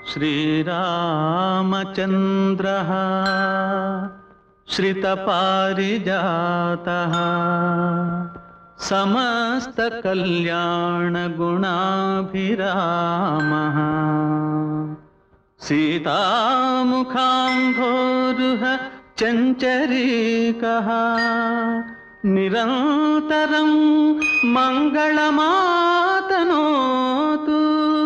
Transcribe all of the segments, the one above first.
श्रीरामचन्द्रः श्रितपारिजातः समस्तकल्याणगुणाभिरामः सीतामुखाम्भोरुह चञ्चरीकः निरन्तरं मङ्गलमातनोतु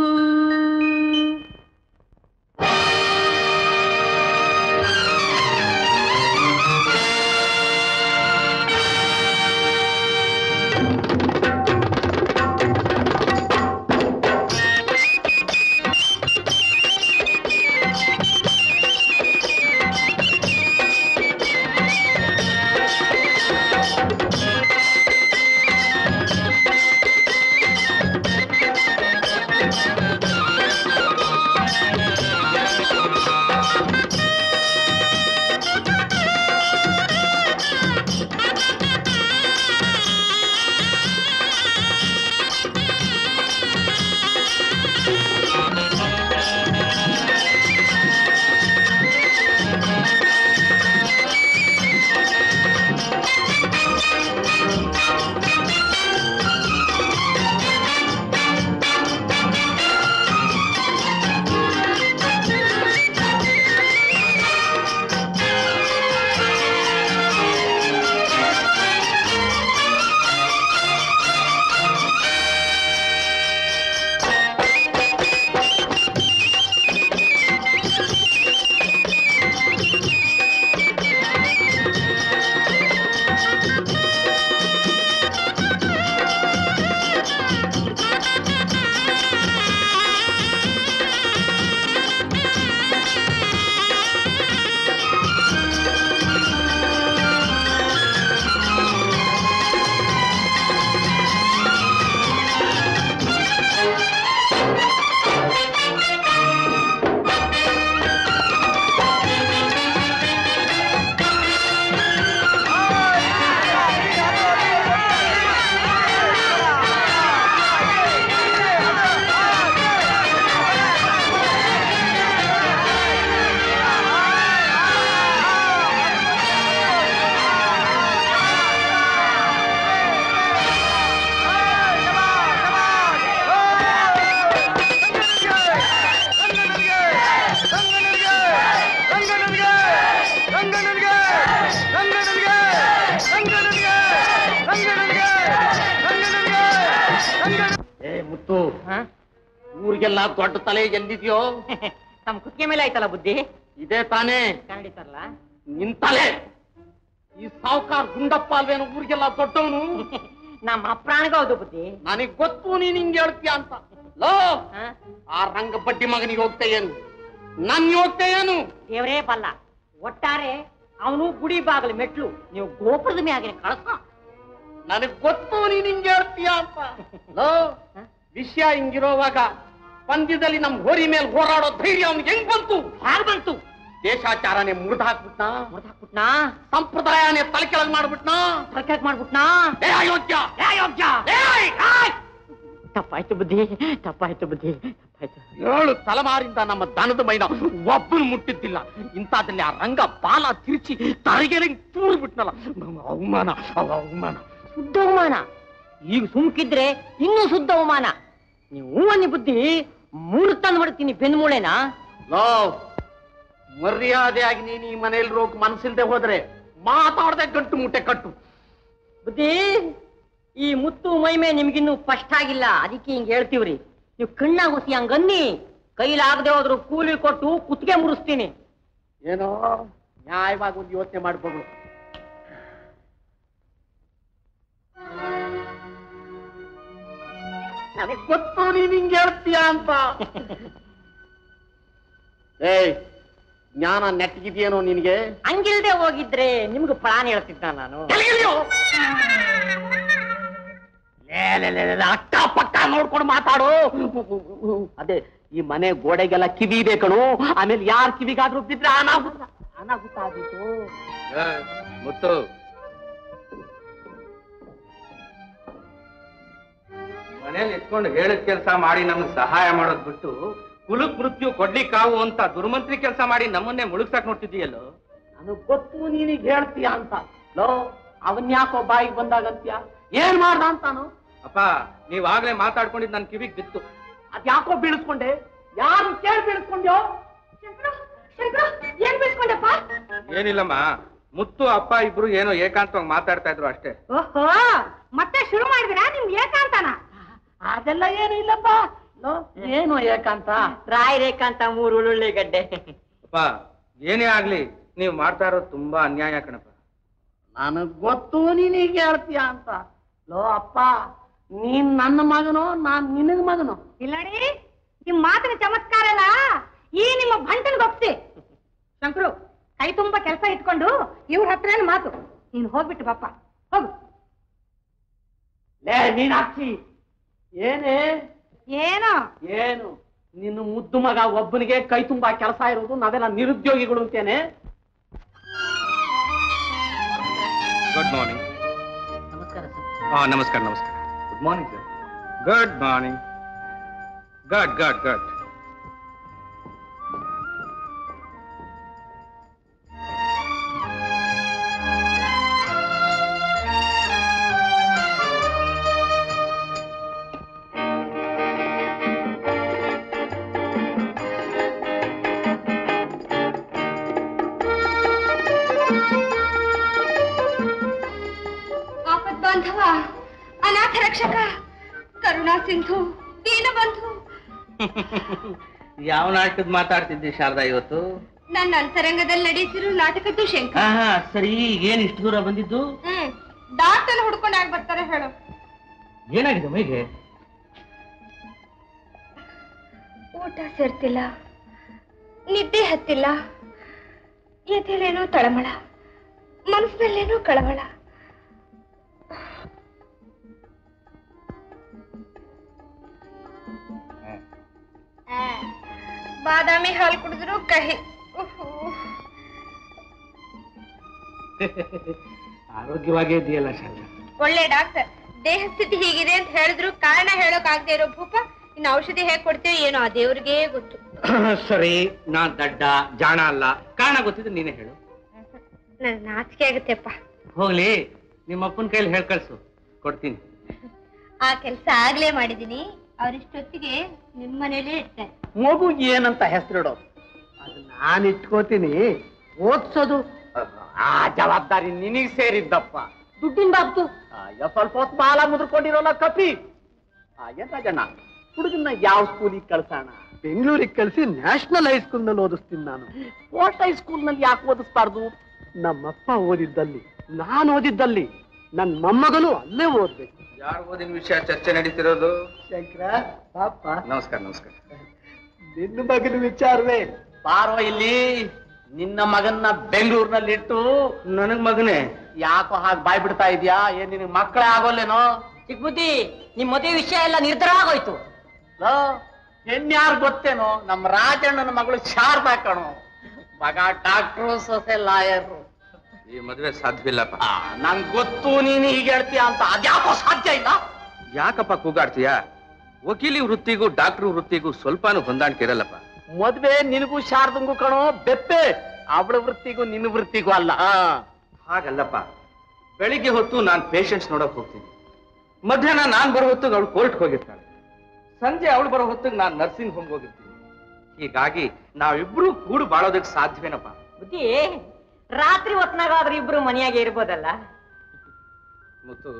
ಏ ಮುತ್ತು ಊರಿಗೆಲ್ಲ ದೊಡ್ಡ ತಲೆ ಎಲ್ಲಿದ್ಯೋ ತಮ್ಮ ಕುತ್ತಿಗೆ ಮೇಲೆ ಆಯ್ತಲ್ಲ ಬುದ್ಧಿ ಇದೇ ತಾನೇ ಕಂಡಿತಾರಲ್ಲ ನಿನ್ ತಲೆ ಈ ಸಾವುಕಾರ ಗುಂಡಪ್ಪ ಅಲ್ವೇನು ಊರಿಗೆಲ್ಲ ದೊಡ್ಡವನು ನಮ್ಮ ಅಪ್ರಾಣಿಗೆ ಹೌದು ಬುದ್ಧಿ ನನಗ್ ಗೊತ್ತು ನೀನ್ ಹಿಂಗ್ ಹೇಳ್ತೀಯ ಅಂತ ಲೋ ಆ ರಂಗ ಬಡ್ಡಿ ಮಗನಿಗೆ ಹೋಗ್ತಾ ಏನು ನನ್ ಹೋಗ್ತಾ ಏನು ದೇವರೇ ಬಲ್ಲ ಒಟ್ಟಾರೆ ಅವನು ಗುಡಿ ಬಾಗಿಲು ಮೆಟ್ಲು ನೀವು ಗೋಪುರದ ಮ್ಯಾಗಿನ ಕಳಸ ನನಗ್ ಗೊತ್ತು ನೀನ್ ಹಿಂಗ್ ಹೇಳ್ತೀಯ ಅಂತ ಲೋ ವಿಷಯ ಹಿಂಗಿರೋವಾಗ ಪಂದ್ಯದಲ್ಲಿ ನಮ್ ಹೋರಿ ಮೇಲೆ ಹೋರಾಡೋ ಧೈರ್ಯ ಅವ್ನಿಗೆ ಹೆಂಗ್ ಬಂತು ಹೇಗ್ ಬಂತು ದೇಶಾಚಾರನೇ ಮುರಿದು ಹಾಕ್ಬಿಟ್ನಾ ಮುರ್ದಾಕ್ಬಿಟ್ನಾ ಸಂಪ್ರದಾಯನೇ ತಲೆ ಕೆಳಗ್ ಮಾಡ್ಬಿಟ್ನಾ ಸರ್ಕಾರಕ್ಕೆ ಮಾಡ್ಬಿಟ್ನಾ ಏ ಅಯೋಗ್ಯ ಏ ಯೋಗ್ಯ ಏಯ್! ಆಯ್! ತಪ್ಪಾಯ್ತು ಬುದ್ಧಿ ತಪ್ಪಾಯ್ತು ಬುದ್ಧಿ ತಪ್ಪಾಯ್ತು ಏಳು ತಲೆಮಾರಿಂದ ನಮ್ಮ ದನದ ಮೈನ ಒಬ್ಬನು ಮುಟ್ಟಿದ್ದಿಲ್ಲ ಇಂಥದ್ರಲ್ಲಿ ಆ ರಂಗ ಬಾಲ ತಿರುಚಿ ತರಗೆರೆ ತೂರು ಬಿಟ್ನಲ್ಲ ಅವಮಾನ ಅವ ಅವಮಾನ ಶುದ್ಧ ಅವಮಾನ ಈಗ ಸುಮ್ಕಿದ್ರೆ ಇನ್ನೂ ಶುದ್ಧ ಅವಮಾನ ನೀವು ಅನ್ನಿ ಬುದ್ಧಿ ಮೂರು ತಂದು ಬಿಡ್ತೀನಿ ಬೆನ್ಮೂಳೆನಾ ಲೋ ಮರ್ಯಾದೆಯಾಗಿ ನೀನು ಈ ಮನೆಯಲ್ಲಿ ರೋಗ್ ಮನಸ್ಸಿಲ್ದೆ ಹೋದ್ರೆ ಮಾತಾಡದೆ ಗಂಟು ಮುಟ್ಟೆ ಕಟ್ಟು ಬುದ್ಧಿ ಈ ಮುತ್ತು ಮೈಮೆ ನಿಮ್ಗಿನ್ನೂ ಸ್ಪಷ್ಟ ಆಗಿಲ್ಲ ಅದಕ್ಕೆ ಹಿಂಗ್ ಹೇಳ್ತೀವ್ರಿ ನೀವು ಕಣ್ಣಾಗ ಹುಸಿ ಹಂಗನ್ನಿ ಕೈಲಾಗದೆ ಹೋದ್ರು ಕೂಲಿ ಕೊಟ್ಟು ಕುತ್ತಿಗೆ ಮುರಿಸ್ತೀನಿ ಏನೋ ನ್ಯಾಯವಾಗಿ ಒಂದು ಯೋಚನೆ ಮಾಡ್ಬೋದು ನನಗೆ ಗೊತ್ತು ನೀನ್ ಹಿಂಗ್ ಹೇಳ್ತೀಯ ಅಂತ ಏಯ್ ಜ್ಞಾನ ನೆಟ್ಟಗಿದೆಯೇನೋ ನಿನಗೆ ಹಂಗಿಲ್ದೆ ಹೋಗಿದ್ರೆ ನಿಮ್ಗೆ ಪ್ರಾಣ ಹೇಳ್ತಿದ್ದ ನಾನು ಅಕ್ಕ ಪಕ್ಕ ನೋಡ್ಕೊಂಡು ಮಾತಾಡು ಅದೇ ಈ ಮನೆ ಗೋಡೆಗೆಲ್ಲ ಕಿವಿ ಇದೆ ಕಣು ಆಮೇಲೆ ಯಾರ್ ಕಿವಿಗಾದ್ರೂ ಬಿದ್ರೆ ಅನಾಹುತ ಅನಾಹುತ ಆದೀತು ಮುತ್ತು ಮನೇಲಿ ಇಟ್ಕೊಂಡು ಹೇಳಿದ ಕೆಲಸ ಮಾಡಿ ನಮ್ಗೆ ಸಹಾಯ ಮಾಡೋದ್ ಬಿಟ್ಟು ಕುಲಕ್ ಮೃತ್ಯು ಕೊಡ್ಲಿಕ್ಕಾವು ಅಂತ ದುರ್ಮಂತ್ರಿ ಕೆಲಸ ಮಾಡಿ ನಮ್ಮನ್ನೇ ಮುಳುಗ್ಸಾಕ್ ನೋಡ್ತಿದ್ದೀಯಲ್ಲೋ ನನಗ್ ಗೊತ್ತು ನೀನೀಗ ಹೇಳ್ತೀಯ ಅಂತ ಲೋ ಅವನ್ಯಾಕೋ ಬಾಯಿಗೆ ಬಂದಾಗಂತ್ಯ ಏನ್ ಮಾಡ್ದ ಅಂತಾನು ಅಪ್ಪ ನೀವ್ ಆಗ್ಲೇ ಮಾತಾಡ್ಕೊಂಡಿದ್ ನನ್ ಕಿವಿಗ್ ಬಿತ್ತು ಅದ್ಯಾಕೋ ಬೀಳಿಸ್ಕೊಂಡೆ ಯಾರು ಕೇಳಿ ಬೀಳಿಸ್ಕೊಂಡ್ಯೋ ಏನ್ ಬಿಡ್ಸ್ಕೊಂಡಪ್ಪ ಏನಿಲ್ಲಮ್ಮ ಮುತ್ತು ಅಪ್ಪ ಇಬ್ರು ಏನೋ ಏಕಾಂತವಾಗಿ ಮಾತಾಡ್ತಾ ಇದ್ರು ಅಷ್ಟೇ ಓಹೋ ಮತ್ತೆ ಶುರು ಮಾಡಿದ್ರಾ ನಿಮ್ ಏಕಾಂತನ ಅದೆಲ್ಲ ಏನು ಇಲ್ಲಪ್ಪ ಲೋ ಏನು ಏಕಾಂತ ರಾಯ್ ರೇಖಾಂತ ಮೂರು ಉಳ್ಳಿಗಡ್ಡೆ ಅಪ್ಪ ಏನೇ ಆಗ್ಲಿ ನೀವ್ ಮಾಡ್ತಾ ಇರೋದು ತುಂಬಾ ಅನ್ಯಾಯ ಕಣಪ್ಪ ನನಗ್ ಗೊತ್ತು ನೀನೀಗ ಹೇಳ್ತೀಯ ಅಂತ ಲೋ ಅಪ್ಪ ನೀನ್ ನನ್ನ ಮಗನೋ ನಾನ್ ನಿನಗ್ ಮಗನೋ ಇಲ್ಲಡಿ ನಿಮ್ ಮಾತಿನ ಚಮತ್ಕಾರ ಅಲ್ಲ ಈ ನಿಮ್ಮ ಭಂಟನ್ ಒಪ್ಸಿ ಶಂಕರು ಕೈ ತುಂಬಾ ಕೆಲಸ ಇಟ್ಕೊಂಡು ಇವ್ರ ಹತ್ರನೇ ಮಾತು ನೀನ್ ಹೋಗ್ಬಿಟ್ಟು ಬಪ್ಪ ಹೋಗು ಲೇ ಮೀನಾಕ್ಷಿ ಏನೇ ಏನೋ ಏನು ನಿನ್ನ ಮುದ್ದು ಮಗ ಒಬ್ಬನಿಗೆ ಕೈ ತುಂಬಾ ಕೆಲಸ ಇರೋದು ನಾವೆಲ್ಲ ನಿರುದ್ಯೋಗಿಗಳು ಅಂತೇನೆ ಗುಡ್ ಮಾರ್ನಿಂಗ್ ನಮಸ್ಕಾರ ಹಾ ನಮಸ್ಕಾರ ನಮಸ್ಕಾರ good morning sir good morning good good good ಆಪತ್ ಬಾಂಧವ ಅನಾಥ ರಕ್ಷಕ ಕರುಣಾ ಸಿಂಧು ದೀನಬಂಧು ಯಾವ ನಾಟಕದ ಮಾತಾಡ್ತಿದ್ದಿ ಶಾರದಾ ಇವತ್ತು ನನ್ನ ಅಂತರಂಗದಲ್ಲಿ ನಡೆಸಿರೋ ನಾಟಕದ್ದು ಶಂಕ ಹಾ ಹಾ ಸರಿ ಏನ್ ಇಷ್ಟು ದೂರ ಬಂದಿದ್ದು ಹ್ಮ್ ಡಾಕ್ಟರ್ ಹುಡ್ಕೊಂಡು ಆಗ್ ಬರ್ತಾರೆ ಹೇಳು ಏನಾಗಿದೆ ಮೈಗೆ ಊಟ ಸೇರ್ತಿಲ್ಲ ನಿದ್ದೆ ಹತ್ತಿಲ್ಲ ಎದೆಲೇನೋ ತಳಮಳ ಮನಸ್ಸಿನಲ್ಲೇನೋ ಕಳವಳ ಆ, ಬಾದಾಮಿ ಹಾಲು ಕುಡಿದ್ರು ಕಹಿ ಉಹು. ಆರೋಗ್ಯವಾಗೇ ಇದೆಯಲ್ಲ ಶಾರದಾ ಒಳ್ಳೆ ಡಾಕ್ಟರ್ ದೇಹ ಸ್ಥಿತಿ ಹೀಗಿದೆ ಅಂತ ಹೇಳಿದ್ರು ಕಾರಣ ಹೇಳೋಕ್ ಆಗದೆ ಇರೋ ಭೂಪ ಇನ್ನು ಔಷಧಿ ಹೇಗ್ ಕೊಡ್ತೀವಿ ಏನೋ ಆ ದೇವ್ರಿಗೇ ಗೊತ್ತು ಸರಿ ನಾನ್ ದಡ್ಡ ಜಾಣ ಅಲ್ಲ ಕಾರಣ ಗೊತ್ತಿದ್ರೆ ನೀನೇ ಹೇಳು ನನ್ ನಾಚಿಕೆ ಆಗುತ್ತೆಪ್ಪ ಹೋಗ್ಲಿ ನಿಮ್ಮ ಅಪ್ಪನ ಕೈಲಿ ಹೇಳ್ ಕಳ್ಸು ಕೊಡ್ತೀನಿ ಆ ಕೆಲ್ಸ ಆಗ್ಲೇ ಮಾಡಿದೀನಿ ಅವ್ರಿಷ್ಟೊತ್ತಿಗೆ ನಿಮ್ ಮನೇಲೇ ಇರ್ತಾರೆ ಮಗು ಏನಂತ ಹೆಸರಿಡೋದು ಅದು ನಾನು ಇಟ್ಕೋತೀನಿ ಓದ್ಸೋದು ಆ ಜವಾಬ್ದಾರಿ ನಿನಗ್ ಸೇರಿದ್ದಪ್ಪ ದುಡ್ಡಿನ ಬಾಬ್ತು ಅಯ್ಯೋ ಸ್ವಲ್ಪ ಹೊತ್ತು ಬಾಲ ಮುದ್ರಕೊಂಡಿರೋಲ್ಲ ಕಪಿ ಎಂತ ಜನ ಹುಡುಗನ್ನ ಯಾವ ಸ್ಕೂಲಿಗೆ ಕಳ್ಸೋಣ ಬೆಂಗಳೂರಿಗೆ ಕಳಿಸಿ ನ್ಯಾಷನಲ್ ಹೈಸ್ಕೂಲ್ ನಲ್ಲಿ ಓದಿಸ್ತೀನಿ ನಾನು ಕೋರ್ಟ್ ಹೈಸ್ಕೂಲ್ ನಲ್ಲಿ ಯಾಕೆ ಓದಿಸ್ಬಾರ್ದು ನಮ್ಮಪ್ಪ ಓದಿದ್ದಲ್ಲಿ ನಾನು ಓದಿದ್ದಲ್ಲಿ ನನ್ನ ಮೊಮ್ಮಗನು ಅಲ್ಲೇ ಓದ್ಬೇಕು ಯಾರು ಓದಿನ ವಿಷಯ ಚರ್ಚೆ ನಡೀತಿರೋದು ಶಂಕರ ಪಾಪ ನಮಸ್ಕಾರ ನಮಸ್ಕಾರ ನಿನ್ನ ಮಗನ ವಿಚಾರವೇ ಬಾರೋ ಇಲ್ಲಿ ನಿನ್ನ ಮಗನ್ನ ಬೆಂಗಳೂರಿನಲ್ಲಿ ಇಟ್ಟು ನನಗ್ ಮಗನೇ ಯಾಕೋ ಹಾಗೆ ಬಾಯ್ ಬಿಡ್ತಾ ಇದೀಯಾ ಏನ್ ನಿನಗೆ ಮಕ್ಕಳೇ ಆಗೋಲ್ಲೇನೋ ಚಿಕ್ಕ ಬುದ್ಧಿ ನಿಮ್ ಮದುವೆ ವಿಷಯ ಎಲ್ಲ ನಿರ್ಧಾರ ಆಗೋಯ್ತು ಲೋ, ಹೆಣ್ಯಾರ್ ಗೊತ್ತೇನೋ ನಮ್ಮ ರಾಜಣ್ಣನ ಮಗಳು ಶಾರದಾ ಕಣೋ ಮಗ ಡಾಕ್ಟ್ರು ಸೊಸೆ ಲಾಯರು ಈ ಮದ್ವೆ ಸಾಧ್ಯವಿಲ್ಲಪ್ಪ ನಂಗ್ ಗೊತ್ತು ನೀನು ಹೀಗೆ ಹೇಳ್ತೀಯ ಅಂತ ಅದ್ಯಾಕೋ ಸಾಧ್ಯ ಇಲ್ಲ ಯಾಕಪ್ಪ ಕೂಗಾಡ್ತೀಯ ವಕೀಲಿ ವೃತ್ತಿಗೂ ಡಾಕ್ಟರ್ ವೃತ್ತಿಗೂ ಸ್ವಲ್ಪನೂ ಹೊಂದಾಣಿಕೆ ಇರಲ್ಲಪ್ಪ ಮದ್ವೆ ನಿನಗೂ ಶಾರದಂಗೂ ಕಣೋ ಬೆಪ್ಪೆ ಅವಳ ವೃತ್ತಿಗೂ ನಿನ್ನ ವೃತ್ತಿಗೂ ಅಲ್ಲ ಆ. ಹಾಗಲ್ಲಪ್ಪ ಬೆಳಿಗ್ಗೆ ಹೊತ್ತು ನಾನು ಪೇಷಂಟ್ಸ್ ನೋಡಕ್ ಹೋಗ್ತೀನಿ ಮಧ್ಯಾಹ್ನ ನಾನ್ ಬರೋ ಹೊತ್ತಿಗೆ ಅವಳು ಕೋರ್ಟ್ ಹೋಗಿರ್ತಾಳೆ ಸಂಜೆ ಅವಳು ಬರೋ ಹೊತ್ತಿಗೆ ನಾನು ನರ್ಸಿಂಗ್ ಹೋಮ್ ಹೋಗಿರ್ತೀನಿ ಹೀಗಾಗಿ ನಾವಿಬ್ರು ಕೂಡು ಬಾಳೋದಕ್ಕೆ ಸಾಧ್ಯವೇನಪ್ಪ ಬುದ್ಧಿ ರಾತ್ರಿ ಹೊತ್ನಾಗಾದ್ರೂ ಇಬ್ರು ಮನೆಯಾಗೆ ಇರ್ಬೋದಲ್ಲ ಮತ್ತು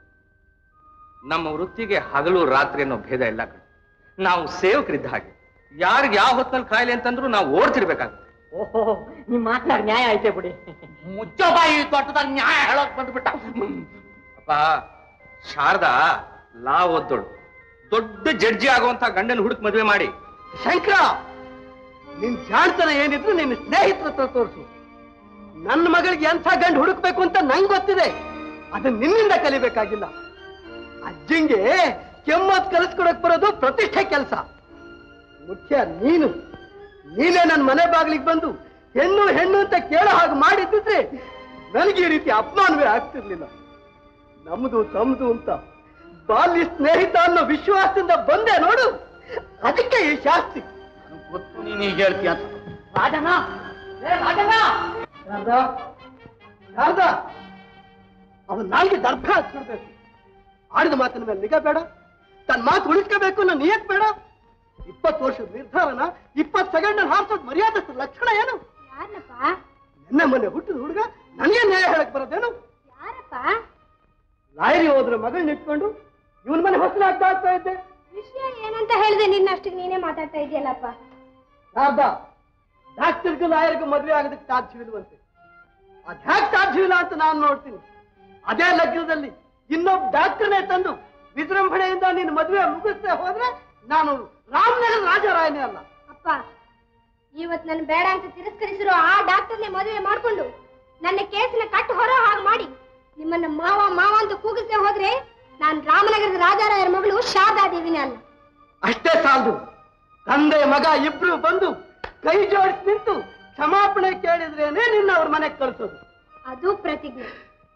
ನಮ್ಮ ವೃತ್ತಿಗೆ ಹಗಲು ರಾತ್ರಿ ಅನ್ನೋ ಭೇದ ಇಲ್ಲ ಕಣೆ ನಾವು ಸೇವಕರಿದ್ದ ಹಾಗೆ ಯಾರಿಗೆ ಯಾವ ಹೊತ್ತಿನಲ್ಲಿ ಕಾಯಿಲೆ ಅಂತಂದ್ರೂ ನಾವು ಓಡ್ತಿರ್ಬೇಕಾಗುತ್ತೆ ಓಹೋ ನಿಮ್ ಮಾತನಾಗ ನ್ಯಾಯ ಐತೆ ಬಿಡಿ ಮುಚ್ಚೋ ಬಾಯಿ ದೊಡ್ಡದಾಗ ನ್ಯಾಯ ಹೇಳೋಕ್ ಬಂದ್ಬಿಟ್ಟ ಅಪ್ಪ ಶಾರದಾ ಲಾ ಓದ್ದೋಳು ದೊಡ್ಡ ಜಡ್ಜಿ ಆಗುವಂತ ಗಂಡನ ಹುಡುಕ್ ಮದುವೆ ಮಾಡಿ ಶಂಕರ ನಿನ್ ಜಾಣ್ತನ ಏನಿದ್ರು ನಿನ್ನ ಸ್ನೇಹಿತರ ಹತ್ರ ತೋರಿಸು ನನ್ನ ಮಗಳಿಗೆ ಎಂಥ ಗಂಡು ಹುಡುಕ್ಬೇಕು ಅಂತ ನಂಗೆ ಗೊತ್ತಿದೆ ಅದನ್ನ ನಿನ್ನಿಂದ ಕಲಿಬೇಕಾಗಿಲ್ಲ ಅಜ್ಜಿಂಗೆ ಕೆಮ್ಮತ್ ಕಲಿಸ್ಕೊಡಕ್ ಬರೋದು ಪ್ರತಿಷ್ಠೆ ಕೆಲಸ ಮುಖ್ಯ ನೀನು ನೀನೇ ನನ್ನ ಮನೆ ಬಾಗಿಲಿಗೆ ಬಂದು ಹೆಣ್ಣು ಹೆಣ್ಣು ಅಂತ ಕೇಳೋ ಹಾಗೆ ಮಾಡಿದ್ದಿದ್ರೆ ನನಗೆ ಈ ರೀತಿ ಅಪಮಾನವೇ ಆಗ್ತಿರ್ಲಿಲ್ಲ ನಮ್ದು ತಮ್ದು ಅಂತ ಬಾಲ್ಯ ಸ್ನೇಹಿತ ಅನ್ನೋ ವಿಶ್ವಾಸದಿಂದ ಬಂದೆ ನೋಡು ಅದಕ್ಕೆ ಈ ಶಾಸ್ತಿ ಗೊತ್ತು ನೀನು ಈಗ ಹೇಳ್ತೀಯ ಅಂತ. ರಾಜಣ್ಣ ಏ ರಾಜಣ್ಣ ಶಾರದಾ ಶಾರದಾ ಅವನ್ ನಾಲ್ಗೆ ದರ್ಭ ಹಚ್ಚಿಡ್ಬೇಕು ಆಡಿದ ಮಾತಿನ ಮೇಲೆ ನಿಗಾ ಬೇಡ ತನ್ನ ಮಾತು ಉಳಿಸ್ಕೋಬೇಕು ನನ್ನ ನಿಯತ್ ಬೇಡ ಇಪ್ಪತ್ತು ವರ್ಷದ ನಿರ್ಧಾರನ ಇಪ್ಪತ್ತು ಸೆಕೆಂಡ್ ಹಾರ್ಸೋದ್ ಮರ್ಯಾದಸ್ಥ ಲಕ್ಷಣ ಏನು ಯಾರಪ್ಪ ನಿನ್ನೆ ಮೊನ್ನೆ ಹುಟ್ಟಿದ ಹುಡುಗ ನನಗೆ ನ್ಯಾಯ ಹೇಳಕ್ ಬರೋದೇನು ಯಾರಪ್ಪ ಲಾಯರಿ ಹೋದ್ರೆ ಮಗಳನ್ನ ಇಟ್ಕೊಂಡು ಇವನ್ ಮನೆ ಹೊಸಲು ಅಡ್ಡ ಆಗ್ತಾ ಇದ್ದೆ ವಿಷಯ ಏನಂತ ಹೇಳಿದೆ ನಿನ್ನ ಅಷ್ಟಿಗೆ ನೀನೇ ಮಾತಾಡ್ತಾ ಇದೆಯಲ್ಲಪ್ಪ ಶಾರದಾ ಡಾಕ್ಟರ್ಗೂ ಲಾಯರ್ಗೂ ಮದುವೆ ಆಗೋದಕ್ಕೆ ಸಾಧ್ಯವಿಲ್ವಂತೆ ಅದ್ ಹ್ಯಾಕ್ ಸಾಧ್ಯವಿಲ್ಲ ಅಂತ ನಾನು ನೋಡ್ತೀನಿ ಅದೇ ಲಗ್ನದಲ್ಲಿ ಇನ್ನೊಬ್ಬ ಡಾಕ್ಟರ್ನೇ ತಂದು ವಿಜೃಂಭಣೆಯಿಂದ ನೀನು ಮದುವೆ ಮುಗಿಸ್ತೇ ಹೋದ್ರೆ ನಾನು ರಾಮನಗರ ರಾಜರಾಯನೇ ಅಲ್ಲ ಅಪ್ಪ ಇವತ್ ನನ್ ಬೇಡ ಅಂತ ತಿರಸ್ಕರಿಸಿರೋ ಆ ಡಾಕ್ಟರ್ನೇ ಮದುವೆ ಮಾಡ್ಕೊಂಡು ನನ್ನ ಕೇಸಿನ ಕಟ್ಟು ಹೊರೋ ಹಾಗೆ ಮಾಡಿ ನಿಮ್ಮನ್ನ ಮಾವ ಮಾವ ಅಂತ ಕೂಗಿಸ್ತೇ ಹೋದ್ರೆ ನಾನ್ ರಾಮನಗರದ ರಾಜಾರಾಯರ ಮಗಳು ಶಾರದಾ ದೇವಿನೇ ಅಲ್ಲ ಅಷ್ಟೇ ಸಾಲದು ತಂದೆ ಮಗ ಇಬ್ರು ಬಂದು ಕೈ ಜೋಡಿಸಿ ನಿಂತು ಕ್ಷಮಾಪಣೆ ಕೇಳಿದ್ರೇನೆ ನಿನ್ನ ಅವ್ರ ಮನೆಗೆ ಕಳ್ಸೋದು ಅದು ಪ್ರತಿಜ್ಞೆ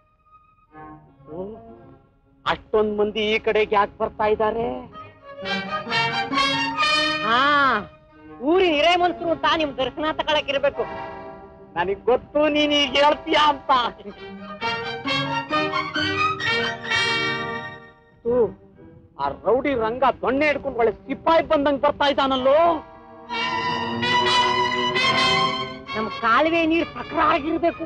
ಅಷ್ಟೊಂದ್ ಮಂದಿ ಈ ಕಡೆಗೆ ಯಾಕೆ ಬರ್ತಾ ಇದ್ದಾರೆ ಹಾ ಊರಿನ ಹಿರೇ ಮನ್ಸರು ಅಂತ ನಿಮ್ ದರ್ಶನ ತಗೊಳಕಿರ್ಬೇಕು ನನಗ್ ಗೊತ್ತು ನೀನ್ ಈಗ ಹೇಳ್ತೀಯ ಅಂತ ಥು, ಆ ರೌಡಿ ರಂಗ ದೊಣ್ಣೆ ಹಿಡ್ಕೊಂಡು ಒಳ್ಳೆ ಸಿಪಾಯಿ ಬಂದಂಗ್ ಬರ್ತಾ ಇದ್ದಾನಲ್ಲೋ ನಮ್ ಕಾಲುವೆ ನೀರ್ ಪ್ರಖರ ಆಗಿರ್ಬೇಕು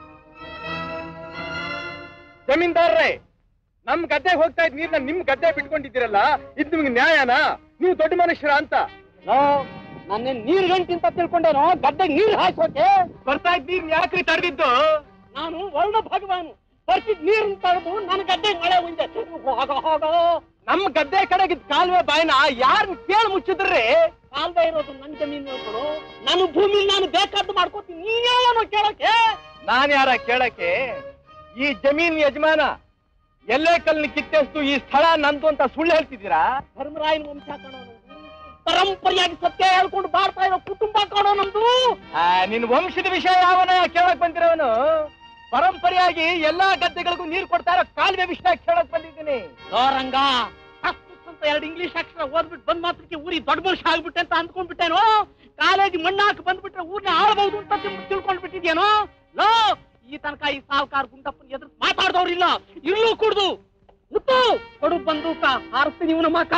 ಜಮೀನ್ದಾರ್ರೆ ನಮ್ ಗದ್ದೆಗೆ ಹೋಗ್ತಾ ಇದ್ ನೀರ್ನ ನಿಮ್ ಗದ್ದೆ ಬಿಟ್ಕೊಂಡಿದ್ದೀರಲ್ಲ ಇದು ನಿಮ್ಗೆ ನ್ಯಾಯನಾ ನೀವು ದೊಡ್ಡ ಮನುಷ್ಯರ ಅಂತ ನನ್ನ ನೀರ್ ಗಂಟಿಂತ ತಿಳ್ಕೊಂಡೇನೋ ಗದ್ದೆಗೆ ನೀರ್ ಹಾಕೋಕೆ ಬರ್ತಾ ಇದ್ ನೀರ್ ಯಾಕ್ರಿ ತಡೆದಿದ್ದು ನಾನು ವರ್ಣ ಭಗವಾನು ಬರ್ತಿದ್ ನೀರ್ ತಡೆದು ನನ್ನ ಗದ್ದೆಗೆ ಮಳೆ ಉಂಡೆ ಹೋಗ ಹೋಗ ನಮ್ ಗದ್ದೆ ಕಡೆಗಿದ್ ಕಾಲುವೆ ಬಾಯಿನ ಯಾರನ್ನ ಕೇಳಿ ಮುಚ್ಚಿದ್ರಿ ಕಾಲ್ವೆ ಇರೋದು ನನ್ ಜಮೀನು ನೋಡ್ಕೊಡು ನನ್ನ ಭೂಮಿ ನಾನು ಬೇಕಾದ್ದು ಮಾಡ್ಕೋತೀನಿ ನೀನೇನೋ ಕೇಳಕ್ಕೆ ನಾನ್ ಯಾರ ಕೇಳಕ್ಕೆ ಈ ಜಮೀನ್ ಯಜಮಾನ ಎಲ್ಲೇ ಕಲ್ನ ಕಿತ್ತೆಸ್ತು ಈ ಸ್ಥಳ ನಂದು ಅಂತ ಸುಳ್ಳು ಹೇಳ್ತಿದ್ದೀರಾ ಧರ್ಮರಾಯನ ವಂಶ ಕಾಣೋ ನಮ್ದು ಪರಂಪರೆಯಾಗಿ ಸತ್ಯ ಹೇಳ್ಕೊಂಡು ಬಾಳ್ತಾ ಇರೋ ಕುಟುಂಬ ಕಾಣೋ ನಮ್ದು ಆ, ನಿನ್ ವಂಶದ ವಿಷಯ ಯಾವನ ಕೇಳಕ್ ಬಂದಿರೋನು ಪರಂಪರೆಯಾಗಿ ಎಲ್ಲಾ ಗದ್ದೆಗಳಿಗೂ ನೀರ್ ಕೊಡ್ತಾ ಇರೋ ಕಾಲುವೆ ವಿಷಯ ಕೇಳಕ್ ಬಂದಿದ್ದೀನಿ ರಂಗ ಅಂತ ಎರಡು ಇಂಗ್ಲಿಷ್ ಅಕ್ಷರ ಓದ್ಬಿಟ್ಟು ಬಂದ್ ಮಾತ್ರಕ್ಕೆ ಊರಿ ದೊಡ್ಡ ಮನುಷ್ಯ ಆಗ್ಬಿಟ್ಟೆ ಅಂತ ಅಂದ್ಕೊಂಡ್ಬಿಟ್ಟೇನೋ ಕಾಲೇಜ್ ಮಣ್ಣಾಕ್ ಬಂದ್ಬಿಟ್ರೆ ಊರ್ನ ಆಳ್ಬಹುದು ಅಂತ ತಿಳ್- ತಿಳ್ಕೊಂಡ್ಬಿಟ್ಟಿದ್ಯೇನೋ ಲೋ ಈ ತನಕ ಈ ಸಾವುಕಾರ ಗುಂಡಪ್ಪನ ಎದುರು ಮಾತಾಡ್ದವ್ರಿಲ್ಲ ಇಲ್ಲೂ ಕುಡ್ದು ಮುತ್ತು ಕೊಡು ಬಂದೂಕ ಹಾರಿಸ್ತೀನಿ ಇವನ ಮಕ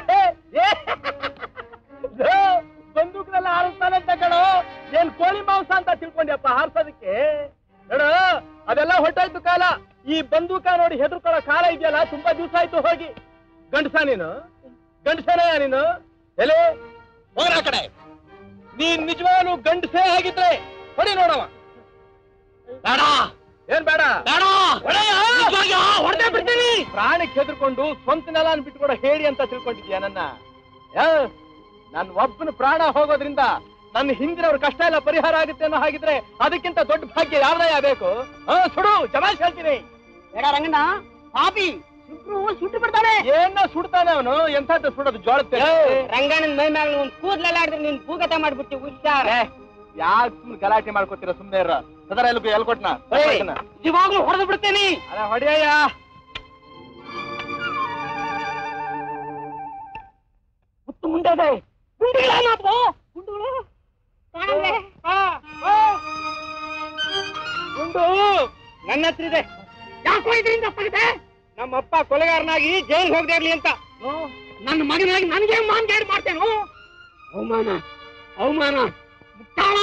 ಬಂದೂಕ್ನೆಲ್ಲ ಹಾರಿಸ್ತಾನೆ ಅಂತ ಕಣೋ ಏನ್ ಕೋಳಿ ಮಾಂಸ ಅಂತ ತಿಳ್ಕೊಂಡ್ಯಪ್ಪ ಹಾರ್ಸೋದಕ್ಕೆ ನೋಡು ಅದೆಲ್ಲ ಹೊಟ್ಟೋಯ್ತು ಕಾಲ ಈ ಬಂದೂಕ ನೋಡಿ ಹೆದರ್ಕೊಳ್ಳೋ ಕಾಲ ಇದೆಯಲ್ಲ ತುಂಬಾ ದಿವಸ ಆಯ್ತು ಹೋಗಿ ಗಂಡಸ ನೀನು ಗಂಡಸನೇ ನೀನು ಎಲೆ ಹೋಗ್ರ ಆ ಕಡೆ ನೀನ್ ನಿಜವಾಗ್ಲೂ ಗಂಡಸೇ ಆಗಿದ್ರೆ ಹೊಡಿ ನೋಡವ ಬೇಡ ಏನ್ ಬೇಡ ಬೇಡ ಹೊಡೆದೇ ಬಿಡ್ತೀನಿ ಪ್ರಾಣಕ್ಕೆ ಹೆದರ್ಕೊಂಡು ಸ್ವಂತ ನೆಲ ಬಿಟ್ಕೊಡೋ ಹೇಳಿ ಅಂತ ತಿಳ್ಕೊಂಡಿದ್ಯಾ ನನ್ನ ಯಾ? ನನ್ ಒಬ್ಬನ ಪ್ರಾಣ ಹೋಗೋದ್ರಿಂದ ನನ್ನ ಹಿಂದಿನವ್ರ ಕಷ್ಟ ಎಲ್ಲ ಪರಿಹಾರ ಆಗುತ್ತೆ ಅನ್ನೋ ಹಾಗಿದ್ರೆ ಅದಕ್ಕಿಂತ ದೊಡ್ಡ ಭಾಗ್ಯ ಯಾವ್ದಯ್ಯ ಬೇಕು ಹಾ ಸುಡು ಜಮಾಯಿಸಿ ಹೇಳ್ತೀನಿ ಬೇಡ ರಂಗಣ್ಣ ಪಾಪಿ ಸುಟ್ರು ಸುಟ್ಟು ಬಿಡ್ತಾನೆ ಏನ ಸುಡ್ತಾನೆ ಅವನು ಎಂಥದ್ದು ಸುಡೋದು ಜೋಳತ್ತೆ ರಂಗಣ್ಣನ ಮೈ ಮ್ಯಾಗ ಒಂದ್ ಕೂದ್ಲೆಲ್ಲ ಆಡಿದ್ರೆ ನೀನ್ ಭೂಗತ ಮಾಡ್ಬಿಟ್ಟು ಹುಷಾರ ಯಾಕೆ ಸುಮ್ನೆ ಗಲಾಟೆ ಮಾಡ್ಕೋತೀರ ಸುಮ್ನೆ ಇರ ಸದರ ಎಲ್ಕು ಎಲ್ಕೊಟ್ನ ಇವಾಗ್ಲೂ ಹೊಡೆದು ಬಿಡ್ತೇನೆ ಅಲ್ಲ ಹೊಡಿಯಯ್ಯ ಮುತ್ತು ಮುಂದೆ ಇದೆ ಗುಂಡಿಗಳ ನಾವು ಗುಂಡುಗಳು ಕಾಣಲ್ವೇ? ಗುಂಡು ನನ್ನ ಹತ್ರ ಇದೆ ಯಾಕೋ ಇದರಿಂದ ತೆಗೆದೆ ನಮ್ಮಪ್ಪ ಕೊಲೆಗಾರನಾಗಿ ಜೈಲ್ ಹೋಗದೆ ಇರ್ಲಿ ಅಂತ ನನ್ನ ಮಗನಾಗಿ ನನಗೆ ಮಾನ್ಗೇಡ್ ಮಾಡ್ತೇನು ಅವಮಾನ ಅವಮಾನ ಮುಟ್ಟಾಳ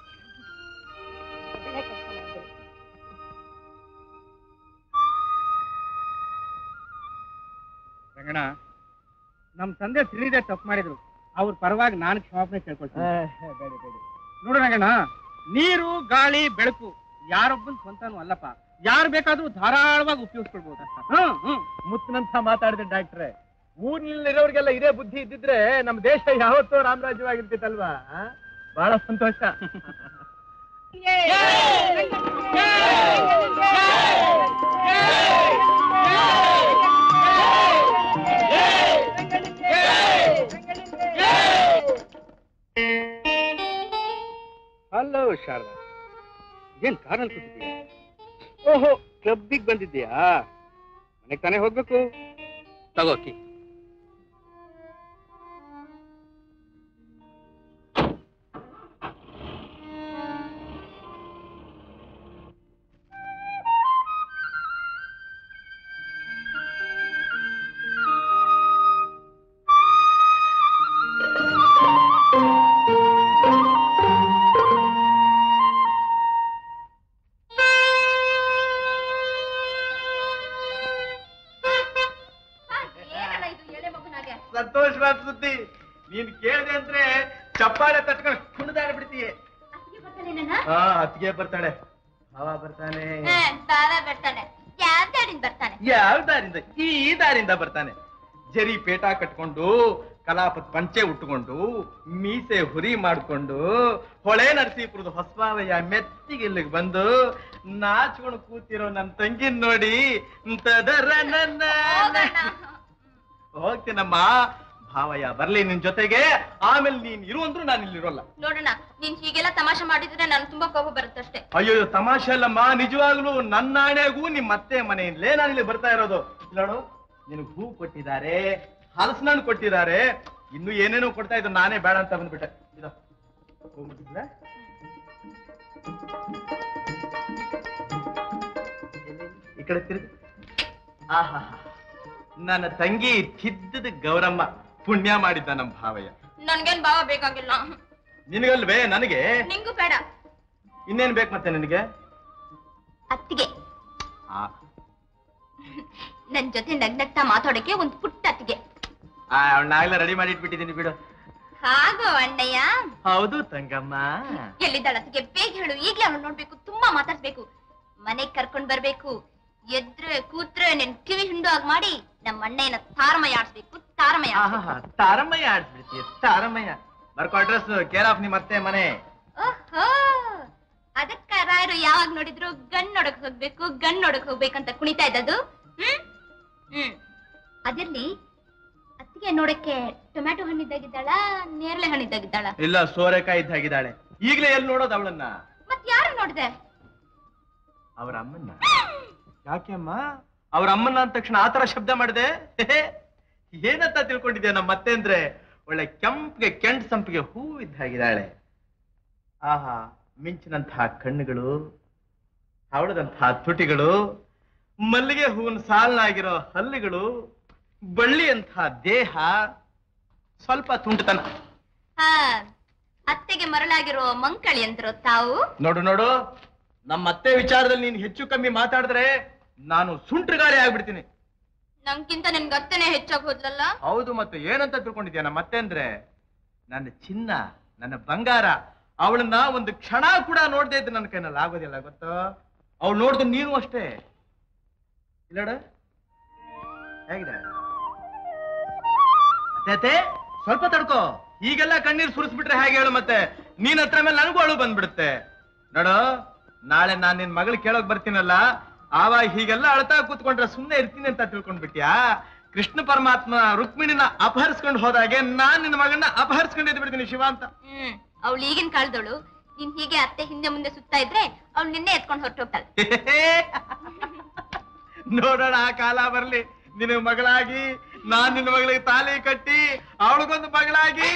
ರಂಗಣ ನಮ್ ತಂದೆ ತಿಳಿದೇ ತಪ್ಪು ಮಾಡಿದ್ರು ಅವ್ರ ಪರವಾಗಿ ನಾನು ಕ್ಷಮಾಪಣೆ ಕೇಳ್ಕೊಳ್ತೀನಿ ನೋಡು ರಂಗಣ್ಣ ನೀರು ಗಾಳಿ ಬೆಳಕು ಯಾರೊಬ್ಬನ ಸ್ವಂತನೂ ಅಲ್ಲಪ್ಪ ಯಾರು ಬೇಕಾದ್ರೂ ಧಾರಾಳವಾಗಿ ಉಪಯೋಗಿಸ್ಕೊಳ್ಬಹುದು ಹ್ಮ್ ಹ್ಮ್ ಮುತ್ತಿನಂತ ಮಾತಾಡಿದೆ ಡಾಕ್ಟ್ರೆ ಊರಿನಲ್ಲಿರೋರಿಗೆಲ್ಲ ಇದೇ ಬುದ್ಧಿ ಇದ್ದಿದ್ರೆ ನಮ್ಮ ದೇಶ ಯಾವತ್ತೋ ರಾಮರಾಜ್ಯವಾಗಿರ್ತಿತ್ತಲ್ವಾ ಆ? ಬಹಳ ಸಂತೋಷ ಹಲೋ ಶಾರದಾ ಏನ್ ಕಾರಲ್ಲಿ ಕೂತಿದ್ಯಾ ಓಹೋ ಕ್ಲಬ್ಬಿಗೆ ಬಂದಿದ್ಯಾ ಮನೆಗೆ ತಾನೇ ಹೋಗ್ಬೇಕು ತಗೋಕಿ ಸಂತೋಷವಾದ ಸುದ್ದಿ ನೀನ್ ಕೇಳಿದೆ ಅಂದ್ರೆ ಚಪ್ಪಾಳೆ ತಟ್ಕೊಂಡು ಕುಣಿದಾಡ ಬಿಡ್ತೀಯ ಹಾ ಅತ್ತಿಗೆ ಬರ್ತಾಳೆ ಭಾವ ಬರ್ತಾನೆ ಬಾವ ಬರ್ತಾನೆ ಯಾವ ದಾಡಿಂದ ಬರ್ತಾನೆ ಯಾವ ದಾರಿಂದ ಈ ದಾರಿಂದ ಬರ್ತಾನೆ ಜರಿ ಪೇಟ ಕಟ್ಕೊಂಡು ಕಲಾಪದ ಪಂಚೆ ಉಟ್ಕೊಂಡು ಮೀಸೆ ಹುರಿ ಮಾಡ್ಕೊಂಡು ಹೊಳೆ ನರಸೀಪುರದ ಹೊಸಬಾವಯ್ಯ ಮೆತ್ತಿಗೆ ಇಲ್ಲಿಗೆ ಬಂದು ನಾಚ್ಕೊಂಡು ಕೂತಿರೋ ನನ್ನ ತಂಗಿನ್ ನೋಡಿ ತದರ ನನ್ನ ಹೋಗ್ತೀನಮ್ಮ ಭಾವಯ್ಯ ಬರ್ಲಿ ನಿನ್ ಜೊತೆಗೆ ಆಮೇಲೆ ನೀನ್ ಇರು ಅಂದ್ರೂ ನಾನು ಇಲ್ಲಿರೋಲ್ಲ ನೋಡೋಣ ನೀನ್ ಹೀಗೆಲ್ಲ ತಮಾಷೆ ಮಾಡಿದ್ರೆ ನಾನು ತುಂಬಾ ಕೋಪ ಬರುತ್ತಷ್ಟೇ ಅಯ್ಯೋ ತಮಾಷೆ ಅಲ್ಲಮ್ಮ ನಿಜವಾಗ್ಲೂ ನನ್ನ ಆಣೆಗೂ ನಿಮ್ಮ ಅತ್ತೆ ಮನೆಯಿಂದಲೇ ನಾನು ಇಲ್ಲಿ ಬರ್ತಾ ಇರೋದು ಇಲ್ಲಿ ನೋಡು ನಿನಗೆ ಹೂ ಕೊಟ್ಟಿದ್ದಾರೆ ಹಲಸಿನಣ್ಣು ಕೊಟ್ಟಿದ್ದಾರೆ ಇನ್ನು ಏನೇನೋ ಕೊಡ್ತಾ ಇದ್ರು ನಾನೇ ಬೇಡ ಅಂತ ಬಂದ್ಬಿಟ್ಟೆ ಇದೋ ಹೂ ಮುಟ್ಟಿದ್ಲ? ಎಲ್ಲಿ? ಈ ಕಡೆ ತಿರುಗಿ ಆಹಾ ನನ್ನ ತಂಗಿ ತಿದ್ದದ ಗೌರಮ್ಮ ಪುಣ್ಯ ಮಾಡಿದ್ದ ನಮ್ಮ ಭಾವಯ್ಯ ನನ್ಗೇನ್ ಭಾವ ಬೇಕಾಗಿಲ್ಲ ನಿನಗಲ್ವೇ ನನಗೆ ನಿಂಗೂ ಬೇಡ ಇನ್ನೇನ್ ಬೇಕು ಮತ್ತೆ ನಿನಗೆ ಅತ್ತಿಗೆ ಆ ನನ್ ಜೊತೆ ನಗ್ನಗ್ತಾ ಮಾತಾಡಕ್ಕೆ ಒಂದ್ ಪುಟ್ಟ ಅತ್ತಿಗೆ ಅವಳನ್ನಾಗ್ಲೇ ರೆಡಿ ಮಾಡಿ ಇಟ್ಬಿಟ್ಟಿದ್ದೀನಿ ಬಿಡು ಹಾಗೋ ಅಣ್ಣಯ್ಯ ಹೌದು ತಂಗಮ್ಮ ಎಲ್ಲಿದ್ದಾಳ ಅತ್ತಿಗೆ ಬೇಗ ಹೇಳು ಈಗ್ಲೇ ಅವಳು ನೋಡ್ಬೇಕು ತುಂಬಾ ಮಾತಾಡ್ಸ್ಬೇಕು ಮನೆಗ್ ಕರ್ಕೊಂಡ್ ಬರ್ಬೇಕು ಎದ್ರೆ ಕೂತ್ರೆ ನಿನ್ ಕಿವಿ ಹಿಂಡು ಆಗ್ ಮಾಡಿ ನಮ್ಮ ಅಣ್ಣಯ್ಯನ ತಾರಮಯ ಆಡ್ಸ್ಬೇಕು ತಾರಮಯ ಆಡ್ಸ್ಬೇಕು. ಆಹಾ, ತಾರಮಯ್ಯ ಆಡ್ಸ್ಬಿಡ್ತೀಯ ತಾರಮಯ್ಯ ಬರ್ಕೊ ಅಡ್ರೆಸ್ ಕೇರ್ ಆಫ್ ನಿಮ್ಮ ಅತ್ತೆ ಮನೆ ಓಹೋ ಅದಕ್ಕ ರಾಯರು ಯಾವಾಗ ನೋಡಿದ್ರು ಗನ್ ನೋಡಕ್ ಹೋಗ್ಬೇಕು ಗನ್ ನೋಡಕ್ ಹೋಗ್ಬೇಕಂತ ಕುಣಿತಾ ಇದ್ದದು ಹ್ಮ್ ಹ್ಮ್ ಅದಿರ್ಲಿ ಅತ್ತಿಗೆ ನೋಡಕ್ಕೆ ಟೊಮ್ಯಾಟೊ ಹಣ್ಣಿದ್ದಾಗಿದ್ದಾಳ ನೇರಳೆ ಹಣ್ಣಿದ್ದಾಗಿದ್ದಾಳ ಇಲ್ಲ ಸೋರೆಕಾಯಿ ಇದ್ದಾಗಿದ್ದಾಳೆ ಈಗ್ಲೇ ಎಲ್ಲಿ ನೋಡೋದು ಅವಳನ್ನ ಮತ್ ಯಾರು ನೋಡಿದೆ ಅವ್ರ ಅಮ್ಮನ್ನ ಯಾಕೆ ಅಮ್ಮ ಅವ್ರ ಅಮ್ಮನ್ನ ಅಂದ ತಕ್ಷಣ ಆತರ ಶಬ್ದ ಮಾಡಿದೆ ಏನಂತ ತಿಳ್ಕೊಂಡಿದ್ಯಾ ನಮ್ಮ ಅತ್ತೆ ಅಂದ್ರೆ ಒಳ್ಳೆ ಕೆಂಪ್ಗೆ ಕೆಂಟ್ ಸಂಪಿಗೆ ಹೂ ಇದ್ದಾಗಿದ್ದಾಳೆ ಆಹಾ ಮಿಂಚಿನಂತಹ ಕಣ್ಣುಗಳು ಹವಳದಂತಹ ತುಟಿಗಳು ಮಲ್ಲಿಗೆ ಹೂವಿನ ಸಾಲನಾಗಿರೋ ಹಲ್ಲುಗಳು ಬಳ್ಳಿಯಂತಹ ದೇಹ ಸ್ವಲ್ಪ ತುಂಟತನ ಹಾ ಅತ್ತೆಗೆ ಮರಳಾಗಿರೋ ಮಂಕಳಿ ಅಂದ್ರು ತಾವು ನೋಡು ನೋಡು ನಮ್ಮ ಅತ್ತೆ ವಿಚಾರದಲ್ಲಿ ನೀನು ಹೆಚ್ಚು ಕಮ್ಮಿ ಮಾತಾಡಿದ್ರೆ ನಾನು ಸುಂಟ್ರಗಾಳಿ ಆಗ್ಬಿಡ್ತೀನಿ ನಂಗಿಂತ ನನ್ಗೆ ಅತ್ತೆನೆ ಹೆಚ್ಚಾಗ್ ಹೋದ್ಲಲ್ಲ ಹೌದು ಮತ್ತೆ ಏನಂತ ತಿಳ್ಕೊಂಡಿದ್ಯಾ ನಮ್ಮ ಅತ್ತೆ ಅಂದ್ರೆ ನನ್ನ ಚಿನ್ನ ನನ್ನ ಬಂಗಾರ ಅವಳನ್ನ ಒಂದು ಕ್ಷಣ ಕೂಡ ನೋಡ್ದೇ ಇದ್ದು ನನ್ನ ಕೈನಲ್ಲಿ ಆಗೋದಿಲ್ಲ ಗೊತ್ತೋ ಅವಳು ನೋಡ್ದು ನೀನು ಅಷ್ಟೇ ಇಲ್ಲಡ ಹೇಗಿದೆ ಅತ್ತೆ ಅತ್ತೆ ಸ್ವಲ್ಪ ತಡ್ಕೋ ಈಗೆಲ್ಲ ಕಣ್ಣೀರ್ ಸುರಿಸ್ಬಿಟ್ರೆ ಹೇಗೆ ಹೇಳು ಮತ್ತೆ ನೀನ್ ಹತ್ರ ಮೇಲೆ ನನಗೂ ಅಳು ಬಂದ್ಬಿಡುತ್ತೆ ನೋಡು ನಾಳೆ ನಾನ್ ನಿನ್ ಮಗಳು ಕೇಳೋಕ್ ಬರ್ತೀನಲ್ಲ ಆವಾಗ ಹೀಗೆಲ್ಲ ಅಳ್ತಾ ಕೂತ್ಕೊಂಡ್ರೆ ಸುಮ್ನೆ ಇರ್ತೀನಿ ಅಂತ ತಿಳ್ಕೊಂಡ್ಬಿಟ್ಯಾ ಕೃಷ್ಣ ಪರಮಾತ್ಮ ರುಕ್ಮಿಣಿನ ಅಪಹರಿಸ್ಕೊಂಡು ಹೋದಾಗೆ ನಾನ್ ನಿನ್ನ ಮಗಳನ್ನ ಅಪಹರಿಸ್ಕೊಂಡಿದ್ದು ಬಿಡ್ತೀನಿ ಶಿವ ಅಂತ ಹ್ಮ್ ಅವಳು ಈಗಿನ ಕಾಲದವಳು ನೀನ್ ಹೀಗೆ ಅತ್ತೆ ಹಿಂದೆ ಮುಂದೆ ಸುತ್ತಾ ಇದ್ರೆ ಅವ್ಳು ನಿನ್ನೆ ಎತ್ಕೊಂಡು ಹೊರಟೋಗ್ತಾಳೆ ನೋಡೋಣ ಆ ಕಾಲ ಬರ್ಲಿ ನಿನ್ನ ಮಗಳಾಗಿ ನಾನ್ ನಿನ್ನ ಮಗಳಿಗೆ ತಾಲಿ ಕಟ್ಟಿ ಅವಳಿಗೊಂದು ಮಗಳಾಗಿ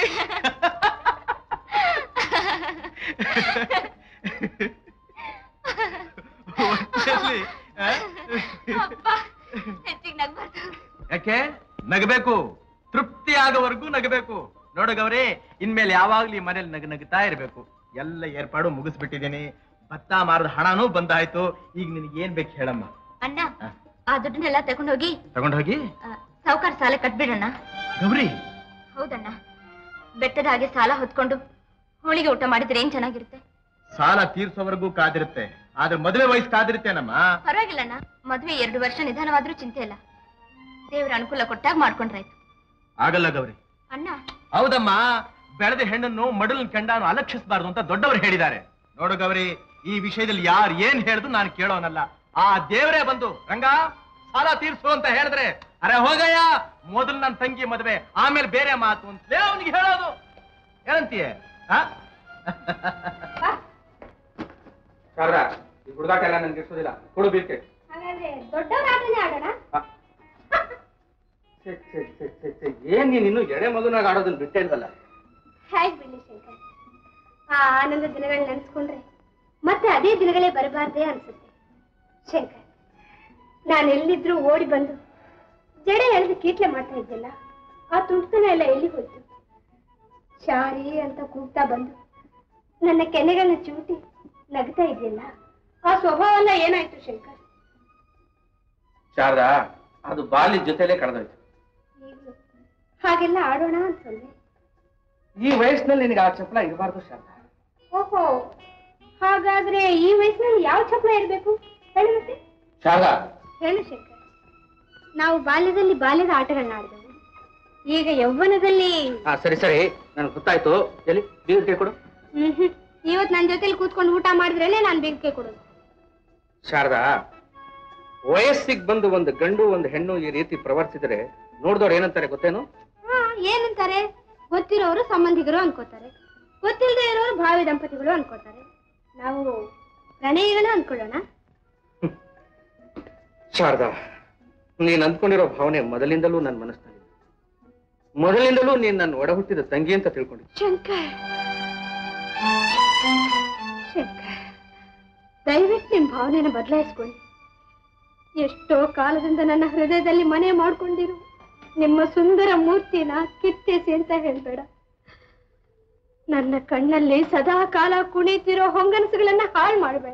ಒಟ್ಟಲ್ಲಿ, ಆ? ಹೆಚ್ಚಿಗೆ ನಗ್ಬಾರ್ದು ಯಾಕೆ ನಗಬೇಕು ತೃಪ್ತಿ ಆಗೋವರೆಗೂ ನಗಬೇಕು ನೋಡು ಗೌರಿ ಇನ್ಮೇಲೆ ಯಾವಾಗ್ಲೂ ಈ ಮನೇಲಿ ನಗ ನಗ್ತಾ ಇರ್ಬೇಕು ಎಲ್ಲ ಏರ್ಪಾಡು ಮುಗಿಸ್ಬಿಟ್ಟಿದ್ದೀನಿ ಭತ್ತ ಮಾರದ ಹಣನೂ ಬಂದಾಯ್ತು ಈಗ ನಿನಗೆ ಏನ್ ಬೇಕು ಹೇಳಮ್ಮ ಅಣ್ಣ ಆ ದುಡ್ಡನ್ನೆಲ್ಲ ತಗೊಂಡೋಗಿ ತಗೊಂಡ್ ಹೋಗಿ ಸಾವುಕಾರ ಸಾಲ ಕಟ್ಬಿಡಣ್ಣ ಗೌರಿ ಹೌದಣ್ಣ ಬೆಟ್ಟದ ಹಾಗೆ ಸಾಲ ಹೊತ್ಕೊಂಡು ಹೋಳಿಗೆ ಊಟ ಮಾಡಿದ್ರೆ ಏನ್ ಚೆನ್ನಾಗಿರುತ್ತೆ ಸಾಲ ತೀರ್ಸೋವರೆಗೂ ಕಾದಿರುತ್ತೆ ಆದ್ರೆ ಮದುವೆ ವಯಸ್ಸು ಕಾದಿರುತ್ತೇನಮ್ಮ ಪರವಾಗಿಲ್ಲಣ್ಣ ಮದ್ವೆ ಎರಡು ವರ್ಷ ನಿಧಾನವಾದ್ರೂ ಚಿಂತೆ ಇಲ್ಲ ದೇವ್ರ ಅನುಕೂಲ ಕೊಟ್ಟಾಗ ಮಾಡ್ಕೊಂಡ್ರಾಯ್ತು ಆಗಲ್ಲ ಗೌರಿ ಅಣ್ಣ ಹೌದಮ್ಮ ಬೆಳೆದ ಹೆಣ್ಣನ್ನು ಮಡಲ್ ಕೆಂಡಾನು ಅಲಕ್ಷಿಸಬಾರ್ದು ಅಂತ ದೊಡ್ಡವರು ಹೇಳಿದ್ದಾರೆ ನೋಡು ಗೌರಿ ಈ ವಿಷಯದಲ್ಲಿ ಯಾರು ಏನ್ ಹೇಳಿದ್ರು ನಾನು ಕೇಳೋನಲ್ಲ ಆ ದೇವರೇ ಬಂದು ರಂಗ ಸಾಲ ತೀರ್ಸು ಅಂತ ಹೇಳಿದ್ರೆ ಅರೆ ಹೋಗಯ್ಯ ಮೊದಲು ನನ್ನ ತಂಗಿ ಮದುವೆ ಆಮೇಲೆ ಬೇರೆ ಮಾತು ಅಂತ ಅವನಿಗೆ ಹೇಳೋದು ಏನಂತೀಯ ಈ ಹುಡುಗಾಟ ಎಲ್ಲ ನನ್ಗೆ ಇರ್ಸೋದಿಲ್ಲ ಕೊಡು ಬೀರ್ಕೆ ಹಾಗಾದ್ರೆ ದೊಡ್ಡವರಾದ್ರೆ ಆಡೋಣ ಛೆ, ಛೆ, ಛೆ, ಛೆ, ಛೆ, ಏನ್ ನೀನ್ ಇನ್ನು ಎಳೆ ಮಗುನಾಗ ಆಡೋದನ್ನ ಬಿಟ್ಟೇ ಇಲ್ವಲ್ಲ ಹೇಗ್ ಬಿಡ್ಲಿ ಶಂಕರ್ ಆ ಆನಂದ ದಿನಗಳನ್ನ ನೆನ್ಸ್ಕೊಂಡ್ರೆ ಮತ್ತೆ ಅದೇ ದಿನಗಳೇ ಬರಬಾರ್ದೇ ಅನ್ಸುತ್ತೆ ಶಂಕರ್ ನಾನು ಎಲ್ಲಿದ್ರು ಓಡಿ ಬಂದು ಜಡೆ ಎಳೆದು ಕೀಟ್ಲೆ ಮಾಡ್ತಾ ಇದ್ದೆಲ್ಲ ಆ ತುಂಟತನ ಎಲ್ಲ ಎಲ್ಲಿ ಹೋಯ್ತು ಶಾರಿ ಅಂತ ಕೂಗ್ತಾ ಬಂದು ನನ್ನ ಕೆನ್ನೆಗಳನ್ನ ಚೂಟಿ ನಗ್ತಾ ಇದೆಯಲ್ಲ ಆ ಸ್ವಭಾವ ಎಲ್ಲ ಏನಾಯ್ತು ಶಂಕರ್ ಶಾರದಾ ಅದು ಬಾಲಿ ಜೊತೆಲೇ ಕಳೆದೋಯ್ತು ಈಗ್ಲೂ ಹಾಗೆಲ್ಲ ಆಡೋಣ ಅಂತಂದೆ ಈ ವಯಸ್ಸಿನಲ್ಲಿ ನಿನಗೆ ಆ ಚಪ್ಪಲ ಇರಬಾರ್ದು ಶಾರದಾ ಓಹೋ ಹಾಗಾದ್ರೆ ಈ ವಯಸ್ಸಿನಲ್ಲಿ ಯಾವ ಚಪ್ಪಲ ಇರಬೇಕು ಹೇಳು ಮತ್ತೆ ಶಾರದಾ ಹೇಳು ಶಂಕರ್ ನಾವು ಬಾಲ್ಯದಲ್ಲಿ ಬಾಲ್ಯದ ಆಟಗಳನ್ನ ಆಡಿದೆವು ಈಗ ಯೌವನದಲ್ಲಿ ಹಾ ಸರಿ ಸರಿ ನನಗೆ ಗೊತ್ತಾಯ್ತು ಎಲ್ಲಿ ಬೀಗ ಕೈ ಕೊಡು ಹ್ಮ್ ಹ್ಮ್ ಇವತ್ತು ನನ್ನ ಜೊತೆಲಿ ಕೂತ್ಕೊಂಡು ಊಟ ಮಾಡಿದ್ರೇನೆ ನಾನು ಬೇಗ ಕೊಡೋದು ಶಾರದಾ ವಯಸ್ಸಿಗೆ ಬಂದು ಒಂದು ಗಂಡು ಒಂದು ಹೆಣ್ಣು ಈ ರೀತಿ ಪ್ರವರ್ತಿಸಿದ್ರೆ ನೋಡ್ದವ್ರು ಏನಂತಾರೆ ಗೊತ್ತೇನು ಹಾ ಏನಂತಾರೆ ಗೊತ್ತಿರೋರು ಸಂಬಂಧಿಕರು ಅನ್ಕೋತಾರೆ ಗೊತ್ತಿಲ್ಲದೆ ಇರೋರು ಭಾವಿ ದಂಪತಿಗಳು ಅನ್ಕೋತಾರೆ ನಾವು ಪ್ರಣಯಿಗಳು ಅನ್ಕೊಳ್ಳೋಣ ಶಾರದಾ ನೀನ್ ಅಂದ್ಕೊಂಡಿರೋ ಭಾವನೆ ಮೊದಲಿಂದಲೂ ನನ್ನ ಮನಸ್ಸಿನಲ್ಲಿ ಮೊದಲಿಂದಲೂ ನೀನ್ ನನ್ನ ಒಡ ಹುಟ್ಟಿದ ತಂಗಿ ಅಂತ ತಿಳ್ಕೊಂಡಿದ್ದೆ ಶಂಕರ್ ಶಂಕರ್ ದಯವಿಟ್ಟು ನಿಮ್ ಭಾವನೆನ ಬದಲಾಯಿಸ್ಕೊಳ್ಳಿ ಎಷ್ಟೋ ಕಾಲದಿಂದ ನನ್ನ ಹೃದಯದಲ್ಲಿ ಮನೆ ಮಾಡ್ಕೊಂಡಿರು ನಿಮ್ಮ ಸುಂದರ ಮೂರ್ತಿನ ಕಿತ್ತೆಸಿ ಅಂತ ಹೇಳ್ಬೇಡ ನನ್ನ ಕಣ್ಣಲ್ಲಿ ಸದಾ ಕಾಲ ಕುಣಿತಿರೋ ಹೊಂಗನಸುಗಳನ್ನ ಹಾಳು ಮಾಡಬೇಡ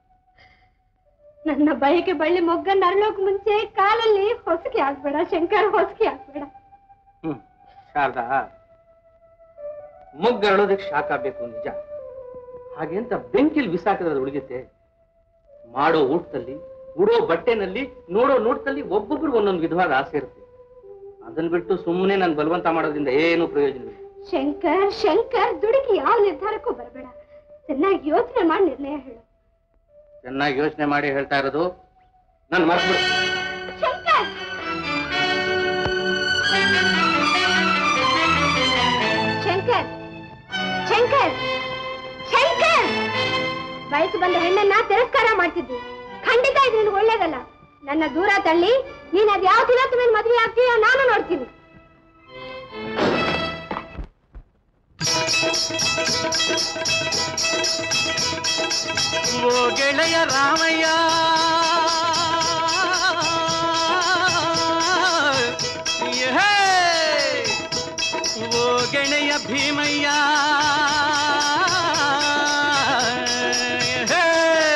ನನ್ನ ಬಯಕೆ ಬಳ್ಳಿ ಮೊಗ್ಗನ್ನ ಅರಳೋಕ್ ಮುಂಚೆ ಕಾಲಲ್ಲಿ ಹೊಸಕಿ ಆಗ್ಬೇಡ ಶಂಕರ್ ಹೊಸಕಿ ಆಗ್ಬೇಡ ಹ್ಮ್ ಶಾರದಾ ಮುಗ್ಗರಳೋದಕ್ಕೆ ಶಾಖ ಬೇಕು ನಿಜ ಹಾಗೆ ಅಂತ ಬೆಂಕಿಲ್ ಬಿಸಾಕಿದ್ರೆ ಅದು ಉಳಿಯುತ್ತೆ ಮಾಡೋ ಊಟದಲ್ಲಿ ಉಡೋ ಬಟ್ಟೆನಲ್ಲಿ ನೋಡೋ ನೋಟದಲ್ಲಿ ಒಬ್ಬೊಬ್ರು ಒಂದೊಂದು ವಿಧವಾದ ಆಸೆ ಇರುತ್ತೆ ಅದನ್ನ ಬಿಟ್ಟು ಸುಮ್ಮನೆ ನಾನು ಬಲವಂತ ಮಾಡೋದ್ರಿಂದ ಏನು ಪ್ರಯೋಜನ ಇಲ್ಲ ಶಂಕರ್ ಶಂಕರ್ ದುಡುಕಿ ಯಾವ ನಿರ್ಧಾರಕ್ಕೂ ಬರಬೇಡ ಚೆನ್ನಾಗಿ ಯೋಚನೆ ಮಾಡಿ ನಿರ್ಣಯ ಹೇಳು ಚೆನ್ನಾಗಿ ಯೋಚನೆ ಮಾಡಿ ಹೇಳ್ತಾ ಇರೋದು ನಾನು ಮರ್ತ್ಬಿಡು ಶಂಕರ್ ಶಂಕರ್ ಶಂಕರ್ ಶಂಕರ್ ವಯಸ್ಸು ಬಂದ ಹೆಣ್ಣನ್ನ ತಿರಸ್ಕಾರ ಮಾಡ್ತಿದ್ದಿ ಖಂಡಿತ ಇದು ನಿನ್ಗೆ ಒಳ್ಳೇದಲ್ಲ ನನ್ನ ದೂರ ತಳ್ಳಿ ನೀನ್ ಅದ್ ಯಾವ ದಿನ ಮೇಲೆ ಮದುವೆ ಆಗ್ತೀಯೋ ನಾನು ನೋಡ್ತೀನಿ ಓ ಗೆಳೆಯ ರಾಮಯ್ಯ ಹೇ! ಓ ಗೆಳೆಯ ಭೀಮಯ್ಯ ಹೇ!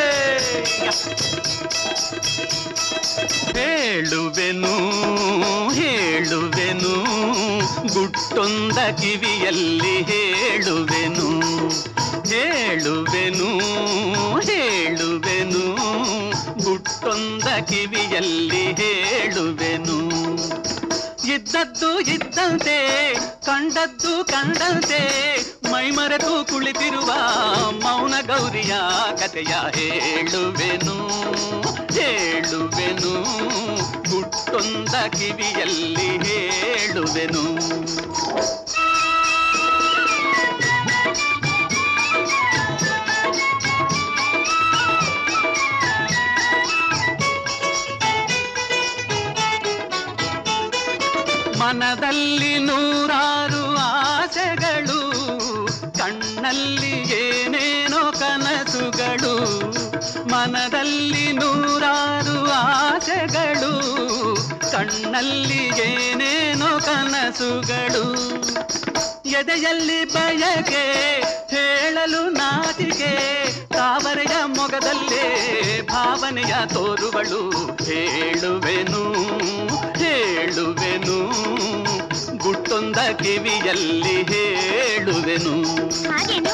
ಹೇಳುವೆನು ಹೇಳುವೆನು ಗುಟ್ಟೊಂದ ಕಿವಿಯಲ್ಲಿ ಹೇಳುವೆನು ಹೇಳುವೆನು ಹೇಳುವೆನು ಗುಟ್ಟೊಂದ ಕಿವಿಯಲ್ಲಿ ಹೇಳುವೆನು ಇದ್ದದ್ದು ಇದ್ದಂತೆ ಕಂಡದ್ದು ಕಂಡಂತೆ ಮೈಮರೆತು ಕುಳಿತಿರುವ ಮೌನ ಗೌರಿಯ ಕಥೆಯ ಹೇಳುವೆನು ಹೇಳುವೆನು ಗುಟ್ಟೊಂದ ಕಿವಿಯಲ್ಲಿ ಹೇಳುವೆನು ಮನದಲ್ಲಿ ನೂರಾರು ಆಸೆಗಳು ಕಣ್ಣಲ್ಲಿ ಏನೇನೋ ಕನಸುಗಳು ಮನದಲ್ಲಿ ನೂರಾರು ಆಸೆಗಳು ಕಣ್ಣಲ್ಲಿ ಏನೇನೋ ಕನಸುಗಳು ಎದೆಯಲ್ಲಿ ಬಯಕೆ ಹೇಳಲು ನಾಚಿಕೆ ತಾವರೆಯ ಮೊಗದಲ್ಲೇ ಭಾವನೆಯ ತೋರುವಳು ಹೇಳುವೆನು ಹೇಳುವೆನು ಗುಟ್ಟೊಂದ ಕಿವಿಯಲ್ಲಿ ಹೇಳುವೆನು ಹಾಗೇನು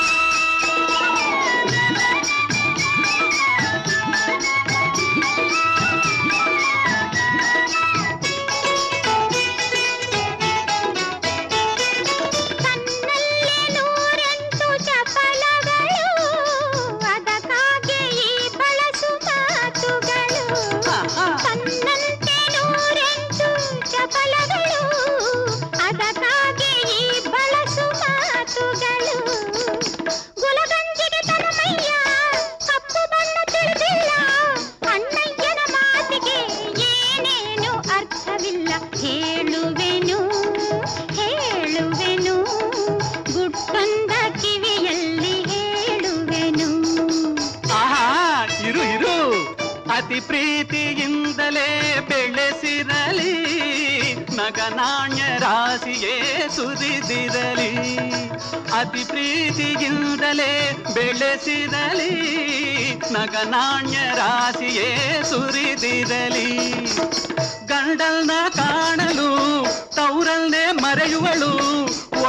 ಕಣ್ಣಲ್ಲಿ ನೂರೆಂಟು ಚಪಲಗಳು ಅದಕ್ಕಾಗಿ ಈ ಬಳಸು ಮಾತುಗಳು ಕಣ್ಣಂತೆ ನೂರೆಂಟು ಚಪಲಗಳು ಅದಕ್ಕಾಗಿ ಈ ಬಳಸು ಮಾತುಗಳು ಗುಲಗಂಜಿಗೆ ತನಮಯ್ಯ ಕಪ್ಪು ಬಣ್ಣ ತಿಳಿದಿಲ್ಲ ಅಣ್ಣಯ್ಯನ ಮಾತಿಗೆ ಏನೇನು ಅರ್ಥವಿಲ್ಲ ಹೇಳುವೆನು ಹೇಳುವೆನು ಗುಟ್ಟೊಂದ ಕಿವಿಯಲ್ಲಿ ಹೇಳುವೆನು ಆಹಾ ಇರು ಇರು ಅತಿ ಪ್ರೀತಿಯಿಂದಲೇ ಬೆಳೆಸಿರಲಿ ನಗನಾಣ್ಯ ರಾಶಿಯೇ ಸುರಿದಿರಲಿ ಅತಿ ಪ್ರೀತಿಯಿಂದಲೇ ಬೆಳೆಸಿರಲಿ ನಗನಾಣ್ಯ ರಾಶಿಯೇ ಸುರಿದಿರಲಿ ಗಂಡಲ್ನ ಕಾಣಲು ತೌರಲ್ನೇ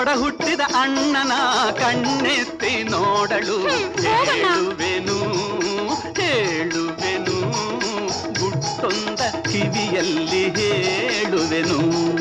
ಒಡ ಹುಟ್ಟಿದ ಅಣ್ಣನ ಕಣ್ಣೆತ್ತಿ ನೋಡಲು ಹೇಳುವೆನು ಹೇಳುವೆನು ಗುಟ್ಟೊಂದ ಕಿವಿಯಲ್ಲಿ ಹೇಳುವೆನು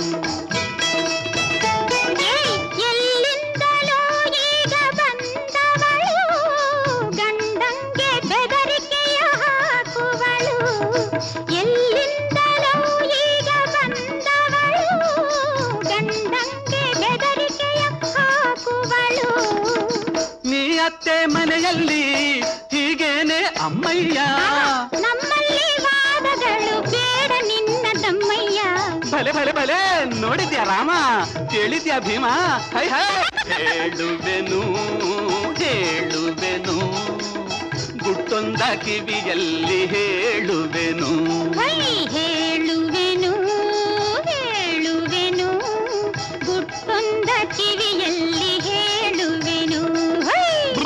ಎಲ್ಲಿಂದಲೋ ಈಗ ಬಂದವಳು ಗಂಡಂಗೆ ಬೆದರಿಕೆಯ ಹಾಕುವಳು ಎಲ್ಲಿಂದಲೋ ಈಗ ಬಂದವಳು ಗಂಡಂಗೆ ಬೆದರಿಕೆಯ ಹಾಕುವಳು ನೀ ಅತ್ತೆ ಮನೆಯಲ್ಲಿ ಹೀಗೇನೆ ಅಮ್ಮಯ್ಯ ನಮ್ಮಲ್ಲಿ ವಾದಗಳು ಬೇಡ ನಿನ್ನ ತಮ್ಮಯ್ಯ ಭಲೆ ಭಲೆ ಭಲೆ ನೋಡಿದ್ಯಾ ರಾಮ ಕೇಳಿದ್ಯಾ ಭೀಮ ಹೈ ಹೈ ಹೇಳುವೆನು ಹೇಳುವೆನು ಗುಟ್ಟೊಂದ ಕಿವಿಯಲ್ಲಿ ಹೇಳುವೆನು ಹೈ ಹೇಳುವೆನು ಹೇಳುವೆನು ಗುಟ್ಟೊಂದ ಕಿವಿಯಲ್ಲಿ ಹೇಳುವೆನು ಹೈ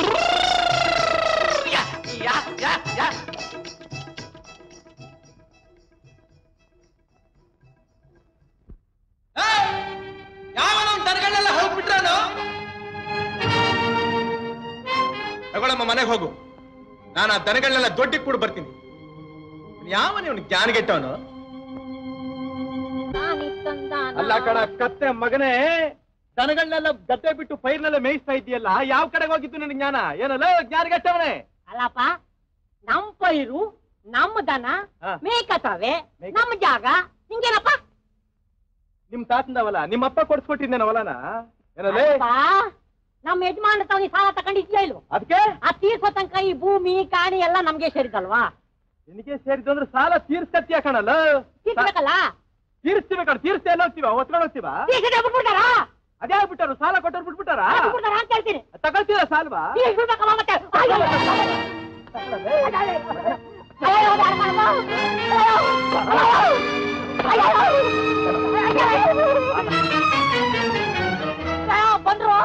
ಯಾ, ಯಾ, ಯಾ, ಯಾ. ಯಾವನ ದನಗಳನ್ನೆಲ್ಲ ಹೋಗ್ಬಿಟ್ರಾನು ತಗೊಳಮ್ಮ ಮನೆಗೆ ಹೋಗು ನಾನು ಆ ದನಗಳನ್ನೆಲ್ಲ ದೊಡ್ಡಿಗೆ ಕೂಡ ಬರ್ತೀನಿ ಯಾವ ನೀವು ಜ್ಞಾನಗೆಟ್ಟವನು ಅಲ್ಲ ಕಣ ಕತ್ತೆ ಮಗನೇ ದನಗಳನ್ನೆಲ್ಲ ಗದ್ದೆ ಬಿಟ್ಟು ಪೈರ್ನೆಲ್ಲ ಮೇಯಿಸ್ತಾ ಇದೆಯಲ್ಲ ಯಾವ ಕಡೆಗೆ ಹೋಗಿದ್ದು ನಿನ್ ಜ್ಞಾನ ಏನಲ್ಲ ಜ್ಞಾನಗೆಟ್ಟವನೇ ಅಲ್ಲಪ್ಪ ನಮ್ ಪೈರು ನಮ್ಮ ದನ ಹಾ. ಮೇಯ್ಕತಾವೆ ಮೇಯ್ಕ- ನಮ್ ಜಾಗ ನಿಂಗೇನಪ್ಪ ನಿಮ್ ತಾತಂದವಲ್ಲ ನಿಮ್ಮಪ್ಪ ಕೊಡ್ಸ್ಕೊಟ್ಟಿದ್ದೇನ ಹೊಲನ ಏನಲ್ಲೇ ಅಪ್ಪ, ನಮ್ಮ ಯಜಮಾನ ತವನಿ ಸಾಲ ತಕೊಂಡಿದ್ಯಾ ಇಲ್ವೋ ಅದಕ್ಕೆ ಆ ತೀರ್ಸೋ ತನಕ ಈ ಭೂಮಿ ಕಾಣಿ ಎಲ್ಲ ನಮ್ಗೆ ಸೇರಿದಲ್ವಾ ನಿನಗೆ ಸೇರಿದ್ದು ಅಂದ್ರೆ ಸಾಲ ತೀರ್ಸ್ಕತ್ತೀಯ ಕಣಲ್ಲ ತೀರ್ಸ್ಬೇಕಲ್ಲ ತೀರಿಸ್ತೀವಿ ಕಣ ತೀರಿಸ್ತಾ ಎಲ್ಲ ಹೋಗ್ತೀವ ಒತ್ಕೊಂಡು ಹೋಗ್ತೀವ ತೀರ್ಸದೆ ಬಿಟ್ಬಿಡ್ತಾರ ಅದೇ ಆಗ್ಬಿಟ್ಟಾರು ಸಾಲ ಕೊಟ್ಟರು ಬಿಟ್ಬಿಟ್ಟಾರ ಬಿಟ್ಬಿಡ್ತಾರ ಅಂತ ಹೇಳ್ತೀನಿ ತಗೊಳ್ತೀರ ಸಾಲ್ವಾ ತೀರ್ಸ್ಬಿಡ್ಬೇಕಮ್ಮ ಮತ್ತೆ ಅಯ್ಯೋ, ಅಯ್ಯೋ, ಬ್ಯಾಡ ಮಾಡಮ್ಮ. ಅಯ್ಯೋ, ಅಯ್ಯೋ, ಅಯ್ಯೋ, ಬಂದ್ರು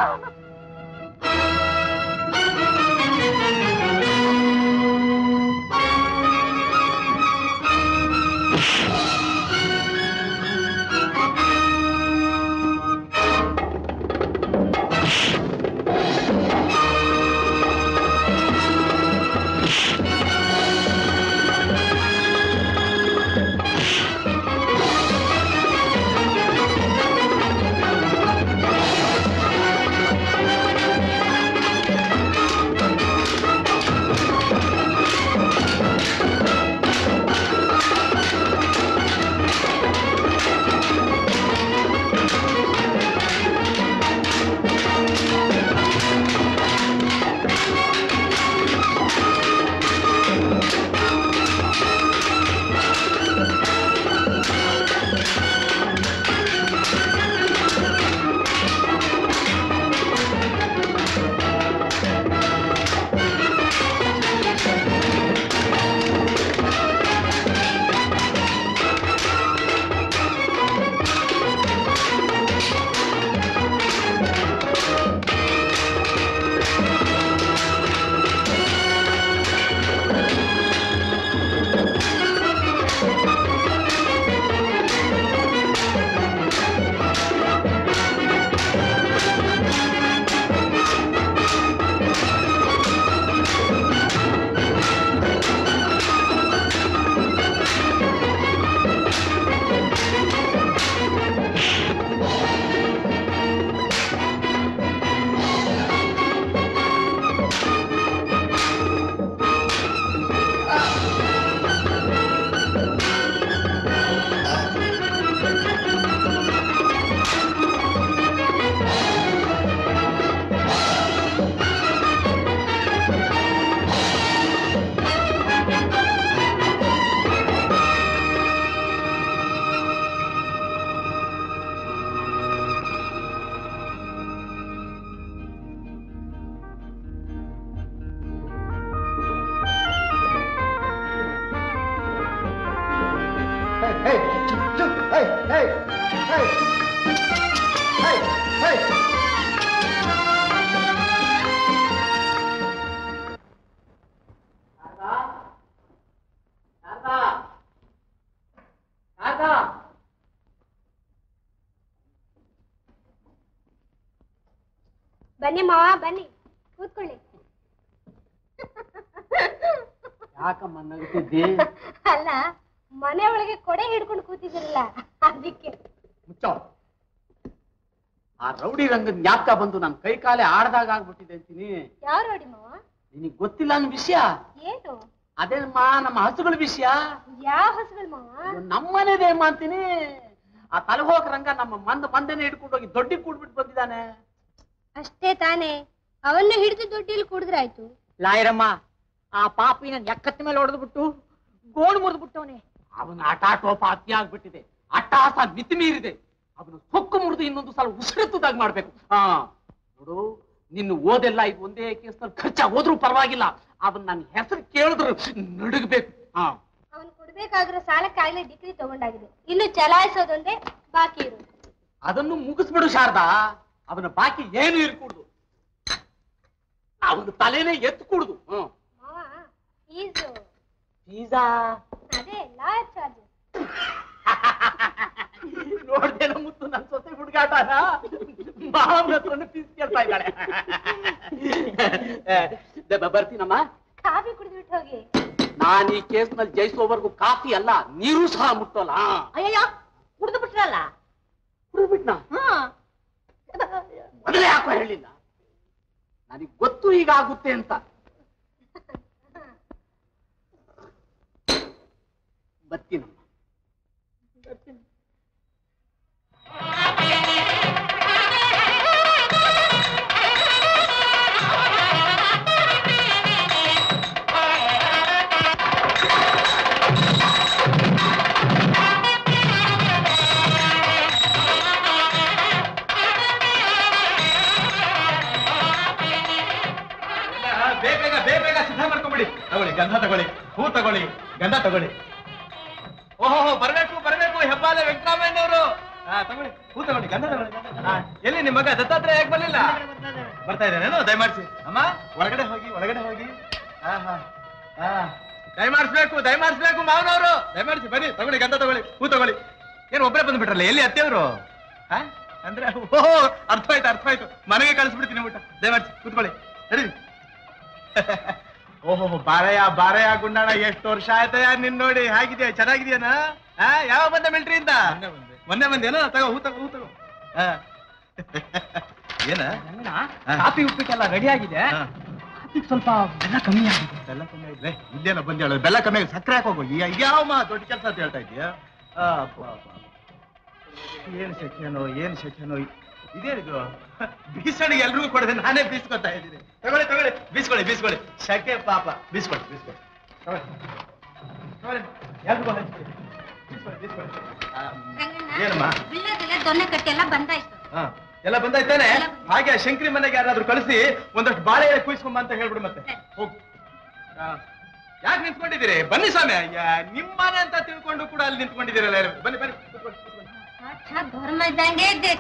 ಬನ್ನಿ ಮಾವ ಬನ್ನಿ ಕೂತ್ಕೊಳ್ಳಿ ಯಾಕಮ್ಮ ನಗ್ತಿದ್ದಿ ಅಲ್ಲ ಮನೆ ಒಳಗೆ ಕೊಡೆ ಹಿಡ್ಕೊಂಡು ಕೂತಿದ್ರಲ್ಲ ಅದಕ್ಕೆ ಮುಚ್ಚ ಆ ರೌಡಿ ರಂಗದ ಜ್ಞಾಪಕ ಬಂದು ನನ್ನ ಕೈ ಕಾಲೇ ಆಡ್ದಾಗ ಆಗ್ಬಿಟ್ಟಿದೆ ಅಂತೀನಿ ಯಾವ ನೋಡಿ ಮಾವ ನಿನಗ್ ಗೊತ್ತಿಲ್ಲ ಅನ್ನೋ ವಿಷಯ ಏನು ಅದೇನಮ್ಮ ನಮ್ಮ ಹಸುಗಳ ವಿಷಯ ಯಾವ ಹಸುಗಳು ಮಾವ ನಮ್ಮನೇದೇಮ್ಮ ಅಂತೀನಿ ಆ ತಲಹೋಗ ರಂಗ ನಮ್ಮ ಮಂದ ಮಂದನೆ ಹಿಡ್ಕೊಂಡು ಹೋಗಿ ದೊಡ್ಡಿ ಕೂಡ್ಬಿಟ್ಟು ಬಂದಿದ್ದಾನೆ ಅಷ್ಟೇ ತಾನೇ ಅವನ್ನು ಹಿಡಿದು ದುಡ್ಡಿಲ್ ಕುಡಿದ್ರಾಯ್ತು ಲಾಯರಮ್ಮ ಆ ಪಾಪಿನ ಎಕ್ಕತ್ತ ಮೇಲೆ ಹೊಡೆದು ಬಿಟ್ಟು ಗೋಣು ಮುರಿದು ಬಿಟ್ಟವನೆ ಅವನ ಆಟಾಟೋಪ ಅತಿ ಆಗ್ಬಿಟ್ಟಿದೆ ಅಟ್ಟಹಾಸ ಮಿತಿ ಮೀರಿದೆ ಅವನು ಸೊಕ್ಕು ಮುರಿದು ಇನ್ನೊಂದು ಸಲ ಉಸಿರೆತ್ತದಾಗ ಮಾಡ್ಬೇಕು ಹಾ ನೋಡು ನಿನ್ನ ಓದೆಲ್ಲ ಇದು ಒಂದೇ ಕೇಸ್ನಲ್ಲಿ ಖರ್ಚಾಗಿ ಹೋದ್ರೂ ಪರವಾಗಿಲ್ಲ ಅವನ್ ನನ್ನ ಹೆಸರು ಕೇಳಿದ್ರು ನಡುಗಬೇಕು ಹಾ ಅವನು ಕೊಡ್ಬೇಕಾಗಿರೋ ಸಾಲಕ್ಕಾಗ್ಲೇ ಡಿಗ್ರಿ ತಗೊಂಡಾಗಿದೆ ಇನ್ನು ಚಲಾಯಿಸೋದೊಂದೇ ಬಾಕಿ ಇರೋದು ಅದನ್ನು ಮುಗಿಸ್ಬಿಡು ಶಾರದಾ ಅವನ ಬಾಕಿ ಏನು ಇರ್ಕೂಡ್ದು ಅವನ ತಲೆನೇ ಎತ್ತು ಕುಡ್ದು ಹ್ಮ್ ಮಾವ ಫೀಸು ಫೀಸಾ ಅದೇ ಲಾಯರ್ ಚಾರ್ಜ್ ನೋಡ್ದೇನ ಮುತ್ತು ನನ್ ಸೊಸೆ ಹುಡುಗಾಟನ ಮಾವನ ಹತ್ರನು ಫೀಸ್ ಕೇಳ್ತಾ ಇದ್ದಾಳೆ ದ- ಬ- ಬರ್ತೀನಮ್ಮ ಕಾಫಿ ಕುಡಿದ್ಬಿಟ್ಟು ಹೋಗಿ ನಾನ್ ಈ ಕೇಸ್ನಲ್ಲಿ ಜಯಿಸೋವರೆಗೂ ಕಾಫಿ ಅಲ್ಲ ನೀರು ಸಹ ಮುಟ್ಟೋಲ್ಲ ಅಯ್ಯಯ್ಯೋ ಕುಡಿದು ಬಿಟ್ರಲ್ಲ ಬಿಟ್ನಾ ಹ್ಮ್ ಮೊದಲೇ ಯಾಕೋ ಹೇಳಿಲ್ಲ ನನಗೆ ಗೊತ್ತು ಈಗ ಆಗುತ್ತೆ ಅಂತ ಬರ್ತೀನಮ್ಮ ಬೇಗ ಬೇಗ ಬೇಗ ಬೇಗ ಸಿದ್ಧ ಮಾಡ್ಕೊಂಬಿಡಿ ತಗೊಳ್ಳಿ ಗಂಧ ತಗೊಳ್ಳಿ ಹೂ ತಗೊಳ್ಳಿ ಗಂಧ ತಗೊಳ್ಳಿ ಓಹೋ ಬರಬೇಕು ಬರಬೇಕು ಹೆಬ್ಬಾಲೆ ವೆಂಕಟರಾಮಯ್ಯನವರು ಹಾ ತಗೊಳ್ಳಿ ಹೂ ತಗೊಳ್ಳಿ ಗಂಧ ತಗೊಳ್ಳಿ ಹಾ, ಎಲ್ಲಿ ನಿಮ್ಮ ಮಗ ದತ್ತಾತ್ರೇಯ ಯಾಕೆ ಬರ್ಲಿಲ್ಲ ಬರ್ತಾ ಇದ್ದೇನೇನು ದಯಮಾಡಿಸಿ ಅಮ್ಮ ಒಳಗಡೆ ಹೋಗಿ ಒಳಗಡೆ ಹೋಗಿ ಹಾ ಹಾ ಹಾ ದಯಮಾಡಿಸ್ಬೇಕು ದಯಮಾಡಿಸ್ಬೇಕು ಮಾವನವರು ದಯಮಾಡಿಸಿ ಬನ್ನಿ ತಗೊಳ್ಳಿ ಗಂಧ ತಗೊಳ್ಳಿ ಹೂ ತಗೊಳ್ಳಿ ಏನು ಒಬ್ಬರೇ ಬಂದ್ಬಿಟ್ರಲ್ಲ ಎಲ್ಲಿ ಅತ್ತೆಯವರು ಹಾ ಅಂದ್ರೆ ಓಹೋ ಅರ್ಥವಾಯ್ತು ಅರ್ಥವಾಯ್ತು ಮನೆಗೆ ಕಳಿಸ್ಬಿಡ್ತೀನಿ ಊಟ ದಯಮಾಡಿಸಿ ಕೂತ್ಕೊಳ್ಳಿ ನಡೀರಿ ಓಹೋ ಬಾರಯ್ಯ ಬಾರಯ್ಯ ಗುಂಡಣ್ಣ ಎಷ್ಟು ವರ್ಷ ಆಯ್ತಯ್ಯ ನಿನ್ ನೋಡಿ ಹೇಗಿದೆಯಾ ಚೆನ್ನಾಗಿದ್ಯಾನ ಹಾ ಯಾವ ಬಂದ ಮಿಲ್ಟ್ರಿಯಿಂದ ಮೊನ್ನೆ ಬಂದೇನೋ ತಗೋ ಹೂ ತಗೋ ಹೂ ತಗೋ ಹಾ. ಏನ ಹಾ. ಕಾಫಿ ಉಪ್ಪಿಟ್ಟೆಲ್ಲ ರೆಡಿ ಆಗಿದೆ ಹಾ. ಕಾಫಿಗೆ ಸ್ವಲ್ಪ ಬೆಲ್ಲ ಕಮ್ಮಿ ಆಗಿದೆ ಬೆಲ್ಲ ಕಮ್ಮಿ ಆಗಿದ್ರೆ ಇಲ್ಲೇನೋ ಬಂದು ಹೇಳೋದು ಬೆಲ್ಲ ಕಮ್ಮಿ ಆಗಿ ಸಕ್ಕರೆ ಹಾಕೋಗು ಈ ಯಾವ ಮಾ ದೊಡ್ಡ ಕೆಲಸ ಅಂತ ಹೇಳ್ತಾ ಇದೀಯಾ ಆ, ಅಪ್ಪ, ಅಪ್ಪ. ಏನ್ ಸೆಕೆನೋ ಏನ್ ಸೆಕೆನೋ ಇದೇನಿದು ಬೀಸಣಿಗೆ ಎಲ್ರಿಗೂ ಕೊಡದೆ ನಾನೇ ಬೀಸ್ಕೊತಾ ಇದ್ದೀನಿ ತಗೊಳ್ಳಿ ತಗೊಳ್ಳಿ ಬೀಸ್ಕೊಳ್ಳಿ ಬೀಸ್ಕೊಳ್ಳಿ ಶಕೆ ಪಾಪ ಬೀಸ್ಕೊಳ್ಳಿ ಬೀಸ್ಕೊಳ್ಳಿ ತಗೊಳ್ಳಿ ತಗೊಳ್ಳಿ ಎಲ್ರಿಗೂ ಹಂಚ್ಕೊಳ್ಳಿ ಬೀಸ್ಕೊಳ್ಳಿ ಬೀಸ್ಕೊಳ್ಳಿ ಆ, ಏನಮ್ಮ ಬಿಲ್ಲದೆಲ್ಲ ದೊನ್ನೆ ಕಟ್ಟಿ ಎಲ್ಲ ಬಂದಾಯ್ತು ಹಾ ಎಲ್ಲ ಬಂದಾಯ್ತಾನೆ ಹಾಗೆ ಆ ಶಂಕರಿ ಮನೆಗೆ ಯಾರಾದ್ರೂ ಕಳಿಸಿ ಒಂದಷ್ಟು ಬಾಳೆ ಎಲೆ ಕುಯ್ಸ್ಕೊಂಬ ಅಂತ ಹೇಳ್ಬಿಡು ಮತ್ತೆ ಹೋಗ್ ಯಾಕೆ ನಿಂತ್ಕೊಂಡಿದ್ದೀರಿ ಬನ್ನಿ ಸ್ವಾಮಿ ಅಯ್ಯ, ನಿಮ್ಮನೆ ಅಂತ ತಿಳ್ಕೊಂಡು ಕೂಡ ಅಲ್ಲಿ ನಿಂತ್ಕೊಂಡಿದ್ದೀರಲ್ಲ ಎಲ್ಲರೂ. ಬನ್ನಿ ಬನ್ನಿ ಕೂತ್ಕೊಳ್ಳಿ, ಕೂತ್ಕೊಳ್ಳಿ. ಸಾಕ್ಷಾತ್ ಧರ್ಮ ಇದ್ದಂಗೆ ಇದ್ದೆ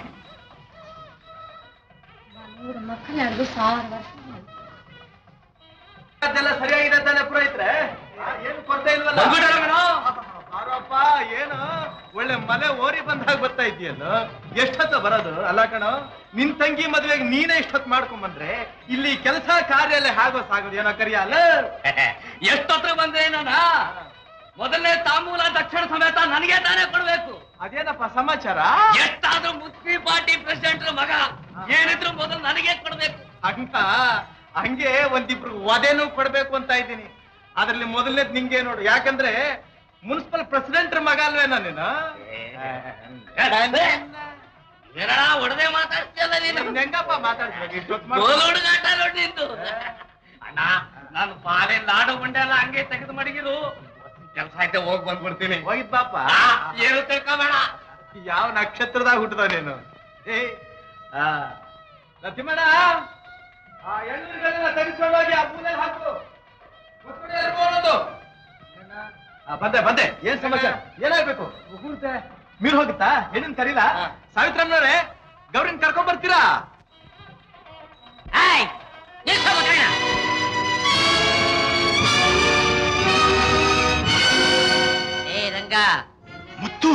ನೂರು ಮಕ್ಕಳು ನಡೆದು ಸಾವಿರ ವರ್ಷ ಆಯ್ತು. ಅದೆಲ್ಲ ಸರಿಯಾಗಿದೆ ತಾನೆ ಪುರೋಹಿತ್ರೆ ಆ, ಏನು ಕೊರತೆ ಇಲ್ವಲ್ಲ ಬಾರಪ್ಪ ಏನು ಒಳ್ಳೆ ಮಲೆ ಓರಿ ಬಂದಾಗ ಬರ್ತಾ ಇದೆಯಲ್ಲ ಎಷ್ಟೊತ್ತ ಬರೋದು ಅಲ್ಲ ಕಣೋ ನಿನ್ ತಂಗಿ ಮದುವೆಗೆ ನೀನೇ ಇಷ್ಟೊತ್ತು ಮಾಡ್ಕೊಂಡ್ ಬಂದ್ರೆ ಇಲ್ಲಿ ಕೆಲಸ ಕಾರ್ಯ ಎಲ್ಲ ಹಾಗೋ ಸಾಗೋದು ಏನೋ ಕರಿಯಲ್ಲ ಎಷ್ಟೊತ್ರ ಬಂದ್ರೆ ನಾನ ಮೊದಲನೇ ತಾಂಬೂಲ ದಕ್ಷಿಣ ಸಮೇತ ನನಗೆ ತಾನೇ ಕೊಡ್ಬೇಕು ಅದೇನಪ್ಪ ಸಮಾಚಾರ ಎಷ್ಟಾದ್ರೂ ಮುಸ್ಲಿ ಪಾರ್ಟಿ ಪ್ರೆಸಿಡೆಂಟ್ ಮಗ ಏನಿದ್ರು ಮೊದಲು ನನಗೆ ಕೊಡ್ಬೇಕು ಹಂಗ ಹಂಗೆ ಒಂದಿಬ್ರು ವಧೆನೂ ಕೊಡ್ಬೇಕು ಅಂತ ಇದ್ದೀನಿ ಅದ್ರಲ್ಲಿ ಮೊದಲನೇದ್ ನಿಂಗೆ ನೋಡು ಯಾಕಂದ್ರೆ ಮುನ್ಸಿಪಲ್ ಪ್ರೆಸಿಡೆಂಟ್ ಮಗ ಅಲ್ವೇನೋ ನೀನು ಏನಣ್ಣ ಹೊಡೆದೇ ಮಾತಾಡ್ತಿಯಲ್ಲ ನೀನು ನಿನ್ ಹೆಂಗಪ್ಪ ಮಾತಾಡ್ಬೇಕು ಇಷ್ಟೊತ್ತು ಗೋಲ್ ಮಾಡ್ಕೊಂಡು? ಹುಡುಗಾಟ ನೋಡಿ ನಿಂದು ಅಣ್ಣ ನಾನು ಪಾಲೆ ಲಾಡು ಗುಂಡೆ ಎಲ್ಲ ಹಂಗೆ ತೆಗೆದು ಮಡಗಿರು ಕೆಲಸ ಐತೆ ಹೋಗಿ ಬಂದ್ಬಿಡ್ತೀನಿ ಹೋಗಿದ್ ಬಾಪ ಆ, ಏನು ತಿಳ್ಕೊಬೇಡ ಯಾವ ನಕ್ಷತ್ರದಾಗ ಹುಟ್ಟದ ನೀನು ಏ ಆ ನಾ ತಿಮ್ಮಣ್ಣ ಆ ಎಳ್ನೀರ್ಗಳೆಲ್ಲ ತೆಗೆಸ್ಕೊಂಡೋಗಿ ಆ ಮೂಲೆಯಲ್ಲಿ ಹಾಕು ಮುಸ್ಕುಡಿ ಎಲ್ರಿಗೂ ಅನ್ನೋದು. ಆ, ಬಂದೆ ಬಂದೆ ಏನ್ ಸಮಾಚಾರ ಏನಾಗ್ಬೇಕು ಮೀರ್ ಹೋಗುತ್ತಾ ಹೆಣ್ಣಿನ ಕರೀಲಾ ಸಾವಿತ್ರಮ್ಮನವ್ರೆ ಗೌರಿನ ಕರ್ಕೊಂಡ್ ಬರ್ತೀರಾ ಏಯ್ ನಿಲ್ಸು ಮಕ್ಕಳನ್ನ. ಏ ರಂಗ ಮುತ್ತು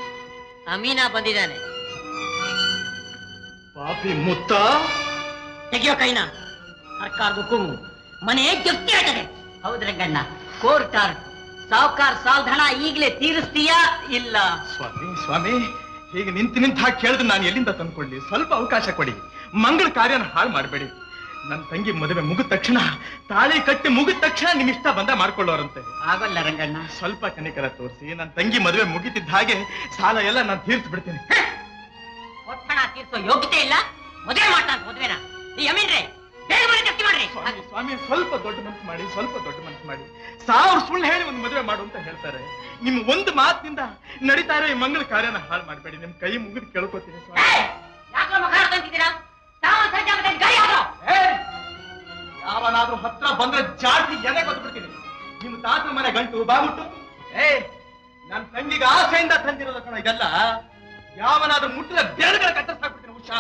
ಅಮೀನಾ ಬಂದಿದ್ದಾನೆ ಪಾಪಿ ಮುತ್ತ ತೆಗಿಯೋ ಕೈನ ಸರ್ಕಾರದ ಹುಕುಮು ಮನೆ ಜಪ್ತಿ ಆಗಿದೆ ಹೌದು ರಂಗಣ್ಣ ಕೋರ್ಟ್ ಆರ್ಟ್ ಸಾವುಕಾರ್ ಸಾಲದ ಹಣ ಈಗಲೇ ತೀರಿಸ್ತೀಯಾ ಇಲ್ಲ ಸ್ವಾಮಿ ಸ್ವಾಮಿ ಹೀಗೆ ನಿಂತು ನಿಂತು ಹಾಕಿ ಕೇಳಿದ್ರೆ ನಾನು ಎಲ್ಲಿಂದ ತಂದ್ಕೊಳ್ಳಿ ಸ್ವಲ್ಪ ಅವಕಾಶ ಕೊಡಿ ಮಂಗಳ ಕಾರ್ಯನ ಹಾಳು ಮಾಡಬೇಡಿ ನನ್ನ ತಂಗಿ ಮದುವೆ ಮುಗಿದ ತಕ್ಷಣ ತಾಳಿ ಕಟ್ಟಿ ಮುಗಿದ ತಕ್ಷಣ ನಿಮ್ ಇಷ್ಟ ಬಂದ ಮಾಡ್ಕೊಳ್ಳೋರಂತೆ ಆಗೋಲ್ಲ ರಂಗಣ್ಣ ಸ್ವಲ್ಪ ಕನಿಕರ ತೋರಿಸಿ ನನ್ನ ತಂಗಿ ಮದುವೆ ಮುಗಿತಿದ್ದ ಹಾಗೆ ಸಾಲ ಎಲ್ಲ ನಾನು ತೀರ್ಸ್ಬಿಡ್ತೀನಿ ಒತ್ತಡ ತೀರ್ಸೋ ಯೋಗ್ಯತೆ ಇಲ್ಲ ಮದುವೆ ಮಾಡ್ತಾನೆ ಮದುವೆನ ಈ ಅಮೀನ್ರೆ ಬೇಗ ಮನೆ ಜಪ್ತಿ ಮಾಡ್ರಿ ಸ್ವಾಮಿ ಸ್ವಾಮಿ ಸ್ವಲ್ಪ ದೊಡ್ಡ ಮನಸ್ಸು ಮಾಡಿ ಸ್ವಲ್ಪ ದೊಡ್ಡ ಮನಸ್ಸು ಮಾಡಿ ಸಾವಿರ ಸುಳ್ಳು ಹೇಳಿ ಒಂದು ಮದುವೆ ಮಾಡು ಅಂತ ಹೇಳ್ತಾರೆ ನಿಮ್ ಒಂದು ಮಾತಿನಿಂದ ನಡೀತಾ ಇರೋ ಈ ಮಂಗಳ ಕಾರ್ಯನ ಹಾಳು ಮಾಡಬೇಡಿ ನಿಮ್ ಕೈ ಮುಗಿದು ಕೇಳ್ಕೊತೀನಿ ಸ್ವಾಮಿ ಯಾಕೋ ಮಗ ತಂತಿದ್ದೀರಾ ಸಾಮಾನ್ ಸಂಜೆ ಆಗುತ್ತೆ, ಗಾಳಿ ಹಾಕೋ ಏಯ್! ಯಾವನಾದ್ರೂ ಹತ್ರ ಬಂದ್ರೆ ಜಾಸ್ತಿ ಎದೆ ಕೊಟ್ಬಿಡ್ತೀನಿ ನಿಮ್ಮ ತಾತನ ಮನೆ ಗಂಟು ಬಾಗುಟ್ಟು ಏ ನನ್ ತಂಗಿಗೆ ಆಸೆಯಿಂದ ತಂದಿರೋದು ಕಣ ಇದೆಲ್ಲ ಯಾವನಾದ್ರೂ ಮುಟ್ಟಿದ್ರೆ ಬೇರೆಗಳ ಕತ್ತರಿಸಾಕ್ಬಿಡ್ತೀನಿ ಹುಷಾ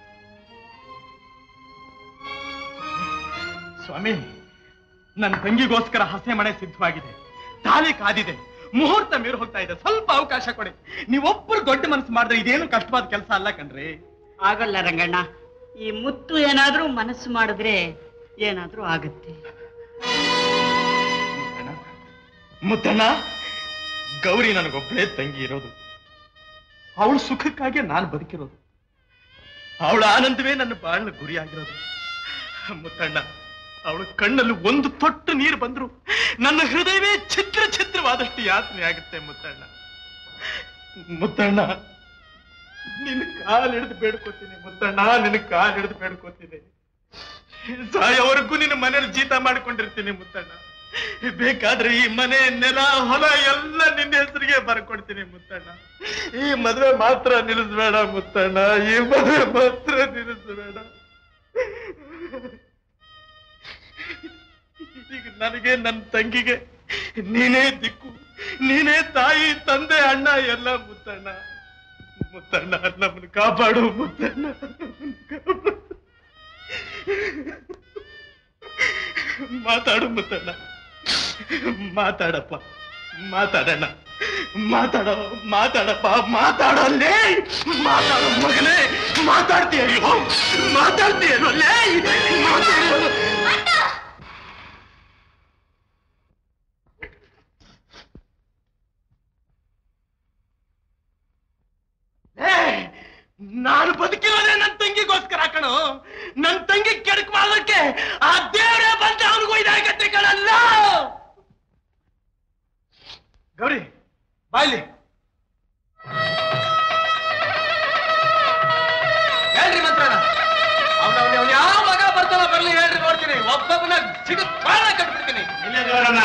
ಸ್ವಾಮಿ ನನ್ನ ತಂಗಿಗೋಸ್ಕರ ಹಸೆ ಮನೆ ಸಿದ್ಧವಾಗಿದೆ ತಾಲಿ ಕಾದಿದೆ ಮುಹೂರ್ತ ಮೀರು ಹೋಗ್ತಾ ಇದೆ ಸ್ವಲ್ಪ ಅವಕಾಶ ಕೊಡಿ ನೀವೊಬ್ಬರು ದೊಡ್ಡ ಮನಸ್ಸು ಮಾಡಿದ್ರೆ ಇದೇನು ಕಷ್ಟವಾದ ಕೆಲಸ ಅಲ್ಲ ಕಣ್ರಿ ಆಗೋಲ್ಲ ರಂಗಣ್ಣ ಈ ಮುತ್ತು ಏನಾದ್ರೂ ಮನಸ್ಸು ಮಾಡಿದ್ರೆ ಏನಾದ್ರೂ ಆಗುತ್ತೆ ಮುತ್ತಣ್ಣ ಮುತ್ತಣ್ಣ ಗೌರಿ ನನಗೊಬ್ಬಳೇ ತಂಗಿ ಇರೋದು ಅವಳ ಸುಖಕ್ಕಾಗಿ ನಾನು ಬದುಕಿರೋದು ಅವಳ ಆನಂದವೇ ನನ್ನ ಬಾಳ್ನ ಗುರಿಯಾಗಿರೋದು ಮುತ್ತಣ್ಣ ಅವಳ ಕಣ್ಣಲ್ಲಿ ಒಂದು ತೊಟ್ಟು ನೀರು ಬಂದ್ರು ನನ್ನ ಹೃದಯವೇ ಛಿದ್ರ ಛಿದ್ರವಾದಷ್ಟು ಯಾತನೆ ಆಗುತ್ತೆ ಮುತ್ತಣ್ಣ ಮುತ್ತಣ್ಣ ನಿನ್ನ ಕಾಲು ಹಿಡಿದು ಬೇಡ್ಕೋತೀನಿ ಮುತ್ತಣ್ಣ ನಿನ್ನ ಕಾಲು ಹಿಡಿದು ಬೇಡ್ಕೋತೀನಿ ಸಾಯೋವರೆಗೂ ನಿನ್ನ ಮನೇಲಿ ಜೀತ ಮಾಡ್ಕೊಂಡಿರ್ತೀನಿ ಮುತ್ತಣ್ಣ ಬೇಕಾದ್ರೆ ಈ ಮನೆ ನೆಲ ಹೊಲ ಎಲ್ಲ ನಿನ್ನ ಹೆಸರಿಗೆ ಬರ್ಕೊಡ್ತೀನಿ ಮುತ್ತಣ್ಣ ಈ ಮದುವೆ ಮಾತ್ರ ನಿಲ್ಲಿಸ್ಬೇಡ ಮುತ್ತಣ್ಣ ಈ ಮದುವೆ ಮಾತ್ರ ನಿಲ್ಲಿಸ್ಬೇಡ ಈಗ ನನಗೆ ನನ್ನ ತಂಗಿಗೆ ನೀನೇ ದಿಕ್ಕು ನೀನೇ ತಾಯಿ ತಂದೆ ಅಣ್ಣ ಎಲ್ಲ ಮುತ್ತಣ್ಣ ಮುತ್ತಣ್ಣ ನಮ್ಮನ್ನು ಕಾಪಾಡು ಮುತ್ತಣ್ಣ ನಮ್ಮನ್ನ ಕಾಪಾಡು. ಮಾತಾಡು ಮುತ್ತಣ್ಣ ಮಾತಾಡಪ್ಪ ಮಾತಾಡಣ್ಣ ಮಾತಾಡೋ ಮಾತಾಡಪ್ಪ ಮಾತಾಡೋಲ್ಲೇ ಮಾತಾಡೋ ಮಗನೇ ಮಾತಾಡ್ತೀಯೋ ಮಾತಾಡ್ತೀಯೋ ಲೇ ಮಾತಾಡೋ ಏಯ್! ನಾನು ಬದುಕಿರೋದೇ ನನ್ನ ತಂಗಿಗೋಸ್ಕರ ಕಣೋ ನನ್ನ ತಂಗಿ ಕೆಡಕ್ ಮಾಡೋದಕ್ಕೆ ಆ ದೇವರೇ ಬಂದ ಅವನಿಗೂ ಇದಾಗತ್ತೆ ಕಣಲ್ಲ ಗೌರಿ ಬಾಯ್ಲಿ ಹೇಳ್ರಿ ಮಂತ್ರನ ಅವನ ಅವನ ಯಾವ ಮಗ ಬರ್ತಾನ ಬರ್ಲಿ ಹೇಳ್ರಿ ನೋಡ್ತೀನಿ ಒಬ್ಬೊಬ್ಬನ ಸಿಗ ಪ್ರಾಣ ಕಟ್ಬಿಡ್ತೀನಿ ಇಲ್ಲದವರನ್ನ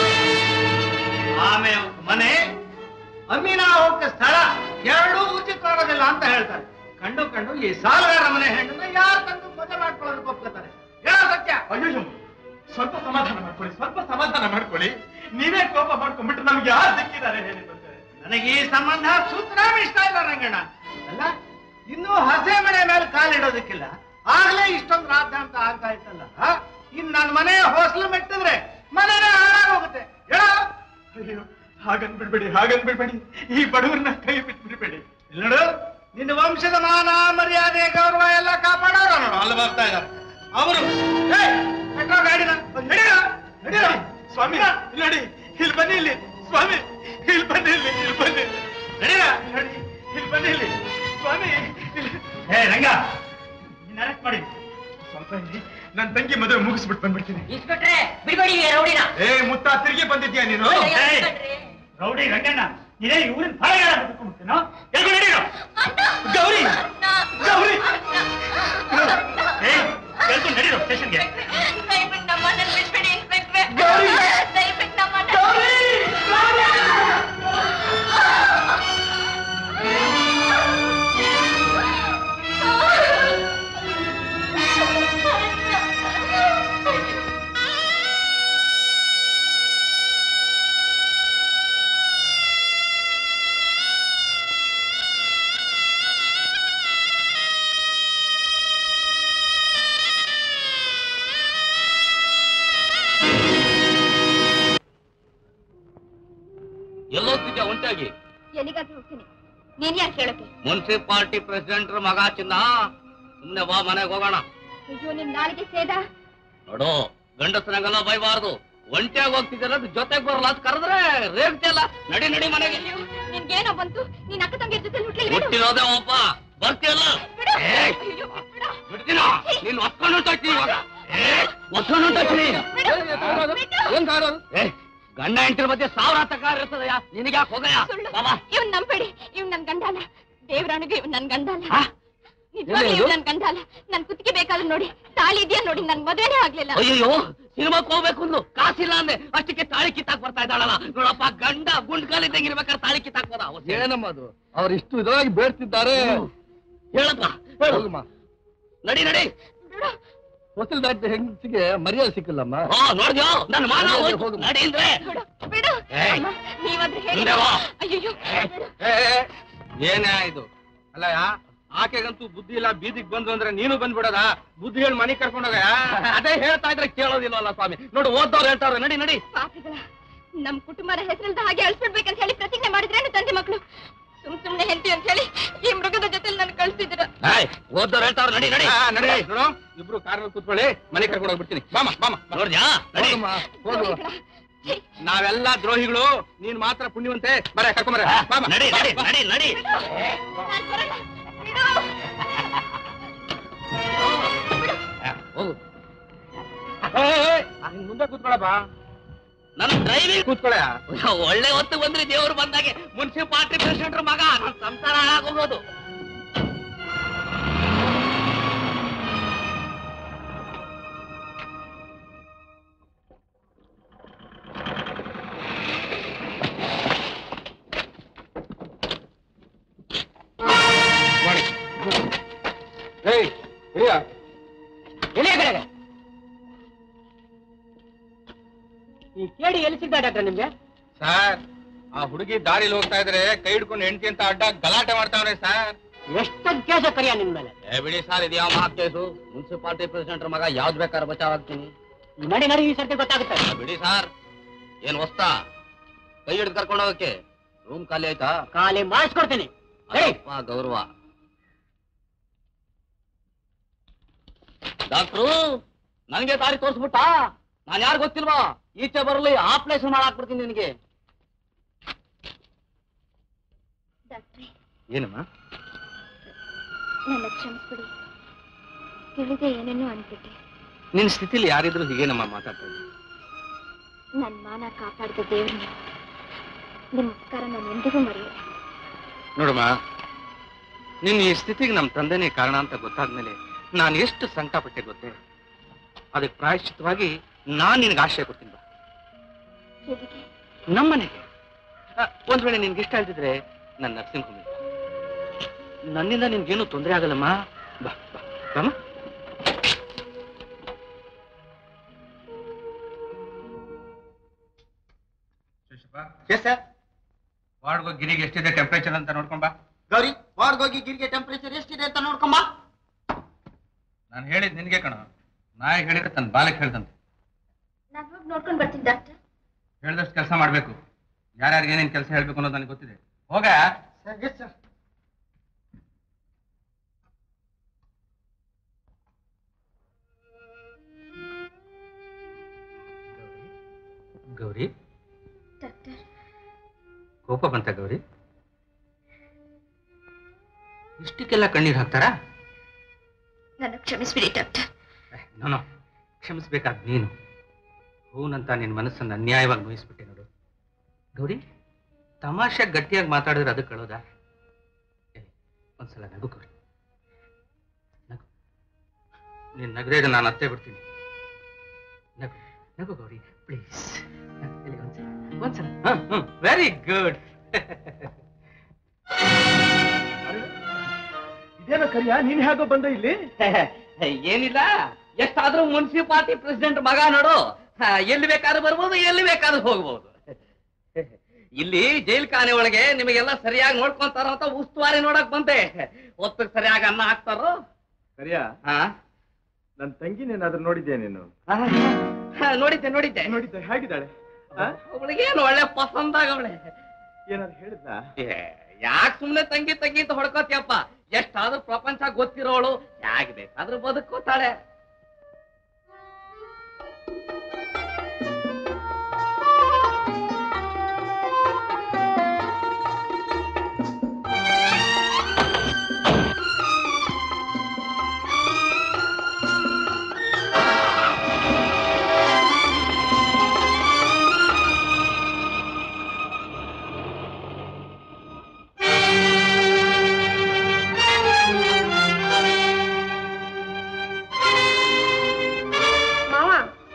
ಆಮೇಲೆ ಮನೆ ಅಮೀನಾ ಹೋಗ ಸ್ಥಳ ಎರಡೂ ಉಚಿತವಾಗೋದಿಲ್ಲ ಅಂತ ಹೇಳ್ತಾರೆ ಕಂಡು ಕಂಡು ಈ ಸಾಲಗಾರ ಮನೆ ಹೆಣ್ಣನ್ನ ಯಾರು ತಂದು ಮದುವೆ ಮಾಡ್ಕೊಳ್ಳೋದಕ್ಕೆ ಒಪ್ಕೋತಾರೆ ಹೇಳೋ ಸತ್ಯ ಅಯ್ಯೋ ಸ್ವಲ್ಪ ಸಮಾಧಾನ ಮಾಡ್ಕೊಳ್ಳಿ ಸ್ವಲ್ಪ ಸಮಾಧಾನ ಮಾಡ್ಕೊಳ್ಳಿ ನೀವೇ ಕೋಪ ಮಾಡ್ಕೊಂಡ್ಬಿಟ್ರೆ ನಮ್ಗೆ ಯಾರು ಸಿಕ್ಕಿದ್ದಾರೆ ಹೇಳಿ ಬಂದರೆ ನನಗೆ ಈ ಸಂಬಂಧ ಸುತ್ತರಾಮ್ ಇಷ್ಟ ಇಲ್ಲ ರಂಗಣ್ಣ ಅಲ್ಲ ಇನ್ನೂ ಹಸೆ ಮನೆ ಮೇಲೆ ಕಾಲಿಡೋದಕ್ಕಿಲ್ಲ ಆಗ್ಲೇ ಇಷ್ಟೊಂದು ರಾದ್ಧಾಂತ ಆಗ್ತಾ ಇತ್ತಲ್ಲ ಆ? ಇನ್ ನನ್ನ ಮನೆ ಹೊಸಲು ಮೆಟ್ಟಿದ್ರೆ ಮನೆನೇ ಹಾಳಾಗೋಗುತ್ತೆ ಹೇಳೋ ಅಯ್ಯೋ ಹಾಗನ್ ಬಿಡ್ಬೇಡಿ ಹಾಗನ್ ಬಿಡ್ಬೇಡಿ ಈ ಬಡವರನ್ನ ಕೈ ಬಿಟ್ಟು ಬಿಡ್ಬೇಡಿ ಇಲ್ಲಿ ನೋಡು ನಿನ್ನ ವಂಶದ ಮಾನ ಮರ್ಯಾದೆ ಗೌರವ ಎಲ್ಲ ಕಾಪಾಡೋರು ನೋಡು ಅಲ್ಲಿ ಬರ್ತಾ ಇದ್ದಾರೆ ಅವರು ಪೆಟ್ರೋಲ್ ಗಾಡಿನ ನಡೀರ ನಡೀರ ಸ್ವಾಮಿ ಇಲ್ಲಿ ನೋಡಿ ಇಲ್ಲಿ ಬನ್ನಿ ಇಲ್ಲಿ ಸ್ವಾಮಿ ಇಲ್ಲಿ ಬನ್ನಿ ಇಲ್ಲಿ ಇಲ್ಲಿ ಬನ್ನಿ ನಡೀರ ನೋಡಿ ಇಲ್ಲಿ ಬನ್ನಿ ಇಲ್ಲಿ ಸ್ವಾಮಿ ಇಲ್ಲಿ ಏ ರಂಗ ನೀನ್ ಅರೆಸ್ಟ್ ಮಾಡಿ ಸ್ವಲ್ಪ ಇಲ್ಲಿ ನನ್ನ ತಂಗಿ ಮದುವೆ ಮುಗಿಸ್ಬಿಟ್ಟು ಬಂದ್ಬಿಡ್ತೀನಿ ಇನ್ಸ್ಪೆಕ್ಟ್ರೆ ಬಿಡ್ಬೇಡಿ ಈ ರೌಡಿನ ಏ ಮುತ್ತ ತಿರುಗಿ ಬಂದಿದ್ಯಾ ನೀನು ರೌಡಿ ರಂಗಣ್ಣ ಇದೇ ಊರಿನ ಫಲಗಾರ ಬಿಟ್ಕೊಂಡ್ಬಿಡ್ತೀನೋ ಎಲ್ಗೂ ನಡೀರೋ ಗೌರಿ ಗೌರಿ ಏ ಎಲ್ಗೂ ನಡೀರೋ ಸ್ಟೇಷನ್ಗೆ ಗೌರಿ ಎಲ್ಲೋಗ್ತಿದ್ಯಾ ಒಂಟಾಗಿ ಎಲ್ಲಿಗಾದ್ರೂ ಹೋಗ್ತೀನಿ ನೀನ್ ಯಾರು ಕೇಳಕ್ಕೆ ಮುನ್ಸಿಪಾಲ್ಟಿ ಪ್ರೆಸಿಡೆಂಟ್ ಮಗ ಚಿನ್ನ ಸುಮ್ನೆ ಬಾ ಮನೆಗೆ ಹೋಗೋಣ ಅಯ್ಯೋ ನಿನ್ ನಾಲಿಗೆ ಸೇದ ನೋಡು ಗಂಡಸನಾಗೆಲ್ಲ ಬೈಬಾರ್ದು ಒಂಟಿಯಾಗಿ ಹೋಗ್ತಿದ್ದೀರ ಜೊತೆಗೆ ಬರಲ್ಲ ಅಂತ ಕರೆದ್ರೆ ರೇಗ್ತಿಯಲ್ಲ ನಡಿ ನಡಿ ಮನೆಗೆ ನಿನ್ಗೇನೋ ಬಂತು ನಿನ್ ಅಕ್ಕ ತಂಗಿಯ ಜೊತೆ ಹುಟ್ಲಿಲ್ಲ ಹುಟ್ಟಿರೋದೇ ಒಬ್ಬ ಬರ್ತೀಯಲ್ಲ ಏಯ್, ಬಿಡ್ತೀನ ನೀನ್ ಹೊತ್ಕೊಂಡು ಹೊಂಟೋಗ್ತೀನಿ ಇವಾಗ ಏಯ್, ಹೊತ್ಕೊಂಡು ಹೊಂಟೋಗ್ತೀನಿ ಏನ್ ಕಾರೋದು? ಏಯ್, ಗಂಡ ಹೆಂಡತಿರ ಮಧ್ಯೆ ಸಾವಿರ ತಕಾರ ಇರ್ತದಯ್ಯ ನಿನಗೆ ಯಾಕೆ ಹೋಗಯ್ಯ ಬಾಬಾ ಇವ್ನ್ ನಂಬೇಡಿ ಇವ್ನ್ ನನ್ ಗಂಡ ಅಲ್ಲ ದೇವ್ರಾಣಿಗೆ ಇವ್ನ್ ನನ್ ಗಂಡ ಅಲ್ಲ ಆ? ನಿಜವಾಗ್ಲೂ ಏನು? ಇವ್ನ್ ನನ್ ಗಂಡ ಅಲ್ಲ ನನ್ ಕುತ್ತಿಗೆ ಬೇಕಾದ್ರೆ ನೋಡಿ ತಾಳಿ ಇದೆಯಾ ನೋಡಿ ನನ್ ಮದ್ವೆನೇ ಆಗ್ಲಿಲ್ಲ ಅಯ್ಯೋ ಸಿನಿಮಾಕ್ ಹೋಗ್ಬೇಕು ಅಂದ್ರು ಕಾಸಿಲ್ಲ ಅಂದೆ ಅಷ್ಟಕ್ಕೆ ತಾಳಿ ಕಿತ್ತಾಕ್ ಬರ್ತಾ ಇದ್ದಾಳಲ್ಲ ನೋಡಪ್ಪ ಗಂಡ ಗುಂಡ್ ಕಾಲಿದ್ದಂಗೆ ಇರ್ಬೇಕಾದ್ರೆ ತಾಳಿ ಕಿತ್ತಾಕ್ ಬರ ಏನಮ್ಮ ಅದು ಅವ್ರು ಇಷ್ಟು ಇದಾಗಿ ಬೇಡ್ತಿದ್ದಾರೆ ಹೇಳಪ್ಪ ಹೇಳು ಹೋಗಮ್ಮ ನಡಿ ನಡಿ ಹೊಸಲು ದಾಟಿದ ಹೆಂಗಸಿಗೆ ಮರ್ಯಾದೆ ಸಿಕ್ಕಿಲ್ಲಮ್ಮ ಹಾ ನೋಡ್ದ್ಯೋ ನನ್ನ ಮಾನ ಹೋಗು, ಹೋಯ್ತು. ಹೋಗು. ನಡಿ ಅಂದ್ರೆ ಬಿಡು ಬಿಡು ಏಯ್. ಅಮ್ಮ, ನೀವಾದ್ರೆ ಹೇಳಿ ಹಿಂದೆ ಬಾ. ಅಯ್ಯೋ ಏನೇ ಇದು ಅಲ್ಲ ಆಕೆಗಂತೂ ಬುದ್ಧಿ ಇಲ್ಲ ಬೀದಿಗೆ ಬಂದು ಅಂದ್ರೆ ನೀನು ಬಂದ್ಬಿಡದ ಬುದ್ಧಿ ಹೇಳಿ ಮನೆ ಕರ್ಕೊಂಡೋಗ ಅದೇ ಹೇಳ್ತಾ ಇದ್ರೆ ಕೇಳೋದಿಲ್ವಲ್ಲ ಸ್ವಾಮಿ ನೋಡು ಓದ್ದವ್ರು ಹೇಳ್ತಾವ್ರೆ ನಡಿ ನಡಿ ಪಾಪಿಗಳ ನಮ್ ಕುಟುಂಬದ ಹೆಸರಿಲ್ದ ಹಾಗೆ ಅಳಿಸ್ಬಿಡ್ಬೇಕಂತ ಹೇಳಿ ಪ್ರತಿಜ್ಞೆ ಮಾಡಿದ್ರೇನು ತಂದೆ ಮಕ್ಕಳು ಸುಮ್ ಸುಮ್ನೆ ಹೆಂಡತಿ ಅಂತ ಹೇಳಿ ಈ ಮೃಗದ ಜೊತೆ ನನ್ ಕಳ್ಸಿದ್ರ ಏಯ್, ಓದ್ದವ್ರು ಹೇಳ್ತಾವ್ರೆ ನಡಿ ನಡಿ ಆ, ನಡಿ ನೋಡು ಇಬ್ರು ಕಾರಲ್ಲಿ ಕೂತ್ಕೊಳ್ಳಿ ಮನೆ ಕರ್ಕೊಂಡು ಹೋಗ್ಬಿಡ್ತೀನಿ ಬಾಮ ಬಾಮ ನೋಡ್ದ್ಯಾ ನಡಿ ಹೋಗಮ್ಮ ಹೋಗು ನಾವೆಲ್ಲ ದ್ರೋಹಿಗಳು ನೀನ್ ಮಾತ್ರ ಪುಣ್ಯವಂತೆ ಬರ ಕರ್ಕೊಂಬರ ಬಾಮ ನಡಿ ನಡಿ ನಡಿ ನಡಿ ನಾನ್ ಬರಲ್ಲ. ಬಿಡು. ಹೋಗು ನಿನ್ ಮುಂದೆ ಕೂತ್ಕೊಳ್ಳಪ್ಪ ನನ್ನ ಡ್ರೈವಿಂಗ್ ಕೂತ್ಕೊಳ್ಳ ಒಳ್ಳೆ ಹೊತ್ತು ಬಂದ್ರಿ ದೇವ್ರು ಬಂದಾಗೆ ಮುನ್ಸಿಪಾಲ್ಟಿ ಪ್ರೆಸಿಡೆಂಟ್ ಮಗ ನನ್ನ ಸಂಸಾರ ಹಾಳಾಗೋಗೋದು ಮಾಡಿ ಏಯ್ ಇಳಿಯ ಎಲೆಯ ಕಡೆಗೆ ಈ ಕೇಳಿ ಎಲ್ಲಿ ಸಿಗ್ತಾ ಡಾಕ್ಟರ್ ನಿಮ್ಗೆ ಸರ್ ಆ ಹುಡುಗಿ ದಾರಿಲಿ ಹೋಗ್ತಾ ಇದ್ರೆ ಕೈ ಹಿಡ್ಕೊಂಡು ಹೆಂಡತಿ ಅಂತ ಅಡ್ಡ ಗಲಾಟೆ ಮಾಡ್ತಾವ್ರೆ ಸರ್ ಎಷ್ಟೊಂದು ಕೇಸ ಕರಿಯ ನಿನ್ ಮೇಲೆ ಏ ಬಿಡಿ ಸರ್ ಇದು ಯಾವ ಮಹಾ ಕೇಸು ಮುನ್ಸಿಪಾಲ್ಟಿ ಪ್ರೆಸಿಡೆಂಟ್ ಮಗ ಯಾವ್ದು ಬೇಕಾದ್ರೆ ಬಚಾವ್ ಆಗ್ತೀನಿ ಈ ನಡಿ ನಡಿ ಈ ಸರ್ತಿ ಗೊತ್ತಾಗುತ್ತೆ ಆ, ಬಿಡಿ ಸರ್ ಏನ್ ಹೊಸ್ತಾ ಕೈ ಹಿಡಿದು ಕರ್ಕೊಂಡು ಹೋಗಕ್ಕೆ ರೂಮ್ ಖಾಲಿ ಆಯ್ತಾ ಖಾಲಿ ಮಾಡಿಸ್ಕೊಡ್ತೀನಿ ಏಯ್ ಅಪ್ಪ ಗೌರವ ಡಾಕ್ಟ್ರು ನನಗೆ ದಾರಿ ತೋರಿಸ್ಬಿಟ್ಟ ನಾನು ಯಾರು ಗೊತ್ತಿಲ್ವಾ ಈಚೆ ಬರಲಿ ಆಪರೇಷನ್ ಮಾಡಾಕ್ಬಿಡ್ತೀನಿ ನಿನಗೆ ಡಾಕ್ಟ್ರೇ ಏನಮ್ಮ ನನ್ನ ಕ್ಷಮಿಸ್ಬಿಡಿ ತಿಳಿದೆ ಏನೇನೋ ಅನ್ಬಿಟ್ಟೆ ನಿನ್ ಸ್ಥಿತಿಲಿ ಯಾರಿದ್ರು ಹೀಗೇನಮ್ಮ ಮಾತಾಡ್ತಾ ಇದ್ರು ನನ್ನ ಮಾನ ಕಾಪಾಡಿದ ದೇವ್ರನ್ನ ನಿಮ್ಮ ಉಪಕಾರ ನಾನು ಎಂದಿಗೂ ಮರೆಯಲ್ಲ ನೋಡಮ್ಮ ನಿನ್ನ ಈ ಸ್ಥಿತಿಗೆ ನಮ್ಮ ತಂದೆನೇ ಕಾರಣ ಅಂತ ಗೊತ್ತಾದ್ಮೇಲೆ ನಾನು ಎಷ್ಟು ಸಂಕಟ ಪಟ್ಟೆ ಗೊತ್ತೇ ಅದಕ್ಕೆ ಪ್ರಾಯಶ್ಚಿತ್ತವಾಗಿ ನಾನ್ ನಿನಗೆ ಆಶ್ರಯ ಕೊಡ್ತೀನಿ ಬಾ ಎಲ್ಲಿಗೆ ನಮ್ಮನೆಗೆ ಆ, ಒಂದ್ ವೇಳೆ ನಿನ್ಗೆ ಇಷ್ಟ ಆಗ್ತಿದ್ರೆ ನನ್ನ ನರ್ಸಿಂಗ್ ಹೋಮ್ ನನ್ನಿಂದ ನಿನ್ಗೇನು ತೊಂದರೆ ಆಗಲ್ಲಮ್ಮ ಬಾ ಬಾ ಬಾಮ್ಮ ಎಸ್ ಸರ್ ವಾರ್ಡ್ಗೆ ಗಿರಿಗೆ ಎಷ್ಟಿದೆ ಟೆಂಪರೇಚರ್ ಅಂತ ನೋಡ್ಕೊಂಡ್ ಬಾ ಗೌರಿ ವಾರ್ಡ್ಗೋಗಿ ಗಿರಿಗೆ ಟೆಂಪರೇಚರ್ ಎಷ್ಟಿದೆ ಅಂತ ನೋಡ್ಕೊಂಬ ನಾನು ಹೇಳಿದ್ ನಿನ್ಗೆ ಕಣ ನಾಯಿ ಹೇಳಿದ್ರೆ ತನ್ನ ಬಾಲಕ್ಕೆ ಹೇಳ್ದಂತೆ ನಾನು ಹೋಗಿ ನೋಡ್ಕೊಂಡು ಬರ್ತೀನಿ ಡಾಕ್ಟರ್ ಹೇಳ್ದಷ್ಟು ಕೆಲಸ ಮಾಡ್ಬೇಕು ಯಾರ್ಯಾರಿಗೆ ಏನೇನ್ ಕೆಲಸ ಹೇಳ್ಬೇಕು ಅನ್ನೋದು ನನಗೆ ಗೊತ್ತಿದೆ ಹೋಗ sir yes sir Gauri doctor ಕೋಪ ಬಂತ ಗೌರಿ ಇಷ್ಟಕ್ಕೆಲ್ಲ ಕಣ್ಣೀರ್ ಹಾಕ್ತಾರಾ ನನ್ನ ಕ್ಷಮಿಸ್ಬಿಡಿ ಡಾಕ್ಟರ್ ನಾನು ಕ್ಷಮಿಸ್ಬೇಕಾದ ನೀನು ಹೂನಂತ ನಿನ್ನ ಮನಸ್ಸನ್ನು ಅನ್ಯಾಯವಾಗಿ ನೋಯಿಸ್ಬಿಟ್ಟೆ ನೋಡು ಗೌರಿ ತಮಾಷೆ ಗಟ್ಟಿಯಾಗಿ ಮಾತಾಡಿದ್ರೆ ಅದಕ್ಕೆ ಕಳೋದಾ ಏ, ಒಂದ್ಸಲ ನಗು ಗೌರಿ ನಗು ನೀನು ನಗದೇ ನಾನು ಅತ್ತೆ ಬಿಡ್ತೀನಿ ನಗು ನಗು ಗೌರಿ ಪ್ಲೀಸ್ ಒಂದ್ಸಲ ಒಂದ್ಸಲ ವೆರಿ ಗುಡ್ ಇದೇನೋ ಕರಿಯ ನೀನ್ ಹೇಗೋ ಬಂದ ಇಲ್ಲಿ ಏನಿಲ್ಲ ಎಷ್ಟಾದ್ರೂ ಮುನ್ಸಿಪಾಲ್ಟಿ ಪ್ರೆಸಿಡೆಂಟ್ ಮಗ ನೋಡು ಹಾ, ಎಲ್ಲಿ ಬೇಕಾದ್ರೂ ಬರ್ಬೋದು ಎಲ್ಲಿ ಬೇಕಾದ್ರೂ ಹೋಗ್ಬೋದು ಇಲ್ಲಿ ಜೈಲ್ ಖಾನೆ ಒಳಗೆ ನಿಮಗೆಲ್ಲ ಸರಿಯಾಗಿ ನೋಡ್ಕೊಂತಾರೋ ಅಂತ ಉಸ್ತುವಾರಿ ನೋಡಕ್ ಬಂದೆ ಹೊತ್ತಿಗೆ ಸರಿಯಾಗಿ ಅನ್ನ ಹಾಕ್ತಾರೋ ಕರಿಯ ಹಾ ನನ್ ತಂಗಿನೇನಾದ್ರೂ ನೋಡಿದ್ಯಾ ನೀನು ಹಾ, ಹಾ, ನೋಡಿದ್ದೆ ನೋಡಿದ್ದೆ ನೋಡಿದ್ದೆ ಹೇಗಿದ್ದಾಳೆ ಆ? ಅವಳಿಗೇನು ಒಳ್ಳೆ ಪಸಂದಾಗವಳೆ ಏನಾದ್ರು ಹೇಳಿದ್ನಾ ಯಾಕೆ ಸುಮ್ನೆ ತಂಗಿ ತಂಗಿ ಅಂತ ಹೊಡ್ಕೋತಿಯಪ್ಪ ಎಷ್ಟಾದ್ರೂ ಪ್ರಪಂಚ ಗೊತ್ತಿರೋಳು ಯಾಕೆ ಬೇಕಾದ್ರೂ ಬದುಕೋತಾಳೆ ಮಾವ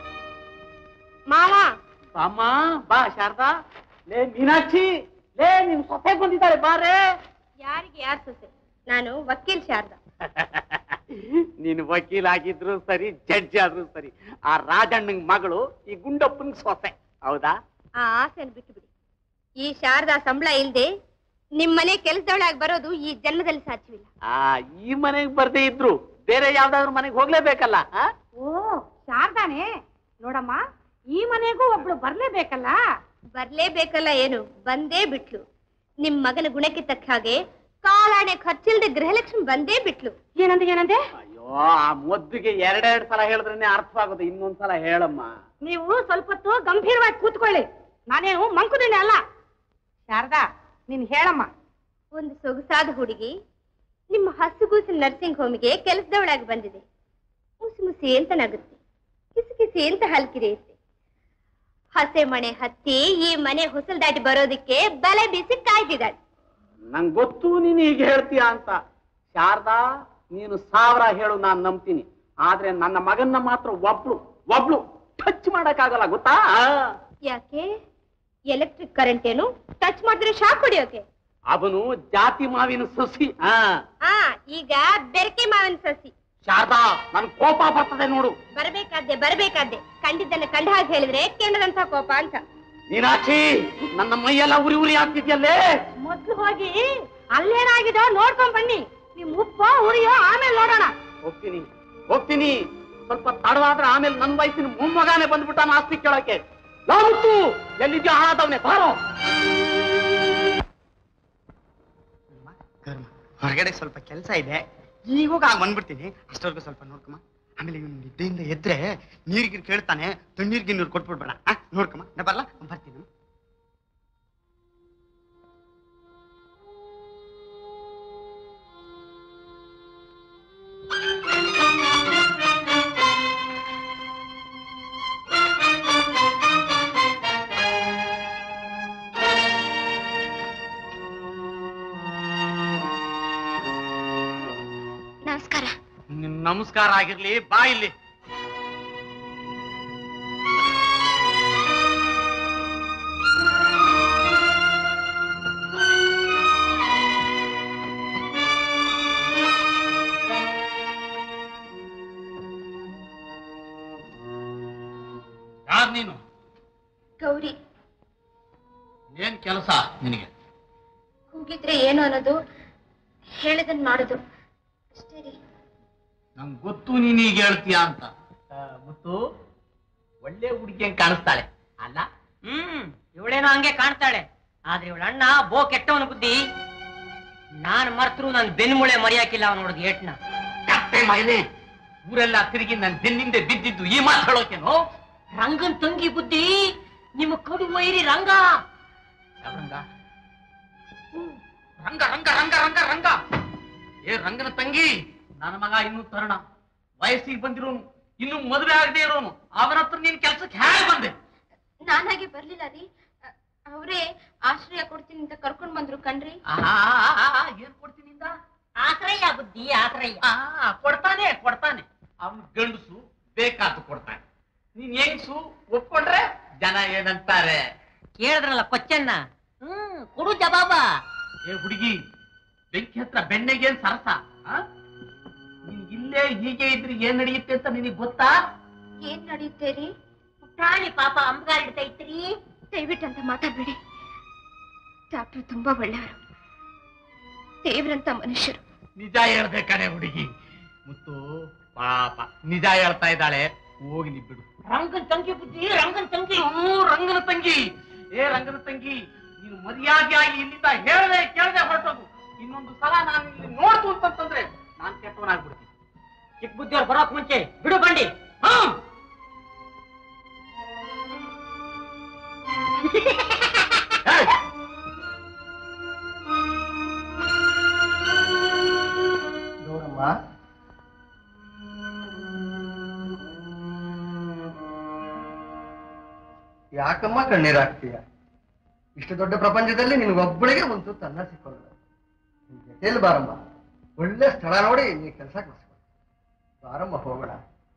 ಮಾವ ಅಮ್ಮ ಬಾ ಶಾರದಾ ಲೇ ಮೀನಾಕ್ಷಿ ಲೇ ನಿಮ್ ಸೊಸೆ ಬಂದಿದ್ದಾಳೆ ಬಾರೇ ಯಾರಿಗೆ ಯಾರು ಸೊಸೆ ನಾನು ವಕೀಲ್ ಶಾರದಾ ನೀನು ವಕೀಲ್ ಆಗಿದ್ರು ಸರಿ ಜಡ್ಜ್ ಆದ್ರೂ ಸರಿ ಆ ರಾಜಣ್ಣಂಗ್ ಮಗಳು ಈ ಗುಂಡಪ್ಪನ್ ಸೊಸೆ ಹೌದಾ ಆ ಆಸೆನ ಬಿಟ್ಟು ಬಿಡಿ ಈ ಶಾರದಾ ಸಂಬಳ ಇಲ್ದೆ ನಿಮ್ಮನೆ ಕೆಲಸದವಳಾಗಿ ಬರೋದು ಈ ಜನ್ಮದಲ್ಲಿ ಸಾಧ್ಯವಿಲ್ಲ ಆ ಈ ಮನೆಗ್ ಬರ್ದೇ ಇದ್ರು ಬೇರೆ ಯಾವ್ದಾದ್ರು ಮನೆಗೆ ಹೋಗ್ಲೇಬೇಕಲ್ಲ ಆ? ಓ ಶಾರದಾನೇ ನೋಡಮ್ಮ ಈ ಮನೆಗೂ ಒಬ್ಳು ಬರ್ಲೇಬೇಕಲ್ಲ ಬರ್ಲೇಬೇಕಲ್ಲ ಏನು ಬಂದೇ ಬಿಟ್ಲು ನಿಮ್ ಮಗನ ಗುಣಕ್ಕೆ ತಕ್ಕ ಹಾಗೆ ಕಾಲಾಣೆ ಖರ್ಚಿಲ್ದೆ ಗೃಹಲಕ್ಷ್ಮಿ ಬಂದೇ ಬಿಟ್ಲು ಏನಂದೆ ಏನಂದೆ ಅಯ್ಯೋ ಆ ಮೊದ್ದಿಗೆ ಎರಡೆರಡು ಸಲ ಹೇಳಿದ್ರೇನೆ ಅರ್ಥವಾಗೋದು ಇನ್ನೊಂದ್ಸಲ ಹೇಳಮ್ಮ ನೀವು ಸ್ವಲ್ಪ ಹೊತ್ತು ಗಂಭೀರವಾಗಿ ಕೂತ್ಕೊಳ್ಳಿ ನಾನೇನು ಮಂಕುದಿನ ಅಲ್ಲ ಶಾರದಾ ನೀನ್ ಹೇಳಮ್ಮ ಒಂದು ಸೊಗಸಾದ ಹುಡುಗಿ ನಿಮ್ಮ ಹಸುಗೂಸಿನ ನರ್ಸಿಂಗ್ ಹೋಮಿಗೆ ಕೆಲಸದವಳಾಗಿ ಬಂದಿದೆ ಮುಸಿ ಮುಸಿ ಅಂತ ನಗುತ್ತೆ ಕಿಸಿ ಕಿಸಿ ಅಂತ ಹಲ್ಕಿರಿಯುತ್ತೆ ಹಸೆ ಮನೆ ಹತ್ತಿ ಈ ಮನೆ ಹೊಸಲ್ ದಾಟಿ ಬರೋದಕ್ಕೆ ಬಲೆ ಬೀಸಿ ಕಾಯ್ತಿದ್ದಾಳೆ ನಂಗ್ ಗೊತ್ತು ನೀನು ಹೀಗೆ ಹೇಳ್ತೀಯ ಅಂತ ಶಾರದಾ ನೀನು ಸಾವಿರ ಹೇಳು ನಾನ್ ನಂಬ್ತೀನಿ ಆದ್ರೆ ನನ್ನ ಮಗನ್ನ ಮಾತ್ರ ಒಬ್ಳು ಒಬ್ಳು ಟಚ್ ಮಾಡಕ್ಕಾಗಲ್ಲ ಗೊತ್ತಾ ಯಾಕೆ ಎಲೆಕ್ಟ್ರಿಕ್ ಕರೆಂಟ್ ಏನು ಟಚ್ ಮಾಡಿದ್ರೆ ಶಾಕ್ ಹೊಡಿಯೋಕೆ ಅವನು ಜಾತಿ ಮಾವಿನ ಸಸಿ ಆ ಆ ಈಗ ಬೆರಕೆ ಮಾವಿನ ಸಸಿ ಶಾರದಾ ನನ್ ಕೋಪ ಬರ್ತದೆ ನೋಡು ಬರಬೇಕಾದ್ದೆ ಬರಬೇಕಾದ್ದೆ ಕಂಡಿದ್ದನ್ನ ಕಂಡ ಹಾಗೆ ಹೇಳಿದ್ರೆ ಕೆಣದಂತ ಕೋಪ ಅಂತ ಮೀನಾಕ್ಷಿ ನನ್ನ ಮೈಯೆಲ್ಲ ಉರಿ ಉರಿ ಆಗ್ತಿದ್ಯಲ್ಲೇ ಮೊದ್ಲು ಹೋಗಿ ಅಲ್ಲೇನಾಗಿದೋ ನೋಡ್ಕೊಂಡ್ ಬನ್ನಿ ನಿಮ್ ಉಪ್ಪ ಉರಿಯೋ ಆಮೇಲೆ ನೋಡೋಣ ಹೋಗ್ತೀನಿ ಹೋಗ್ತೀನಿ ಸ್ವಲ್ಪ ತಡವಾದ್ರೆ ಆಮೇಲೆ ನನ್ ವಯಸ್ಸಿನ ಮೊಮ್ಮಗಾನೆ ಬಂದ್ಬಿಟ್ಟ ಆಸ್ತಿ ಕೇಳಕ್ಕೆ ಲಾವುತ್ತು ಎಲ್ಲಿದ್ಯೋ ಹಾಳಾದವನೆ ಬಾರೋ ಕರ್ಮ ಹೊರಗಡೆ ಸ್ವಲ್ಪ ಕೆಲಸ ಇದೆ ಈಗೋಗ ಬಂದ್ಬಿಡ್ತೀನಿ ಅಷ್ಟವರೆಗೂ ಸ್ವಲ್ಪ ನೋಡ್ಕಮ್ಮ ಆಮೇಲೆ ಇವನು ನಿದ್ದೆಯಿಂದ ಎದ್ರೆ ನೀರ್ಗಿರ್ ಕೇಳ್ತಾನೆ ತಣ್ಣೀರ್ಗೆ ನೀರು ಕೊಟ್ಬಿಡ್ಬೇಡ ಆ ನೋಡ್ಕಮ್ಮ ನಾ ಬರಲ್ಲ ಬರ್ತೀನಿ ನಮಸ್ಕಾರ ನಿನ್ ನಮಸ್ಕಾರ ಆಗಿರ್ಲಿ ಬಾ ಇಲ್ಲಿ ಯಾರ್ ನೀನು ಗೌರಿ ಏನ್ ಕೆಲಸ ನಿನಗೆ ಕೂಗಿದ್ರೆ ಏನು ಅನ್ನೋದು ಹೇಳಿದನ್ ಮಾಡೋದು ಅಷ್ಟೇ ರೀ ನಂಗ್ ಗೊತ್ತು ನೀನ್ ಈಗ ಹೇಳ್ತೀಯ ಅಂತ ಮುತ್ತು ಒಳ್ಳೆ ಹುಡುಗಿ ಕಾಣಿಸ್ತಾಳೆ ಅಲ್ಲ ಹ್ಮ್ ಇವಳೇನೋ ಹಂಗೆ ಕಾಣ್ತಾಳೆ ಆದ್ರೆ ಇವಳ ಅಣ್ಣ ಬೋ ಕೆಟ್ಟವನ ಬುದ್ಧಿ ನಾನ್ ಮರ್ತರು ನನ್ ಬೆನ್ಮೂಳೆ ಮರೆಯಾಕಿಲ್ಲ ಅವನ ನೋಡಿದ ಏಟ್ನ ಕತ್ತೆ ಮಗನೇ ಊರೆಲ್ಲ ತಿರುಗಿ ನನ್ ಬೆನ್ನಿಂದೆ ಬಿದ್ದಿದ್ದು ಈ ಮಾತು ಹೇಳೋಕೇನೋ ರಂಗನ್ ತಂಗಿ ಬುದ್ಧಿ ನಿಮ್ಮ ಕಡು ವೈರಿ ರಂಗ ಯಾವ ರಂಗ ಹ್ಮ್, ರಂಗ ರಂಗ ರಂಗ ರಂಗ ರಂಗ ಏ ರಂಗನ ತಂಗಿ ನನ್ನ ಮಗ ಇನ್ನೂ ತರುಣ ವಯಸ್ಸಿಗೆ ಬಂದಿರೋನು ಇನ್ನು ಮದುವೆ ಆಗದೆ ಇರೋನು ಅವನ ಹತ್ರ ನೀನ್ ಕೆಲ್ಸಕ್ಕೆ ಹೇಗೆ ಬಂದೆ ನಾನಾಗೆ ಬರ್ಲಿಲ್ಲ ರೀ ಅವರೇ ಆಶ್ರಯ ಕೊಡ್ತೀನಿ ಅಂತ ಕರ್ಕೊಂಡ್ ಬಂದ್ರು ಕಣ್ರಿ ಆಹಾ, ಆಹಾ, ಏನ್ ಕೊಡ್ತೀನಿ ಇಂದ? ಆಶ್ರಯ ಬುದ್ಧಿ ಆಶ್ರಯ ಆ, ಕೊಡ್ತಾನೆ ಕೊಡ್ತಾನೆ ಅವನು ಗಂಡಸು ಬೇಕಾದ್ದು ಕೊಡ್ತಾನೆ ನೀನ್ ಹೆಂಗ್ಸು ಒಪ್ಕೊಂಡ್ರೆ ಜನ ಏನಂತಾರೆ ಕೇಳಿದ್ರಲ್ಲ ಕೊಚ್ಚನ್ನ ಹ್ಮ್ ಕೊಡು ಜವಾಬ ಏ ಹುಡುಗಿ ಬೆಂಕಿ ಹತ್ರ ಬೆಣ್ಣೆಗೇನ್ ಸರಸ ಆ? ನೀನ್ ಇಲ್ಲೇ ಹೀಗೆ ಇದ್ರೆ ಏನ್ ನಡೆಯುತ್ತೆ ಅಂತ ನಿನಗೆ ಗೊತ್ತಾ ಏನ್ ನಡೆಯುತ್ತೆ ರೀ ಪ್ರಾಣಿ ಪಾಪ ಅಂಬಗಾರ ಇಡ್ತೈತ್ರಿ ದಯವಿಟ್ಟು ಅಂತ ಮಾತಾಡ್ಬೇಡಿ ಡಾಕ್ಟರ್ ತುಂಬಾ ಒಳ್ಳೆಯವರು ದೇವ್ರಂತ ಮನುಷ್ಯರು ನಿಜ ಹೇಳ್ಬೇಕಾನೆ ಹುಡುಗಿ ಮುತ್ತು ಪಾಪ ನಿಜ ಹೇಳ್ತಾ ಇದ್ದಾಳೆ ಹೋಗ್ಲಿ ಬಿಡು ರಂಗನ್ ತಂಗಿ ಬುದ್ಧಿ ರಂಗನ್ ತಂಗಿ ಹ್ಞೂ, ರಂಗನ ತಂಗಿ ಏ ರಂಗನ ತಂಗಿ ನೀನು ಮರ್ಯಾದೆಯಾಗಿ ಇಲ್ಲಿಂದ ಹೇಳ್ದೆ ಕೇಳದೆ ಹೊರಟೋಗು ಇನ್ನೊಂದು ಸಲ ನಾನು ಇಲ್ಲಿ ನೋಡ್ತು ಅಂತಂತಂದ್ರೆ ನಾನ್ ಕೆಟ್ಟವನಾಗ್ಬಿಡ್ತೀನಿ ಚಿಕ್ಕ ಬುದ್ಧಿಯವ್ರು ಬರೋಕ್ ಮುಂಚೆ ಬಿಡು ಬಂಡಿ ಹ್ಮ್ ಯಾಕಮ್ಮ ಕಣ್ಣೀರಾಗ್ತೀಯ ಇಷ್ಟು ದೊಡ್ಡ ಪ್ರಪಂಚದಲ್ಲಿ ನಿನಗೊಬ್ಬಳಿಗೆ ಒಂದು ತುತ್ತು ಅನ್ನ ಸಿಕ್ಕೋಲ್ಲ ನಿನ್ ಜೊತೆಯಲ್ಲಿ ಬಾರಮ್ಮ ಒಳ್ಳೆ ಸ್ಥಳ ನೋಡಿ ನೀ ಕೆಲಸ ಮಾಡಿಸ್ಕೊ ಬಾರಮ್ಮ ಹೋಗೋಣ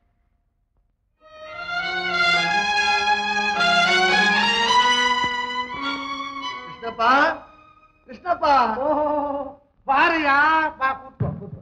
ಕೃಷ್ಣಪ್ಪ ಕೃಷ್ಣಪ್ಪ ಓಹೋ ಬಾರಯ್ಯ ಬಾ ಕೂತ್ಕೋ ಕೂತ್ಕೋ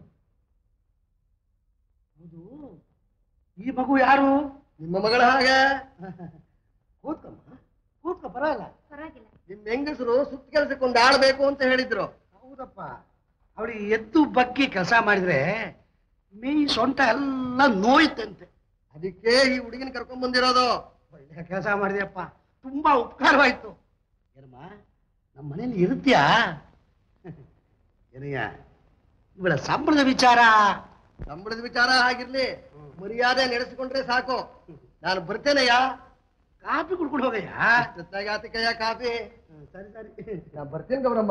ಹೌದು ಈ ಮಗು ಯಾರು ನಿಮ್ಮ ಮಗಳ ಹಾಗೆ ಕೂತ್ಕಮ್ಮ ಕೂತ್ಕೋ ಪರವಾಗಿಲ್ಲ ಪರವಾಗಿಲ್ಲ ನಿಮ್ ಹೆಂಗಸರು ಸುತ್ತ ಕೆಲಸಕ್ಕೊಂದು ಆಳ್ಬೇಕು ಅಂತ ಹೇಳಿದ್ರು ಹೌದಪ್ಪ ಅವಳಿಗೆ ಎದ್ದು ಬಗ್ಗಿ ಕೆಲಸ ಮಾಡಿದ್ರೆ ಮೀ ಸೊಂಟ ಎಲ್ಲ ನೋಯ್ತಂತೆ ಅದಕ್ಕೆ ಈ ಹುಡುಗಿನ ಕರ್ಕೊಂಡ್ ಬಂದಿರೋದು ಒಳ್ಳೆ ಕೆಲಸ ಮಾಡಿದೆಯಪ್ಪ ತುಂಬಾ ಉಪಕಾರವಾಯ್ತು ಏನಮ್ಮ ನಮ್ಮ ಮನೇಲಿ ಇರುತ್ತ್ಯಾ ಏನಯ್ಯ ಇವಳ ಸಂಬಳದ ವಿಚಾರ ಸಂಬಳದ ವಿಚಾರ ಆಗಿರ್ಲಿ ಮರ್ಯಾದೆ ನಡೆಸಿಕೊಂಡ್ರೆ ಸಾಕು ನಾನು ಬರ್ತೇನೆಯ್ಯ ಕಾಫಿ ಕುಡ್ಕೊಂಡು ಹೋಗಯ್ಯ ಆತಿಕಯ್ಯ ಕಾಫಿ ಸರಿ ಸರಿ ನಾನು ಬರ್ತೇನೆ ಗೌರಮ್ಮ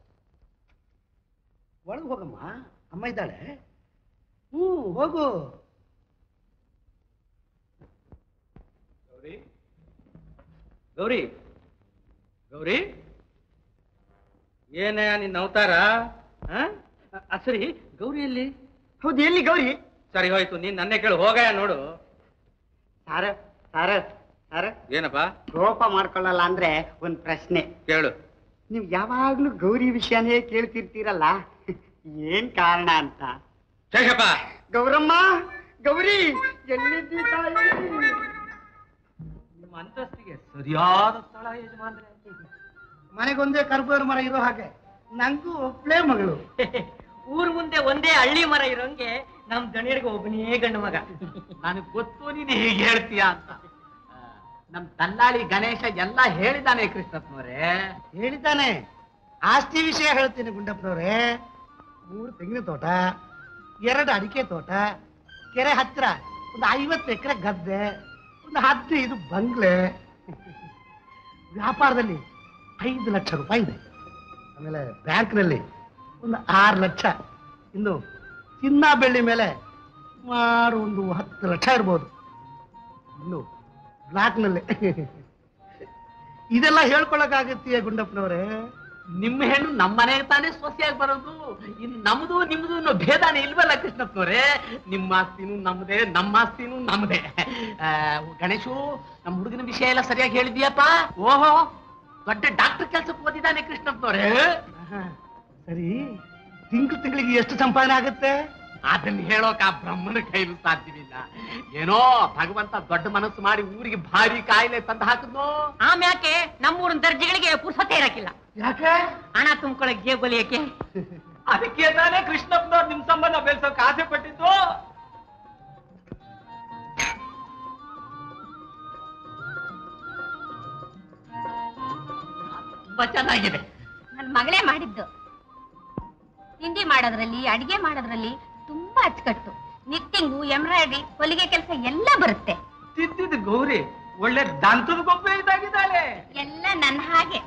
ಒಳಗೆ ಹೋಗಮ್ಮ ಅಮ್ಮ ಇದ್ದಾಳೆ ಹ್ಞೂ ಹೋಗು ಗೌರಿ ಗೌರಿ ಗೌರಿ ಏನಯ್ಯ ನಿನ್ನ ಅವತಾರ ಆ? ಅ- ಸರಿ ಗೌರಿ ಎಲ್ಲಿ ಹೌದು ಎಲ್ಲಿ ಗೌರಿ ಸರಿ ಹೋಯ್ತು ನೀನ್ ನನ್ನೇ ಕೇಳು ಹೋಗಯ್ಯ ನೋಡು ಸಾರ ಸಾರ ಸಾರ ಏನಪ್ಪ ಕೋಪ ಮಾಡ್ಕೊಳ್ಳಲ್ಲ ಅಂದ್ರೆ ಒಂದ್ ಪ್ರಶ್ನೆ ಕೇಳು ನೀವ್ ಯಾವಾಗ್ಲೂ ಗೌರಿ ವಿಷಯನೇ ಕೇಳ್ತಿರ್ತೀರಲ್ಲ ಏನ್ ಕಾರಣ ಅಂತ ಶೇಷಪ್ಪ ಗೌರಮ್ಮ ಗೌರಿ ಎಲ್ಲಿದ್ದೀ ತಾಯಿ ನಿಮ್ಮ ಅಂತಸ್ತಿಗೆ ಸರಿಯಾದ ಸ್ಥಳ ಯಜಮಾನ್ರೆ ಮನೆಗೊಂದೇ ಕರ್ಬೇರು ಮರ ಇರೋ ಹಾಗೆ ನಂಗೂ ಒಬ್ಳೇ ಮಗಳು ಊರ್ ಮುಂದೆ ಒಂದೇ ಹಳ್ಳಿ ಮರ ಇರೋಂಗೆ ನಮ್ ದಣಿಯರ್ಗೆ ಒಬ್ಬನೇ ಗಂಡು ಮಗ ನನಗ್ ಗೊತ್ತು ನೀನು ಹೀಗೆ ಹೇಳ್ತೀಯ ಅಂತ ಆ, ನಮ್ ದಲ್ಲಾಳಿ ಗಣೇಶ ಎಲ್ಲ ಹೇಳಿದಾನೆ ಕೃಷ್ಣಪ್ಪನವ್ರೆ ಹೇಳಿದ್ದಾನೆ ಆಸ್ತಿ ವಿಷಯ ಹೇಳ್ತೀನಿ ಗುಂಡಪ್ಪನವ್ರೆ ಮೂರು ತೆಂಗಿನ ತೋಟ ಎರಡು ಅಡಿಕೆ ತೋಟ ಕೆರೆ ಹತ್ರ ಒಂದು ಐವತ್ತು ಎಕರೆ ಗದ್ದೆ ಒಂದು ಹದಿನೈದು ಬಂಗ್ಲೆ ವ್ಯಾಪಾರದಲ್ಲಿ ಐದು ಲಕ್ಷ ರೂಪಾಯಿ ಇದೆ ಆಮೇಲೆ ಬ್ಯಾಂಕ್ನಲ್ಲಿ ಒಂದು ಆರು ಲಕ್ಷ ಇನ್ನು ಚಿನ್ನ ಬೆಳ್ಳಿ ಮೇಲೆ ಸುಮಾರು ಒಂದು ಹತ್ತು ಲಕ್ಷ ಇರ್ಬೋದು ಇನ್ನು ಬ್ಲಾಕ್ನಲ್ಲಿ ಇದೆಲ್ಲ ಹೇಳ್ಕೊಳಕ್ಕಾಗತ್ತೀಯ ಗುಂಡಪ್ಪನವ್ರೆ ನಿಮ್ಮ ಹೆಣ್ಣು ನಮ್ಮ ಮನೆಗೆ ತಾನೇ ಸೊಸೆಯಾಗಿ ಬರೋದು ಇನ್ ನಮ್ದು ನಿಮ್ದು ಅನ್ನೋ ಭೇದಾನೇ ಇಲ್ವಲ್ಲ ಕೃಷ್ಣಪ್ಪನವ್ರೆ ನಿಮ್ಮ ಆಸ್ತಿನೂ ನಮ್ದೇ ನಮ್ಮ ಆಸ್ತಿನೂ ನಮ್ದೇ ಆ, ಗಣೇಶು ನಮ್ಮ ಹುಡುಗನ ವಿಷಯ ಎಲ್ಲ ಸರಿಯಾಗಿ ಹೇಳಿದ್ಯಪ್ಪ ಓಹೋ ದೊಡ್ಡ ಡಾಕ್ಟರ್ ಕೆಲ್ಸಕ್ಕೆ ಓದಿದ್ದಾನೆ ಕೃಷ್ಣಪ್ಪನವ್ರೆ ಆಹಾ, ಸರಿ ತಿಂಗಳು ತಿಂಗಳಿಗೆ ಎಷ್ಟು ಸಂಪಾದನೆ ಆಗುತ್ತೆ ಅದನ್ನ ಹೇಳೋಕ ಆ ಬ್ರಹ್ಮನ ಕೈಲೂ ಸಾಧ್ಯವಿಲ್ಲ ಏನೋ ಭಗವಂತ ದೊಡ್ಡ ಮನಸ್ಸು ಮಾಡಿ ಊರಿಗೆ ಭಾರಿ ಕಾಯಿಲೆ ತಂದು ಹಾಕಿದ್ನೋ ಆಮ್ಯಾಕೆ ನಮ್ಮೂರಿನ ದರ್ಜಿಗಳಿಗೆ ಪುರ್ಸತೆ ಇರಕ್ಕಿಲ್ಲ ಯಾಕೆ ಹಣ ತುಂಬ್ಕೊಳಕ್ ಜೇಬಲಿಯಕ್ಕೆ ಅದಕ್ಕೆ ತಾನೇ ಕೃಷ್ಣಪ್ಪನವ್ರು ನಿಮ್ ಸಂಬಂಧ ಬೆಳ್ಸೋಕ್ ಆಸೆ ಪಟ್ಟಿದ್ದು ತುಂಬಾ ಚೆನ್ನಾಗಿದೆ ನನ್ ಮಗಳೇ ಮಾಡಿದ್ದು ತಿಂಡಿ ಮಾಡೋದ್ರಲ್ಲಿ ಅಡಿಗೆ ಮಾಡೋದ್ರಲ್ಲಿ ತುಂಬಾ ಅಚ್ಚುಕಟ್ಟು ನಿಟ್ಟಿಂಗು ಎಂಬ್ರಾಯ್ಡ್ರಿ ಹೊಲಿಗೆ ಕೆಲಸ ಎಲ್ಲ ಬರುತ್ತೆ ತಿದ್ದಿದ್ದು ಗೌರಿ ಒಳ್ಳೆ ದಂತದ ಗೊಂಬೆ ಇದ್ದಾಗಿದ್ದಾಳೆ ಎಲ್ಲ ನನ್ನ ಹಾಗೆ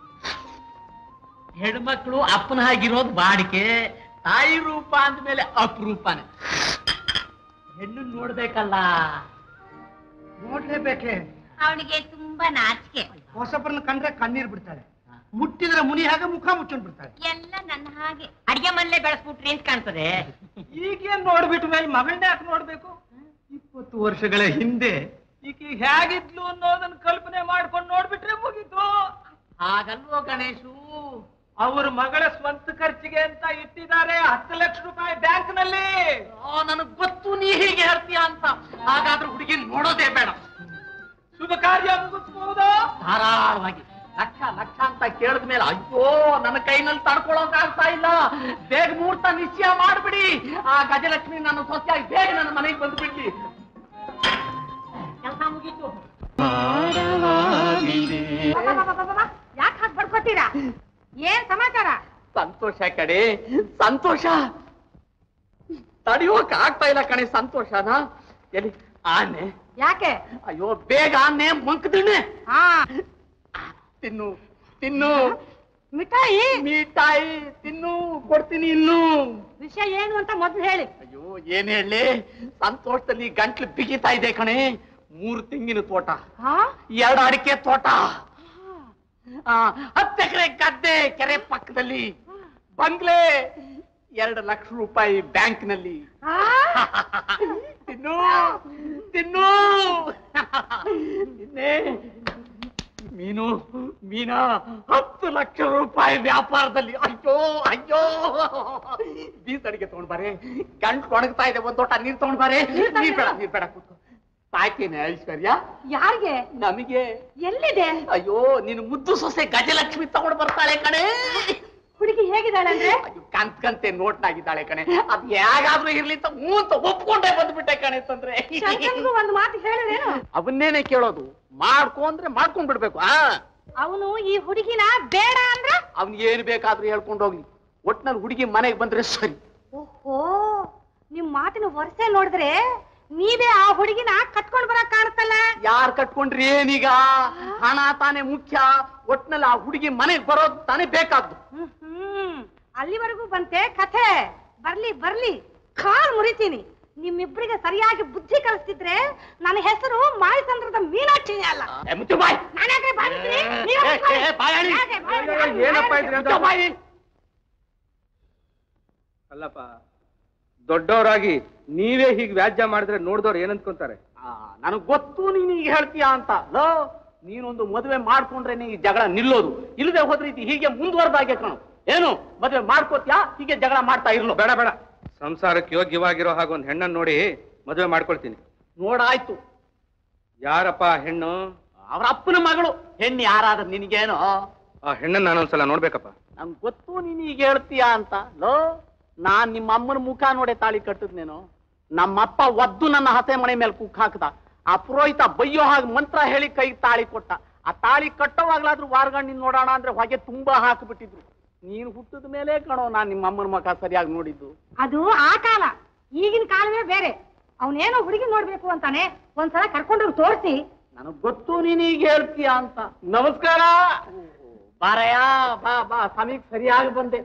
ಹೆಣ್ಮಕ್ಳು ಅಪ್ಪನ ಹಾಗಿರೋದು ಬಾಡಿಕೆ ತಾಯಿ ರೂಪ ಅಂದ್ಮೇಲೆ ಅಪರೂಪನೇ ಹೆಣ್ಣು ನೋಡ್ಬೇಕಲ್ಲ ನೋಡ್ಲೇಬೇಕೆ ಅವನಿಗೆ ತುಂಬಾ ನಾಚಿಕೆ ಹೊಸಬ್ರನ್ನ ಕಂಡ್ರೆ ಕಣ್ಣೀರ್ ಬಿಡ್ತಾಳೆ ಮುಟ್ಟಿದ್ರೆ ಮುನಿ ಹಾಗೆ ಮುಖ ಮುಚ್ಕೊಂಡ್ ಬಿಡ್ತಾಳೆ ಎಲ್ಲ ನನ್ನ ಹಾಗೆ ಅಡಿಗೆ ಮನೇಲೆ ಬೆಳೆಸ್ಬಿಟ್ರಿ ಅಂತ ಕಾಣ್ತದೆ ಈಗೇನ್ ನೋಡ್ಬಿಟ್ಟು ಮೇಲೆ ಮಗಳನ್ನೇ ಯಾಕೆ ನೋಡ್ಬೇಕು ಇಪ್ಪತ್ತು ವರ್ಷಗಳ ಹಿಂದೆ ಈಕೆ ಹೇಗಿದ್ಲು ಅನ್ನೋದನ್ನ ಕಲ್ಪನೆ ಮಾಡ್ಕೊಂಡು ನೋಡ್ಬಿಟ್ರೆ ಮುಗೀತು ಹಾಗಲ್ವೋ ಗಣೇಶು ಅವ್ರ ಮಗಳ ಸ್ವಂತ ಖರ್ಚಿಗೆ ಅಂತ ಇಟ್ಟಿದ್ದಾರೆ ಹತ್ತು ಲಕ್ಷ ರೂಪಾಯಿ ಬ್ಯಾಂಕ್ ನಲ್ಲಿ ನನಗ್ ಗೊತ್ತು ನೀ ಹೀಗೆ ಹೇಳ್ತೀಯ ಅಂತ ಹಾಗಾದ್ರೆ ಹುಡುಗಿ ನೋಡೋದೇ ಬೇಡ ಶುಭ ಕಾರ್ಯ ಮುಗಿಸ್ಬಹುದಾ ಧಾರಾಳವಾಗಿ ಲಕ್ಷ ಲಕ್ಷ ಅಂತ ಕೇಳಿದ ಮೇಲೆ ಅಯ್ಯೋ ನನ್ನ ಕೈನಲ್ಲಿ ತಡ್ಕೊಳಕ್ ಆಗ್ತಾ ಇಲ್ಲ ಬೇಗ ಮುಹೂರ್ತ ನಿಶ್ಚಯ ಮಾಡ್ಬಿಡಿ ಆ ಗಜಲಕ್ಷ್ಮಿ ನನ್ನ ಸೊಸೆಯಾಗಿ ಬೇಗ ನನ್ನ ಮನೆಗೆ ಬಂದ್ಬಿಡ್ಲಿ ಕೆಲಸ ಮುಗೀತು ಯಾಕೆ ಹಾಗೆ ಪಡ್ಕೋತೀರಾ ಏನ್ ಸಮಾಚಾರ ಸಂತೋಷ ಕಡೆ ಸಂತೋಷ ತಡಿಯೋಕ್ ಆಗ್ತಾ ಇಲ್ಲ ಕಣೆ ಸಂತೋಷನ ಎಲ್ಲಿ ಆನೆ ಯಾಕೆ ಅಯ್ಯೋ ಬೇಗ ಆನೆ ಮಂಕದಣ್ಣೆ ಹಾ ತಿನ್ನು ತಿನ್ನು ಮಿಠಾಯಿ ಮಿಠಾಯಿ ತಿನ್ನು ಕೊಡ್ತೀನಿ ಇನ್ನು ವಿಷಯ ಏನು ಅಂತ ಮೊದ್ಲು ಹೇಳಿ ಅಯ್ಯೋ ಏನ್ ಹೇಳಿ ಸಂತೋಷದಲ್ಲಿ ಗಂಟ್ಲು ಬಿಗಿತಾ ಇದೆ ಕಣೆ ಮೂರು ತೆಂಗಿನ ತೋಟ ಹಾ ಎರಡು ಅಡಿಕೆ ತೋಟ ಆ, ಹತ್ತು ಎಕರೆ ಗದ್ದೆ ಕೆರೆ ಪಕ್ಕದಲ್ಲಿ ಬಂಗ್ಲೆ ಎರಡು ಲಕ್ಷ ರೂಪಾಯಿ ಬ್ಯಾಂಕ್ನಲ್ಲಿ ಆ? ತಿನ್ನು ತಿನ್ನು ಇನ್ನೇ ಮೀನು ಮೀನಾ ಹತ್ತು ಲಕ್ಷ ರೂಪಾಯಿ ವ್ಯಾಪಾರದಲ್ಲಿ ಅಯ್ಯೋ ಅಯ್ಯೋ ಬೀಸ್ ಅಡಿಗೆ ತಗೊಂಡ್ ಬಾರೆ ಗಂಟು ಒಣಗ್ತಾ ಇದೆ ಒಂದ್ ತೋಟ ನೀರ್ ತಗೊಂಡ್ ಬಾರೆ ನೀರ್ ಬೇಡ ನೀರ್ ಬೇಡ ಕೂತ್ಕೋ ಸಾಕೇನೆ ಐಶ್ವರ್ಯ ಯಾರಿಗೆ ನಮಗೆ ಎಲ್ಲಿದೆ ಅಯ್ಯೋ ನೀನು ಮುದ್ದು ಸೊಸೆ ಗಜಲಕ್ಷ್ಮಿ ತಗೊಂಡು ಬರ್ತಾಳೆ ಕಣೆ ಹುಡುಗಿ ಹೇಗಿದ್ದಾಳೆ ಅಂದ್ರೆ ಅಯ್ಯೋ ಕಂತ್ ಕಂತೆ ನೋಟ್ನಾಗಿದ್ದಾಳೆ ಕಣೆ ಅದ್ ಯಾಗಾದ್ರೂ ಇರ್ಲಿ ಅಂತ ಹ್ಞೂ ಅಂತ ಒಪ್ಕೊಂಡೇ ಬಂದ್ಬಿಟ್ಟೆ ಕಣೆ ಅಂತಂದ್ರೆ ಶಂಕರ್ಗೂ ಒಂದು ಮಾತು ಹೇಳಿದೇನು ಅವನ್ನೇನೆ ಕೇಳೋದು ಮಾಡ್ಕೊ ಅಂದ್ರೆ ಮಾಡ್ಕೊಂಡ್ ಬಿಡ್ಬೇಕು ಆ ಅವನು ಈ ಹುಡುಗಿನ ಬೇಡ ಅಂದ್ರ ಅವ್ನ್ ಏನ್ ಬೇಕಾದ್ರೂ ಹೇಳ್ಕೊಂಡು ಹೋಗ್ಲಿ ಒಟ್ನಲ್ಲಿ ಹುಡುಗಿ ಮನೆಗೆ ಬಂದ್ರೆ ಸರಿ ಓಹೋ ನಿಮ್ ಮಾತಿನ ವರ್ಷೆ ನೋಡಿದ್ರೆ ನೀವೇ ಆ ಹುಡುಗಿನ ಕಟ್ಕೊಂಡ್ ಬರಕ್ ಕಾಣುತ್ತಲ್ಲ ಯಾರ್ ಕಟ್ಕೊಂಡ್ರಿ ಏನೀಗ ಹಣ ತಾನೇ ಮುಖ್ಯ ಒಟ್ನಲ್ಲಿ ಆ ಹುಡುಗಿ ಮನೆಗೆ ಬರೋದು ತಾನೇ ಬೇಕಾದ್ದು ಹ್ಮ್ ಹ್ಮ್ ಅಲ್ಲಿವರೆಗೂ ಬಂತೆ ಕಥೆ ಬರ್ಲಿ ಬರ್ಲಿ ಕಾಲ್ ಮುರಿತೀನಿ ನಿಮ್ಮಿಬ್ರಿಗೆ ಸರಿಯಾಗಿ ಬುದ್ಧಿ ಕಲಿಸ್ತಿದ್ರೆ ನನ್ನ ಹೆಸರು ಮಾಯಸಂದ್ರದ ಮೀನಾಕ್ಷಿ ಅಲ್ಲ ಏ, ಮುಚ್ಚು ಬಾಯ್ ನಾನ್ಯಾಕೆ ಬಾಯ್ ಬಿಡ್ತೀನಿ? ನೀವೇ ಏ, ಮುಚ್ಕೊಳ್ಳಿ. ಏ, ಬಾಯ್ ಹೇಳಿ. ಯಾಕೆ ಬಾಯ್ ಬಿಡ್ತೀನಿ? ಏನಪ್ಪ ಇದ್ರಿ ಅಂತ? ಮುಚ್ಚು ಬಾಯಿ. ಅಲ್ಲಪ್ಪ ದೊಡ್ಡವರಾಗಿ ನೀವೇ ಹೀಗೆ ವ್ಯಾಜ್ಯ ಮಾಡಿದ್ರೆ ನೋಡಿದವ್ರು ಏನಂದ್ಕೊಂತಾರೆ ಆ, ನನಗ್ ಗೊತ್ತು ನೀನ್ ಈಗ ಹೇಳ್ತೀಯ ಅಂತ ಲೋ ನೀನೊಂದು ಮದುವೆ ಮಾಡ್ಕೊಂಡ್ರೆ ಈ ಜಗಳ ನಿಲ್ಲೋದು ಇಲ್ಲದೆ ಹೋದ್ರೆ ಇದು ಹೀಗೆ ಮುಂದುವರೆದಾಗೆ ಕಣು ಏನು ಮದುವೆ ಮಾಡ್ಕೋತ್ಯಾ ಹೀಗೆ ಜಗಳ ಮಾಡ್ತಾ ಇರ್ಲು ಬೇಡ ಬೇಡ ಸಂಸಾರಕ್ಕೆ ಯೋಗ್ಯವಾಗಿರೋ ಹಾಗೆ ಒಂದು ಹೆಣ್ಣನ್ನು ನೋಡಿ ಮದುವೆ ಮಾಡ್ಕೊಳ್ತೀನಿ ನೋಡಾಯ್ತು ಯಾರಪ್ಪ ಆ ಹೆಣ್ಣು ಅವ್ರ ಅಪ್ಪನ ಮಗಳು ಹೆಣ್ಣು ಯಾರಾದ್ರೂ ನಿನಗೇನೋ ಆ ಹೆಣ್ಣನ್ನು ನಾನೊಂದ್ಸಲ ನೋಡ್ಬೇಕಪ್ಪ ನಂಗ್ ಗೊತ್ತು ನೀನ್ ಈಗ ಹೇಳ್ತೀಯ ಅಂತ ಲೋ ನಾನ್ ನಿಮ್ಮ ಅಮ್ಮನ ಮುಖ ನೋಡೆ ತಾಳಿ ಕಟ್ಟಿದ್ನೇನು ನಮ್ಮಪ್ಪ ಒದ್ದು ನನ್ನ ಹಸೆ ಮನೆ ಮೇಲೆ ಕುಕ್ ಹಾಕ್ದ ಆ ಪುರೋಹಿತ ಬೈಯೋ ಹಾಗೆ ಮಂತ್ರ ಹೇಳಿ ಕೈ ತಾಳಿ ಕೊಟ್ಟ ಆ ತಾಳಿ ಕಟ್ಟೋವಾಗ್ಲಾದ್ರೂ ವಾರ್ಗಣ್ಣಿನ ನೋಡೋಣ ಅಂದ್ರೆ ಹೊಗೆ ತುಂಬಾ ಹಾಕಿಬಿಟ್ಟಿದ್ರು ನೀನು ಹುಟ್ಟಿದ ಮೇಲೆ ಕಣೋ ನಾನ್ ನಿಮ್ಮ ಅಮ್ಮನ ಮುಖ ಸರಿಯಾಗಿ ನೋಡಿದ್ದು ಅದು ಆ ಕಾಲ ಈಗಿನ ಕಾಲವೇ ಬೇರೆ ಅವನೇನೋ ಹುಡುಗಿ ನೋಡ್ಬೇಕು ಅಂತಾನೆ ಒಂದ್ಸಲ ಕರ್ಕೊಂಡೋಗಿ ತೋರಿಸಿ ನನಗ್ ಗೊತ್ತು ನೀನ್ ಈಗ ಹೇಳ್ತೀಯ ಅಂತ ನಮಸ್ಕಾರ ಬಾರಯ್ಯ ಬಾ ಬಾ ಸಮೀಕ್ ಸರಿಯಾಗಿ ಬಂದೆ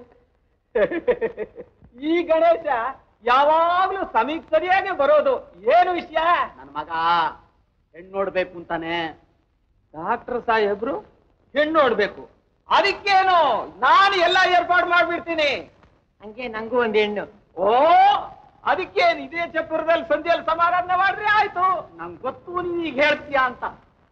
ಈ ಗಣೇಶ ಯಾವಾಗ್ಲೂ ಸಮೀಕ್ ಸರಿಯಾಗಿ ಬರೋದು ಏನು ವಿಷಯ ನನ್ನ ಮಗ ಹೆಣ್ಣು ನೋಡ್ಬೇಕು ಅಂತಾನೆ ಡಾಕ್ಟರ್ ಸಾಹೇಬ್ರು ಹೆಣ್ಣು ನೋಡ್ಬೇಕು ಅದಕ್ಕೇನು ನಾನು ಎಲ್ಲ ಏರ್ಪಾಡು ಮಾಡ್ಬಿಡ್ತೀನಿ ಹಂಗೆ ನಂಗೂ ಒಂದ್ ಹೆಣ್ಣು ಓ ಅದಕ್ಕೇನು ಇದೇ ಚಪ್ಪರದಲ್ಲಿ ಸಂಜೆಯಲ್ಲಿ ಸಮಾರಾಧನೆ ಮಾಡ್ರಿ ಆಯ್ತು ನಂಗ್ ಗೊತ್ತು ನೀನ್ ಈಗ ಹೇಳ್ತೀಯ ಅಂತ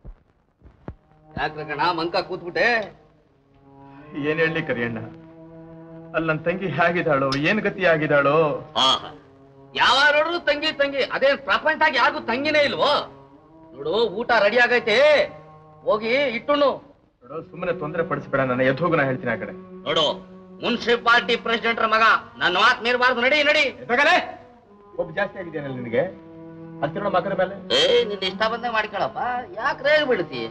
ಯಾಕ್ರ ಕಣ ಮಂಕ ಕೂತ್ಬಿಟ್ಟೆ ಏನ್ ಹೇಳಿ ಕರಿಯಣ್ಣ ಅಲ್ಲಿ ನನ್ ತಂಗಿ ಹೇಗಿದ್ದಾಳೋ ಏನ್ ಗತಿ ಆಗಿದ್ದಾಳೋ ಆಹಾ. ಯಾವಾಗ ನೋಡ್ರು ತಂಗಿ ತಂಗಿ ಅದೇ ಪ್ರಪಂಚ ಯಾರಿಗೂ ತಂಗಿನೇ ಇಲ್ವೋ ನೋಡು ಊಟ ರೆಡಿ ಆಗೈತೆ ಹೋಗಿ ಇಟ್ಟುಣ್ಣು ನೋಡು ಸುಮ್ಮನೆ ತೊಂದರೆ ಪಡಿಸ್ಬೇಡ ನನ್ನ ಎದ್ದೋಗು ನಾ ಹೇಳ್ತೀನಿ ಆ ಕಡೆ ನೋಡು ಮುನ್ಸಿಪಾಲಿಟಿ ಪ್ರೆಸಿಡೆಂಟ್ ಮಗ ನನ್ನ ಮಾತ್ ಮೀರಬಾರ್ದು ನಡಿ ನಡಿ ಎದ್ದೋಗಲೇ ಒಬ್ಬ ಜಾಸ್ತಿ ಆಗಿದ್ದೇನಲ್ಲ ನಿನಗೆ ಹತ್ತಿರ ಮಕರ ಮೇಲೆ ಏ ನಿನ್ನ ಇಷ್ಟ ಬಂದೇ ಮಾಡ್ಕೊಳಪ್ಪ ಯಾಕೆ ರೇಗ್ ಬಿಡ್ತಿ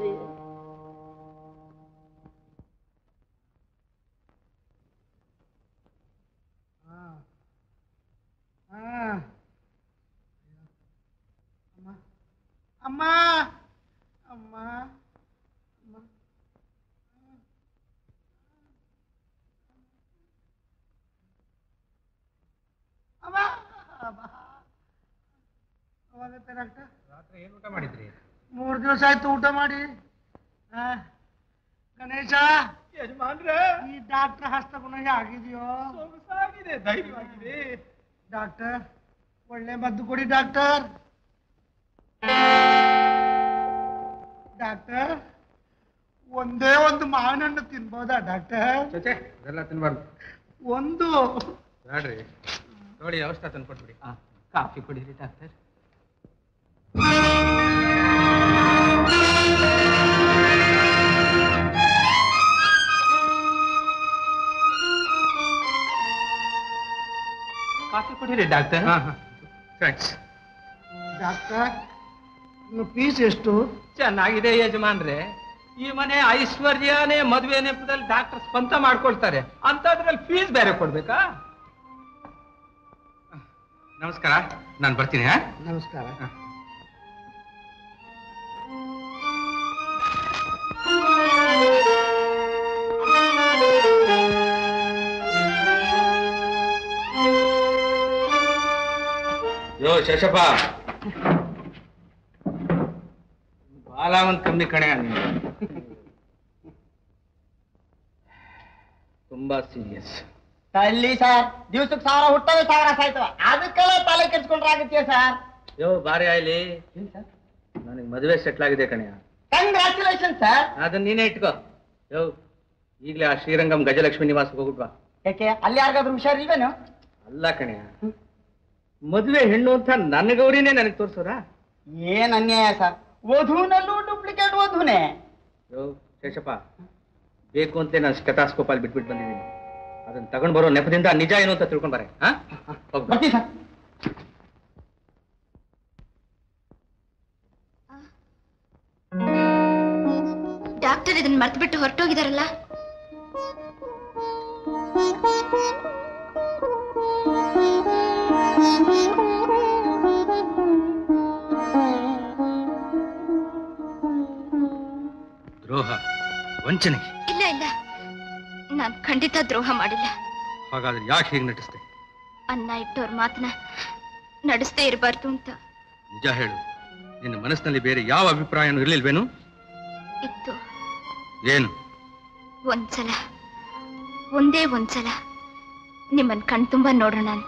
ಅಮ್ಮ ಅಮ್ಮ ಅಮ್ಮ ಅಮ್ಮ ಅವಾಗತ್ತೆ ಡಾಕ್ಟರ್ ರಾತ್ರಿ ಏನ್ ಊಟ ಮಾಡಿದ್ರಿ ಮೂರು ದಿವಸ ಆಯ್ತು ಊಟ ಮಾಡಿ ಆ, ಗಣೇಶ ಯಜಮಾನ್ರೆ ಈ ಡಾಕ್ಟರ್ ಹಸ್ತಗುಣ ಆಗಿದೆಯೋ ಸೊಗಸಾಗಿದೆ ಧೈರ್ಯವಾಗಿದೆ ಡಾಕ್ಟರ್ ಒಳ್ಳೆ ಮದ್ದು ಕೊಡಿ ಡಾಕ್ಟರ್ ಡಾಕ್ಟರ್ ಒಂದೇ ಒಂದು ಮಾವಿನ ಹಣ್ಣು ತಿನ್ಬೋದಾ ಡಾಕ್ಟರ್ ಚಚೆ ಅದೆಲ್ಲ ತಿನ್ಬಾರ್ದು ಒಂದು ನೋಡ್ರಿ ನೋಡಿ ಔಷಧ ತಂದು ಕೊಟ್ಬಿಡಿ ಕಾಫಿ ಕುಡೀರಿ ಡಾಕ್ಟರ್ ಕಾಫಿ ಕುಡೀರಿ ಡಾಕ್ಟರ್ ಥ್ಯಾಂಕ್ಸ್ ಡಾಕ್ಟರ್ ಇನ್ನು ಫೀಸ್ ಎಷ್ಟು ಚೆನ್ನಾಗಿದೆ ಯಜಮಾನ್ರೆ ಈ ಮನೆ ಐಶ್ವರ್ಯನೇ ಮದುವೆ ನೆಪದಲ್ಲಿ ಡಾಕ್ಟರ್ ಸ್ವಂತ ಮಾಡ್ಕೊಳ್ತಾರೆ ಅಂತದ್ರಲ್ಲಿ ಫೀಸ್ ಬೇರೆ ಕೊಡ್ಬೇಕಾ ನಮಸ್ಕಾರ ನಾನು ಬರ್ತೀನಿ ಹಾ ನಮಸ್ಕಾರ ಯೋ ಶಶಪ್ಪ ಸಾಲ ಒಂದ್ ಕಮ್ಮಿ ಕಣೆ ನೀನು. ತುಂಬಾ ಸೀರಿಯಸ್ ತಲ್ಲಿ ಸರ್ ದಿವ್ಸಕ್ಕೆ ಸಾವಿರ ಹುಟ್ಟವೆ ಸಾವಿರ ಸಾಯ್ತವ ಅದಕ್ಕೆಲ್ಲ ತಲೆ ಕೆಡ್ಸ್ಕೊಂಡ್ರೆ ಆಗುತ್ತೆ ಸರ್ ಯೋ ಬಾರಿ ಆಯ್ಲಿ ನನಗೆ ಮದುವೆ ಸೆಟ್ಲ್ ಆಗಿದೆ ಕಣೆ ಕಂಗ್ರ್ಯಾಚುಲೇಷನ್ ಸರ್ ಅದನ್ನ ನೀನೇ ಇಟ್ಕೋ ಯೋ ಈಗಲೇ ಆ ಶ್ರೀರಂಗಂ ಗಜಲಕ್ಷ್ಮಿ ನಿವಾಸಕ್ಕೆ ಹೋಗ್ಬಿಟ್ವಾ ಯಾಕೆ ಅಲ್ಲಿ ಯಾರಿಗಾದ್ರೂ ಹುಷಾರಿಲ್ವೇನು ಅಲ್ಲ ಕಣೆ ಮದುವೆ ಹೆಣ್ಣು ಅಂತ ನನ್ನ ಗೌರಿನೇ ನನಗೆ ತೋರ್ಸೋರಾ ಏನ್ ಅನ್ಯಾಯ ಸರ್ ವಧುನಲ್ಲೂ ಡೂಪ್ಲಿಕೇಟ್ ವಧುನೇ ಯೋ ಶೇಷಪ್ಪ ಬೇಕು ಅಂತಲೇ ನಾನು ಸ್ಟೆಟಾಸ್ಕೋಪ್ ಅಲ್ಲಿ ಬಿಟ್ಬಿಟ್ಟು ಬಂದಿದ್ದೀನಿ ಅದನ್ನ ತಗೊಂಡ್ ಬರೋ ನೆಪದಿಂದ ನಿಜ ಏನು ಅಂತ ತಿಳ್ಕೊಂಡ್ ಬಾರೆ ಹಾ ಹೋಗ್ಬಾ. ಬರ್ತೀವಿ ಸರ್ ಡಾಕ್ಟರ್ ಇದನ್ನ ಮರ್ತ್ಬಿಟ್ಟು ಹೊರಟೋಗಿದಾರಲ್ಲ ದ್ರೋಹ ವಂಚನೆ ಇಲ್ಲ ಇಲ್ಲ ನಾನ್ ಖಂಡಿತ ದ್ರೋಹ ಮಾಡಿಲ್ಲ ಹಾಗಾದ್ರೆ ಯಾಕೆ ಹೀಗೆ ನಟಿಸ್ತೆ ಅನ್ನ ಇಟ್ಟವ್ರ ಮಾತನ್ನ ನಡೆಸದೇ ಇರಬಾರ್ದು ಅಂತ ನಿಜ ಹೇಳು ನಿನ್ನ ಮನಸ್ಸಿನಲ್ಲಿ ಬೇರೆ ಯಾವ ಅಭಿಪ್ರಾಯನೂ ಇರ್ಲಿಲ್ವೇನು ಇತ್ತು ಏನು ಒಂದ್ಸಲ ಒಂದೇ ಒಂದ್ಸಲ ನಿಮ್ಮನ್ ಕಣ್ತುಂಬ ನೋಡೋಣ ಅಂತ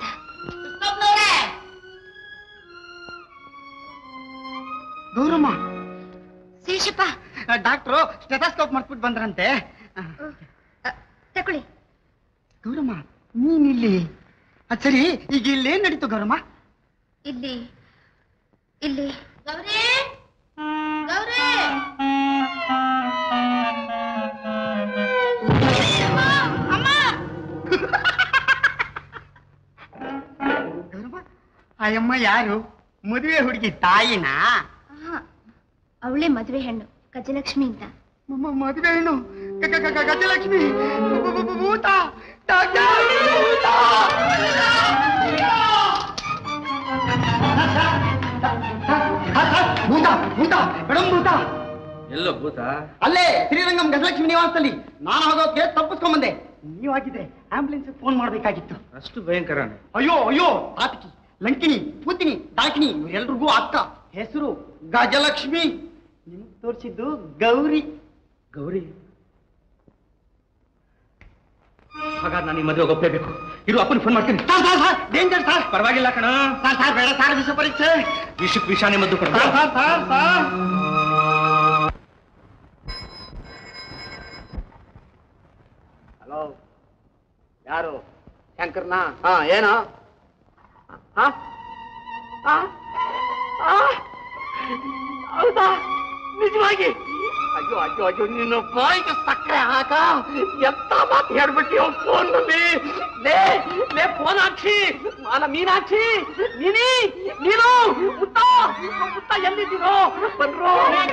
ಗೌರಮ್ಮ ಶೇಷಪ್ಪ ಡಾಕ್ಟ್ರು ಸ್ಟೆಥಾಸ್ಕೋಪ್ ಮಾಡ್ಬಿಟ್ಟು ಬಂದ್ರಂತೆ ತಕೊಳ್ಳಿ ಗೌರಮ್ಮ ನೀನಿಲ್ಲಿ ಅದ್ ಸರಿ ಈಗ ಇಲ್ಲೇನ್ ನಡೀತು ಗೌರಮ್ಮ ಇಲ್ಲಿ ಇಲ್ಲಿ ಗೌರಿ ಗೌರಿ ಅಮ್ಮ ಗೌರಮ್ಮ ಅಯ್ಯಮ್ಮ ಯಾರು ಮದುವೆ ಹುಡುಗಿ ತಾಯಿನಾ ಅವಳೇ ಮದುವೆ ಹೆಣ್ಣು ಗಜಲಕ್ಷ್ಮಿ ಅಂತ ಮ- ಮದುವೆ ಹೆಣ್ಣು ಗ- ಗ- ಗ- ಗಜಲಕ್ಷ್ಮಿ ಭೂ- ಭೂ- ಭೂ- ಭೂತ ಡಾಕ್ಟರ್, ಭೂತ! ಭೂತ ಭೂತ ಮೇಡಮ್ ಭೂತ ಎಲ್ಲೋ ಭೂತ ಅಲ್ಲೇ ಶ್ರೀರಂಗಂ ಗಜಲಕ್ಷ್ಮಿ ನಿವಾಸದಲ್ಲಿ ನಾನು ಹೋಗೋಕೆ ತಪ್ಪಿಸ್ಕೊಂಡ್ ಬಂದೆ ನೀವಾಗಿದ್ರೆ ಆಂಬುಲೆನ್ಸ್ ಫೋನ್ ಮಾಡ್ಬೇಕಾಗಿತ್ತು ಅಷ್ಟು ಭಯಂಕರನೇ ಅಯ್ಯೋ ಅಯ್ಯೋ ಆತಕಿ ಲಂಕಿನಿ ಪೂತಿನಿ ಡಾಕಿನಿ ಇವರೆಲ್ರಿಗೂ ಅಕ್ಕ ಹೆಸರು ಗಜಲಕ್ಷ್ಮಿ ನಿಮ್ಗೆ ತೋರಿಸಿದ್ದು ಗೌರಿ ಗೌರಿ ಹಾಗಾದ್ರೆ ನಾನು ಈ ಮದುವೆಗೆ ಒಪ್ಪಲೇಬೇಕು ಇರು ಅಪ್ಪನ ಫೋನ್ ಮಾಡ್ತೀನಿ sir sir sir danger sir ಪರವಾಗಿಲ್ಲ ಕಣ ಸರ್ ಸರ್ ಬೇಡ ಸರ್ ವಿಷ ಪರೀಕ್ಷೆ ವಿಷಕ್ ವಿಷಾನೇ ಮದ್ದು ಕೊಡ sir sir sir sir hello ಯಾರು ಶಂಕರ್ನಾ ಹಾ ಏನು ಹಾ ಆ? ಆ? ಹೌದಾ ನಿಜವಾಗಿ ಅಯ್ಯೋ ಅಯ್ಯೋ ಅಯ್ಯೋ ನಿನ್ನ ಬಾಯಿಗೆ ಸಕ್ಕರೆ ಹಾಕ ಎಂತ ಮಾತು ಹೇಳ್ಬಿಟ್ಟಿಯೋ ಫೋನ್ ನಲ್ಲಿ ಲೇ ಲೇ ಫೋನ್ ಹಾಕ್ಷಿ ಮಾನ ಮೀನಾಕ್ಷಿ ನೀನಿ ನೀನು ಮುತ್ತ ಮುತ್ತ ಎಲ್ಲಿದ್ದೀರೋ ಬಂದ್ರು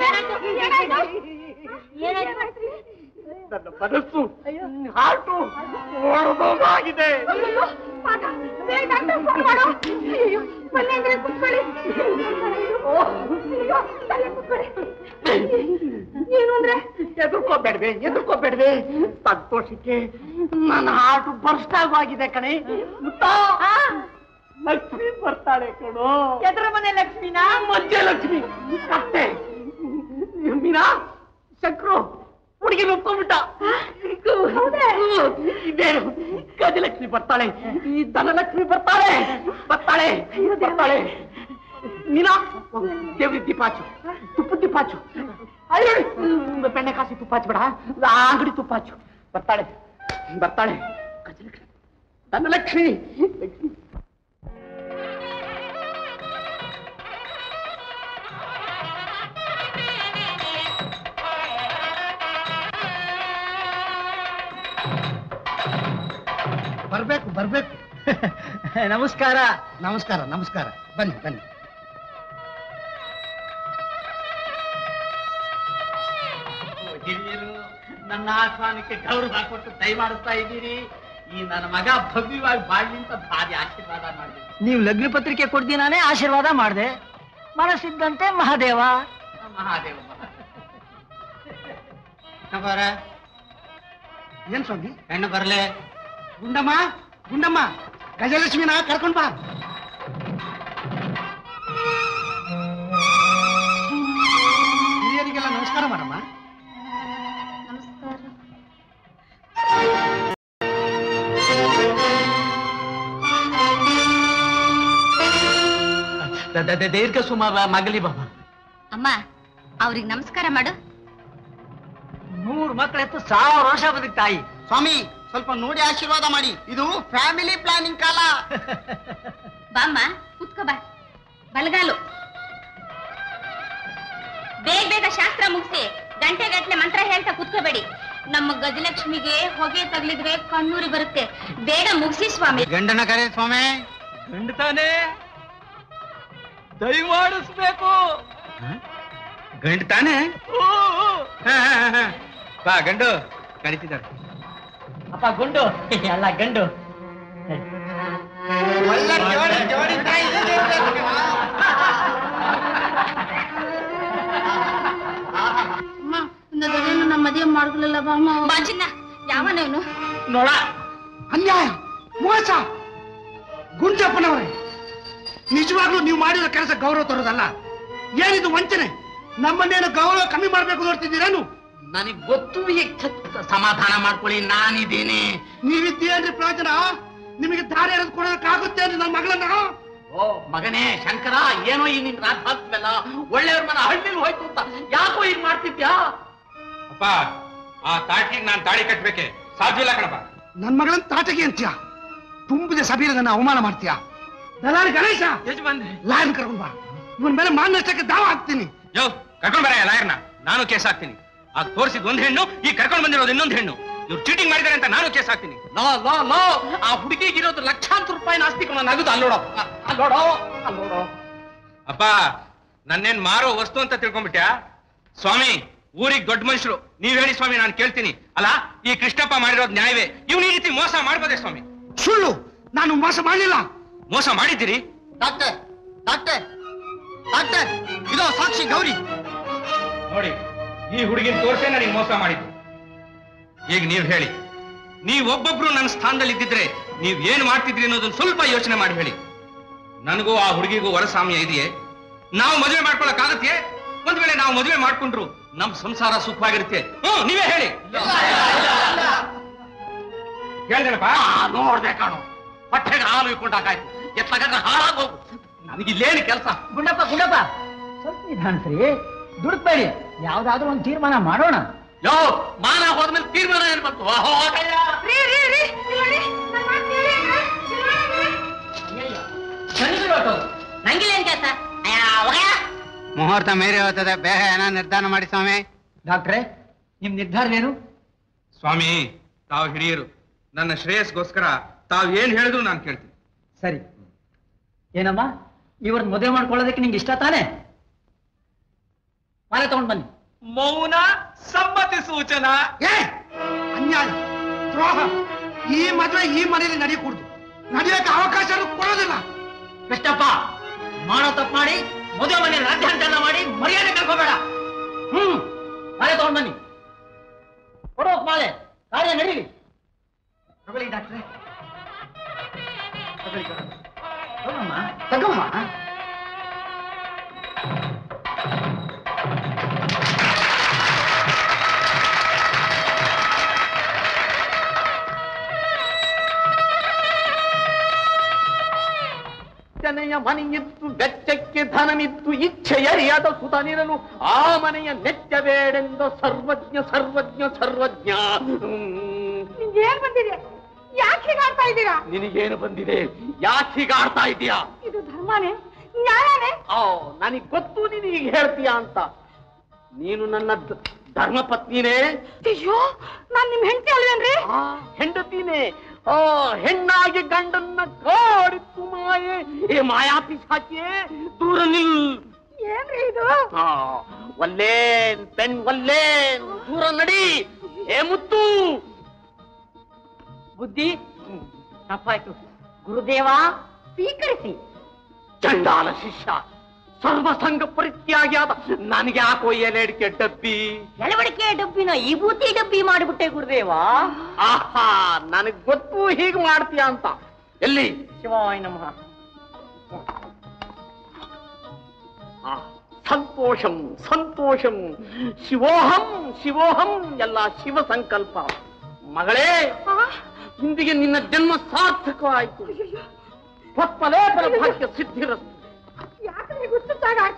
ನನ್ನ ಮನಸ್ಸು ಹಾರ್ಟು ಓಡೋದಾಗಿದೆ ಏನು ಅಂದ್ರೆ ಎದುರ್ಕೋಬೇಡ್ವೆ ಎದುರ್ಕೋಬೇಡ್ವೆ ಸಂತೋಷಕ್ಕೆ ನನ್ನ ಹಾರ್ಟು ಬರ್ಸ್ಟ್ ಆಗಿದೆ ಕಣೆ ಮುತ್ತ ಲಕ್ಷ್ಮಿ ಬರ್ತಾಳೆ ಕಣೋ ಎದ್ರ ಮನೆ ಲಕ್ಷ್ಮಿನಾ ಮಧ್ಯ ಲಕ್ಷ್ಮಿ ಕತ್ತೆ ಮೀನಾ ಶಂಕ್ರು ಹುಡುಗಿ ಒಪ್ಕೊಂಡ್ಬಿಟ್ಟ ಇದೇನು ಗಜಲಕ್ಷ್ಮಿ ಬರ್ತಾಳೆ ಈ ಧನಲಕ್ಷ್ಮಿ ಬರ್ತಾಳೆ ಬರ್ತಾಳೆ ಬರ್ತಾಳೆ ಮೀನಾ ದೇವ್ರಿ ದೀಪಾಚು ತುಪ್ಪ ದೀಪಾಚು ಅಯ್ಯೋ ಬೆಣ್ಣೆ ಕಾಸಿ ತುಪ್ಪ ಹಚ್ಬೇಡ ಆ ಅಂಗಡಿ ತುಪ್ಪ ಹಚ್ಚು ಬರ್ತಾಳೆ ಬರ್ತಾಳೆ ಗಜಲಕ್ಷ್ಮಿ ಧನಲಕ್ಷ್ಮಿ ಲಕ್ಷ್ಮಿ ಬರ್ಬೇಕು ಬರ್ಬೇಕು ನಮಸ್ಕಾರ ನಮಸ್ಕಾರ ನಮಸ್ಕಾರ ಬನ್ನಿ ಬನ್ನಿ ಹಿರಿಯರು ನನ್ನ ಆಹ್ವಾನಕ್ಕೆ ಗೌರವ ಕೊಟ್ಟು ದಯಮಾಡಿಸ್ತಾ ಇದ್ದೀರಿ ಈ ನನ್ನ ಮಗ ಭವ್ಯವಾಗಿ ಬಾಳ್ಲಿ ಅಂತ ಭಾರಿ ಆಶೀರ್ವಾದ ಮಾಡಿದ್ರಿ ನೀವು ಲಗ್ನ ಪತ್ರಿಕೆ ಕೊಡ್ತೀನಾನೇ ಆಶೀರ್ವಾದ ಮಾಡಿದೆ ಮನಸ್ಸಿದ್ದಂತೆ ಮಹಾದೇವ ಮಹಾದೇವ ಬರ ಏನ್ ಸ್ವಾಮಿ ಹೆಣ್ಣು ಬರಲೆ ಗುಂಡಮ್ಮ ಗುಂಡಮ್ಮ ಗಜಲಕ್ಷ್ಮಿನ ಕರ್ಕೊಂಡ್ ಬಾ ಹಿರಿಯರಿಗೆಲ್ಲ ದೀರ್ಘ ಸುಮ ಮಗಲಿ ಬಾಬಾ ಅಮ್ಮ ಅವ್ರಿಗೆ ನಮಸ್ಕಾರ ಮಾಡು ನೂರು ಮಕ್ಕಳು ಎತ್ತು ಸಾವಿರ ವರ್ಷ ಬದುಕ್ ತಾಯಿ ಸ್ವಾಮಿ ಸ್ವಲ್ಪ ನೋಡಿ ಆಶೀರ್ವಾದ ಮಾಡಿ ಇದು ಫ್ಯಾಮಿಲಿ ಪ್ಲಾನಿಂಗ್ ಕಾಲ ಬಾಮ್ಮ ಕುತ್ಕೋ ಬಾ ಬಲಗಾಲು ಬೇಗ ಬೇಗ ಶಾಸ್ತ್ರ ಮುಗಿಸಿ ಗಂಟೆ ಗಟ್ಲೆ ಮಂತ್ರ ಹೇಳ್ತಾ ಕುತ್ಕೋಬೇಡಿ ನಮ್ಮ ಗಜಲಕ್ಷ್ಮಿಗೆ ಹೊಗೆ ತಗಲಿದ್ರೆ ಕಣ್ಣೂರಿ ಬರುತ್ತೆ ಬೇಗ ಮುಗಿಸಿ ಸ್ವಾಮಿ ಗಂಡನ ಕರೆ ಸ್ವಾಮಿ ಗಂಡತಾನೆ ದಯಮಾಡಿಸ್ಬೇಕು ಗಂಡು ತಾನೇ ಬಾ ಗಂಡು ಕರಿತಿದ್ದಾರೆ ಅಪ್ಪ ಗುಂಡು ಅಲ್ಲ ಗಂಡು ನಮ್ಮ ಮದುವೆ ಮಾಡ್ಕೊಳ್ಳಲ್ಲ ಬಾಮ್ಮ ಬಾಜಿನ ಯಾವನವನು ನೋಡ ಅನ್ಯಾಯ ಮೋಸ ಗುಂಜಪ್ಪನವರೇ ನಿಜವಾಗ್ಲೂ ನೀವು ಮಾಡಿರೋ ಕೆಲಸ ಗೌರವ ತರೋದಲ್ಲ ಏನಿದು ವಂಚನೆ ನಮ್ಮನ್ನೇನು ಗೌರವ ಕಮ್ಮಿ ಮಾಡ್ಬೇಕು ನೋಡ್ತಿದ್ದೀರೇನು ನನಗ್ ಗೊತ್ತು ಈಗ ಸಮಾಧಾನ ಮಾಡ್ಕೊಳ್ಳಿ ನಾನಿದ್ದೀನಿ ನೀವಿದ್ದೀರೇನ್ರಿ ಪ್ರಯೋಜನ ನಿಮಗೆ ದಾರಿ ಎಳೆದು ಕೊಡೋದಕ್ಕಾಗುತ್ತೆ ಅಂದ್ರೆ ನನ್ನ ಮಗಳನ್ನ ಓ ಮಗನೇ ಶಂಕರ ಏನೋ ಈ ನಿನ್ ರಾಧಾತ್ವೆಲ್ಲ ಒಳ್ಳೆಯವ್ರ ಮನ ಹಳ್ಳಿಲ್ ಹೋಯ್ತು ಅಂತ ಯಾಕೋ ಈಗ ಮಾಡ್ತಿದ್ಯಾ ಅಪ್ಪ ಆ ತಾಟಿಗೆ ನಾನು ತಾಳಿ ಕಟ್ಬೇಕೆ ಸಾಧ್ಯವಿಲ್ಲ ಕಣಪ್ಪ ನನ್ನ ಮಗಳನ್ನ ತಾಟಗಿ ಅಂತ್ಯ ತುಂಬಿದ ಸಭೆಯಲ್ಲಿ ನನ್ನ ಅವಮಾನ ಮಾಡ್ತೀಯ ದಲಾರಿ ಗಣೇಶ ಯಜಮಾನ್ರೆ ಲಾಯನ್ ಕರ್ಕೊಂಡ್ ಬಾ ಇವನ್ ಮೇಲೆ ಮಾನಷ್ಟಕ್ಕೆ ದಾವ ಹಾಕ್ತೀನಿ ಯೋ ಕರ್ಕೊಂಡ್ ಬರ ಲಾಯರ್ನ ನಾನು ಕೇಸ್ ಹಾಕ್ತೀನಿ ಆಗ ತೋರಿಸಿದ್ ಒಂದ್ ಹೆಣ್ಣು ಈ ಕರ್ಕೊಂಡ್ ಬಂದಿರೋದು ಇನ್ನೊಂದು ಹೆಣ್ಣು ಇವ್ರು ಚೀಟಿಂಗ್ ಮಾಡಿದ್ದಾರೆ ಅಂತ ನಾನು ಕೇಸ್ ಹಾಕ್ತೀನಿ ಲೋ ಲೋ ಲೋ ಆ ಹುಡುಗಿಗಿರೋದು ಲಕ್ಷಾಂತರ ರೂಪಾಯಿ ಆಸ್ತಿ ಕೊಡ ನಗದು ಅಲ್ಲೋಡೋ ಅಲ್ಲೋಡೋ ಅಲ್ಲೋಡೋ ಅಪ್ಪ ನನ್ನೇನ್ ಮಾರೋ ವಸ್ತು ಅಂತ ತಿಳ್ಕೊಂಡ್ಬಿಟ್ಯಾ ಸ್ವಾಮಿ ಊರಿಗೆ ದೊಡ್ಡ ಮನುಷ್ಯರು ನೀವ್ ಹೇಳಿ ಸ್ವಾಮಿ ನಾನು ಕೇಳ್ತೀನಿ ಅಲ್ಲ ಈ ಕೃಷ್ಣಪ್ಪ ಮಾಡಿರೋದು ನ್ಯಾಯವೇ ಇವ್ನ ಈ ರೀತಿ ಮೋಸ ಮಾಡ್ಬೋದೇ ಸ್ವಾಮಿ ಸುಳ್ಳು ನಾನು ಮೋಸ ಮಾಡಲಿಲ್ಲ ಮೋಸ ಮಾಡಿದ್ದೀರಿ ಡಾಕ್ಟರ್ ಡಾಕ್ಟರ್ ಡಾಕ್ಟರ್ ಇದೋ ಸಾಕ್ಷಿ ಗೌರಿ ನೋಡಿ ಈ ಹುಡುಗಿನ ತೋರ್ಸೇ ನನಗೆ ಮೋಸ ಮಾಡಿದ್ದು ಈಗ ನೀವ್ ಹೇಳಿ ನೀವ್ ಒಬ್ಬೊಬ್ರು ನನ್ನ ಸ್ಥಾನದಲ್ಲಿ ಇದ್ದಿದ್ರೆ ನೀವ್ ಏನ್ ಮಾಡ್ತಿದ್ರಿ ಅನ್ನೋದನ್ನ ಸ್ವಲ್ಪ ಯೋಚನೆ ಮಾಡಿ ಹೇಳಿ ನನಗೂ ಆ ಹುಡುಗಿಗೂ ವರಸಾಮ್ಯ ಇದೆಯೇ ನಾವು ಮದುವೆ ಮಾಡ್ಕೊಳಕ್ಕಾಗತ್ತೆ ಒಂದ್ ವೇಳೆ ನಾವು ಮದುವೆ ಮಾಡ್ಕೊಂಡ್ರು ನಮ್ ಸಂಸಾರ ಸುಖವಾಗಿರುತ್ತೆ ಹ್ಮ್ ನೀವೇ ಹೇಳಿ ಹೇಳ್ದೇನಪ್ಪ ನೋಡ್ದೆ ಕಾಣು ಹೊಟ್ಟೆಗೆ ಹಾಲು ಇಟ್ಕೊಂಡಾಗಾಯ್ತು ಎತ್ಲಾಗಂದ್ರೆ ಹಾಳಾಗೋಗು ನನಗಿಲ್ಲೇನು ಕೆಲಸ ಗುಂಡಪ್ಪ ಗುಂಡಪ್ಪ ಸ್ವಲ್ಪ ನಿಧಾನಿಸ್ರಿ ದುಡುಕ್ಬೇಡಿ ಯಾವ್ದಾದ್ರೂ ಒಂದು ತೀರ್ಮಾನ ಮಾಡೋಣ ಯೋ ಮಾನ ಹೋದ್ಮೇಲೆ ತೀರ್ಮಾನ ಏನ್ ಬಂತು ಹೋಗಯ್ಯ ನಂಗಿಲ್ಲೇನ್ ಕೆಲಸ ಮುಹೂರ್ತ ಮೀರಿ ಹೋಗ್ತದೆ ಬೇಗ ಏನೋ ನಿರ್ಧಾರ ಮಾಡಿ ಸ್ವಾಮಿ ಡಾಕ್ಟ್ರೆ ನಿಮ್ ನಿರ್ಧಾರವೇನು ಸ್ವಾಮಿ ತಾವು ಹಿರಿಯರು ನನ್ನ ಶ್ರೇಯಸ್ಗೋಸ್ಕರ ತಾವ್ ಏನ್ ಹೇಳಿದ್ರು ನಾನು ಕೇಳ್ತೀನಿ ಸರಿ ಏನಮ್ಮ ಇವ್ರನ್ನ ಮದುವೆ ಮಾಡ್ಕೊಳ್ಳೋದಕ್ಕೆ ನಿಂಗೆ ಇಷ್ಟ ತಾನೆ ಮಾಲೆ ತಗೊಂಡ್ ಬನ್ನಿ ಮೌನ ಸಮ್ಮತಿ ಸೂಚನಾ ಏ ಅನ್ಯಾಯ ದ್ರೋಹ ಈ ಮದುವೆ ಈ ಮನೆಯಲ್ಲಿ ನಡೆಯಕೂಡ್ದು ನಡೆಯಕ್ಕೆ ಅವಕಾಶ ಕೊಡೋದಿಲ್ಲ ಕೃಷ್ಣಪ್ಪ ಮಾಡೋ ತಪ್ಪು ಮಾಡಿ ಮದುವೆ ಮನೆ ರಾಜ್ಯಾಂತ ಮಾಡಿ ಮರ್ಯಾದೆ ಕಳ್ಕೋಬೇಡ ಹ್ಮ್ ಮಾಲೆ ತಗೊಂಡ್ ಬನ್ನಿ ಕೊಡೋ ಮಾಲೆ ಕಾರ್ಯ ನಡೀಲಿ ತಗೊಳ್ಳಿ ಡಾಕ್ಟ್ರೆ ತಗೊಮ್ಮ. ತಗೊಮ್ಮ ನೆಚ್ಚನೆಯ ಮನೆಯಿತ್ತು ವೆಚ್ಚಕ್ಕೆ ಧನಮಿತ್ತು ಇಚ್ಛೆಯರಿಯಾದ ಸುತನಿರಲು ಆ ಮನೆಯ ನೆಚ್ಚಬೇಡೆಂದ ಸರ್ವಜ್ಞ ಸರ್ವಜ್ಞ ಸರ್ವಜ್ಞ ಹ್ಮ್. ಏನ್ ಬಂದಿದೆ ಯಾಕೆ ಹೀಗಾಡ್ತಾ ಇದ್ದೀರಾ ನಿನಗೇನು ಬಂದಿದೆ ಯಾಕೆ ಹೀಗಾಡ್ತಾ ಇದೀಯಾ ಇದು ಧರ್ಮನೇ ನ್ಯಾಯನೇ ಓ ನನಗ್ ಗೊತ್ತು ನೀನು ಈಗ ಹೇಳ್ತೀಯ ಅಂತ ನೀನು ನನ್ನ ದ- ಧರ್ಮಪತ್ನಿನೇ ಅಯ್ಯೋ ನಾನ್ ನಿಮ್ ಹೆಂಡತಿ ಅಲ್ವೇನ್ರಿ ಆ, ಹೆಂಡತಿನೇ ಆ ಹೆಣ್ಣಾಗಿ ಗಂಡನ್ನ ಕಾಡಿತ್ತು ಮಾಯೆ ಏ ಮಾಯಾ ಪಿಸಾಚಿಯೇ ದೂರ ನಿಲ್ ಏನ್ರಿ ಇದು ಆ, ಒಲ್ಲೇನ್ ಪೆಣ್ ಒಲ್ಲೇನ್ ದೂರ ನಡಿ ಏ ಮುತ್ತು ಬುದ್ಧಿ ತಪ್ಪಾಯ್ತು ಗುರುದೇವ ಸ್ವೀಕರಿಸಿ ಚಂಡಾಲ ಶಿಷ್ಯ ಸರ್ವಸಂಗ ಪರಿತ್ಯಾಗಿಯಾದ ನನಗೆ ಯಾಕೋ ಎಲೆಡಿಕೆ ಡಬ್ಬಿ ಎಳವಡಿಕೆ ಡಬ್ಬಿನ ಈ ಬೂತಿ ಡಬ್ಬಿ ಮಾಡಿಬಿಟ್ಟೆ ಗುರುದೇವ ಆಹಾ ನನಗ್ ಗೊತ್ತು ಹೀಗೆ ಮಾಡ್ತೀಯ ಅಂತ ಎಲ್ಲಿ ಶಿವಾಯ ನಮಃ ಆ, ಸಂತೋಷಂ ಸಂತೋಷಂ ಶಿವೋಹಂ ಶಿವೋಹಂ ಎಲ್ಲ ಶಿವ ಸಂಕಲ್ಪ ಮಗಳೇ ಇಂದಿಗೆ ನಿನ್ನ ಜನ್ಮ ಸಾರ್ಥಕವಾಯಿತು ಪತ್ಮಲೇಪನ ಭಾಗ್ಯ ಸಿದ್ಧಿರಸ್ತು ಯಾಕೆ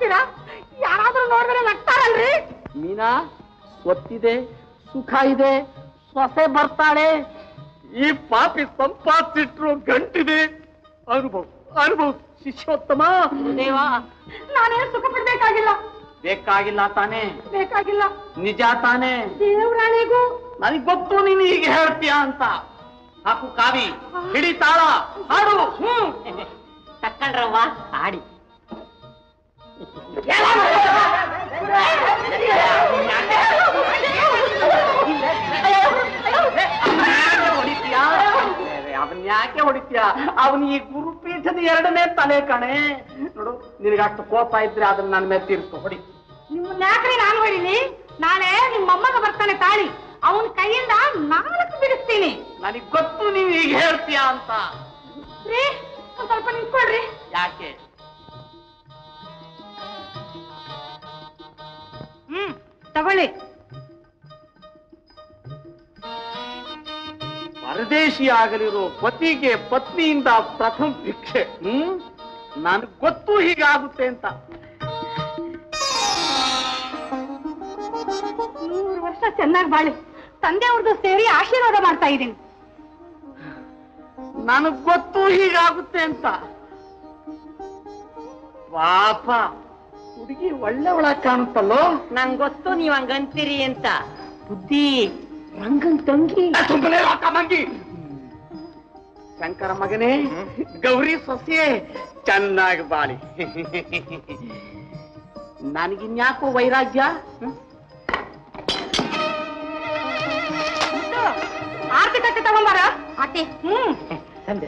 ಮಾಡ್ತೀರಾ ಯಾರಾದ್ರೂ ನೋಡಿದ್ರೆ ನಗ್ತಾರಲ್ರಿ ಮೀನಾ ಒತ್ತಿದೆ ಸುಖ ಇದೆ ಸೊಸೆ ಬರ್ತಾಳೆ ಈ ಪಾಪಿ ಸಂಪಾದಿಸಿಟ್ರು ಗಂಟಿದೆ ಅನುಭವ ಅನುಭವ ಶಿಷ್ಯೋತ್ತಮ ದೇವ ನಾನೇನು ಸುಖ ಪಡ್ಬೇಕಾಗಿಲ್ಲ ಬೇಕಾಗಿಲ್ಲ ತಾನೇ ಬೇಕಾಗಿಲ್ಲ ನಿಜ ತಾನೇ ದೇವ್ರಾಣಿಗೂ ನನಗ್ ಗೊತ್ತು ನೀನು ಹೀಗೆ ಹೇಳ್ತೀಯ ಅಂತ ಹಾಕು ಕಾವಿ ಹಿಡಿ ತಾಳ ಹಾಡು ಹ್ಮ್ ತಕ್ಕಂಡ್ರವ್ವ ಆಡಿ ಅವನ್ ಯಾಕೆ ಹೊಡಿತೀಯ ಅವನ್ ಈ ಗುರುಪೀಠದ ಎರಡನೇ ತಲೆ ಕಣೆ ನೋಡು ನಿನಗಷ್ಟು ಕೋಪ ಇದ್ರೆ ಅದನ್ನ ನನ್ನ ಮೇಲೆ ತೀರ್ಸ್ಕೊ ಹೊಡಿ ನಿಮ್ಮನ್ನ ಯಾಕ್ರಿ ನಾನು ಹೊಡಿಲಿ ನಾಳೆ ನಿಮ್ಮ ಮೊಮ್ಮಗ ಬರ್ತಾನೆ ತಾಳಿ ಅವನ ಕೈಯಿಂದ ನಾಲ್ಕು ಬಿಡಿಸ್ತೀನಿ ನನಗ್ ಗೊತ್ತು ನೀವ್ ಈಗ ಹೇಳ್ತೀಯ ಅಂತ ರೀ ಒಂದ್ ಸ್ವಲ್ಪ ನಿಂತ್ಕೊಳ್ರಿ ಯಾಕೆ ಹ್ಮ್ ತಗೊಳ್ಳಿ ಪರದೇಶಿ ಆಗಲಿರೋ ಪತಿಗೆ ಪತ್ನಿಯಿಂದ ಪ್ರಥಮ ಭಿಕ್ಷೆ ಹ್ಮ್ ನನಗ್ ಗೊತ್ತು ಹೀಗಾಗುತ್ತೆ ಅಂತ ನೂರು ವರ್ಷ ಚೆನ್ನಾಗಿ ಬಾಳಿ ತಂದೆ ಅವ್ರದ್ದು ಸೇರಿ ಆಶೀರ್ವಾದ ಮಾಡ್ತಾ ಇದ್ದೀನಿ ನನಗ್ ಗೊತ್ತು ಹೀಗಾಗುತ್ತೆ ಅಂತ ಪಾಪ ಹುಡುಗಿ ಒಳ್ಳೆ ಒಳ ಕಾಣುತ್ತಲ್ಲೋ ನಂಗ್ ಗೊತ್ತು ನೀವ್ ಹಂಗಂತೀರಿ ಅಂತ ಬುದ್ಧಿ ರಂಗನ್ ತಂಗಿ ಸುಮ್ಮನೆ ಮಂಗಿ ಶಂಕರ ಮಗನೇ ಗೌರಿ ಸೊಸೆ ಚೆನ್ನಾಗಿ ಬಾಳಿ ನನಗಿನ್ಯಾಕೋ ವೈರಾಗ್ಯ ಹ್ಮ್? ಆರ್ತಿ ಕಟ್ಟೆ ತಗೊಂಬಾರ ಆತೆ ಹ್ಮ್ ತಂದೆ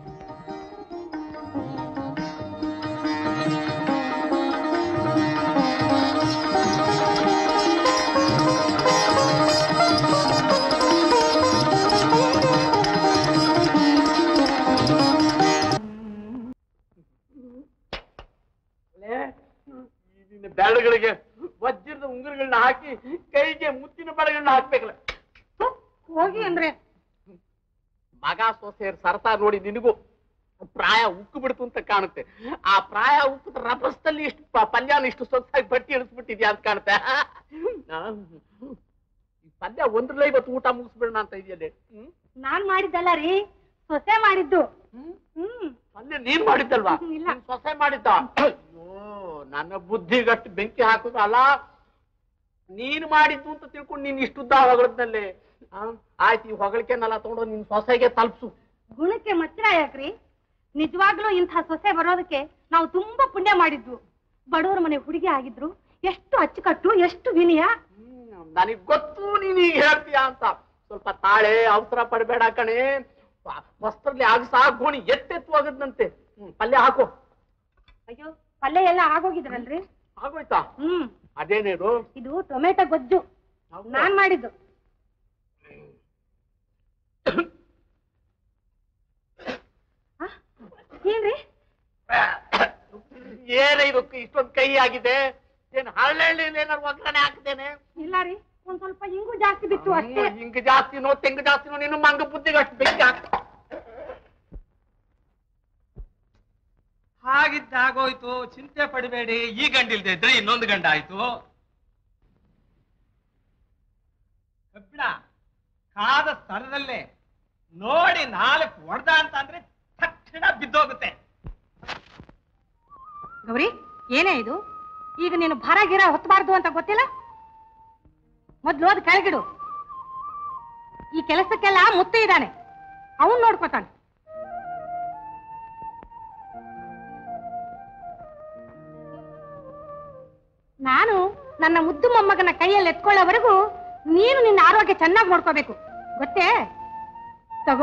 ಬೆರಳುಗಳಿಗೆ ವಜ್ರದ ಉಂಗುರಗಳನ್ನ ಹಾಕಿ ಕೈಗೆ ಮುತ್ತಿನ ಬೆಳಗಳನ್ನ ಹಾಕ್ಬೇಕಲ್ಲ ಹೋಗಿ ಅಂದ್ರೆ ಮಗ ಸೊಸೆಯರ್ ಸರತಾ ನೋಡಿ ನಿನಗೂ ಪ್ರಾಯ ಉಕ್ಕು ಬಿಡ್ತು ಅಂತ ಕಾಣುತ್ತೆ ಆ ಪ್ರಾಯ ಉಕ್ಕದ ರಭಸದಲ್ಲಿ ಇಷ್ಟು ಪ- ಪಲ್ಯನ ಇಷ್ಟು ಸೊಸಾಗಿ ಬಟ್ಟಿ ಇಳಿಸ್ಬಿಟ್ಟಿದ್ಯಾ ಅಂತ ಕಾಣುತ್ತೆ ನಾನ್- ಈ ಪಲ್ಯ ಒಂದ್ರಲ್ಲೇ ಇವತ್ತು ಊಟ ಮುಗಿಸ್ಬಿಡೋಣ ಅಂತ ಇದೆಯಲ್ಲೇ ಹ್ಮ್ ನಾನ್ ಮಾಡಿದ್ದಲ್ಲ ರೀ ಸೊಸೆ ಮಾಡಿದ್ದು ಹ್ಮ್ ಪಲ್ಯ ನೀನ್ ಮಾಡಿದ್ದಲ್ವಾ ಇಲ್ಲ. ನಿನ್ ಸೊಸೆ ಮಾಡಿದ್ದ ಅಯ್ಯೋ ನನ್ನ ಬುದ್ಧಿಗಟ್ಟು ಬೆಂಕಿ ಹಾಕುದು ಅಲ್ಲ ನೀನ್ ಮಾಡಿದ್ದು ಅಂತ ತಿಳ್ಕೊಂಡು ನೀನ್ ಇಷ್ಟುದ್ದ ಹೊಗಳದ್ನಲ್ಲಿ ಆಯ್ತು ಈ ಹೊಗಳಿಕೆನೆಲ್ಲ ತಗೊಂಡು ನಿನ್ ಸೊಸೆಗೆ ತಲುಪ್ಸು ಗುಣಕ್ಕೆ ಮಚ್ಚರ ಯಾಕ್ರಿ ನಿಜವಾಗ್ಲೂ ಇಂಥ ಸೊಸೆ ಬರೋದಕ್ಕೆ ನಾವು ತುಂಬಾ ಪುಣ್ಯ ಮಾಡಿದ್ವು ಬಡವರ ಮನೆ ಹುಡುಗಿ ಆಗಿದ್ರು ಎಷ್ಟು ಅಚ್ಚುಕಟ್ಟು ಎಷ್ಟು ವಿನಯ ನನಗ್ ಗೊತ್ತು ನೀನ್ ಈಗ ಹೇಳ್ತೀಯ ಅಂತ ಸ್ವಲ್ಪ ತಾಳೆ ಅವಸರ ಪಡಬೇಡ ಕಣೆ ವ- ವಸ್ತ್ರದಲ್ಲಿ ಆಗಸ ಗೋಣಿ ಎತ್ತೆತ್ತು ಆಗದಂತೆ ಹ್ಮ್ ಪಲ್ಯ ಹಾಕು ಅಯ್ಯೋ ಪಲ್ಯ ಎಲ್ಲ ಆಗೋಗಿದ್ರಲ್ರಿ ಆಗೋಯ್ತಾ ಹ್ಮ್ ಅದೇನೇನು ಇದು ಟೊಮೆಟೊ ಗೊಜ್ಜು ನಾನ್ ಮಾಡಿದ್ದು ಆ? ಏನ್ರಿ ಏನೇ ಇದಕ್ಕೆ ಇಷ್ಟೊಂದು ಕೈ ಆಗಿದೆ ಏನ್ ಹಳ್ಳಿ ಏನಾರು ಒಗ್ಗರಣೆ ಹಾಕ್ತೇನೆ ಇಲ್ಲ ರೀ ಒಂದ್ ಸ್ವಲ್ಪ ಇಂಗು ಜಾಸ್ತಿ ಬಿತ್ತು ಅಷ್ಟೇ ಹಿಂಗ್ ಜಾಸ್ತಿನೋ ತೆಂಗು ಜಾಸ್ತಿನೋ ನೀನು ಮಂಗ ಬುದ್ಧಿಗೆ ಅಷ್ಟು ಬೆಂಕಿ ಹಾಕ ಹಾಗಿದ್ದಾಗೋಯ್ತು ಚಿಂತೆ ಪಡಬೇಡಿ ಈ ಗಂಡಿಲ್ದೆ ಇದ್ರೆ ಇನ್ನೊಂದು ಗಂಡ ಆಯ್ತು ಕಬ್ಬಿಣ ಕಾದ ಸ್ಥಳದಲ್ಲೇ ನೋಡಿ ನಾಲ್ಕು ಹೊಡೆದ ಅಂತ ಅಂದ್ರೆ ತಕ್ಷಣ ಬಿದ್ದೋಗುತ್ತೆ ಗೌರಿ ಏನೇ ಇದು ಈಗ ನೀನು ಭಾರ ಗಿರ ಹೊತ್ತಬಾರ್ದು ಅಂತ ಗೊತ್ತಿಲ್ಲ ಮೊದ್ಲು ಅದು ಕೆಳಗಿಡು ಈ ಕೆಲಸಕ್ಕೆಲ್ಲ ಮುತ್ತು ಇದ್ದಾನೆ ಅವನ್ ನೋಡ್ಕೊತಾನೆ ನಾನು ನನ್ನ ಮುದ್ದು ಮೊಮ್ಮಗನ ಕೈಯಲ್ಲಿ ಎತ್ಕೊಳ್ಳೋವರೆಗೂ ನೀನು ನಿನ್ನ ಆರೋಗ್ಯ ಚೆನ್ನಾಗಿ ನೋಡ್ಕೋಬೇಕು ಗೊತ್ತೇ ತಗೋ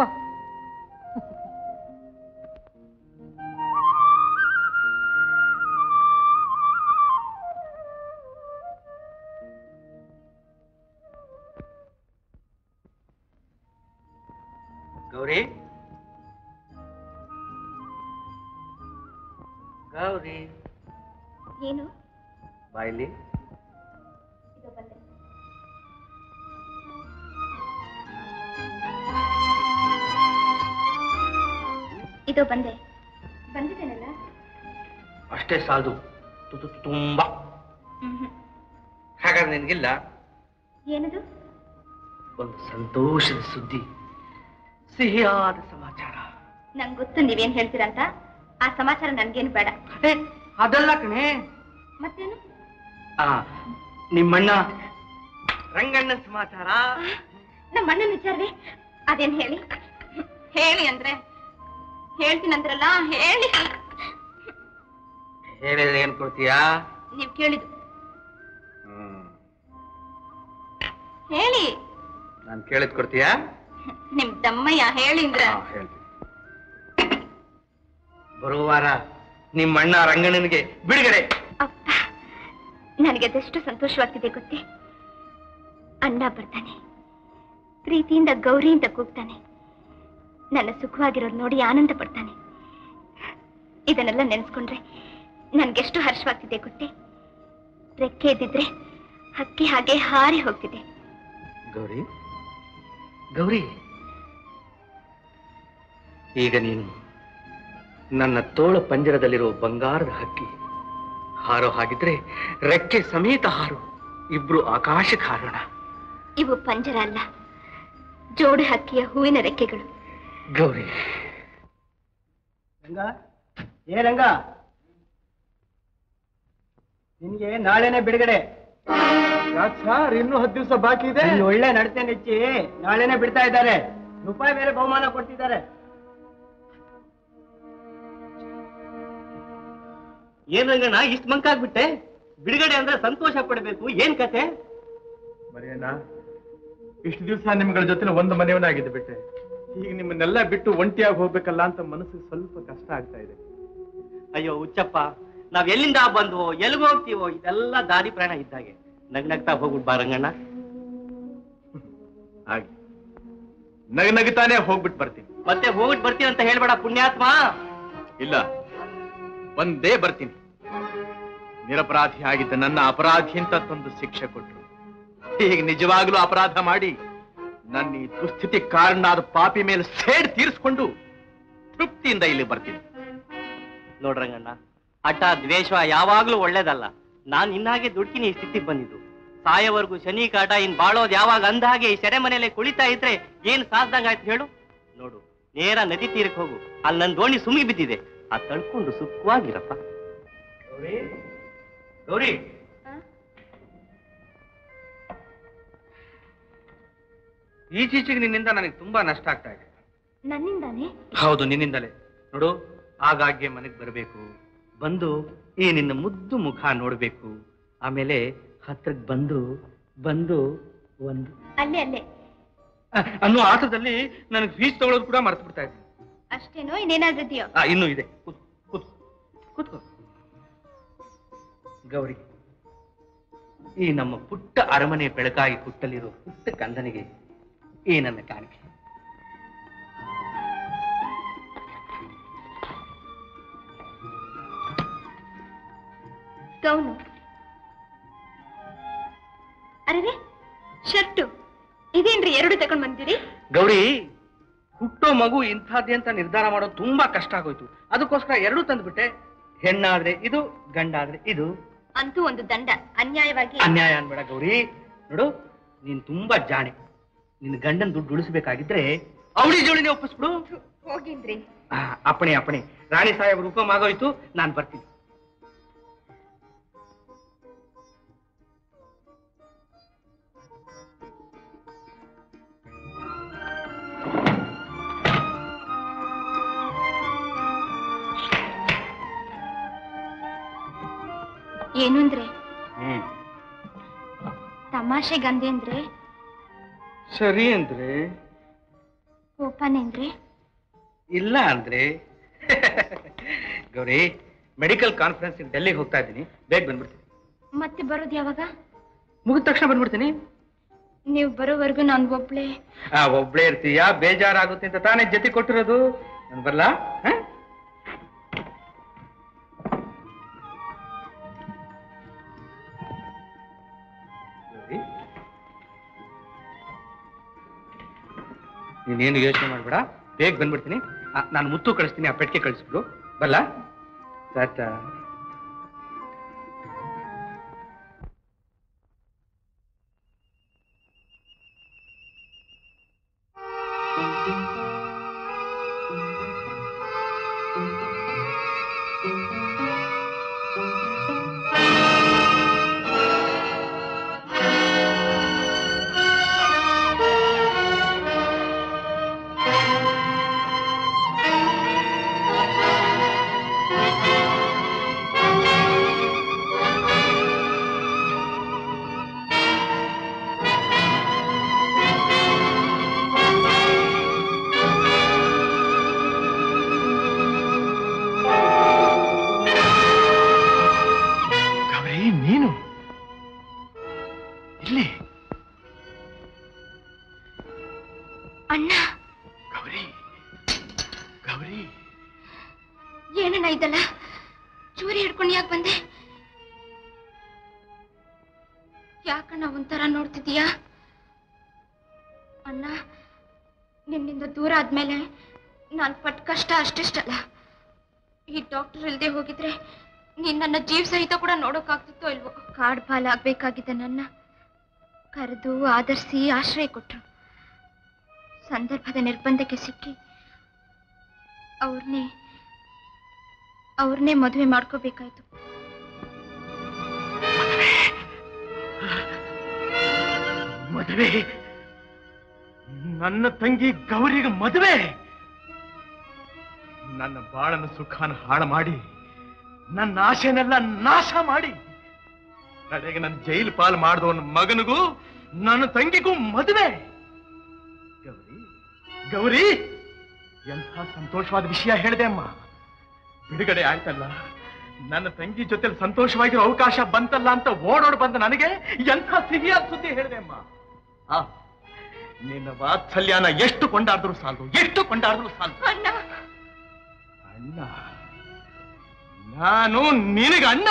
ಗೌರಿ ಗೌರಿ ಏನು ಬಾಯ್ಲಿ ಇದು ಬಂದೆ ಬಂದಿದ್ದೇನಲ್ಲ ಅಷ್ಟೇ ಸಾಲದು ತು- ತು- ತುಂಬಾ ಹಾಗಾದ್ರೆ ನಿನಗಿಲ್ಲ ಏನದು ಒಂದು ಸಂತೋಷದ ಸುದ್ದಿ ಸಿಹಿಯಾದ ಸಮಾಚಾರ ನಂಗೆ ಗೊತ್ತು ನೀವೇನ್ ಹೇಳ್ತೀರಂತ ಆ ಸಮಾಚಾರ ನನ್ಗೇನು ಬೇಡ ಅದಲ್ಲ ಕಣೆ ಮತ್ತೇನು ಆ ನಿಮ್ಮಣ್ಣ ರಂಗಣ್ಣನ ಸಮಾಚಾರ ನಮ್ಮ ಅಣ್ಣನ ವಿಚಾರವೇ ಅದೇನ್ ಹೇಳಿ ಹೇಳಿ ಅಂದ್ರೆ ಹೇಳ್ತೀನಂದ್ರಲ್ಲ ಹೇಳಿ ಹೇಳಿದ್ರೆ ಏನ್ ಕೊಡ್ತೀಯಾ ನೀವ್ ಕೇಳಿದ್ದು ಹೇಳಿ ನಾನು ಕೇಳಿದ್ ಕೊಡ್ತೀಯಾ ನಿಮ್ ದಮ್ಮಯ್ಯ ಹೇಳಿ ಅಂದ್ರ ಹಾ, ಹೇಳ್ತೀನಿ ಬರುವ ವಾರ ನಿಮ್ಮಣ್ಣ ರಂಗಣ್ಣನಿಗೆ ಬಿಡುಗಡೆ ಅಪ್ಪ ನನಗೆ ಅದೆಷ್ಟು ಸಂತೋಷವಾಗ್ತಿದೆ ಗೊತ್ತೇ ಅಣ್ಣ ಬರ್ತಾನೆ ಪ್ರೀತಿಯಿಂದ ಗೌರಿಯಿಂದ ಕೂಗ್ತಾನೆ ನನ್ನ ಸುಖವಾಗಿರೋದು ನೋಡಿ ಆನಂದ ಪಡ್ತಾನೆ ಇದನ್ನೆಲ್ಲ ನೆನೆಸ್ಕೊಂಡ್ರೆ ನನ್ಗೆಷ್ಟು ಹರ್ಷವಾಗ್ತಿದೆ ಗೊತ್ತೇ ರೆಕ್ಕೆ ಇದ್ದಿದ್ರೆ ಹಕ್ಕಿ ಹಾಗೆ ಹಾರಿ ಹೋಗ್ತಿದೆ ಗೌರಿ ಗೌರಿ ಈಗ ನೀನು ನನ್ನ ತೋಳ ಪಂಜರದಲ್ಲಿರೋ ಬಂಗಾರದ ಹಕ್ಕಿ ಹಾರೋ ಹಾಗಿದ್ರೆ ರೆಕ್ಕೆ ಸಮೇತ ಹಾರು ಇಬ್ರು ಆಕಾಶಕ್ಕೆ ಹಾರೋಣ ಇವು ಪಂಜರ ಅಲ್ಲ ಜೋಡು ಹಕ್ಕಿಯ ಹೂವಿನ ರೆಕ್ಕೆಗಳು ಗೌರಿ ರಂಗ ಏ ರಂಗ ನಿನ್ಗೆ ನಾಳೆನೆ ಬಿಡುಗಡೆ ಯಾಕೆ ಸರ್ ಇನ್ನೂ ಹತ್ತು ದಿವಸ ಬಾಕಿ ಇದೆ ನಿನ್ನ ಒಳ್ಳೆ ನಡತೆ ನೆಚ್ಚಿ ನಾಳೆನೆ ಬಿಡ್ತಾ ಇದ್ದಾರೆ ರೂಪಾಯಿ ಬೇರೆ ಬಹುಮಾನ ಕೊಟ್ಟಿದ್ದಾರೆ ಏನ್ ರಂಗಣ್ಣ ಇಷ್ಟು ಮಂಕಾಗ್ಬಿಟ್ಟೆ ಬಿಡುಗಡೆ ಅಂದ್ರೆ ಸಂತೋಷ ಪಡ್ಬೇಕು ಏನ್ ಕತೆ ಮರಿಯಣ್ಣ ಇಷ್ಟು ದಿವಸ ನಿಮ್ಗಳ ಜೊತೆ ಒಂದು ಮನೆಯವನಾಗಿದ್ದು ಬಿಟ್ಟೆ ಈಗ ನಿಮ್ಮನ್ನೆಲ್ಲ ಬಿಟ್ಟು ಒಂಟಿಯಾಗಿ ಹೋಗ್ಬೇಕಲ್ಲ ಅಂತ ಮನಸ್ಸಿಗೆ ಸ್ವಲ್ಪ ಕಷ್ಟ ಆಗ್ತಾ ಇದೆ ಅಯ್ಯೋ ಹುಚ್ಚಪ್ಪ ನಾವ್ ಎಲ್ಲಿಂದ ಬಂದ್ವೋ ಎಲ್ಲಿಗೆ ಹೋಗ್ತೀವೋ ಇದೆಲ್ಲ ದಾರಿ ಪ್ರಯಾಣ ಇದ್ದಾಗೆ ನಗ್ ನಗ್ತಾ ಹೋಗ್ಬಿಟ್ ಬಾ ರಂಗಣ್ಣ ಹಾಗೆ ನಗ ನಗುತ್ತಾನೆ ಹೋಗ್ಬಿಟ್ಟು ಬರ್ತೀನಿ ಮತ್ತೆ ಹೋಗ್ಬಿಟ್ ಬರ್ತೀನಿ ಅಂತ ಹೇಳ್ಬೇಡ ಪುಣ್ಯಾತ್ಮ ಇಲ್ಲ ಒಂದೇ ಬರ್ತೀನಿ ನಿರಪರಾಧಿ ಆಗಿದ್ದ ನನ್ನ ಅಪರಾಧಿ ಅಂತ ತಂದು ಶಿಕ್ಷೆ ಕೊಟ್ರು ಈಗ ನಿಜವಾಗ್ಲೂ ಅಪರಾಧ ಮಾಡಿ ನನ್ನ ಈ ದುಸ್ಥಿತಿ ಕಾರಣನಾದ ಪಾಪಿ ಮೇಲೆ ಸೇಡ್ ತೀರಿಸ್ಕೊಂಡು ತೃಪ್ತಿಯಿಂದ ಇಲ್ಲಿ ಬರ್ತೀನಿ ನೋಡ್ರಂಗಣ್ಣ ಹಠ ದ್ವೇಷ ಯಾವಾಗ್ಲೂ ಒಳ್ಳೇದಲ್ಲ ನಾನ್ ಇನ್ನಾಗೆ ದುಡ್ಕಿನಿ ಈ ಸ್ಥಿತಿಗೆ ಬಂದಿದ್ದು ಸಾಯವರೆಗೂ ಶನಿ ಕಾಟ ಇನ್ ಬಾಳೋದ್ ಯಾವಾಗ ಅಂದಾಗೆ ಈ ಸೆರೆ ಮನೆಯಲ್ಲೇ ಕುಳಿತಾ ಇದ್ರೆ ಏನ್ ಸಾಧ್ದಂಗ ಆಯ್ತು ಹೇಳು ನೋಡು ನೇರ ನದಿ ತೀರಕ್ಕೆ ಹೋಗು ಅಲ್ಲಿ ನನ್ ದೋಣಿ ಸುಮ್ಮಿ ಬಿದ್ದಿದೆ ಅದ್ ತಳ್ಕೊಂಡು ಸುಖವಾಗಿರಪ್ಪ ಗೌರಿ ಗೌರಿ ಈಚೀಚೆಗೆ ನಿನ್ನಿಂದ ನನಗೆ ತುಂಬಾ ನಷ್ಟ ಆಗ್ತಾ ಇದೆ ನನ್ನಿಂದಾನೇ ಹೌದು ನಿನ್ನಿಂದಲೇ ನೋಡು ಆಗಾಗ್ಗೆ ಮನೆಗೆ ಬರಬೇಕು ಬಂದು ಈ ನಿನ್ನ ಮುದ್ದು ಮುಖ ನೋಡ್ಬೇಕು ಆಮೇಲೆ ಹತ್ರಕ್ಕೆ ಬಂದು ಬಂದು ಒಂದು ಅಲ್ಲೇ ಅಲ್ಲೇ ಅಹ್, ಅನ್ನೋ ಆಟದಲ್ಲಿ ನನಗೆ ಫೀಸ್ ತಗೊಳ್ಳೋದು ಕೂಡ ಮರ್ತು ಬಿಡ್ತಾ ಇದ್ದೀನಿ ಅಷ್ಟೇನೋ ಇನ್ನೇನಾದ್ರೂ ಇದೆಯೋ ಆ, ಇನ್ನೂ ಇದೆ ಕೂತ್ ಕೂತ್ ಕೂತ್ಕೋ ಗೌರಿ ಈ ನಮ್ಮ ಪುಟ್ಟ ಅರಮನೆ ಬೆಳಕಾಗಿ ಹುಟ್ಟಲಿರೋ ಪುಟ್ಟ ಕಂದನಿಗೆ ಈ ನನ್ನ ಕಾಣಿಕೆ ಗೌನು ಅರೆ ಶರ್ಟು ಇದೇನ್ರಿ ಎರಡು ತಗೊಂಡ್ ಬಂದಿರಿ ಗೌರಿ ಹುಟ್ಟೋ ಮಗು ಇಂಥದ್ದೇ ಅಂತ ನಿರ್ಧಾರ ಮಾಡೋದು ತುಂಬಾ ಕಷ್ಟ ಆಗೋಯ್ತು ಅದಕ್ಕೋಸ್ಕರ ಎರಡೂ ತಂದ್ಬಿಟ್ಟೆ ಹೆಣ್ಣಾದ್ರೆ ಇದು ಗಂಡಾದ್ರೆ ಇದು ಅಂತೂ ಒಂದು ದಂಡ ಅನ್ಯಾಯವಾಗಿ ಅನ್ಯಾಯ ಅನ್ಬೇಡ ಗೌರಿ ನೋಡು ನೀನ್ ತುಂಬಾ ಜಾಣೆ ನಿನ್ನ ಗಂಡನ್ ದುಡ್ಡು ಉಳಿಸ್ಬೇಕಾಗಿದ್ರೆ ಅವಳಿ ಜೋಳಿನೇ ಒಪ್ಪಿಸ್ಬಿಡು ಹೋಗಿನ್ರಿ ಆ, ಅಪ್ಪಣೆ ಅಪ್ಪಣೆ ರಾಣಿ ಸಾಹೇಬ್ ರೂಪಮ್ ಆಗೋಯ್ತು ನಾನ್ ಬರ್ತೀನಿ ಏನು ಅಂದ್ರೆ ಹ್ಮ್ ತಮಾಷೆ ಗಂದೆ ಅಂದ್ರೆ ಸರಿ ಅಂದ್ರೆ ಕೋಪನೆ ಅಂದ್ರೆ ಇಲ್ಲ ಅಂದ್ರೆ ಗೌರಿ ಮೆಡಿಕಲ್ ಕಾನ್ಫರೆನ್ಸ್ ಡೆಲ್ಲಿಗೆ ಹೋಗ್ತಾ ಇದ್ದೀನಿ ಬೇಗ ಬಂದ್ಬಿಡ್ತೀನಿ ಮತ್ತೆ ಬರೋದು ಯಾವಾಗ ಮುಗಿದ ತಕ್ಷಣ ಬಂದ್ಬಿಡ್ತೀನಿ ನೀವು ಬರೋವರೆಗೂ ನಾನು ಒಬ್ಳೆ ಆ ಒಬ್ಳೇ ಇರ್ತೀಯಾ ಬೇಜಾರಾಗುತ್ತೆ ಅಂತ ತಾನೇ ಜೊತೆ ಕೊಟ್ಟಿರೋದು ನಾನು ಬರ್ಲಾ ಹ? ಗೌರಿ, ನೀನೇನು ಯೋಚನೆ ಮಾಡ್ಬೇಡ ಬೇಗ ಬಂದ್ಬಿಡ್ತೀನಿ ಆ, ನಾನು ಮುತ್ತು ಕಳಿಸ್ತೀನಿ ಆ ಪೆಟ್ಟಿಗೆ ಕಳಿಸ್ಬಿಡು ಬಲ್ಲ ಟಾಟಾ ಹಿಡ್ಕೊಂಡು ಯಾಕೆ ಬಂದೆ ಯಾಕಣ್ಣ ಒಂಥರ ನೋಡ್ತಿದೀಯಾ ಅಣ್ಣ ನಿನ್ನಿಂದ ದೂರ ಆದ್ಮೇಲೆ ನಾನು ಪಟ್ಟ ಕಷ್ಟ ಅಷ್ಟಿಷ್ಟಲ್ಲ ಈ ಡಾಕ್ಟರ್ ಇಲ್ದೆ ಹೋಗಿದ್ರೆ ನೀನ್ ನನ್ನ ಜೀವ ಸಹಿತ ಕೂಡ ನೋಡೋಕ್ಕಾಗ್ತಿತ್ತೋ ಇಲ್ವೋ ಕಾಡ್ ಪಾಲಾಗ್ಬೇಕಾಗಿದ್ದ ನನ್ನ ಕರೆದು ಆದರ್ಸಿ ಆಶ್ರಯ ಕೊಟ್ರು ಸಂದರ್ಭದ ನಿರ್ಬಂಧಕ್ಕೆ ಸಿಕ್ಕಿ ಅವ್ರನ್ನೇ ಅವ್ರನ್ನೇ ಮದುವೆ ಮಾಡ್ಕೋಬೇಕಾಯ್ತು ಮದುವೆ ನನ್ನ ತಂಗಿ ಗೌರಿಗೆ ಮದುವೆ ನನ್ನ ಬಾಳನ ಸುಖನ ಹಾಳು ಮಾಡಿ ನನ್ನ ಆಶೆನೆಲ್ಲ ನಾಶ ಮಾಡಿ ಕಡೆಗೆ ನನ್ನ ಜೈಲು ಪಾಲು ಮಾಡಿದವನ ಮಗನಿಗೂ ನನ್ನ ತಂಗಿಗೂ ಮದುವೆ ಗೌರಿ ಗೌರಿ ಎಂಥ ಸಂತೋಷವಾದ ವಿಷಯ ಹೇಳಿದೆ ಅಮ್ಮ ಬಿಡುಗಡೆ ಆಯ್ತಲ್ಲ ನನ್ನ ತಂಗಿ ಜೊತೆ ಸಂತೋಷವಾಗಿರೋ ಅವಕಾಶ ಬಂತಲ್ಲ ಅಂತ ಓಡೋಡ್ ಬಂದ ನನಗೆ ಎಂಥ ಸಿಹಿಯಾದ ಸುದ್ದಿ ಹೇಳಿದೆ ಅಮ್ಮ ಆ, ನಿನ್ನ ವಾತ್ಸಲ್ಯನ ಎಷ್ಟು ಕೊಂಡಾಡಿದ್ರು ಸಾಲದು ಎಷ್ಟು ಕೊಂಡಾಡಿದ್ರು ಸಾಲದು ಅಣ್ಣ ಅಣ್ಣ ನಾನು ನಿನಗ ಅಣ್ಣ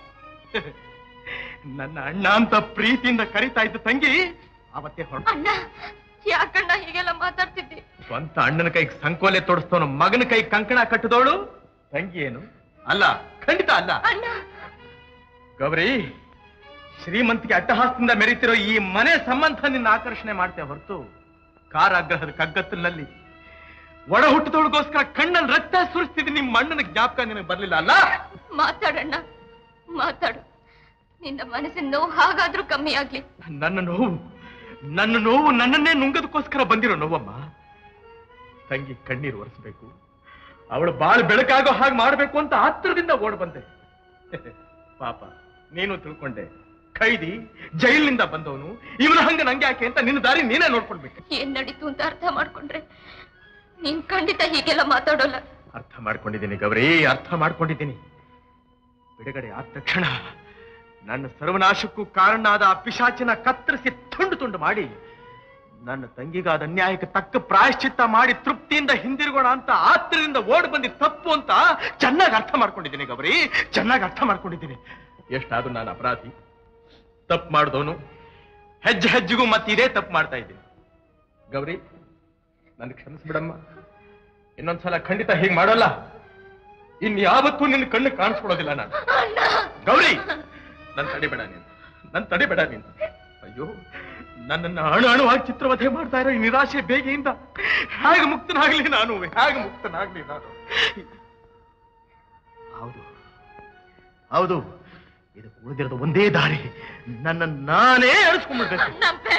ನನ್ನ ಅಣ್ಣ ಅಂತ ಪ್ರೀತಿಯಿಂದ ಕರಿತಾ ಇದ್ದ ತಂಗಿ ಅವತ್ತೇ ಹೊರಟ ಅಣ್ಣ ಯಾಕಣ್ಣ ಹೀಗೆಲ್ಲ ಮಾತಾಡ್ತಿದ್ದಿ ಸ್ವಂತ ಅಣ್ಣನ ಕೈಗೆ ಸಂಕೋಲೆ ತೊಡಸ್ತವನು ಮಗನ ಕೈ ಕಂಕಣ ಕಟ್ಟಿದವಳು ತಂಗಿ ಏನು ಅಲ್ಲ ಖಂಡಿತ ಅಲ್ಲ ಅಣ್ಣ ಗೌರಿ ಶ್ರೀಮಂತಿಗೆ ಅಟ್ಟಹಾಸದಿಂದ ಮೆರೀತಿರೋ ಈ ಮನೆ ಸಂಬಂಧ ನಿನ್ನ ಆಕರ್ಷಣೆ ಮಾಡ್ತೇ ಹೊರತು ಕಾರಾಗ್ರಹದ ಕಗ್ಗತ್ತಲಿನಲ್ಲಿ ಒಡ ಹುಟ್ಟಿದವಳಿಗೋಸ್ಕರ ಕಣ್ಣಲ್ಲಿ ರಕ್ತ ಸುರಿಸ್ತಿದ್ದು ನಿಮ್ಮ ಅಣ್ಣನ ಜ್ಞಾಪಕ ನಿನಗೆ ಬರ್ಲಿಲ್ಲ ಅಲ್ಲ ಮಾತಾಡಣ್ಣ ಮಾತಾಡು ನಿನ್ನ ಮನಸ್ಸಿನ ನೋವು ಹಾಗಾದ್ರೂ ಕಮ್ಮಿ ಆಗ್ಲಿ ನನ್ನ ನೋವು ನನ್ನ ನೋವು ನನ್ನನ್ನೇ ನುಂಗದಕ್ಕೋಸ್ಕರ ಬಂದಿರೋ ನೋವಮ್ಮ ತಂಗಿ ಕಣ್ಣೀರು ಒರೆಸ್ಬೇಕು ಅವಳು ಬಾಳು ಬೆಳಕಾಗೋ ಹಾಗೆ ಮಾಡ್ಬೇಕು ಅಂತ ಆತ್ರದಿಂದ ಓಡ್ ಬಂದೆ ಪಾಪ ನೀನು ತಿಳ್ಕೊಂಡೆ ಖೈದಿ ಜೈಲಿನಿಂದ ಬಂದವನು ಇವನ ಹಂಗ ನಂಗೆ ಯಾಕೆ ಅಂತ ನಿನ್ನ ದಾರಿ ನೀನೇ ನೋಡ್ಕೊಳ್ಬೇಕು ಏನ್ ನಡೀತು ಅಂತ ಅರ್ಥ ಮಾಡ್ಕೊಂಡ್ರೆ ನೀನ್ ಖಂಡಿತ ಹೀಗೆಲ್ಲ ಮಾತಾಡೋಲ್ಲ ಅರ್ಥ ಮಾಡ್ಕೊಂಡಿದ್ದೀನಿ ಗೌರಿ ಅರ್ಥ ಮಾಡ್ಕೊಂಡಿದ್ದೀನಿ ಬಿಡುಗಡೆ ಆದ ತಕ್ಷಣ ನನ್ನ ಸರ್ವನಾಶಕ್ಕೂ ಕಾರಣನಾದ ಆ ಪಿಶಾಚಿನ ಕತ್ತರಿಸಿ ತುಂಡು ತುಂಡು ಮಾಡಿ ನನ್ನ ತಂಗಿಗಾದ ಅನ್ಯಾಯಕ್ಕೆ ತಕ್ಕ ಪ್ರಾಯಶ್ಚಿತ್ತ ಮಾಡಿ ತೃಪ್ತಿಯಿಂದ ಹಿಂದಿರುಗೋಣ ಅಂತ ಆತ್ರದಿಂದ ಓಡ್ ಬಂದಿ ತಪ್ಪು ಅಂತ ಚೆನ್ನಾಗಿ ಅರ್ಥ ಮಾಡ್ಕೊಂಡಿದ್ದೀನಿ ಗೌರಿ ಚೆನ್ನಾಗಿ ಅರ್ಥ ಮಾಡ್ಕೊಂಡಿದ್ದೀನಿ ಎಷ್ಟಾದ್ರೂ ನಾನು ಅಪರಾಧಿ ತಪ್ಪು ಮಾಡಿದವನು ಹೆಜ್ಜೆ ಹೆಜ್ಜೆಗೂ ಮತ್ತೆ ಇದೇ ತಪ್ಪು ಮಾಡ್ತಾ ಇದ್ದೀನಿ ಗೌರಿ ನನ್ ಕ್ಷಮಿಸ್ಬಿಡಮ್ಮ ಇನ್ನೊಂದ್ಸಲ ಖಂಡಿತ ಹೀಗೆ ಮಾಡೋಲ್ಲ ಇನ್ ಯಾವತ್ತೂ ನಿನ್ನ ಕಣ್ಣು ಕಾಣಿಸ್ಕೊಳೋದಿಲ್ಲ ನಾನು ಗೌರಿ ನನ್ ತಡಿಬೇಡ ನೀನು ನನ್ ತಡಿಬೇಡ ನೀನು ಅಯ್ಯೋ ನನ್ನನ್ನ ಅಣು ಅಣುವಾಗಿ ಚಿತ್ರವಧೆ ಮಾಡ್ತಾ ಇರೋ ಈ ನಿರಾಶೆ ಬೇಗೆಯಿಂದ ಹೇಗೆ ಮುಕ್ತನಾಗ್ಲಿ ನಾನು ಹೇಗೆ ಮುಕ್ತನಾಗ್ಲಿ ನಾನು ಹೌದು ಹೌದು ಇದು ಉಳಿದಿರೋದು ಒಂದೇ ದಾರಿ ನನ್ನ ನಾನೇ ಅಳಿಸ್ಕೊಂಡ್ಬಿಡ್ಬೇಕು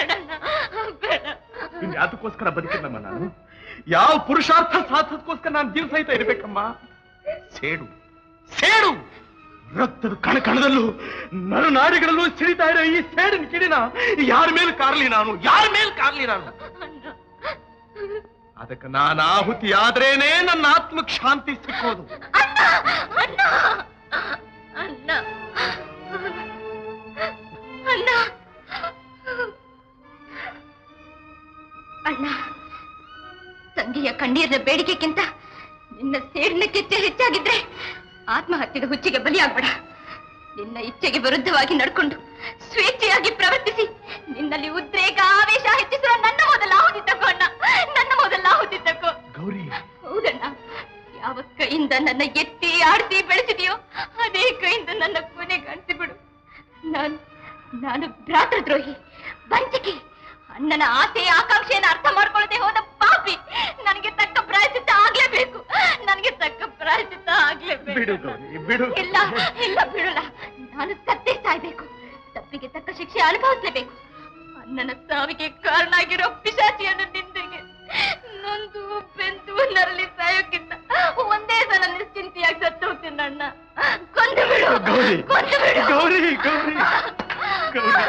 ಇನ್ ಯಾತಕ್ಕೋಸ್ಕರ ಬದುಕಿಲ್ಲಮ್ಮ ನಾನು ಯಾವ ಪುರುಷಾರ್ಥ ಸಾಧೋದಕ್ಕೋಸ್ಕರ ನಾನು ಜೀವ ಸಹಿತ ಇರ್ಬೇಕಮ್ಮ ಸೇಡು ಸೇಡು ರಕ್ತದ ಕಣ ಕಣದಲ್ಲೂ ನರನಾಡಿಗಳಲ್ಲೂ ಸಿಡಿತಾ ಇರೋ ಈ ಸೇಡಿನ ಕಿಡಿನ ಯಾರ ಮೇಲೆ ಕಾರ್ಲಿ ನಾನು ಯಾರ ಮೇಲೆ ಕಾರ್ಲಿ ನಾನು ಅದಕ್ಕೆ ನಾನು ಆಹುತಿ ಆದ್ರೇನೆ ನನ್ನ ಆತ್ಮಕ್ ಶಾಂತಿ ಸಿಕ್ಕೋದು ಅಣ್ಣ ಅಣ್ಣ ಅಣ್ಣ ಅಣ್ಣ ತಂದೆಯ ಕಣ್ಣೀರಿನ ಬೇಡಿಕೆಗಿಂತ ನಿನ್ನ ಸೇಡಿನ ಕಿಚ್ಚೆ ಹೆಚ್ಚಾಗಿದ್ರೆ ಆತ್ಮಹತ್ಯೆಗೆ ಹುಚ್ಚಿಗೆ ಬಲಿಯಾಗ್ಬೇಡ ನಿನ್ನ ಇಚ್ಛೆಗೆ ವಿರುದ್ಧವಾಗಿ ನಡ್ಕೊಂಡು ಸ್ವೇಚ್ಛೆಯಾಗಿ ಪ್ರವರ್ತಿಸಿ ನಿನ್ನಲ್ಲಿ ಉದ್ರೇಕ ಆವೇಶ ಹೆಚ್ಚಿಸುವ ನನ್ನ ಮೊದಲ ಆಹುತಿ ತಗೋ ಅಣ್ಣ ನನ್ನ ಮೊದಲ ಆಹುತಿ ತಗೋ ಗೌರಿ ಹೌದಣ್ಣ ಯಾವ ಕೈಯಿಂದ ನನ್ನ ಎತ್ತಿ ಆಡಿಸಿ ಬೆಳೆಸಿದೆಯೋ ಅದೇ ಕೈಯಿಂದ ನನ್ನ ಕೊನೆಗಾಣಿಸಿ ಬಿಡು ನಾನು ನಾನು ಭ್ರಾತೃದ್ರೋಹಿ ವಂಚಕಿ ಅಣ್ಣನ ಆಸೆ ಆಕಾಂಕ್ಷೆಯನ್ನು ಅರ್ಥ ಮಾಡ್ಕೊಳ್ಳದೆ ಹೋದ ಪಾಪಿ ನನಗೆ ತಕ್ಕ ಪ್ರಾಯಶ್ಚಿತ್ತ ಆಗ್ಲೇಬೇಕು ನನಗೆ ತಕ್ಕ ಪ್ರಾಯಶ್ಚಿತ್ತ ಆಗ್ಲೇಬೇಕು ಬಿಡು ಗೌರಿ ಬಿಡು ಇಲ್ಲ ಇಲ್ಲ ಬಿಡಲ್ಲ ನಾನು ಸತ್ತೇ ಸಾಯ್ಬೇಕು ತಪ್ಪಿಗೆ ತಕ್ಕ ಶಿಕ್ಷೆ ಅನುಭವಿಸ್ಲೇಬೇಕು ಅಣ್ಣನ ಸಾವಿಗೆ ಕಾರಣ ಆಗಿರೋ ಪಿಶಾಚಿಯನ್ನು ನಿಂದೆಗೆ ನೊಂದು ಬೆಂದು ನರಳಿ ಸಾಯೋಕ್ಕಿಂತ ಒಂದೇ ಸಲ ನಿಶ್ಚಿಂತೆಯಾಗಿ ಸತ್ತು ಹೋಗ್ತೀನಿ ಅಣ್ಣ ಕೊಂದು ಬಿಡು ಗೌರಿ ಕೊಂದು ಬಿಡು ಗೌರಿ ಗೌರಿ ಗೌರಿ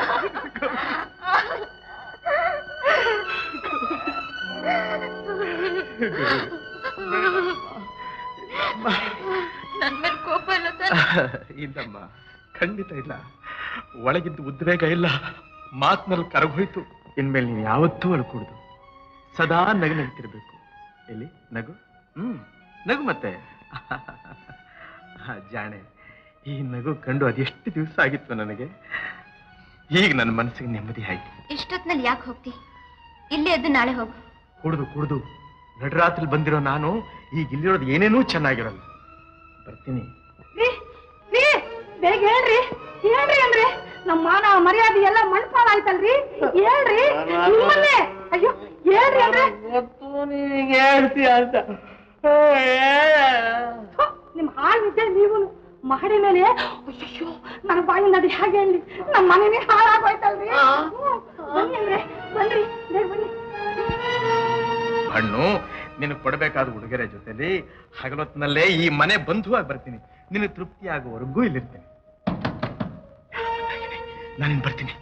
ನನ್ ಮೇಲೆ ಕೋಪ ಇಲ್ಲ ತಾನೆ? ಇಲ್ಲಮ್ಮ ಖಂಡಿತ ಇಲ್ಲ ಒಳಗಿದ್ದು ಉದ್ವೇಗ ಇಲ್ಲ ಮಾತಿನಲ್ಲಿ ಕರಗೋಯ್ತು ಇನ್ಮೇಲೆ ನೀನು ಯಾವತ್ತೂ ಅಳ್ಕೂಡ್ದು ಸದಾ ನಗು ನಗ್ತಿರ್ಬೇಕು ಎಲ್ಲಿ ನಗು ಹ್ಮ್ ನಗು ಮತ್ತೆ ಆ, ಜಾಣೆ ಈ ನಗು ಕಂಡು ಅದೆಷ್ಟು ದಿವಸ ಆಗಿತ್ತು ನನಗೆ ಈಗ ನನ್ನ ಮನಸ್ಸಿಗೆ ನೆಮ್ಮದಿ ಆಯ್ತು ಇಷ್ಟೊತ್ನಲ್ಲಿ ಯಾಕೆ ಹೋಗ್ತಿ ಇಲ್ಲೇ ಎದ್ದು ನಾಳೆ ಹೋಗು ಕುಡ್ದು ಕುಡ್ದು ನಡರಾತ್ರಿ ಬಂದಿರೋ ನಾನು ಈಗ ಇಲ್ಲಿರೋದು ಏನೇನೂ ಚೆನ್ನಾಗಿರಲ್ಲ ಬರ್ತೀನಿ ಬೇಗ ಹೇಳ್ರಿ ಹೇಳ್ರಿ ಅಂದ್ರೆ ನಮ್ಮ ಮಾನ ಮರ್ಯಾದೆ ಎಲ್ಲ ಮಣ್ಪಾಲಾಯ್ತಲ್ರಿ ಹೇಳ್ರಿ ನಿಮ್ಮನ್ನೇ ಅಯ್ಯೋ ಹೇಳ್ರಿ ಅಂದ್ರೆ ಹೇಳ್ತೀಯ ಅಂತ ಥು, ನಿಮ್ ಹಾಳು ನಿದ್ದೆ ನೀವು ಮಹಡಿ ಮೇಲೆ ಅಯ್ಯೋ ನನ್ನ ಬಾಯಿಂದ ಅದು ಹೇಗೆ ಹೇಳಿ ನಮ್ಮ ಮನೆನೇ ಹಾಳಾಗೋಯ್ತಲ್ರಿ ಹ್ಮ್, ಬನ್ನಿ ಅಂದ್ರೆ ಬನ್ರಿ ಬೇಗ ಬನ್ನಿ ಹಣ್ಣು ನಿನಗೆ ಕೊಡಬೇಕಾದ ಉಡುಗೊರೆ ಜೊತೆಲಿ ಹಗಲೊತ್ತಿನಲ್ಲೇ ಈ ಮನೆ ಬಂಧುವಾಗಿ ಬರ್ತೀನಿ ನಿನಗೆ ತೃಪ್ತಿ ಆಗುವವರೆಗೂ ಇಲ್ಲಿರ್ತೀನಿ ನಾನು ಬರ್ತೀನಿ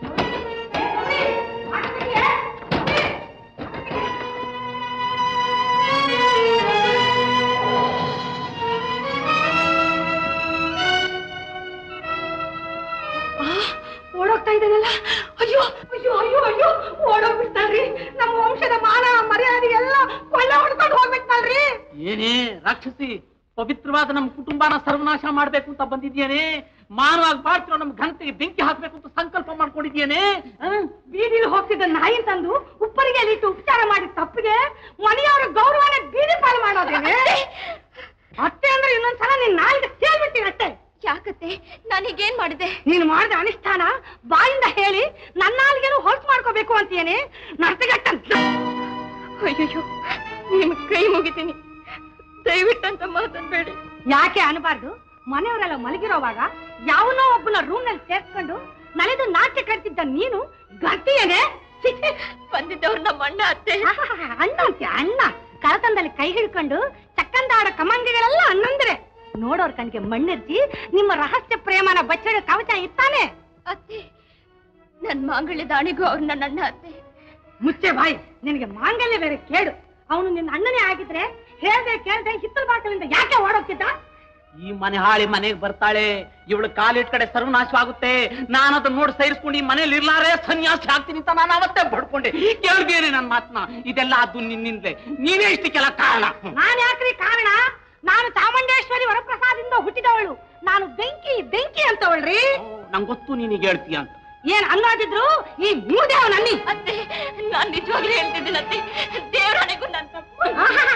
ಓಡೋಗ್ತಾ ಇದ್ದಾನಲ್ಲ ಅಯ್ಯೋ ಅಯ್ಯೋ ಅಯ್ಯೋ ಅಯ್ಯೋ ಓಡೋಗ್ಬಿಡ್ತಾಳ್ರಿ ನಮ್ಮ ವಂಶದ ಮಾನ ಮರ್ಯಾದೆ ಎಲ್ಲ ಕೊಳ್ಳ ಹೊಡ್ಕೊಂಡು ಹೋಗ್ಬಿಡ್ತಾಳ್ರಿ ಏನೇ ರಾಕ್ಷಸಿ ಪವಿತ್ರವಾದ ನಮ್ಮ ಕುಟುಂಬನ ಸರ್ವನಾಶ ಮಾಡ್ಬೇಕು ಅಂತ ಬಂದಿದ್ಯೇನೆ ಮಾನವಾಗಿ ಬಾಳ್ತಿರೋ ನಮ್ಮ ಘನತೆಗೆ ಬೆಂಕಿ ಹಾಕ್ಬೇಕು ಅಂತ ಸಂಕಲ್ಪ ಮಾಡ್ಕೊಂಡಿದ್ಯೇನೆ ಬೀದಿಲಿ ಹೋಗ್ತಿದ್ದ ನಾಯಿ ತಂದು ಉಪ್ಪರಿಗೆ ಇಟ್ಟು ಉಪಚಾರ ಮಾಡಿದ ತಪ್ಪಿಗೆ ಮನೆಯವರ ಗೌರವನೇ ಬೀದಿ ಪಾಲು ಮಾಡೋದೇನೆ ಅತ್ತೆ ಅಂದ್ರೆ ಇನ್ನೊಂದ್ಸಲ ನಿನ್ ನಾಯಿಗೆ ಸೇರ್ಬಿಡ್ತೀನಿ ಅಷ್ಟೇ ಯಾಕತ್ತೆ ನಾನೀಗೇನ್ ಮಾಡಿದೆ ನೀನು ಮಾಡಿದ ಅನುಷ್ಠಾನ ಬಾಯಿಂದ ಹೇಳಿ ನನ್ನ ನಾಲ್ಗೇನು ಹೊಲ್ಸ್ ಮಾಡ್ಕೋಬೇಕು ಅಂತೀಯೇನೆ ನರ್ತಗಟ್ಟ ಅಯ್ಯಯ್ಯೋ ನಿಮ್ ಕೈ ಮುಗಿತೀನಿ ದಯವಿಟ್ಟಂತ ಮಾತಾಡ್ಬೇಡಿ ಯಾಕೆ ಅನ್ಬಾರ್ದು ಮನೆಯವರೆಲ್ಲ ಮಲಗಿರೋವಾಗ ಯಾವನೋ ಒಬ್ಬನ ರೂಮ್ ನಲ್ಲಿ ಸೇರ್ಸ್ಕೊಂಡು ನಲೆದು ನಾಟ್ಯ ಕಟ್ತಿದ್ದ ನೀನು ಗಟ್ಟಿಯೇನೆ ಬಂದಿದ್ದವ್ರು ನಮ್ಮ ಅಣ್ಣ ಅತ್ತೆ ಅಣ್ಣ ಅಂತೆ ಅಣ್ಣ ಕಳತನದಲ್ಲಿ ಕೈ ಹಿಡ್ಕೊಂಡು ಚಕ್ಕಂದಾಡ ಕಮಂಗಿಗಳೆಲ್ಲ ಅನ್ನಂದ್ರೆ ನೋಡೋರ್ ಕಣ್ಗೆ ಮಣ್ಣೆರ್ಚಿ ನಿಮ್ಮ ರಹಸ್ಯ ಪ್ರೇಮನ ಬಚ್ಚಡ ಕವಚ ಇತ್ತಾನೆ ಅತ್ತೆ ನನ್ ಮಾಂಗಲ್ಯ ದಾಣಿಗೂ ಅವ್ರು ನನ್ನ ಅಣ್ಣ ಅತ್ತೆ ಮುಚ್ಚೆ ಬಾಯಿ ನಿನಗೆ ಮಾಂಗಲ್ಯ ಬೇರೆ ಕೇಡು ಅವನು ನಿನ್ನ ಅಣ್ಣನೇ ಆಗಿದ್ರೆ ಹೇಳ್ದೆ ಕೇಳ್ದೆ ಹಿತ್ತಲ ಬಾಕಲಿಂದ ಯಾಕೆ ಓಡೋಗ್ತಿದ್ದ ಈ ಮನೆ ಹಾಳಿ ಮನೆಗೆ ಬರ್ತಾಳೆ ಇವಳು ಕಾಲಿಟ್ ಕಡೆ ಸರ್ವನಾಶವಾಗುತ್ತೆ ನಾನು ಅದನ್ನ ನೋಡಿ ಸೈರಿಸ್ಕೊಂಡು ಈ ಮನೇಲಿ ಇರ್ಲಾರೆ ಸನ್ಯಾಸಿ ಆಗ್ತೀನಿ ಅಂತ ನಾನು ಅವತ್ತೇ ಬಡ್ಕೊಂಡೆ ಕೇಳ್ಬೇನೆ ನನ್ನ ಮಾತನ್ನ ಇದೆಲ್ಲ ಅದು ನಿನ್ನಿಂದಲೇ ನೀನೇ ಇಷ್ಟಕ್ಕೆಲ್ಲ ಕಾರಣ ನಾನ್ ಯಾಕ್ರಿ ಕಾರಣ ನಾನು ಚಾಮುಂಡೇಶ್ವರಿ ವರಪ್ರಸಾದಿಂದ ಹುಟ್ಟಿದವಳು ನಾನು ಬೆಂಕಿ ಬೆಂಕಿ ಅಂತವಳ್ರಿ ನಂಗೆ ಗೊತ್ತು ನೀನೀಗ ಹೇಳ್ತೀಯ ಅಂತ ಏನ್ ಅನ್ನೋದಿದ್ರು ಈ ಮೂದೇವ್ ನನ್ನಿ ಅತ್ತೆ ನಾನ್ ನಿಜವಾಗ್ಲೂ ಹೇಳ್ತಿದ್ದೀನಿ ಅತ್ತೆ ದೇವರಾಣಿಗೂ ನನ್ನ ತಪ್ಪು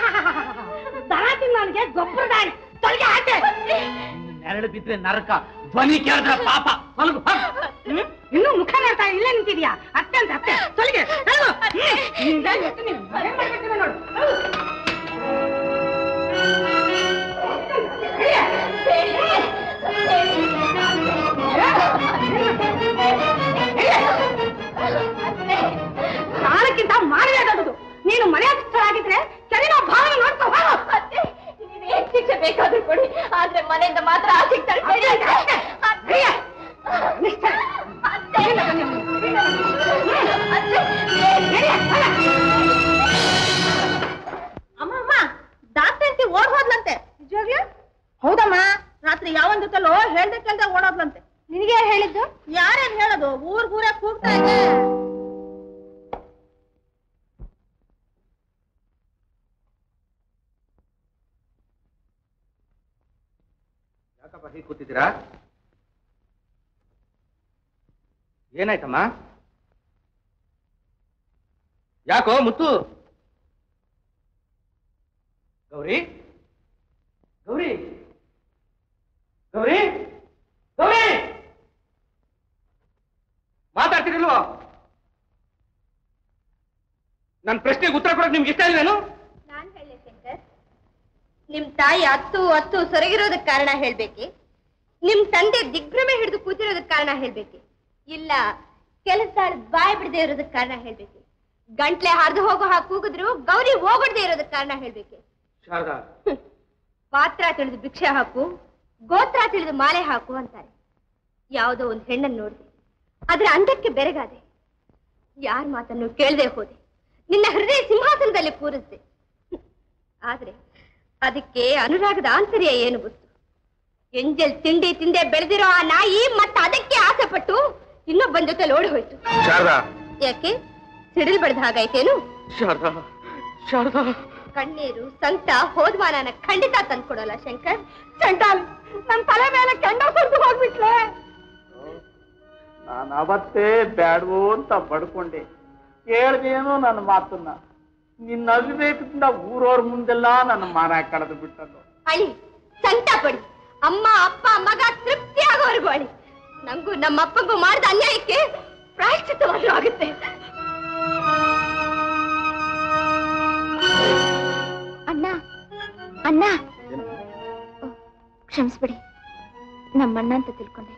ದನ ತಿನ್ನೋನ್ಗೆ ಗೊಬ್ಬರ ದಾಣಿ ತೊಲಗೆ ಆಚೆ ನೆರಳು ಬಿದ್ರೆ ನರಕ ಧ್ವನಿ ಕೇಳಿದ್ರೆ ಪಾಪ ತೊಲಗು ಹ. ಹ್ಮ್? ಇನ್ನೂ ಮುಖ ನೋಡ್ತಾ ಇಲ್ಲೇ ನಿಂತಿದ್ಯಾ ಅತ್ತೆ ಅಂತ ಅತ್ತೆ ತೊಲಗೆ ತೊಲಗು. ಹ್ಮ್. ನಿಂದ ಇವತ್ತು ನೀನು ಮನೆ ಮಾಡ್ಬಿಟ್ಟಿದೆ ನೋಡು. ತೊಲಗು. ಪ್ರಾಣಕ್ಕಿಂತ ಮಾನವೇ ದೊಡ್ಡದು ನೀನು ಮರ್ಯಾದಿಸ್ತರಾಗಿದ್ರೆ ಸರಿನಾ ಭಾವನೆ ನೋಡ್ಕೋ ಹೋಗು. ಅತ್ತೆ ನೀವ್ ಏನ್ ಶಿಕ್ಷೆ ಬೇಕಾದ್ರೂ ಕೊಡಿ ಆದ್ರೆ ಮನೆಯಿಂದ ಮಾತ್ರ ಆ ಶಿಕ್ಷೆ ತಳ್ಬೇಡಿ ಅತ್ತೆ. ಅತ್ತೆ. ಅತ್ತೆ. ಅತ್ತೆ. ಅಮ್ಮ ಅಮ್ಮ ದಾಸಂತಿ ಓಡ್ ಹೋದ್ಲಂತೆ ನಿಜವಾಗ್ಲೂ ಹೌದಮ್ಮ ರಾತ್ರಿ ಯಾವನ್ ಜೊತೆಲೋ ಹೇಳ್ದೆ ಕೇಳ್ದೆ ಓಡೋದ್ಲಂತೆ ನಿನಗೆ ಹೇಳಿದ್ದು ಯಾರೇನ್ ಹೇಳೋದು ಊರ್ ಊರೇ ಕೂಗ್ತಾ ಇದೆ ಯಾಕಪ್ಪ ಹೀಗೆ ಕೂತಿದ್ದೀರಾ ಏನಾಯ್ತಮ್ಮ ಯಾಕೋ ಮುತ್ತು ಗೌರಿ ಗೌರಿ ಗೌರಿ ಗೌರಿ ಮಾತಾಡ್ತಿರಲ್ವೋ ನನ್ನ ಪ್ರಶ್ನೆಗೆ ಉತ್ತರ ಕೊಡೋಕೆ ನಿಮ್ಗೆ ಇಷ್ಟ ಇಲ್ವೇನು ನಾನ್ ಹೇಳಿ ಶಂಕರ್ ನಿಮ್ ತಾಯಿ ಹತ್ತು ಹತ್ತು ಸೊರಗಿರೋದಕ್ ಕಾರಣ ಹೇಳ್ಬೇಕೆ ನಿಮ್ ತಂದೆ ದಿಗ್ಭ್ರಮೆ ಹಿಡಿದು ಕೂತಿರೋದಕ್ ಕಾರಣ ಹೇಳ್ಬೇಕೆ ಇಲ್ಲ ಕೆಲಸದಾಳ ಬಾಯ್ ಬಿಡದೆ ಇರೋದಕ್ ಕಾರಣ ಹೇಳ್ಬೇಕೆ ಗಂಟ್ಲೆ ಹರಿದು ಹೋಗೋ ಹಾಗೆ ಕೂಗಿದ್ರು ಗೌರಿ ಹೋಗಡ್ದೆ ಇರೋದಕ್ ಕಾರಣ ಹೇಳ್ಬೇಕೆ ಶಾರದಾ ಪಾತ್ರ ತಿಳಿದು ಭಿಕ್ಷೆ ಹಾಕು ಗೋತ್ರ ತಿಳಿದು ಮಾಲೆ ಹಾಕು ಅಂತಾರೆ ಯಾವುದೋ ಒಂದು ಹೆಣ್ಣನ್ನು ನೋಡಿದೆ ಅದರ ಅಂದಕ್ಕೆ ಬೆರಗಾದೆ ಯಾರ ಮಾತನ್ನು ಕೇಳದೆ ಹೋದೆ ನಿನ್ನ ಹೃದಯ ಸಿಂಹಾಸನದಲ್ಲಿ ಕೂರಿಸಿದೆ ಆದ್ರೆ ಅದಕ್ಕೆ ಅನುರಾಗದ ಆಂತರ್ಯ ಏನು ಗೊತ್ತು ಎಂಜಲ್ ತಿಂಡಿ ತಿಂದೆ ಬೆಳೆದಿರೋ ಆ ನಾಯಿ ಮತ್ತೆ ಅದಕ್ಕೆ ಆಸೆ ಪಟ್ಟು ಇನ್ನೊಬ್ಬನ ಜೊತೆ ಓಡಿ ಹೋಯ್ತು ಶಾರದಾ ಯಾಕೆ ಸಿಡಿಲ್ ಬಡ್ದ ಹಾಗಾಯ್ತೇನು ಶಾರದಾ ಶಾರದಾ ಕಣ್ಣೀರು ಸಂಕಟ ಹೋದ್ಮಾನನ ಖಂಡಿತ ತಂದ್ಕೊಡಲ್ಲ ಶಂಕರ್ ಸಂಟಾಲ್ ನನ್ ತಲೆ ಮೇಲೆ ಕೆಂಡ ಸುರಿದು ಹೋಗ್ಬಿಟ್ಲೆ ನಾನು ಅವತ್ತೇ ಬ್ಯಾಡ್ವೋ ಅಂತ ಬಡ್ಕೊಂಡೆ ಕೇಳ್ದೇನೋ ನನ್ನ ಮಾತನ್ನ ನಿನ್ನ ಅವಿವೇಕದಿಂದ ಊರವ್ರ ಮುಂದೆಲ್ಲ ನನ್ನ ಮಾನ ಕಳೆದು ಬಿಟ್ಟದ್ದು ಅಳಿ ಸಂತ ಪಡಿ ಅಮ್ಮ ಅಪ್ಪ ಮಗ ತೃಪ್ತಿ ಆಗೋವರೆಗೂ ಅಳಿ ನಂಗೂ ನಮ್ಮ ಅಪ್ಪಂಗೂ ಮಾಡಿದ ಅನ್ಯಾಯಕ್ಕೆ ಪ್ರಾಯಶ್ಚಿತ್ತವಾದ್ರೂ ಆಗುತ್ತೆ ಅಣ್ಣ ಅಣ್ಣ ಓ, ಕ್ಷಮಿಸ್ಬಿಡಿ ನಮ್ಮಣ್ಣ ಅಂತ ತಿಳ್ಕೊಂಡೆ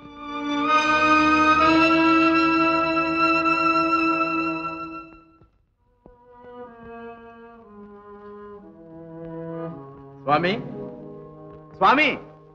ಸ್ವಾಮಿ ಸ್ವಾಮಿ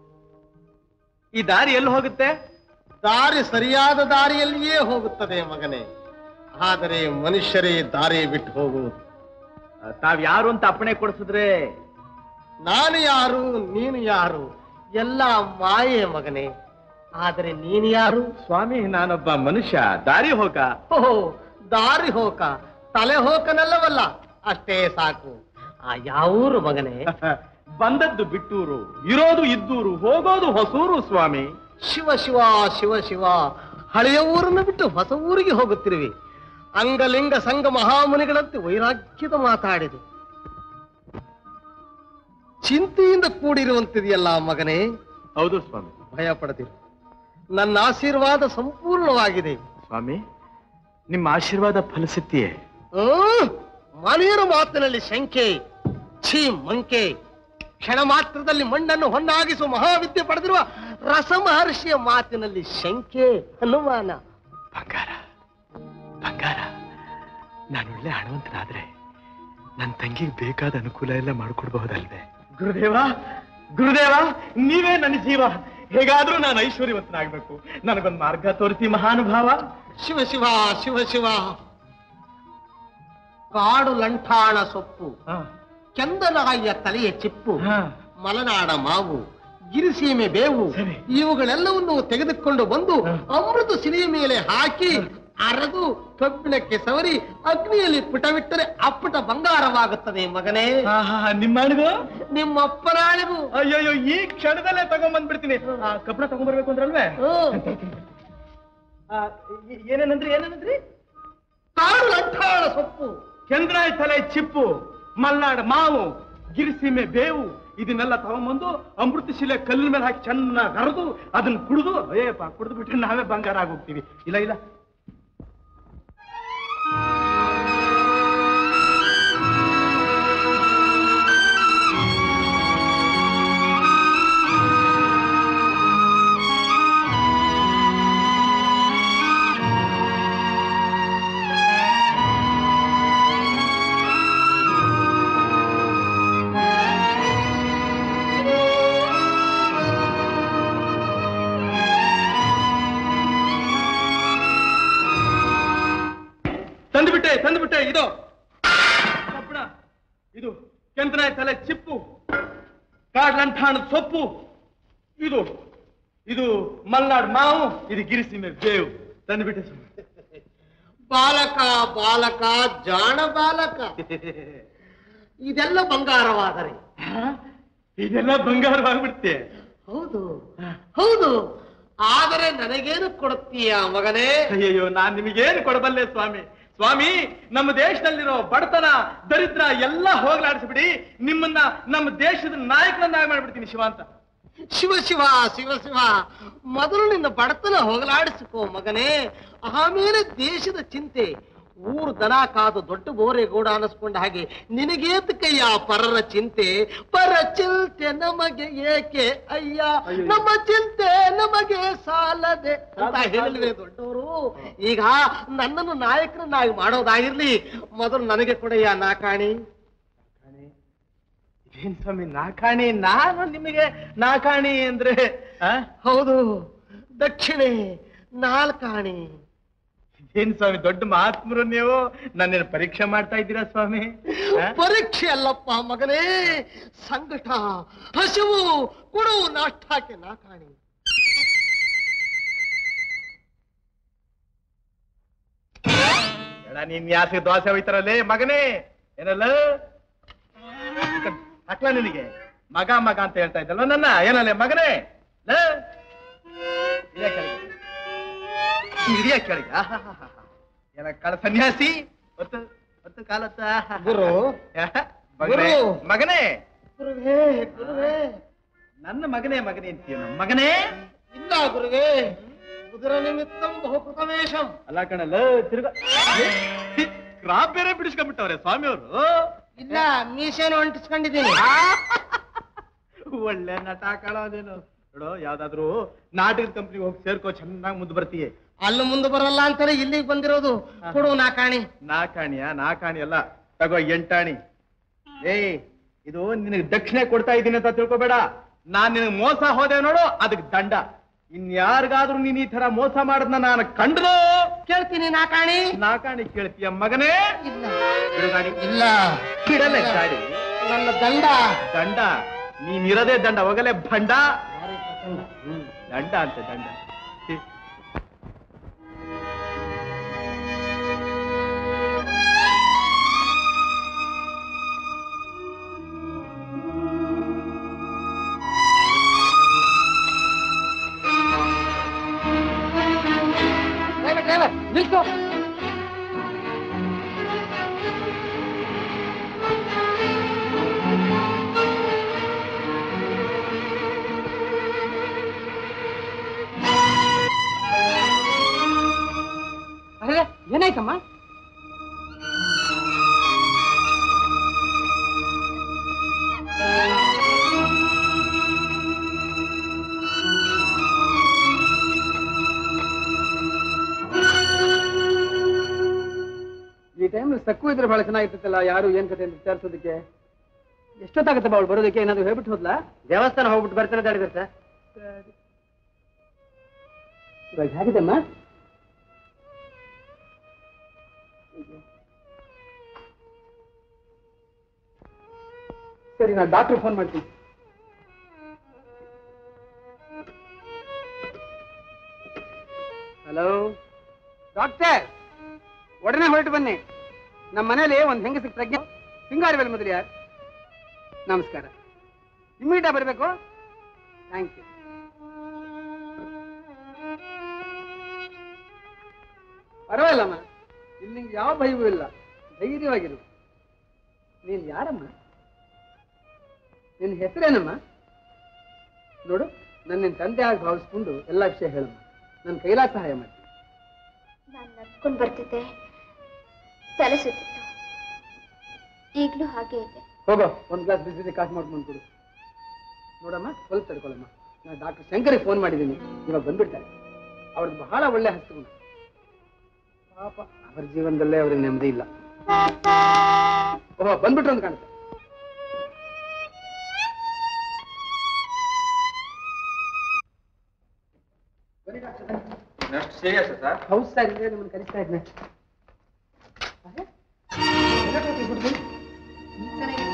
ಈ ದಾರಿ ಎಲ್ಲಿ ಹೋಗುತ್ತೆ ದಾರಿ ಸರಿಯಾದ ದಾರಿಯಲ್ಲಿಯೇ ಹೋಗುತ್ತದೆ ಮಗನೇ ಆದರೆ ಮನುಷ್ಯರೇ ದಾರಿ ಬಿಟ್ಟು ಹೋಗುವುದು ತಾವ್ ಯಾರು ಅಂತ ಅಪ್ಪಣೆ ಕೊಡಿಸಿದ್ರೆ ನಾನು ಯಾರು ನೀನು ಯಾರು ಎಲ್ಲ ಮಾಯೆ ಮಗನೇ ಆದರೆ ನೀನು ಯಾರು ಸ್ವಾಮಿ ನಾನೊಬ್ಬ ಮನುಷ್ಯ ದಾರಿ ಹೋಗ ಓಹೋ ದಾರಿ ಹೋಕ ತಲೆ ಹೋಕನಲ್ಲವಲ್ಲ ಅಷ್ಟೇ ಸಾಕು ಆ ಯಾವೂರು ಮಗನೇ ಬಂದದ್ದು ಬಿಟ್ಟೂರು ಇರೋದು ಇದ್ದೂರು ಹೋಗೋದು ಹೊಸೂರು ಸ್ವಾಮಿ ಶಿವ ಶಿವ ಶಿವ ಶಿವ ಹಳೆಯ ಊರನ್ನು ಬಿಟ್ಟು ಹೊಸ ಊರಿಗೆ ಹೋಗುತ್ತಿರುವಿ ಅಂಗಲಿಂಗ ಸಂಘ ಮಹಾಮುನಿಗಳಂತೆ ವೈರಾಗ್ಯದ ಮಾತಾಡಿದೆ ಚಿಂತೆಯಿಂದ ಕೂಡಿರುವಂತಿದೆಯಲ್ಲ ಮಗನೇ ಹೌದು ಸ್ವಾಮಿ ಭಯ ಪಡದಿರು ನನ್ನ ಆಶೀರ್ವಾದ ಸಂಪೂರ್ಣವಾಗಿದೆ ಸ್ವಾಮಿ ನಿಮ್ಮ ಆಶೀರ್ವಾದ ಫಲಿಸುತ್ತೆಯೇ ಹ್ಮ್? ಮನೆಯರ ಮಾತಿನಲ್ಲಿ ಶಂಕೆ ಛೀ ಮಂಕೆ ಕ್ಷಣ ಮಾತ್ರದಲ್ಲಿ ಮಣ್ಣನ್ನು ಹೊನ್ನಾಗಿಸುವ ಮಹಾವಿದ್ಯೆ ಪಡೆದಿರುವ ರಸಮಹರ್ಷಿಯ ಮಾತಿನಲ್ಲಿ ಶಂಕೆ ಅನುಮಾನ ಬಂಗಾರ ಬಂಗಾರ ನಾನು ಒಳ್ಳೆ ಹಣವಂತನಾದ್ರೆ ನನ್ನ ತಂಗಿಗೆ ಬೇಕಾದ ಅನುಕೂಲ ಎಲ್ಲ ಮಾಡಿಕೊಡ್ಬಹುದಲ್ವೇ ಗುರುದೇವ ಗುರುದೇವ ನೀವೇ ನನ್ನ ಜೀವ ಹೇಗಾದ್ರೂ ನಾನು ಐಶ್ವರ್ಯವಂತನಾಗ್ಬೇಕು ನನಗೊಂದು ಮಾರ್ಗ ತೋರಿಸಿ ಮಹಾನುಭಾವ ಶಿವ ಶಿವ ಶಿವ ಶಿವ ಕಾಡು ಲಂಠಾಣ ಸೊಪ್ಪು ಚಂದನಾಯಿಯ ತಲೆಯ ಚಿಪ್ಪು ಮಲೆನಾಡ ಮಾವು ಗಿರಿಸೀಮೆ ಬೇವು ಇವುಗಳೆಲ್ಲವನ್ನು ತೆಗೆದುಕೊಂಡು ಬಂದು ಅಮೃತ ಸಿರಿಯ ಮೇಲೆ ಹಾಕಿ ಅರೆದು ಕಬ್ಬಿಣಕ್ಕೆ ಸವರಿ ಅಗ್ನಿಯಲ್ಲಿ ಪುಟವಿಟ್ಟರೆ ಅಪ್ಪಟ ಬಂಗಾರವಾಗುತ್ತದೆ ಮಗನೇ ನಿಮ್ಮನಿಗೂ ನಿಮ್ಮಪ್ಪನಾಳಿಗೂ ಅಯ್ಯಯ್ಯೋ ಈ ಕ್ಷಣದಲ್ಲೇ ತಗೊಂಡ್ಬಂದ್ಬಿಡ್ತೀನಿ ಆ, ಕಬ್ಬಣ ತಗೊಂಡ್ಬರ್ಬೇಕು ಅಂದ್ರಲ್ವೇ ಆ, ಏ- ಏನೇನಂದ್ರಿ ಏನೇನಂದ್ರಿ ಕಾಡು ಲಂಠಾಣ ಸೊಪ್ಪು ಚಂದ್ರಾಯ ತಲೆ ಚಿಪ್ಪು ಮಲ್ನಾಡ್ ಮಾವು ಗಿರಿಸೀಮೆ ಬೇವು ಇದನ್ನೆಲ್ಲ ತಗೊಂಬಂದು ಅಮೃತ ಶಿಲೆ ಕಲ್ಲಿನ ಮೇಲೆ ಹಾಕಿ ಚೆನ್ನಾಗಿ ಹರಿದು ಅದನ್ನ ಕುಡಿದು ಅಯ್ಯಪ್ಪ ಕುಡಿದು ಬಿಟ್ರೆ ನಾವೇ ಬಂಗಾರ ಆಗೋಗ್ತೀವಿ ಇಲ್ಲ ಇಲ್ಲ ತಂದುಬಿಟ್ಟೆ ತಂದುಬಿಟ್ಟೆ ಇದು ಕಬ್ಬಣ ಇದು ಕೆಂತನಾಯ ತಲೆ ಚಿಪ್ಪು ಕಾಡ್ಲಂಠಾಣದ ಸೊಪ್ಪು ಇದು ಇದು ಮಲ್ನಾಡ್ ಮಾವು ಇದು ಗಿರಿಸೀಮೆ ಬೇವು ತಂದುಬಿಟ್ಟೆ ಸ್ವಾಮಿ. ಬಾಲಕ ಬಾಲಕ ಜಾಣ ಬಾಲಕ ಇದೆಲ್ಲ ಬಂಗಾರವಾದರೆ ಇದೆಲ್ಲ ಬಂಗಾರವಾಗ್ಬಿಡುತ್ತೆ ಹೌದು ಹೌದು ಆದರೆ ನನಗೇನು ಕೊಡುತ್ತೀಯ ಮಗನೇ ಅಯ್ಯಯ್ಯೋ ನಾನ್ ನಿಮಗೇನು ಕೊಡಬಲ್ಲೆ ಸ್ವಾಮಿ ಸ್ವಾಮಿ ನಮ್ಮ ದೇಶದಲ್ಲಿರೋ ಬಡತನ ದರಿದ್ರ ಎಲ್ಲ ಹೋಗ್ಲಾಡಿಸ್ಬಿಡಿ ನಿಮ್ಮನ್ನ ನಮ್ಮ ದೇಶದ ನಾಯಕನನ್ನಾಗಿ ಮಾಡ್ಬಿಡ್ತೀನಿ ಶಿವ ಅಂತ ಶಿವ ಶಿವ ಶಿವ ಶಿವ ಮೊದಲು ನಿನ್ನ ಬಡತನ ಹೋಗಲಾಡಿಸಿಕೋ ಮಗನೇ ಆಮೇಲೆ ದೇಶದ ಚಿಂತೆ ಊರು ದನ ಕಾದು ದೊಡ್ಡ ಬೋರೆಗೌಡ ಅನಿಸ್ಕೊಂಡ ಹಾಗೆ ನಿನಗೇತಕ್ಕಯ್ಯ ಪರರ ಚಿಂತೆ ಪರ ಚಿಂತೆ ನಮಗೆ ಏಕೆ ಅಯ್ಯ ನಮ್ಮ ಚಿಂತೆ ನಮಗೆ ಸಾಲದೆ ಅಂತ ಹೇಳಿಲ್ವೇ ದೊಡ್ಡವರು ಈಗ ನನ್ನನ್ನು ನಾಯಕರನ್ನಾಗಿ ಮಾಡೋದಾಗಿರ್ಲಿ ಮೊದಲು ನನಗೆ ಕೊಡಯ್ಯ ನಾಕಾಣಿ ಏನ್ ಸ್ವಾಮಿ ನಾಕಾಣಿ ನಾನು ನಿಮಗೆ ನಾಕಾಣಿ ಅಂದ್ರೆ ಆ? ಹೌದು ದಕ್ಷಿಣೆ ನಾಲ್ಕಾಣಿ ಏನ್ ಸ್ವಾಮಿ ದೊಡ್ಡ ಮಹಾತ್ಮರು ನೀವು ನನ್ನೇನು ಪರೀಕ್ಷೆ ಮಾಡ್ತಾ ಇದ್ದೀರಾ ಸ್ವಾಮಿ ಆ? ಪರೀಕ್ಷೆ ಅಲ್ಲಪ್ಪ ಮಗನೇ ಸಂಕಟ ಹಸಿವು ಕೊಡು ನಾಷ್ಟಾಕ್ಕೆ ನಾಕಾಣಿ ಎಡ ನೀನ್ ಯಾಕೆ ದೋಸೆ ಹೋಯ್ತಾರಲ್ಲೇ ಮಗನೇ ಏನಲ್ಲ ಹಾಕ್ಲಾ ನಿನಗೆ ಮಗ ಮಗ ಅಂತ ಹೇಳ್ತಾ ಇದ್ದಲ್ವ ನನ್ನ ಏನಲ್ಲೇ ಮಗನೇ ಲೇ? ಇದೇ ಕೆಳಗೆ ಹಿರಿಯ ಕೆಳಗೆ ಆಹಾಹಾಹಾ. ಏನ ಕಾಲ ಸನ್ಯಾಸಿ ಹೊತ್ತು ಹೊತ್ತು ಕಾಲತ್ತ ಗುರು. ಮಗನೇ ಗುರು. ಮಗನೇ ಗುರುವೇ ಗುರುವೇ ನನ್ನ ಮಗನೇ ಮಗನೇ ಅಂತೀಯ ಮಗನೇ ಇಲ್ಲ ಗುರುವೇ ಉದರ ನಿಮಿತ್ತಂ ಬಹುಕೃತಮೇಶಂ ಅಲ್ಲ ಕಣಲ್ಲ ತಿರ್ಗ ಕ್ರಾಪ್ ಬೇರೆ ಬಿಡಿಸ್ಕೊಂಡ್ಬಿಟ್ಟವ್ರೆ ಸ್ವಾಮಿಯವರು ಇಲ್ಲ ಮೀಸೆನ ಅಂಟಿಸ್ಕೊಂಡಿದ್ದೀನಿ ಒಳ್ಳೆ ನಟ ಕಳೋದೇನು ನೋಡು ಯಾವ್ದಾದ್ರು ನಾಟಕದ ಕಂಪ್ನಿಗೆ ಹೋಗಿ ಸೇರ್ಕೋ ಚೆನ್ನಾಗಿ ಮುಂದೆ ಬರ್ತೀಯ ಅಲ್ಲಿ ಮುಂದೆ ಬರಲ್ಲ ಅಂತಾನೆ ಇಲ್ಲಿಗೆ ಬಂದಿರೋದು ಕೊಡು ನಾ ಕಾಣಿ ನಾಕಾಣಿಯ ನಾಕಾಣಿ ಅಲ್ಲ ತಗೋ ಎಂಟಾಣಿ ಏಯ್ ಇದು ನಿನಗೆ ದಕ್ಷಿಣೆ ಕೊಡ್ತಾ ಇದ್ದೀನಿ ಅಂತ ತಿಳ್ಕೊಬೇಡ ನಾನ್ ನಿನಗೆ ಮೋಸ ಹೋದೆ ನೋಡು ಅದಕ್ಕೆ ದಂಡ ಇನ್ಯಾರಿಗಾದ್ರೂ ನೀನ್ ಈ ತರ ಮೋಸ ಮಾಡದ್ನ ನಾನು ಕಂಡ್ರು ಕೇಳ್ತೀನಿ ನಾ ಕಾಣಿ ನಾಕಾಣಿ ಕೇಳ್ತೀಯ ಮಗನೇ ಇಲ್ಲ ಬಿಡುಗಾಡಿ ಇಲ್ಲ ಬಿಡಲ್ಲ ಗಾಡಿ ನನ್ನ ದಂಡ ದಂಡ ನೀನಿರದೇ ದಂಡ ಹೋಗಲೇ ಭಂಡ ಹ್ಮ್, ದಂಡ ಅಂತ ದಂಡ ಛೀ. ಡ್ರೈವರ್ ಡ್ರೈವರ್ ನಿಲ್ಸು ಅರೆ ಏನಾಯ್ತಮ್ಮ ಈ ಟೈಮ್ ಸಕ್ಕು ಇದ್ರೆ ಬಹಳ ಚೆನ್ನಾಗಿರ್ತಲ್ಲ ಯಾರು ಏನ್ ಕತೆ ಅಂತ ವಿಚಾರಿಸೋದಕ್ಕೆ ಎಷ್ಟೊತ್ತಾಗತ್ತಪ್ಪ ಅವಳು ಬರೋದಕ್ಕೆ ಏನಾದ್ರು ಹೇಳ್ಬಿಟ್ಟು ಹೋದ್ಲಾ ದೇವಸ್ಥಾನ ಹೋಗ್ಬಿಟ್ಟು ಬರ್ತಾರೆ ತಡಿದ್ರೆ ಸರ್ ಇವಾಗ ಹೇಗಿದೆಮ್ಮ ಸರಿ ನಾನು ಡಾಕ್ಟರ್ ಫೋನ್ ಮಾಡ್ತೀನಿ ಹಲೋ ಡಾಕ್ಟರ್ ಒಡನೆ ಹೊರಟು ಬನ್ನಿ ನಮ್ಮ ಮನೇಲಿ ಒಂದು ಹೆಂಗಸಿಗೆ ಪ್ರಜ್ಞೆ ಸಿಂಗಾರವೇಲ್ ಮೊದಲು ಯಾರು ನಮಸ್ಕಾರ ಇಮ್ಮಿಡಿಯೇಟ್ ಬರಬೇಕು ಥ್ಯಾಂಕ್ ಯು ಪರವಾಗಿಲ್ಲಮ್ಮ ಇಲ್ಲಿ ನಿಂಗೆ ಯಾವ ಭಯವೂ ಇಲ್ಲ ಧೈರ್ಯವಾಗಿರು ನೀನು ಯಾರಮ್ಮ ನಿನ್ನ ಹೆಸರೇನಮ್ಮ ನೋಡು ನನ್ನ ನಿನ್ನ ತಂದೆ ಆಗಿ ಭಾವಿಸ್ಕೊಂಡು ಎಲ್ಲ ವಿಷಯ ಹೇಳಮ್ಮ ನನ್ನ ಕೈಲಾಗ ಸಹಾಯ ಮಾಡ್ತೀನಿ ನಾನು ನಡ್ಕೊಂಡು ಬರ್ತಿದ್ದೆ ತಲೆ ಸುತ್ತಿತ್ತು ಈಗಲೂ ಹಾಗೆ ಇದೆ ಹೋಗೋ ಒಂದು ಗ್ಲಾಸ್ ಬಿಸಿ ಕಾಫಿ ಮಾಡ್ಕೊಂಡು ಕೊಡು ನೋಡಮ್ಮ ಸ್ವಲ್ಪ ತಡ್ಕೊಳ್ಳಮ್ಮ ನಾನು ಡಾಕ್ಟರ್ ಶಂಕರಿಗೆ ಫೋನ್ ಮಾಡಿದ್ದೀನಿ ಇವಾಗ ಬಂದ್ಬಿಡ್ತಾರೆ ಅವ್ರದ್ದು ಬಹಳ ಒಳ್ಳೆ ಹಸ್ತಗುಣ ಪಾಪ ಅವ್ರ ಜೀವನದಲ್ಲೇ ಅವ್ರಿಗೆ ನೆಮ್ಮದಿ ಇಲ್ಲ ಓಹೋ ಬಂದ್ಬಿಟ್ರು ಅಂತ ಕಾಣುತ್ತೆ ಅಷ್ಟು ಸೀರಿಯಸ್ ಸರ್ ಹೌದು ಸರ್ ಇಲ್ಲೇ ನಿಮ್ಮನ್ನು ಕಲಿಸ್ತಾ ಇದ್ನೆ ಅರೆ? ಎಲ್ಲೋಟೋಯ್ತು ಈ ಹುಡ್ಗಿ? ಈ ಚೆನ್ನಾಗಿತ್ತು?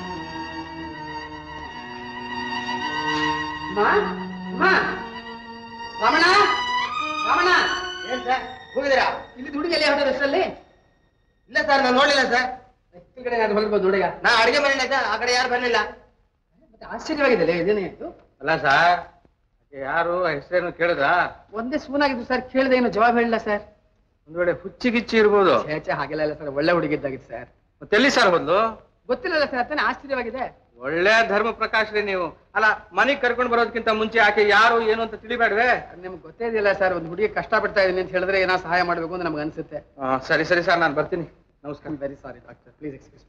ಅಮ್ಮ? ಅಮ್ಮ? ರಮಣ ರಮಣ ಏನ್ ಸರ್ ಹೋಗಿದ್ದೀರಾ ಇಲ್ಲಿ ಹುಡುಗಿ ಎಲ್ಲಿ ಹೊರಟದ ಅಷ್ಟರಲ್ಲಿ ಇಲ್ಲ ಸರ್ ನಾನು ನೋಡ್ಲಿಲ್ಲ ಸರ್ ಈ ಕಡೆ ನಾನು ಹೊರಡ್ಬೋದು ಹುಡುಗ ನಾ ಅಡಿಗೆ ಮನೆ ಸರ್ ಆ ಕಡೆ ಯಾರು ಬರ್ಲಿಲ್ಲ ಮತ್ತೆ ಆಶ್ಚರ್ಯವಾಗಿದೆ ಇದೇನಾಯ್ತು ಅಲ್ಲ ಸರ್ ಯಾರು ಹೆಸರೇನು ಕೇಳಿದ್ರಾ ಒಂದೇ ಸೂನಾಗಿದ್ದು ಸರ್ ಕೇಳಿದೆ ಏನು ಜವಾಬ್ ಹೇಳಿಲ್ಲ ಸರ್ ಒಂದ್ ವೇಳೆ ಹುಚ್ಚಿ ಗಿಚ್ಚಿ ಇರ್ಬೋದು ಛೇ ಹಾಗೆಲ್ಲ ಇಲ್ಲ ಸರ್ ಒಳ್ಳೆ ಹುಡುಗಿದ್ದಾಗಿತ್ತು ಸರ್ ಮತ್ತೆ ಎಲ್ಲಿ ಸರ್ ಹೋದ್ಲು ಗೊತ್ತಿಲ್ಲಲ್ಲ ಸರ್ ತಾನೇ ಆಶ್ಚರ್ಯವಾಗಿದೆ ಒಳ್ಳೆ ಧರ್ಮ ಪ್ರಕಾಶ್ರಿ ನೀವು ಅಲ್ಲ ಮನೆಗ್ ಕರ್ಕೊಂಡು ಬರೋದಕ್ಕಿಂತ ಮುಂಚೆ ಆಕೆ ಯಾರು ಏನು ಅಂತ ತಿಳಿಬೇಡ್ವೆ ನಿಮ್ಗೆ ಗೊತ್ತೇ ಇದೆಯಲ್ಲ ಸರ್ ಒಂದು ಹುಡುಗಿ ಕಷ್ಟ ಪಡ್ತಾ ಇದೀನಿ ಅಂತ ಹೇಳಿದ್ರೆ ಏನೋ ಸಹಾಯ ಮಾಡಬೇಕು ಅಂತ ನಮ್ಗೆ ಅನ್ಸುತ್ತೆ ಆ, ಸರಿ ಸರಿ ಸರ್ ನಾನು ಬರ್ತೀನಿ ನಮಸ್ಕಾರ very sorry doctor please excuse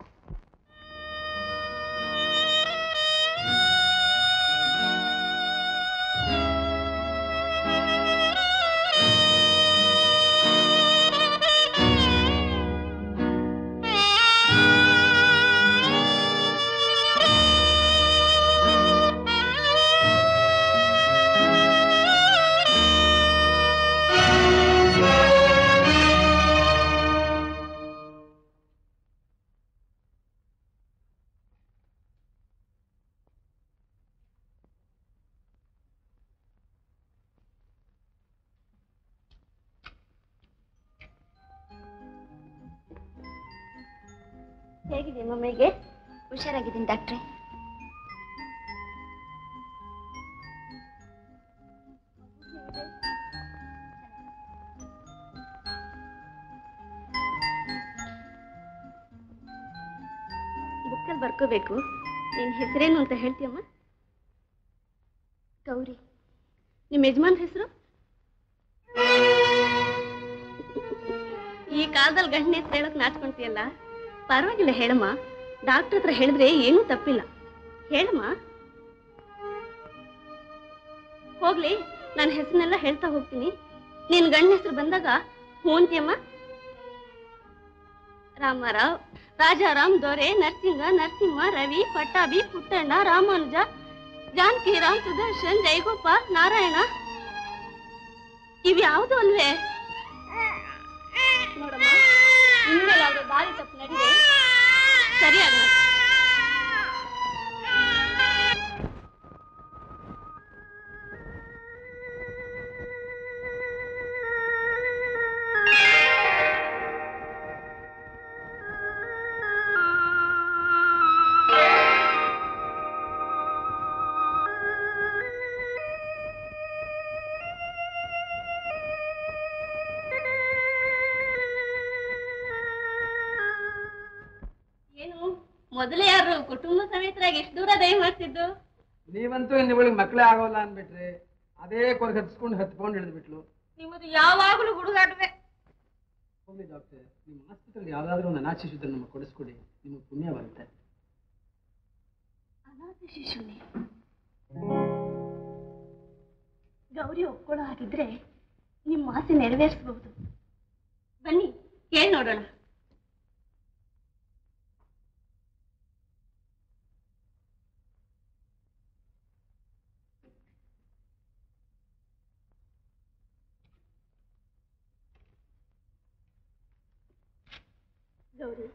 ಹೇಗಿದೆ ಮಮ್ಮಿಗೆ ಹುಷಾರಾಗಿದ್ದೀನಿ ಡಾಕ್ಟ್ರೆ ಪುಸ್ತಕದಲ್ಲಿ ಬರ್ಕೋಬೇಕು ನಿನ್ ಹೆಸರೇನು ಅಂತ ಹೇಳ್ತೀಯಮ್ಮ ಗೌರಿ ನಿಮ್ಮ ಯಜಮಾನ್ ಹೆಸರು ಈ ಕಾಲದಲ್ಲಿ ಗಂಡನ ಹೆಸರು ಹೇಳಕ್ ನಾಚ್ಕೊಂತೀಯಲ್ಲ ಪರವಾಗಿಲ್ಲ ಹೇಳಮ್ಮ ಡಾಕ್ಟರ್ ಹತ್ರ ಹೇಳಿದ್ರೆ ಏನೂ ತಪ್ಪಿಲ್ಲ ಹೇಳಮ್ಮ ಹೋಗ್ಲಿ ನನ್ನ ಹೆಸರನ್ನೆಲ್ಲ ಹೇಳ್ತಾ ಹೋಗ್ತೀನಿ ನಿನ್ ಗಂಡನ ಹೆಸರು ಬಂದಾಗ ಹ್ಞೂ ಅಂತೀಯಮ್ಮ ರಾಮರಾವ್ ರಾಜಾರಾಮ್ ದೊರೆ ನರಸಿಂಗ ನರಸಿಂಹ ರವಿ ಪಟ್ಟಾಭಿ ಪುಟ್ಟಣ್ಣ ರಾಮಾನುಜ ಜಾನಕಿರಾಮ್ ಸುದರ್ಶನ್ ಜಯಗೋಪಾಲ್ ನಾರಾಯಣ ಇವ್ಯಾವುದು ಅಲ್ವೇ ನೋಡಮ್ಮ ಇನ್ಮೇಲೆ ಅವ್ರ ದಾರಿ ತಪ್ಪು ನಡಿವೆ ಸರಿಯಾಗಿ ಮಾಡು. ಏನು ಮೊದಲೇ ಯಾರು ಕುಟುಂಬ ಸಮೇತರಾಗಿ ಎಷ್ಟು ದೂರ ದಯ ಮಾಡ್ತಿದ್ದು ನೀವಂತೂ ಇನ್ನು ಇವಳಿಗೆ ಮಕ್ಕಳೇ ಆಗೋಲ್ಲ ಅಂದ್ಬಿಟ್ರಿ ಅದೇ ಕೊರಗೆ ಹತ್ಸ್ಕೊಂಡು ಹತ್ಕೊಂಡು ಇಳಿದ್ಬಿಟ್ಲು ನಿಮ್ಮದು ಯಾವಾಗಲೂ ಹುಡುಗಾಟವೇ ಹೋಗ್ಲಿ ಡಾಕ್ಟರ್ ನಿಮ್ಮ ಆಸ್ಪತ್ರೆಗೆ ಯಾವ್ದಾದ್ರು ಒಂದು ಅನಾಥ ಶಿಶುದ್ದ ನಮಗೆ ಕೊಡಿಸ್ಕೊಡಿ ನಿಮಗೆ ಪುಣ್ಯ ಬರುತ್ತೆ ಅನಾಥ ಶಿಶುನೇ ಗೌರಿ ಒಪ್ಕೊಳ್ಳೋ ಹಾಗಿದ್ರೆ ನಿಮ್ಮ ಆಸೆ ನೆರವೇರಿಸಬಹುದು ಬನ್ನಿ ಕೇಳಿ ನೋಡೋಣ ಗೌರಿ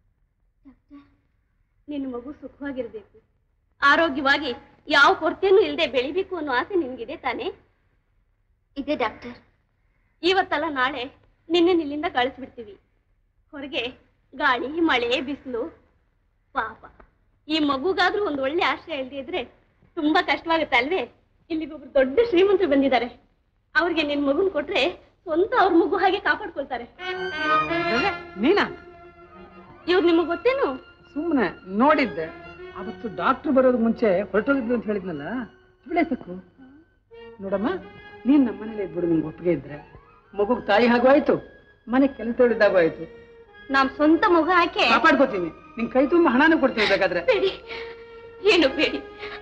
ನಿನ್ನ ಮಗು ಸುಖವಾಗಿರ್ಬೇಕು ಆರೋಗ್ಯವಾಗಿ ಯಾವ ಕೊರತೆನೂ ಇಲ್ಲದೆ ಬೆಳಿಬೇಕು ಅನ್ನೋ ಆಸೆ ನಿನ್ಗಿದೆ ತಾನೇ ಇದೆ ಡಾಕ್ಟರ್ ಇವತ್ತಲ್ಲ ನಾಳೆ ನಿನ್ನೆ ಇಲ್ಲಿಂದ ಕಳಿಸ್ಬಿಡ್ತೀವಿ ಹೊರಗೆ ಗಾಳಿ ಮಳೆ ಬಿಸಿಲು ಪಾಪ ಈ ಮಗುಗಾದ್ರೂ ಒಂದು ಒಳ್ಳೆ ಆಶ್ರಯ ಇಲ್ಲದೆ ಇದ್ರೆ ತುಂಬಾ ಕಷ್ಟವಾಗುತ್ತೆ ಅಲ್ವೇ ಇಲ್ಲಿಗೊಬ್ರು ದೊಡ್ಡ ಶ್ರೀಮಂತರು ಬಂದಿದ್ದಾರೆ ಅವ್ರಿಗೆ ನಿನ್ ಮಗುನ್ ಕೊಟ್ರೆ ಸ್ವಂತ ಅವ್ರ ಮಗು ಹಾಗೆ ಕಾಪಾಡ್ಕೊಳ್ತಾರೆ ನೀನಾ ಇವ್ರು ನಿಮಗ್ ಗೊತ್ತೇನು ಸುಮ್ಮನೆ ನೋಡಿದ್ದೆ ಅವತ್ತು ಡಾಕ್ಟರ್ ಬರೋದು ಮುಂಚೆ ಹೊರಟೋಗಿದ್ರು ಅಂತ ಹೇಳಿದ್ನಲ್ಲ ಇವಳೇ ಸಾಕು ನೋಡಮ್ಮ ನೀನ್ ನಮ್ಮ ಮನೇಲಿ ಇದ್ಬಿಡು ನಿಂಗೆ ಒಪ್ಪಿಗೆ ಇದ್ರೆ ಮಗುಗ್ ತಾಯಿ ಹಾಗೂ ಆಯ್ತು ಮನೆ ಕೆಲಸ ಹೇಳಿದಾಗೂ ಆಯ್ತು ನಾವ್ ಸ್ವಂತ ಮಗು ಹಾಕಿ ಕಾಪಾಡ್ಕೋತೀನಿ ನಿನ್ ಕೈ ತುಂಬ ಹಣನೂ ಕೊಡ್ತೀನಿ ಬೇಕಾದ್ರೆ ಬೇಡಿ ಏನು ಬೇಡಿ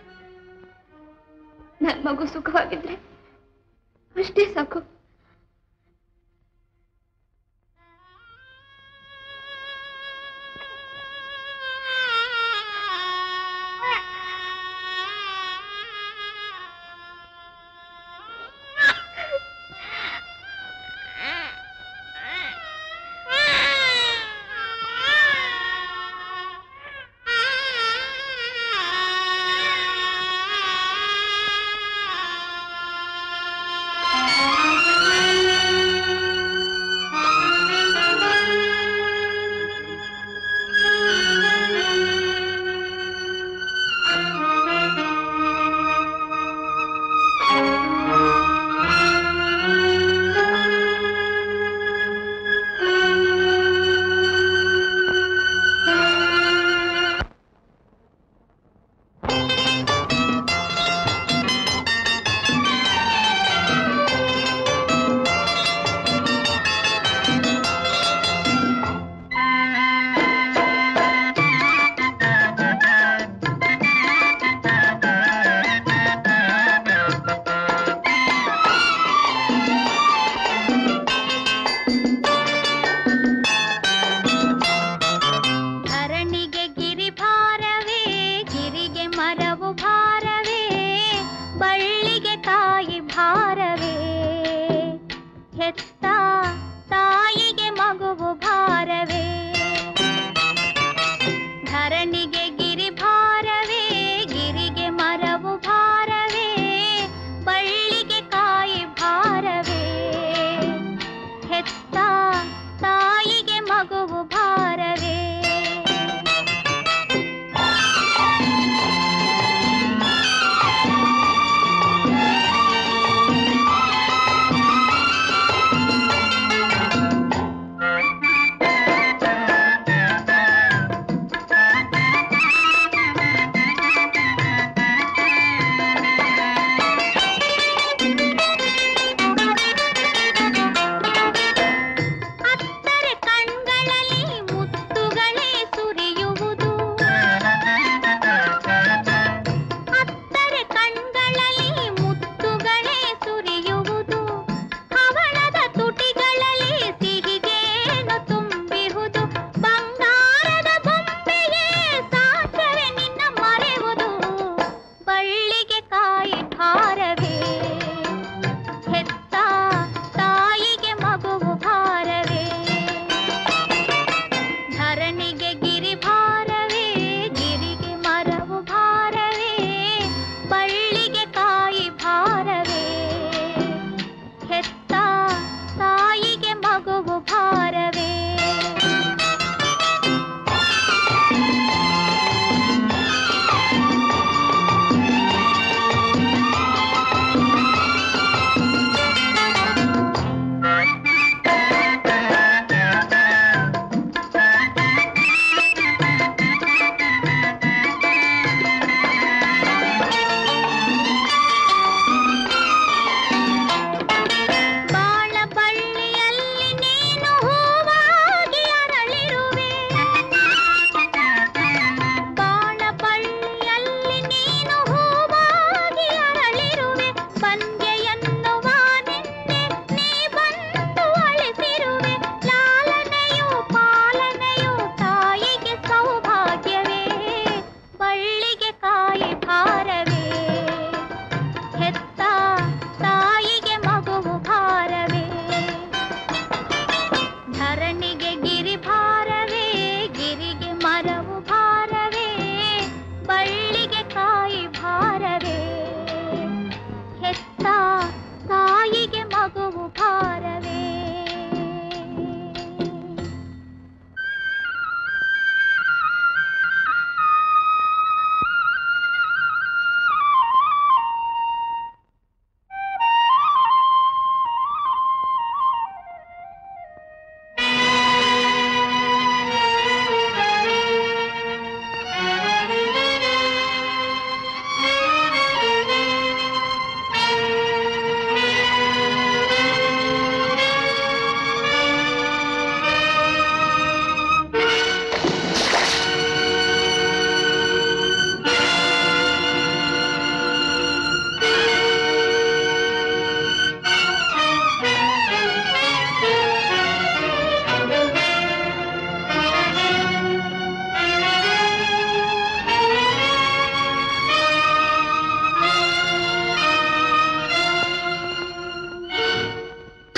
ನನ್ ಮಗು ಸುಖವಾಗಿದ್ರೆ ಅಷ್ಟೇ ಸಾಕು ಧರಣಿಗೆ ಗಿರಿ ಭಾರವೇ ಗಿರಿಗೆ ಮರವು ಭಾರವೇ ಬಳ್ಳಿಗೆ ಕಾಯಿ ಭಾರವೇ ಹೆತ್ತ ತಾಯಿಗೆ ಮಗುವು ಭಾರವೇ ಧರಣಿಗೆ ಗಿರಿ ಭಾರವೇ ಗಿರಿಗೆ ಮರವು ಭಾರವೇ ಬಳ್ಳಿಗೆ ಕಾಯಿ ಭಾರವೇ ಹೆತ್ತ ತಾಯಿಗೆ ಮಗುವು ಭಾರವೇ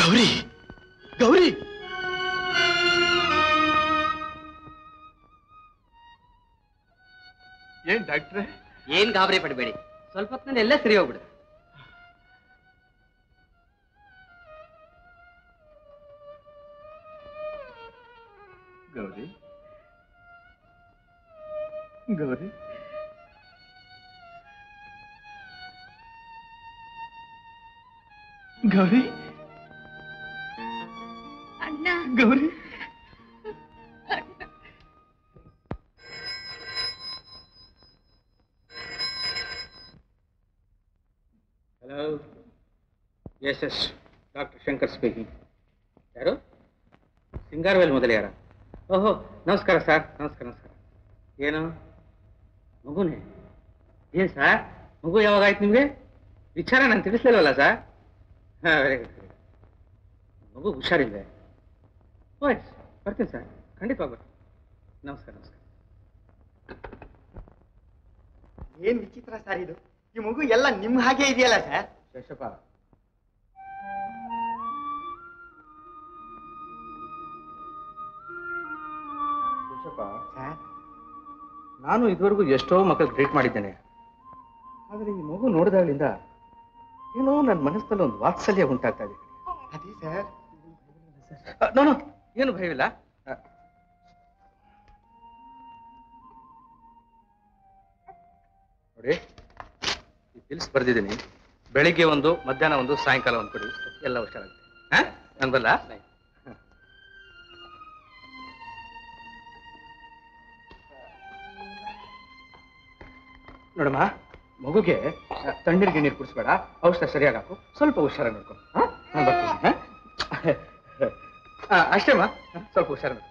ಗೌರಿ ಗೌರಿ ಏನ್ ಡಾಕ್ಟ್ರೆ ಏನ್ ಗಾಬರಿ ಪಡಬೇಡಿ ಸ್ವಲ್ಪ ಹೊತ್ತಿನಲ್ಲಿ ಎಲ್ಲ ಸರಿ ಹೋಗ್ಬಿಡುತ್ತೆ ಗೌರಿ ಗೌರಿ ಗೌರಿ ಅಣ್ಣ Gauri hello yes yes doctor Shankar speaking ಯಾರು ಸಿಂಗಾರವೇಲ್ ಮೊದಲಿಯಾರ ಓಹೋ ನಮಸ್ಕಾರ ಸರ್ ನಮಸ್ಕಾರ ನಮಸ್ಕಾರ ಏನು ಮಗುನೇ ಏನು ಸರ್ ಮಗು ಯಾವಾಗ ಆಯ್ತು ನಿಮಗೆ ವಿಚಾರ ನಾನು ತಿಳಿಸ್ಲಿಲ್ವಲ್ಲ ಸರ್ ಹಾಂ ವೆರಿ ಗುಡ್ ವೆರಿ ಗುಡ್ ಮಗು ಹುಷಾರಿಲ್ವೇ ಓಯ್ ಬರ್ತೀನಿ ಸರ್ ಖಂಡಿತವಾಗಿ ಬರ್ತೀನಿ ನಮಸ್ಕಾರ ನಮಸ್ಕಾರ ಏನ್ ವಿಚಿತ್ರ ಸರ್ ಇದು ಈ ಮಗು ಎಲ್ಲ ನಿಮ್ ಹಾಗೆ ಇದೆಯಲ್ಲ ಸರ್ ಶೇಷಪ್ಪ ಶೇಷಪ್ಪ ಸರ್ ನಾನು ಇದುವರೆಗೂ ಎಷ್ಟೋ ಮಕ್ಕಳು ಟ್ರೀಟ್ ಮಾಡಿದ್ದೇನೆ ಆದರೆ ಈ ಮಗು ನೋಡಿದಾಗಲಿಂದ ಏನೋ ನನ್ನ ಮನಸ್ಸಲ್ಲಿ ಒಂದು ವಾತ್ಸಲ್ಯ ಉಂಟಾಗ್ತಾ ಇದೆ ಅದೇ ಸರ್ ಅ, ನೋ ನೋ, ಏನು ಭಯವಿಲ್ಲ ಅ, ನೋಡಿ ಈ ಪಿಲ್ಸ್ ಬರ್ದಿದ್ದೀನಿ ಬೆಳಿಗ್ಗೆ ಒಂದು ಮಧ್ಯಾಹ್ನ ಒಂದು ಸಾಯಂಕಾಲ ಒಂದು ಕೊಡಿ ಎಲ್ಲ ಹುಷಾರಾಗುತ್ತೆ ಹಾ ನಾನು ಬಲ್ಲ ನೋಡಮ್ಮ ಮಗುಗೆ ಅ, ತಣ್ಣೀರ್ ಗಿಣ್ಣೀರ್ ಕುಡಿಸ್ಬೇಡ ಔಷಧ ಸರಿಯಾಗಿ ಹಾಕು ಸ್ವಲ್ಪ ಹುಷಾರಾಗಿ ನೋಡ್ಕೊ ಹಾ ನಾನು ಬರ್ತೀನಿ ಹಾ? ಆ, ಅಷ್ಟೇಮ್ಮ ಸ್ವಲ್ಪ ಹುಷಾರು ನೋಡ್ಕೊ.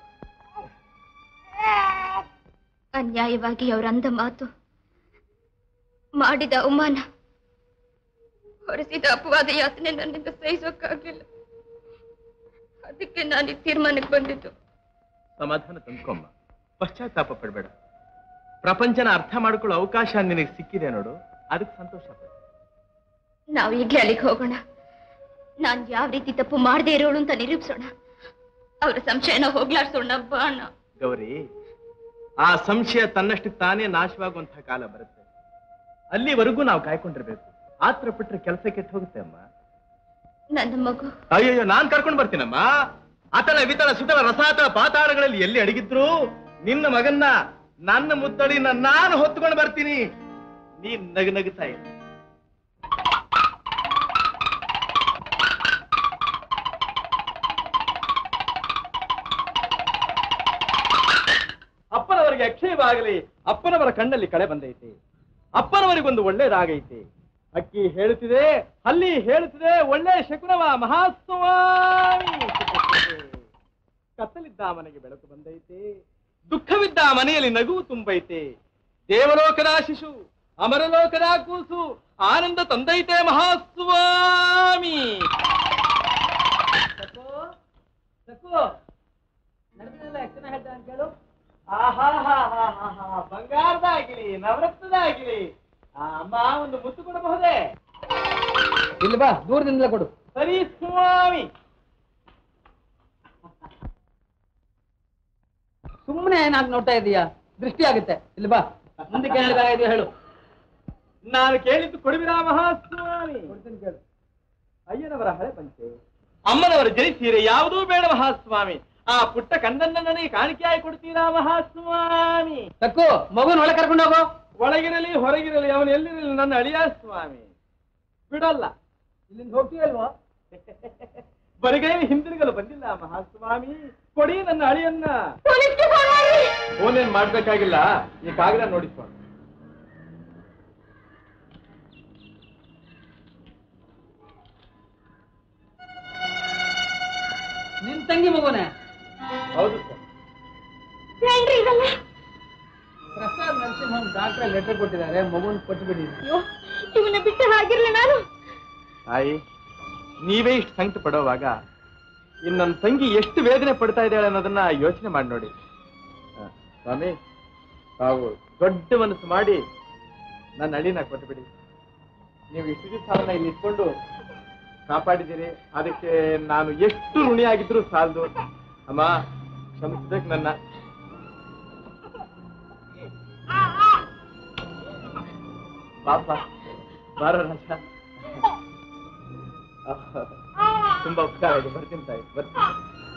ಅನ್ಯಾಯವಾಗಿ ಅವರಂದ ಮಾತು ಮಾಡಿದ ಅವಮಾನ ಹೊರಸಿದ ಅಪವಾದ ಯಾತನೆ ನನ್ನಿಂದ ಸಹಿಸೋಕ್ಕಾಗ್ಲಿಲ್ಲ ಅದಕ್ಕೆ ನಾನು ಈ ತೀರ್ಮಾನಕ್ಕೆ ಬಂದಿದ್ದು ಸಮಾಧಾನ ತಂದ್ಕೊಮ್ಮ ಪಶ್ಚಾತ್ತಾಪ ಪಡ್ಬೇಡ ಪ್ರಪಂಚನ ಅರ್ಥ ಮಾಡ್ಕೊಳ್ಳೋ ಅವಕಾಶ ನಿನಗೆ ಸಿಕ್ಕಿದೆ ನೋಡು ಅದಕ್ಕೆ ಸಂತೋಷ ಪಡು ನಾವು ಈಗ್ಲೇ ಅಲ್ಲಿಗೆ ಹೋಗೋಣ ನಾನ್ ಯಾವ ರೀತಿ ತಪ್ಪು ಮಾಡದೇ ಇರೋಳು ಅಂತ ನಿರೂಪಿಸೋಣ ಅವರ ಸಂಶಯನ ಹೋಗ್ಲಾಡ್ಸೋಣ ಬಾಣ ಗೌರಿ ಆ ಸಂಶಯ ತನ್ನಷ್ಟು ತಾನೇ ನಾಶವಾಗುವಂತಹ ಕಾಲ ಬರುತ್ತೆ ಅಲ್ಲಿವರೆಗೂ ನಾವು ಕಾಯ್ಕೊಂಡಿರ್ಬೇಕು ಆತ್ರ ಪಟ್ರೆ ಕೆಲಸ ಕೆಟ್ಟು ಹೋಗುತ್ತೆ ಅಮ್ಮ ನನ್ನ ಮಗು ಅಯ್ಯಯ್ಯೋ ನಾನ್ ಕರ್ಕೊಂಡು ಬರ್ತೀನಮ್ಮ ಅತಳ ವಿತಳ ಸುತಳ ರಸಾತಳ ಪಾತಾಳಗಳಲ್ಲಿ ಎಲ್ಲಿ ಅಡಗಿದ್ರು ನಿನ್ನ ಮಗನ್ನ ನನ್ನ ಮುದ್ದಡಿನ ನಾನು ಹೊತ್ಕೊಂಡು ಬರ್ತೀನಿ ನೀನ್ ನಗು ನಗುತ್ತಾ ಇಲ್ಲ ಅಪ್ಪನವರಿಗೆ ಅಕ್ಷಯವಾಗಲಿ ಅಪ್ಪನವರ ಕಣ್ಣಲ್ಲಿ ಕಳೆ ಬಂದೈತೆ ಅಪ್ಪನವರಿಗೊಂದು ಒಳ್ಳೇದಾಗೈತೆ ಅಕ್ಕಿ ಹೇಳುತ್ತಿದೆ ಅಲ್ಲಿ ಹೇಳುತ್ತಿದೆ ಒಳ್ಳೆ ಶಕುನವ ಮಹಾಸ್ವಾಮಿ ಕತ್ತಲಿದ್ದ ಮನೆಗೆ ಬೆಳಕು ಬಂದೈತೆ ದುಃಖವಿದ್ದ ಮನೆಯಲ್ಲಿ ನಗುವು ತುಂಬೈತೆ ದೇವಲೋಕದ ಶಿಶು ಅಮರಲೋಕದ ಕೂಸು ಆನಂದ ತಂದೈತೆ ಮಹಾಸ್ವಾಮಿ ಬಂಗಾರದಾಗಿಲಿ ನವರತ್ನದಾಗಿಲಿ ಅಮ್ಮ ಒಂದು ಮುತ್ತು ಕೊಡಬಹುದೇ ಇಲ್ಲಿ ಬಾ ದೂರದಿಂದಲೇ ಕೊಡು ಸರಿ ಸ್ವಾಮಿ ಸುಮ್ಮನೆ ಏನಾಗಿ ನೋಡ್ತಾ ಇದೀಯಾ ದೃಷ್ಟಿ ಆಗುತ್ತೆ ಇಲ್ಲಿ ಬಾ ಮುಂದಕ್ಕೆ ಹೇಳ್ತಾ ಇದೆಯಾ ಹೇಳು ನಾನು ಕೇಳಿದ್ದು ಕೊಡುವಿರಾ ಮಹಾಸ್ವಾಮಿ ಅಯ್ಯನವರ ಹಳೆ ಪಂಚೆ ಅಮ್ಮನವರ ಜೈ ಸೀರೆ ಯಾವುದೂ ಬೇಡ ಮಹಾಸ್ವಾಮಿ ಆ ಪುಟ್ಟ ಕಂದನ್ನ ನನಗೆ ಕಾಣಿಕೆಯಾಗಿ ಕೊಡ್ತೀರಾ ಮಹಾಸ್ವಾಮಿ ತಕ್ಕು ಮಗುನ ಒಳಗೆ ಕರ್ಕೊಂಡು ಹೋಗು ಒಳಗಿರಲಿ ಹೊರಗಿರಲಿ ಅವನು ಎಲ್ಲಿರಲಿ ನನ್ನ ಅಳಿಯ ಸ್ವಾಮಿ ಬಿಡಲ್ಲ ಇಲ್ಲಿಂದ ಹೋಗ್ತೀಯಲ್ವಾ ಬರಿಗೈಲಿ ಹಿಂದಿರುಗಲು ಬಂದಿಲ್ಲ ಮಹಾಸ್ವಾಮಿ ಕೊಡಿ ನನ್ನ ಅಳಿಯನ್ನ ಫೋನ್ ಏನ್ ಮಾಡ್ಬೇಕಾಗಿಲ್ಲ ಈ ಕಾಗದ ನೋಡಿ ಸ್ವಾಮಿ ನಿನ್ ತಂಗಿ ಮಗುನೇ ಹೌದು sir Prasad Narasimhan doctor letter ಕೊಟ್ಟಿದ್ದಾರೆ ಮಗುನ್ ಕೊಟ್ಬಿಡಿ ಅಯ್ಯೋ ಇವನ್ನ ಬಿಟ್ಟು ಹಾಗಿರ್ಲಿ ನಾನು ತಾಯಿ ನೀವೇ ಇಷ್ಟು ಸಂಕಟ ಪಡೋವಾಗ ಇನ್ನು ನನ್ನ ತಂಗಿ ಎಷ್ಟು ವೇದನೆ ಪಡ್ತಾ ಇದ್ದಾಳೆ ಅನ್ನೋದನ್ನ ಯೋಚನೆ ಮಾಡಿ ನೋಡಿ ಆ, ಸ್ವಾಮಿ ತಾವು ದೊಡ್ಡ ಮನಸ್ಸು ಮಾಡಿ ನನ್ನ ಅಳಿನ ಕೊಟ್ಟುಬಿಡಿ ನೀವು ಇಷ್ಟು ದಿವಸ ಅವನ್ನ ಇಲ್ಲಿ ಇಟ್ಕೊಂಡು ಕಾಪಾಡಿದ್ದೀರಿ ಅದಕ್ಕೆ ನಾನು ಎಷ್ಟು ಋಣಿಯಾಗಿದ್ರು ಸಾಲದು ಅಮ್ಮ ಕ್ಷಮಿಸ್ಬೇಕು ನನ್ನ ಪಾಪ ಬಾರೋ ರಾಜ ತುಂಬಾ ಉಪಕಾರ ಆಗಿದೆ ಬರ್ತೀನಿ ತಾಯಿ ಬರ್ತೀನಿ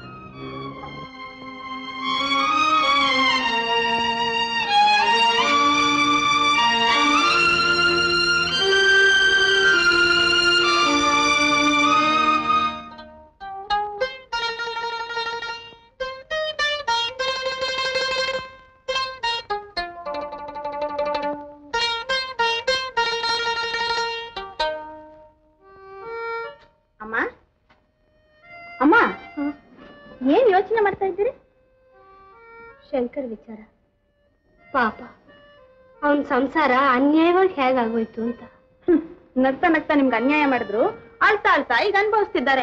ಅಮ್ಮ ಅಮ್ಮ ಏನ್ ಯೋಚನೆ ಮಾಡ್ತಾ ಇದ್ದೀರಿ ಶಂಕರ್ ವಿಚಾರ ಪಾಪ ಅವನ್ ಸಂಸಾರ ಅನ್ಯಾಯವಾಗಿ ಹೇಗಾಗೋಯ್ತು ಅಂತ ಹ್ಮ್. ನಗ್ತಾ ನಗ್ತಾ ನಿಮ್ಗೆ ಅನ್ಯಾಯ ಮಾಡಿದ್ರು ಅಳ್ತಾ ಅಳ್ತಾ ಈಗ ಅನುಭವಿಸ್ತಿದ್ದಾರೆ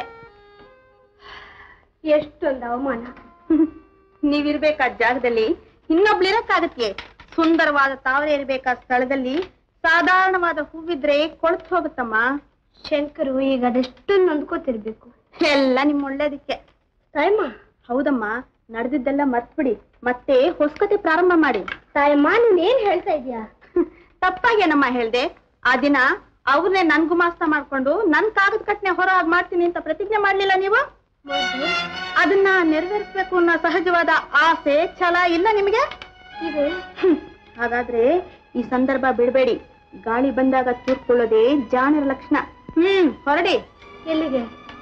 ಎಷ್ಟೊಂದು ಅವಮಾನ ನೀವಿರ್ಬೇಕಾದ ಜಾಗದಲ್ಲಿ ಇನ್ನೊಬ್ಳು ಇರಕ್ಕಾಗತ್ತೆ ಸುಂದರವಾದ ತಾವರೆ ಇರ್ಬೇಕಾದ ಸ್ಥಳದಲ್ಲಿ ಸಾಧಾರಣವಾದ ಹೂವಿದ್ರೆ ಕೊಳ್ತು ಹೋಗುತ್ತಮ್ಮ ಶಂಕರು ಈಗ ಅದೆಷ್ಟೊಂದು ನೊಂದ್ಕೋತಿರ್ಬೇಕು ಎಲ್ಲ ನಿಮ್ ಒಳ್ಳೇದಕ್ಕೆ ತಾಯಮ್ಮ ಹೌದಮ್ಮ ನಡೆದಿದ್ದೆಲ್ಲ ಮರ್ತ್ಬಿಡಿ ಮತ್ತೆ ಹೊಸಕತೆ ಪ್ರಾರಂಭ ಮಾಡಿ ತಾಯಮ್ಮ ನೀನ್ ಏನ್ ಹೇಳ್ತಾ ಇದೀಯಾ ತಪ್ಪಾಗೇನಮ್ಮ ಹೇಳ್ದೆ ಆ ದಿನ ಅವ್ರನ್ನೇ ನನ್ ಗುಮಾಸ್ತ ಮಾಡ್ಕೊಂಡು ನನ್ ಕಾಗದ ಕಟ್ನೆ ಹೊರ ಹಾಗ್ ಮಾಡ್ತೀನಿ ಅಂತ ಪ್ರತಿಜ್ಞೆ ಮಾಡ್ಲಿಲ್ಲ ನೀವು ಅದನ್ನ ನೆರವೇರಿಸ್ಬೇಕು ಅನ್ನೋ ಸಹಜವಾದ ಆಸೆ ಛಲ ಇಲ್ಲ ನಿಮಗೆ ಇದೆ ಹ್ಮ್. ಹಾಗಾದ್ರೆ ಈ ಸಂದರ್ಭ ಬಿಡಬೇಡಿ ಗಾಳಿ ಬಂದಾಗ ತೂರ್ಕೊಳ್ಳೋದೇ ಜಾಣರ ಲಕ್ಷಣ ಹ್ಮ್ ಹೊರಡಿ ಎಲ್ಲಿಗೆ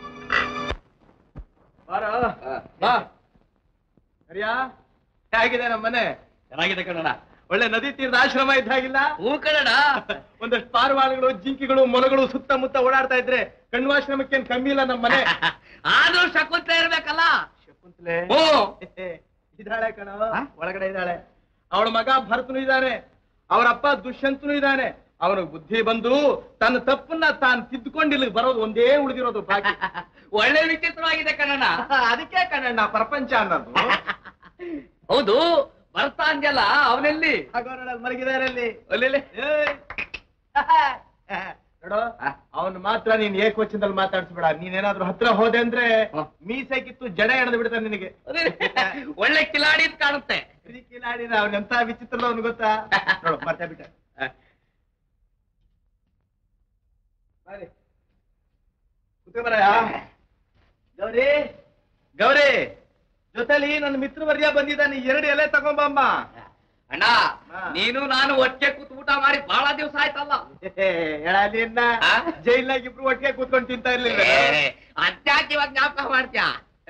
ಬಾರ ಬಾ ಸರಿಯಾ ಹೇಗಿದೆ ನಮ್ಮ ಮನೆ ಚೆನ್ನಾಗಿದೆ ಕಣಣ್ಣ ಒಳ್ಳೆ ನದಿ ತೀರದ ಆಶ್ರಮ ಇದ್ದಾಗಿಲ್ಲ ಹೂ ಕಣಣ್ಣ ಒಂದಷ್ಟು ಪಾರಿವಾಳಗಳು ಜಿಂಕಿಗಳು ಮೊಲಗಳು ಸುತ್ತಮುತ್ತ ಓಡಾಡ್ತಾ ಇದ್ರೆ ಕಣ್ವಾಶ್ರಮಕ್ಕೇನ್ ಕಮ್ಮಿ ಇಲ್ಲ ನಮ್ಮ ಮನೆ ಆದ್ರೂ ಶಕುಂತಲೆ ಇರ್ಬೇಕಲ್ಲ ಶಕುಂತಲೆ ಹ್ಞೂ ಇದ್ದಾಳೆ ಕಣ ಒಳಗಡೆ ಇದ್ದಾಳೆ ಅವಳ ಮಗ ಭರತನು ಇದ್ದಾನೆ ಅವರಪ್ಪ ದುಷ್ಯಂತನು ಇದ್ದಾನೆ ಅವನಿಗೆ ಬುದ್ಧಿ ಬಂದು ತನ್ನ ತಪ್ಪನ್ನ ತಾನು ತಿದ್ದುಕೊಂಡು ಇಲ್ಲಿ ಬರೋದು ಒಂದೇ ಉಳಿದಿರೋದು ಬಾಕಿ ಒಳ್ಳೆ ವಿಚಿತ್ರವಾಗಿದೆ ಕಣಣ್ಣ ಅದಕ್ಕೆ ಕಣಣ್ಣ ಪ್ರಪಂಚ ಅನ್ನೋದು ಹೌದು ಬರ್ತಾ ಅಂದ್ಯಲ್ಲ ಅವನೆಲ್ಲಿ ಹಾಗೋರಲ್ಲಿ ಮಲಗಿದ್ದಾರೆ ಅಲ್ಲಿ ಒಲ್ಲೆಲ್ಲಿ ನೋಡು ಅವನ್ ಮಾತ್ರ ನೀನ್ ಏಕವಚನದಲ್ಲಿ ಮಾತಾಡ್ಸ್ಬೇಡ ನೀನೇನಾದ್ರೂ ಹತ್ರ ಹೋದೆ ಅಂದ್ರೆ ಮೀಸೆ ಕಿತ್ತು ಜಡ ಎಣದು ಬಿಡ್ತಾನೆ ನಿನಗೆ ಒಳ್ಳೆ ಕಿಲಾಡಿ ಅಂತ ಕಾಣುತ್ತೆ ಕಿಲಾಡಿನ ಅವನೆಂತ ವಿಚಿತ್ರದವನು ಗೊತ್ತಾ ನೋಡು ಮರ್ತೇ ಬಿಟ್ಟೆ ಬಾರಿ ಕೂತ್ಕೊಂಬರಯ್ಯ. ಗೌರಿ ಗೌರಿ ಜೊತೆಲಿ ನನ್ನ ಮಿತ್ರವರ್ಯ ಬಂದಿದ್ದಾನೆ ಎರಡು ಎಲೆ ತಗೊಂಬಮ್ಮ ಅಣ್ಣ ನೀನು ನಾನು ಒಟ್ಟಿಗೆ ಕೂತ್ ಊಟ ಮಾಡಿ ಬಹಳ ದಿವಸ ಆಯ್ತಲ್ಲ ಹೇಳಲಿನ್ನ ಜೈಲ್ನಾಗ ಇಬ್ರು ಒಟ್ಟಿಗೆ ಕೂತ್ಕೊಂಡು ತಿಂತಾ ಇರ್ಲಿಲ್ಲ ಅದ್ಯಾಕೆ ಇವಾಗ ಜ್ಞಾಪಕ ಮಾಡ್ತ್ಯಾ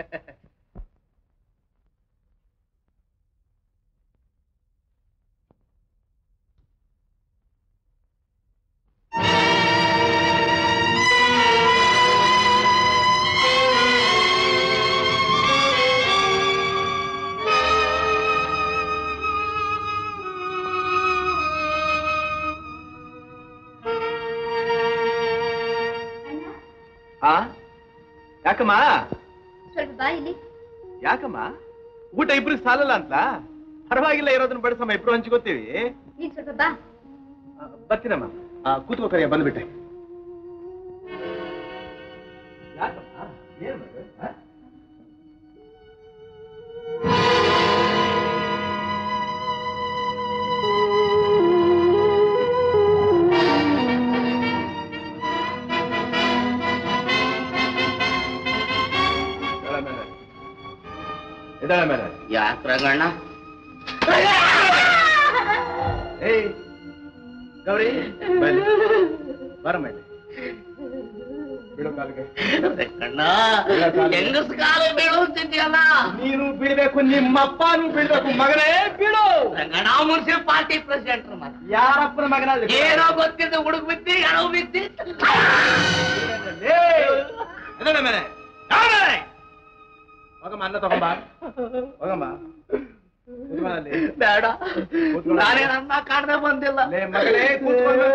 ಆ ಯಾಕಮ್ಮ ಸ್ವಲ್ಪ ಬಾ ಇಲ್ಲಿ ಯಾಕಮ್ಮ ಊಟ ಇಬ್ರಿಗೆ ಸಾಲಲ್ಲ ಅಂತ ಪರವಾಗಿಲ್ಲ ಇರೋದನ್ನ ಬಡಿಸಮ್ಮ ಇಬ್ರು ಹಂಚ್ಕೋತೀವಿ ನೀನ್ ಸ್ವಲ್ಪ ಬಾ ಆ, ಬರ್ತೀನಮ್ಮ ಆ, ಕೂತ್ಕೋ ಕರಿಯ ಬಂದ್ಬಿಟ್ಟೆ ಯಾಕಮ್ಮ ಏನ್ ಮತ್ತೆ? ಆ? ಎದ್ದೇಳ ಮೇಲೆ. ಎದ್ದೇಳ ಮೇಲೆ ಯಾಕೆ ರಂಗಣ್ಣ ಏಯ್ ಗೌರಿ ಬನ್ನಿ ಬರ ಮೇಲೆ ಬಿಡು ಕಾಲಿಗೆ ಕಣ್ಣ ಹೆಂಗಸ್ ಕಾಲ ಬೀಳು ಅಂತಿದ್ಯಲ್ಲ ನೀನು ಬೀಳ್ಬೇಕು ನಿಮ್ಮಪ್ಪನೂ ಬೀಳ್ಬೇಕು ಮಗನೇ ಬೀಳು ರಂಗಣ್ಣ ಮುನ್ಸಿಪಾಲ್ಟಿ ಪ್ರೆಸಿಡೆಂಟ್ ಮತ್ತೆ ಯಾರಪ್ಪನ ಮಗನ ಅದು? ಏನೋ ಗೊತ್ತಿದ್ದು ಹುಡುಗ ಬಿದ್ದಿ ಯಾರೋ ಬಿದ್ದಿ ಏಯ್! ಎದ್ದೇಳ ಮೇಲೆ ಎದ್ದೇಳ ಮೇಲೆ. ಹೋಗಮ್ಮ ಅನ್ನ ತಗೊಂಬ ಹೋಗಮ್ಮ ಕೂತ್ಕೊ ಅಲ್ಲಿ. ಬೇಡ ಕೂತ್ಕೊಳ್ಳು. ನಾನೇನ್ ಅನ್ನ ಕಾಣದೆ ಬಂದಿಲ್ಲ ಲೇ ಮಗಳೇ ಕೂತ್ಕೊಂಡು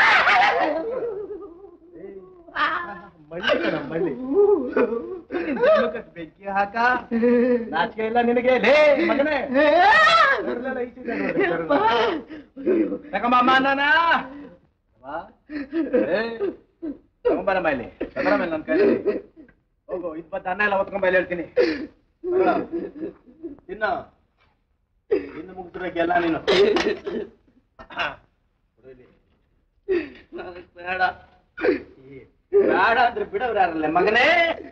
ಮಳ್ಳಿ ಕಣ ಮಳ್ಳಿ ನಿನ್ ಜನ್ಮಕ್ಕೆ ಬೆಂಕಿ ಹಾಕ ನಾಚಿಕೆ ಇಲ್ಲ ನಿನಗೆ ಲೇ ಮಗನೇ ಬೆರ್ಳೆಲ್ಲ ಈಚಿದೆ ನೋಡು, ಬೆರ್ಳು. ತಗೊಂಬ ಅಮ್ಮ ಅನ್ನನ. ಬಾ. ಏ, ತಗೊಂಬರಮ್ಮ ಇಲ್ಲಿ ಚಂದ್ರ ಮೇಲೆ ನನ್ನ ಕೈಲಿ ಹೋಗು ಇದ್ ಬತ್ತ ಅನ್ನ ಎಲ್ಲ ಹೊತ್ಕೊಂಬ ಇಲ್ಲಿ ಹೇಳ್ತೀನಿ ಬರೋಣ. ತಿನ್ನು ಇನ್ನು ಮುಗಿದ್ರಕ್ಕೆಲ್ಲ ನೀನು ಕೊಡು ಇಲ್ಲಿ. ನನಗ್ ಬೇಡ ಬೇಡ ಅಂದ್ರೆ ಬಿಡವ್ರು ಯಾರಲ್ಲ ಮಗನೇ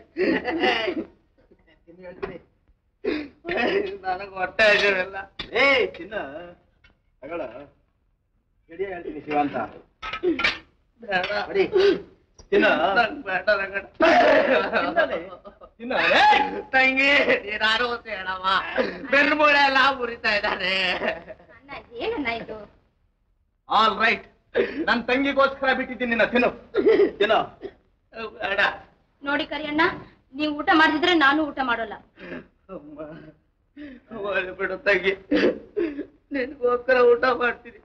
ತಿನ್ನು ಹೇಳ್ತೀನಿ ನನಗ್ ಹೊಟ್ಟೆ ಹಸಿವಿಲ್ಲ ಏ ತಿನ್ನ ತಗೊಳ ಹಿಡಿಯ ಹೇಳ್ತೀನಿ ಶಿವ ಅಂತ ಬೇಡ ಬಡಿ ತಿನ್ನ ನಂಗ್ ಬೇಡ ರಂಗಣ್ಣ ತಿನ್ನ ತಂಗಿ ನೀನಾರು ಅಂತ ಹೇಳವ ಬೆನ್ನು ಮೂಳೆ ಎಲ್ಲ ಮುರಿತಾ ಇದ್ದಾನೆ ಅಣ್ಣ ಏನಣ್ಣ ಇದು ಆಲ್ ರೈಟ್ ನನ್ ತಂಗಿಗೋಸ್ಕರ ಬಿಟ್ಟಿದ್ದೀನಿ ನಿನ್ನ ತಿನ್ನು ತಿನ್ನು ಬೇಡ ನೋಡಿ ಕರಿಯಣ್ಣ ನೀವು ಊಟ ಮಾಡಿದ್ರೆ ನಾನು ಊಟ ಮಾಡೋಲ್ಲ ಅಮ್ಮ ಹೋಗ್ಲಿ ಬಿಡು ತಂಗಿ ನಿನ್ಗೋಸ್ಕರ ಊಟ ಮಾಡ್ತೀನಿ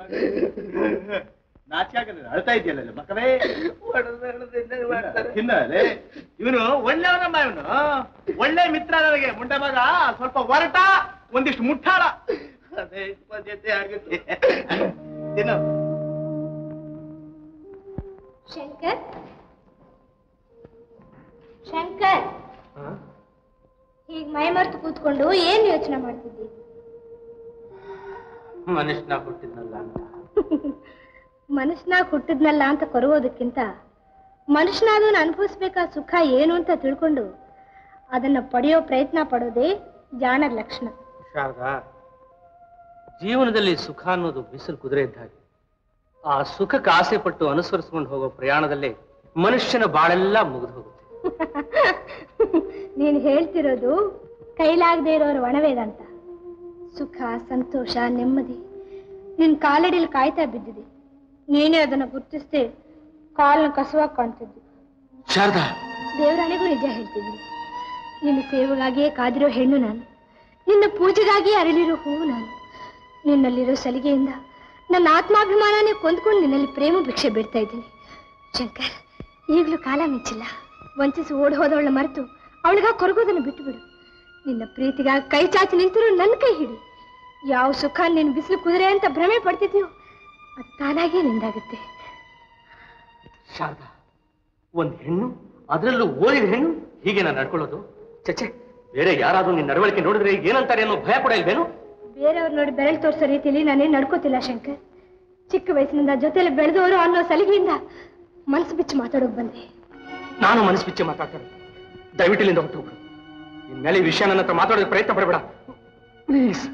ನಾಚಿಕೆ ಆಗಲ್ಲ ಅಳ್ತಾ ಇದೆಯಲ್ಲ ಮಕ್ಕಳೇ ಹೊಡೆದು ಹೊಡೆದು ಇನ್ನೇನ್ ಮಾಡ್ತಾರೆ ತಿನ್ನಲೆ ಇವನು ಒಳ್ಳೆಯವನಮ್ಮ ಇವನು ಒಳ್ಳೆ ಮಿತ್ರ ನನಗೆ ಮುಂಡೆ ಮಗ ಸ್ವಲ್ಪ ಹೊರಟ ಒಂದಿಷ್ಟು ಮುಟ್ಟಾಳ ಅದೇ ಜೊತೆ ಆಗುತ್ತೆ ತಿನ್ನು ಶಂಕರ್ ಶಂಕರ್ ಹೀಗ್ ಮೈ ಮರೆತು ಕೂತ್ಕೊಂಡು ಏನ್ ಯೋಚನೆ ಮಾಡ್ತಿದ್ದಿ ಮನುಷ್ಯನ ಹುಟ್ಟಿದ್ನಲ್ಲ ಅಂತ ಮನುಷ್ಯನಾಗ ಹುಟ್ಟಿದ್ನಲ್ಲ ಅಂತ ಕೊರುವುದಕ್ಕಿಂತ ಮನುಷ್ಯನಾದವನು ಅನುಭವಿಸ್ಬೇಕಾದ ಸುಖ ಏನು ಅಂತ ತಿಳ್ಕೊಂಡು ಅದನ್ನ ಪಡೆಯೋ ಪ್ರಯತ್ನ ಪಡೋದೇ ಜಾಣರ ಲಕ್ಷಣ ಶಾರದಾ ಜೀವನದಲ್ಲಿ ಸುಖ ಅನ್ನೋದು ಬಿಸಿಲು ಕುದುರೆ ಇದ್ದ ಹಾಗೆ ಆ ಸುಖಕ್ಕೆ ಆಸೆ ಪಟ್ಟು ಅನುಸರಿಸ್ಕೊಂಡು ಹೋಗೋ ಪ್ರಯಾಣದಲ್ಲೇ ಮನುಷ್ಯನ ಬಾಳೆಲ್ಲ ಮುಗಿದು ಹೋಗುತ್ತೆ ನೀನು ಹೇಳ್ತಿರೋದು ಕೈಲಾಗದೆ ಇರೋರ ಒಣವೇದಂತ ಸುಖ ಸಂತೋಷ ನೆಮ್ಮದಿ ನಿನ್ ಕಾಲಡಿಲಿ ಕಾಯ್ತಾ ಬಿದ್ದಿದೆ ನೀನೇ ಅದನ್ನ ಗುರ್ತಿಸ್ದೆ ಕಾಲ್ನ ಕಸುವಾಗಿ ಕಾಣ್ತಿದ್ದಿ ಶಾರದಾ ದೇವರಾಣಿಗೂ ನಿಜ ಹೇಳ್ತಿದ್ದೀನಿ ನಿನ್ನ ಸೇವೆಗಾಗಿಯೇ ಕಾದಿರೋ ಹೆಣ್ಣು ನಾನು ನಿನ್ನ ಪೂಜೆಗಾಗಿ ಅರಳಿರೋ ಹೂವು ನಾನು ನಿನ್ನಲ್ಲಿರೋ ಸಲಿಗೆಯಿಂದ ನನ್ನ ಆತ್ಮಾಭಿಮಾನನೇ ಕೊಂದ್ಕೊಂಡು ನಿನ್ನಲ್ಲಿ ಪ್ರೇಮ ಭಿಕ್ಷೆ ಬಿಡ್ತಾ ಇದ್ದೀನಿ ಶಂಕರ್ ಈಗಲೂ ಕಾಲ ಮಿಂಚಿಲ್ಲ ವಂಚಿಸಿ ಓಡಿ ಹೋದವಳ ಮರೆತು ಅವಳಿಗ ಕೊರಗೋದನ್ನು ಬಿಟ್ಟು ಬಿಡು ನಿನ್ನ ಪ್ರೀತಿಗಾಗಿ ಕೈ ಚಾಚಿ ನಿಂತರೂ ನನ್ನ ಕೈ ಹಿಡಿ ಯಾವ ಸುಖ ನಿನ್ನ ಬಿಸಿಲು ಕುದುರೆ ಅಂತ ಭ್ರಮೆ ಪಡ್ತಿದ್ಯೋ ಅದು ತಾನಾಗೇ ನಿಂದಾಗುತ್ತೆ ಶಾರದಾ ಒಂದ್ ಹೆಣ್ಣು ಅದರಲ್ಲೂ ಓದಿದ ಹೆಣ್ಣು ಹೀಗೆ ನಾನು ನಡ್ಕೊಳ್ಳೋದು ಚಚೆ ಬೇರೆ ಯಾರಾದ್ರೂ ನಿನ್ನ ನಡವಳಿಕೆ ನೋಡಿದ್ರೆ ಏನಂತಾರೆ ಅನ್ನೋ ಭಯ ಕೂಡ ಇಲ್ವೇನು ಬೇರೆಯವ್ರು ನೋಡಿ ಬೆರಳು ತೋರಿಸೋ ರೀತಿಯಲ್ಲಿ ನಾನೇನು ನಡ್ಕೋತಿಲ್ಲ ಶಂಕರ್ ಚಿಕ್ಕ ವಯಸ್ಸಿನಿಂದ ಜೊತೆಲಿ ಬೆಳೆದವರು ಅನ್ನೋ ಸಲಿಗೆಯಿಂದ ಮನಸ್ಸು ಬಿಚ್ಚಿ ಮಾತಾಡೋಕ್ ಬಂದೆ ನಾನು ಮನಸ್ಸು ಬಿಚ್ಚಿ ಮಾತಾಡ್ತಾರೆ ದಯವಿಟ್ಟು ಇಲ್ಲಿಂದ ಹೊರಟು ಹೋಗು ಇನ್ಮೇಲೆ ಈ ವಿಷಯ ನನ್ನ ಹತ್ರ ಮಾತಾಡೋದಕ್ಕೆ ಪ್ರಯತ್ನ ಪಡಬೇಡ ಪ್ಲೀಸ್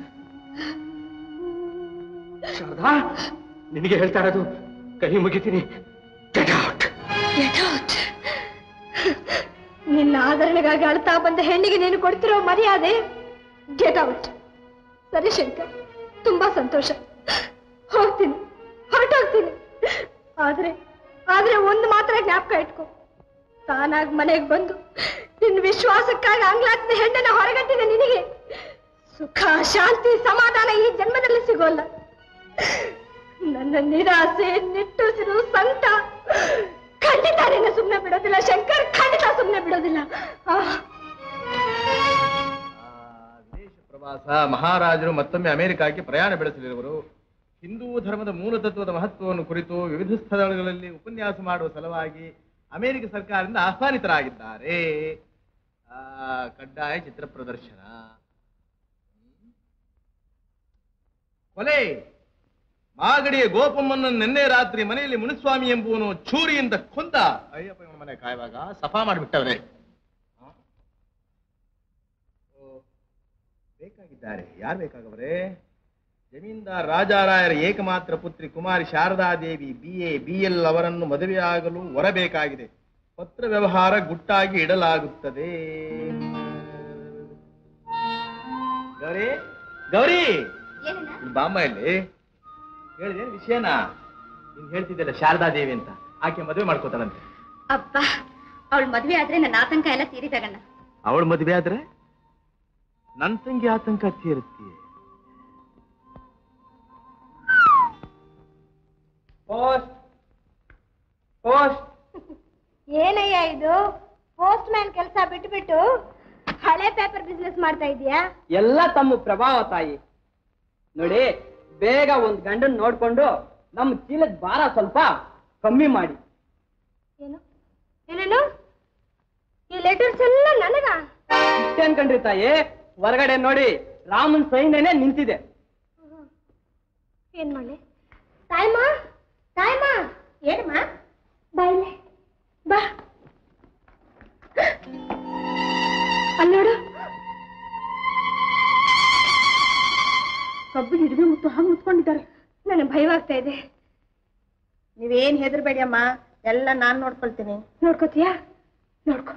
ಶಾರದಾ ನಿನಗೆ ಹೇಳ್ತಾ ಇರೋದು ಕೈ ಮುಗಿತೀನಿ Get out. Get out. ನಿನ್ನ ಆದರಣೆಗಾಗಿ ಅಳ್ತಾ ಬಂದ ಹೆಣ್ಣಿಗೆ ನೀನು ಕೊಡ್ತಿರೋ ಮರ್ಯಾದೆ ಗೆಟ್ ಔಟ್ ಸರಿ ಶಂಕರ್ ತುಂಬಾ ಸಂತೋಷ ಹೋಗ್ತೀನಿ ಹೊರಟೋಗ್ತೀನಿ ಆದ್ರೆ ಆದ್ರೆ ಒಂದು ಮಾತ್ರ ಜ್ಞಾಪಕ ಇಟ್ಕೊ ತಾನಾಗ್ ಮನೆಗೆ ಬಂದು ನಿನ್ನ ವಿಶ್ವಾಸಕ್ಕಾಗಿ ಅಂಗ್ಲಾಚಿದ ಹೆಣ್ಣನ್ನ ಹೊರಗಟ್ಟಿದ ನಿನಗೆ ಸುಖ ಶಾಂತಿ ಸಮಾಧಾನ ಈ ಜನ್ಮದಲ್ಲಿ ಸಿಗೋಲ್ಲ ನನ್ನ ನಿರಾಸೆ ನಿಟ್ಟುಸಿರು ಸಂತ ಖಂಡಿತ ನಿನ್ನ ಸುಮ್ಮನೆ ಬಿಡೋದಿಲ್ಲ ಶಂಕರ್ ಖಂಡಿತ ಸುಮ್ಮನೆ ಬಿಡೋದಿಲ್ಲ ಆಹ್ ವಿದೇಶ ಪ್ರವಾಸ ಮಹಾರಾಜರು ಮತ್ತೊಮ್ಮೆ ಅಮೆರಿಕಾಕ್ಕೆ ಪ್ರಯಾಣ ಬೆಳೆಸಲಿರುವರು ಹಿಂದೂ ಧರ್ಮದ ಮೂಲ ತತ್ವದ ಮಹತ್ವವನ್ನು ಕುರಿತು ವಿವಿಧ ಸ್ಥಳಗಳಲ್ಲಿ ಉಪನ್ಯಾಸ ಮಾಡುವ ಸಲುವಾಗಿ ಅಮೆರಿಕ ಸರ್ಕಾರದಿಂದ ಆಹ್ವಾನಿತರಾಗಿದ್ದಾರೆ ಆ, ಕಡ್ಡಾಯ ಚಿತ್ರ ಪ್ರದರ್ಶನ ಹ್ಮ್. ಕೊಲೆ ಮಾಗಡಿಯ ಗೋಪಮ್ಮನ ನಿನ್ನೆ ರಾತ್ರಿ ಮನೆಯಲ್ಲಿ ಮುನಿಸ್ವಾಮಿ ಎಂಬುವನು ಚೂರಿಯಿಂದ ಕೊಂದ ಅಯ್ಯಪ್ಪ ಇವನ ಮನೆ ಕಾಯುವಾಗ ಸಫಾ ಮಾಡಿಬಿಟ್ಟವ್ರೆ ಬೇಕಾಗಿದ್ದಾರೆ ಯಾರು ಬೇಕಾಗವರೇ ಜಮೀನ್ದಾರ್ ರಾಜಾರಾಯರ ಏಕಮಾತ್ರ ಪುತ್ರಿ ಕುಮಾರಿ Sharadadevi B A B L ಅವರನ್ನು ಮದುವೆಯಾಗಲು ಹೊರಬೇಕಾಗಿದೆ ಪತ್ರ ವ್ಯವಹಾರ ಗುಟ್ಟಾಗಿ ಇಡಲಾಗುತ್ತದೆ ಗೌರಿ ಗೌರಿ ಇಲ್ಲಿ ಬಾಮ್ಮ ಇಲ್ಲಿ ಹೇಳಿದೆ ವಿಷಯನಾ ನೀನ್ ಹೇಳ್ತಿದ್ದಲ್ಲ ಶಾರದಾದೇವಿ ಅಂತ ಆಕೆ ಮದುವೆ ಮಾಡ್ಕೋತಾಳಂತೆ ಅಪ್ಪ ಅವಳು ಮದ್ವೆ ಆದ್ರೆ ನನ್ನ ಆತಂಕ ಎಲ್ಲ ತೀರಿದಾಗಣ್ಣ ಅವಳ ಮದುವೆ ಆದ್ರೆ ನನ್ ತಂಗಿ ಆತಂಕ ತೀರುತ್ತೆ ಪೋಸ್ಟ್ ಪೋಸ್ಟ್ ಏನಯ್ಯ ಇದು ಪೋಸ್ಟ್ ಮ್ಯಾನ್ ಕೆಲಸ ಬಿಟ್ಬಿಟ್ಟು ಹಳೆ ಪೇಪರ್ ಬಿಸ್ನೆಸ್ ಮಾಡ್ತಾ ಇದೀಯಾ ಎಲ್ಲ ತಮ್ಮ ಪ್ರಭಾವ ತಾಯಿ ನೋಡಿ ಬೇಗ ಒಂದ್ ಗಂಡನ್ ನೋಡ್ಕೊಂಡು ನಮ್ಮ ಚೀಲದ ಭಾರ ಸ್ವಲ್ಪ ಕಮ್ಮಿ ಮಾಡಿ ಏನು ಏನೇನು ಈ ಲೆಟರ್ಸ್ ಎಲ್ಲ ನನಗ ಇಷ್ಟೇನ್ ಕಣ್ರಿ ತಾಯಿ ಹೊರಗಡೆ ನೋಡಿ ರಾಮನ್ ಸೈನ್ಯನೇ ನಿಂತಿದೆ ಏನ್ ಮಾಡ್ಲಿ ತಾಯಮ್ಮ ತಾಯಮ್ಮ ಏನಮ್ಮ ಬಾ ಇಲ್ಲಿ ಬಾ ಅಲ್ಲಿ ನೋಡು ಕಬ್ಬಿಗೆ ಇಡುವೆ ಮುತ್ತು ಹಾಗೆ ಮುತ್ಕೊಂಡಿದ್ದಾರೆ ನನಗೆ ಭಯವಾಗ್ತಾ ಇದೆ ನೀವೇನ್ ಹೆದರ್ಬೇಡಿ ಅಮ್ಮ ಎಲ್ಲ ನಾನ್ ನೋಡ್ಕೊಳ್ತೀನಿ ನೋಡ್ಕೋತೀಯಾ ನೋಡ್ಕೋ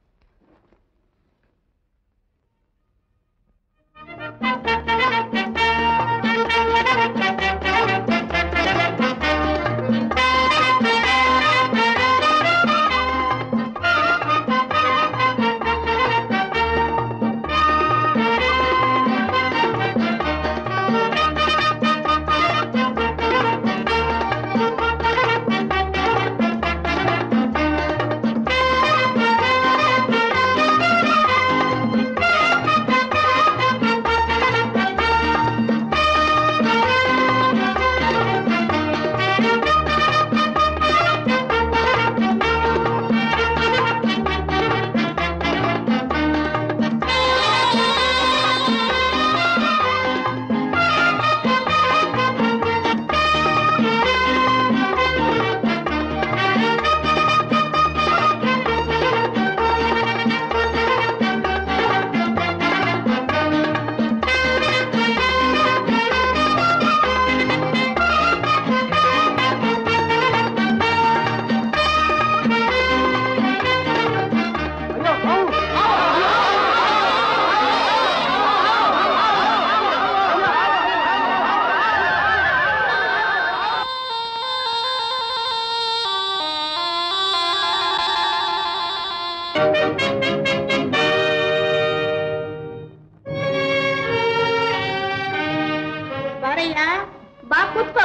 ಬಾರಯ್ಯ ಬಾ ಕೂತ್ಕೋ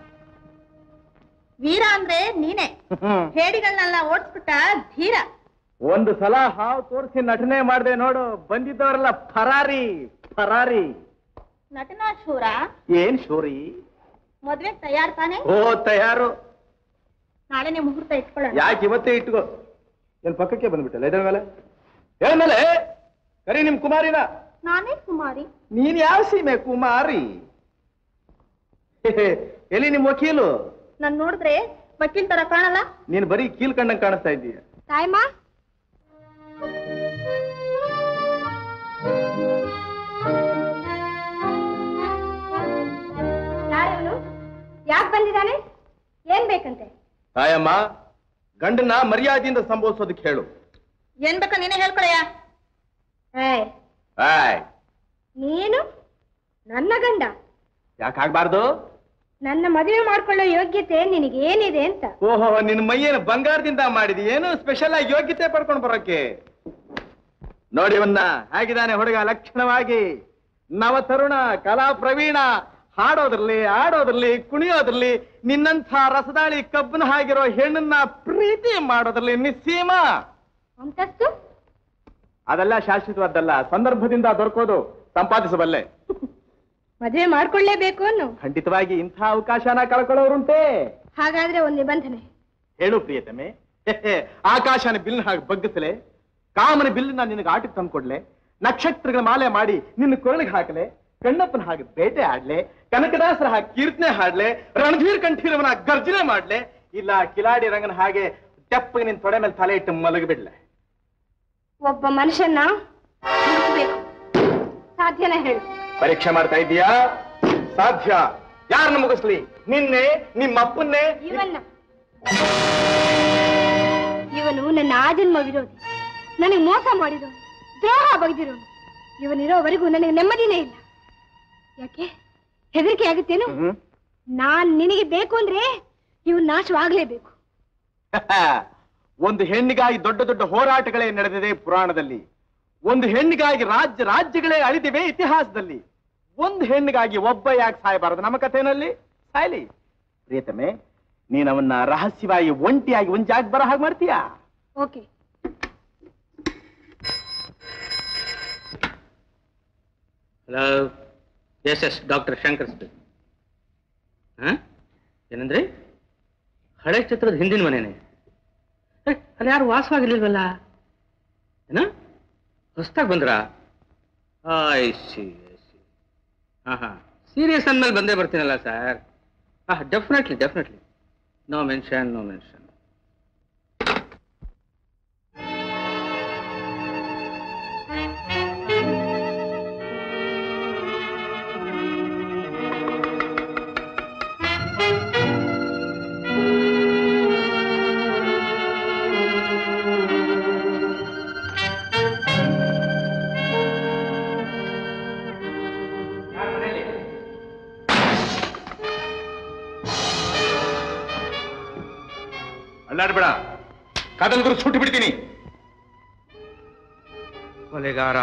ವೀರ ಅಂದ್ರೆ ನೀನೆ ಹೇಡಿಗಳನ್ನೆಲ್ಲ ಓಡಿಸ್ಬಿಟ್ಟ ಧೀರ ಒಂದು ಸಲ ಹಾವು ತೋರಿಸಿ ನಟನೆ ಮಾಡ್ದೆ ನೋಡು ಬಂದಿದ್ದವರೆಲ್ಲ ಫರಾರಿ ಫರಾರಿ ನಟನಾ ಶೂರ ಏನ್ ಶೋರಿ ಮದ್ವೆ ತಯಾರ್ ತಾನೆ ಓ ತಯಾರು ನಾಳೆನೆ ಮುಹೂರ್ತ ಇಟ್ಕೊಳ್ಳೋಣ ಯಾಕೆ ಇವತ್ತೇ ಇಟ್ಕೋ ಏನ್ ಪಕ್ಕಕ್ಕೆ ಬಂದ್ಬಿಟ್ಟಲ್ಲ ಇದ್ರ ಮೇಲೆ ಹೇಳ್ಮೇಲೆ ಕರಿ ನಿಮ್ ಕುಮಾರಿನ ನಾನೇ ಕುಮಾರಿ ನೀನ್ ಯಾವ ಸೀಮೆ ಕುಮಾರಿ ಎಲ್ಲಿ ನಿಮ್ ವಕೀಲು ನಾನ್ ನೋಡಿದ್ರೆ ವಕೀಲ್ ತರ ಕಾಣಲ್ಲ ನೀನ್ ಬರೀ ಕೀಲ್ ಕಂಡಂಗ್ ಕಾಣಿಸ್ತಾ ಇದ್ದೀಯ ತಾಯಮ್ಮ ಯಾರವನು ಯಾಕೆ ಬಂದಿದ್ದಾನೆ ಏನ್ ಬೇಕಂತೆ ತಾಯಮ್ಮ ಗಂಡನ ಮರ್ಯಾದೆಯಿಂದ ಸಂಬೋಧಿಸೋದಕ್ಕೆ ಹೇಳು ಏನ್ ಬೇಕಾ ನೀನೇ ಹೇಳ್ಕೊಳಯ್ಯ ಏಯ್ ಆಯ್ ನೀನು ನನ್ನ ಗಂಡ ಯಾಕೆ ಆಗ್ಬಾರ್ದು ನನ್ನ ಮದುವೆ ಮಾಡ್ಕೊಳ್ಳೋ ಯೋಗ್ಯತೆ ನಿನಗೇನಿದೆ ಅಂತ ಓಹೋ ನಿನ್ ಮೈಯೇನು ಬಂಗಾರದಿಂದ ಮಾಡಿದಿ ಏನು ಸ್ಪೆಷಲ್ ಆಗಿ ಯೋಗ್ಯತೆ ಪಡ್ಕೊಂಡು ಬರೋಕೆ ನೋಡಿ ಇವನ್ನ ಹೇಗಿದ್ದಾನೆ ಹುಡುಗ ಲಕ್ಷಣವಾಗಿ ನವ ತರುಣ ಕಲಾ ಪ್ರವೀಣ ಹಾಡೋದ್ರಲ್ಲಿ ಆಡೋದ್ರಲ್ಲಿ ಕುಣಿಯೋದ್ರಲ್ಲಿ ನಿನ್ನಂಥ ರಸದಾಳಿ ಕಬ್ಬನ ಹಾಗಿರೋ ಹೆಣ್ಣನ್ನ ಪ್ರೀತಿ ಮಾಡೋದ್ರಲ್ಲಿ ನಿಸ್ಸೀಮ ಅಂತಸ್ತು ಅದೆಲ್ಲ ಶಾಶ್ವತವಾದ್ದಲ್ಲ ಸಂದರ್ಭದಿಂದ ದೊರಕೋದು ಸಂಪಾದಿಸಬಲ್ಲೆ ಮದುವೆ ಮಾಡ್ಕೊಳ್ಳೇಬೇಕು ಅನ್ನು ಖಂಡಿತವಾಗಿ ಇಂಥ ಅವಕಾಶನ ಕಳ್ಕೊಳ್ಳೋರುಂಟೆ ಹಾಗಾದ್ರೆ ಒಂದ್ ನಿಬಂಧನೆ ಹೇಳು ಪ್ರಿಯತಮೆ ಆಕಾಶನ ಬಿಲ್ನ ಹಾಗೆ ಬಗ್ಗಿಸಲೆ ಕಾಮನ ಬಿಲ್ಲನ್ನ ನಿನಗೆ ಆಟಕ್ಕೆ ತಂದ್ಕೊಡ್ಲೆ ನಕ್ಷತ್ರಗಳ ಮಾಲೆ ಮಾಡಿ ನಿನ್ನ ಕೊರಳಿಗೆ ಹಾಕಲೆ ಕಣ್ಣಪ್ಪನ ಹಾಗೆ ಬೇಟೆ ಆಡ್ಲೆ ಕನಕದಾಸರ ಹಾಗೆ ಕೀರ್ತನೆ ಹಾಡ್ಲೆ ರಣಧೀರ್ ಕಂಠೀರವನ ಗರ್ಜನೆ ಮಾಡ್ಲೆ ಇಲ್ಲ ಕಿಲಾಡಿ ರಂಗನ ಹಾಗೆ ತೆಪ್ಪಗೆ ನಿನ್ ತೊಡೆ ಮೇಲೆ ತಲೆ ಇಟ್ಟು ಮಲಗಿಬಿಡ್ಲೆ ಒಬ್ಬ ಮನುಷ್ಯನ್ನ ಹುಡುಕ್ಬೇಕು ಸಾಧ್ಯನ ಹೇಳು ಪರೀಕ್ಷೆ ಮಾಡ್ತಾ ಇದ್ದೀಯಾ ಸಾಧ್ಯ ಯಾರನ್ನ ಮುಗಿಸ್ಲಿ ನಿನ್ನೆ ನಿಮ್ಮ ಅಪ್ಪನ್ನೇ ಇವನ್ನ ಇವನು ನನ್ನ ಆಜನ್ಮ ವಿರೋಧಿ ನನಗೆ ಮೋಸ ಮಾಡಿದವನು ದ್ರೋಹ ಬಗೆದಿರೋನು ಇವನಿರೋವರೆಗೂ ನನಗೆ ನೆಮ್ಮದಿನೇ ಇಲ್ಲ ಯಾಕೆ ಹೆದರಿಕೆ ಆಗುತ್ತೇನು ನಾನ್ ನಿನಗೆ ಬೇಕು ಅಂದ್ರೆ ಇವನ್ ನಾಶವಾಗ್ಲೇಬೇಕು ಒಂದು ಹೆಣ್ಣಿಗಾಗಿ ದೊಡ್ಡ ದೊಡ್ಡ ಹೋರಾಟಗಳೇ ನಡೆದಿದೆ ಪುರಾಣದಲ್ಲಿ ಒಂದು ಹೆಣ್ಣಿಗಾಗಿ ರಾಜ್ಯ ರಾಜ್ಯಗಳೇ ಅಳಿದಿವೆ ಇತಿಹಾಸದಲ್ಲಿ ಒಂದು ಹೆಣ್ಣಿಗಾಗಿ ಒಬ್ಬ ಯಾಕೆ ಸಾಯಬಾರದು ನಮ್ಮ ಕಥೆನಲ್ಲಿ ಸಾಯ್ಲಿ ಪ್ರಿಯತಮೆ ನೀನ್ ಅವನ್ನ ರಹಸ್ಯವಾಗಿ ಒಂಟಿಯಾಗಿ ಒಂದ್ ಜಾಗ ಬರೋ ಹಾಗೆ ಮಾಡ್ತೀಯಾ okay hello yes yes doctor Shankar speak ಹಾ ಏನಂದ್ರಿ ಹಳೆ ಚಿತ್ರದ ಹಿಂದಿನ ಮನೆನೆ ಅಲ್ಲಿ ಯಾರು ವಾಸವಾಗಿರ್ಲಿಲ್ವಲ್ಲ ಏನ ಹೊಸ್ದಾಗ್ ಬಂದ್ರಾ ಐ ಸಿ ಹಾ ಹಾ ಸೀರಿಯಸ್ ಅಂದ್ಮೇಲೆ ಬಂದೇ ಬರ್ತೀನಲ್ಲ ಸರ್ ಹಾ definitely definitely no mention no mention ಅಲ್ಲಾಡ್ಬೇಡ ಕದಲ್ಗುರು ಸುಟ್ಟು ಬಿಡ್ತೀನಿ ಕೊಲೆಗಾರ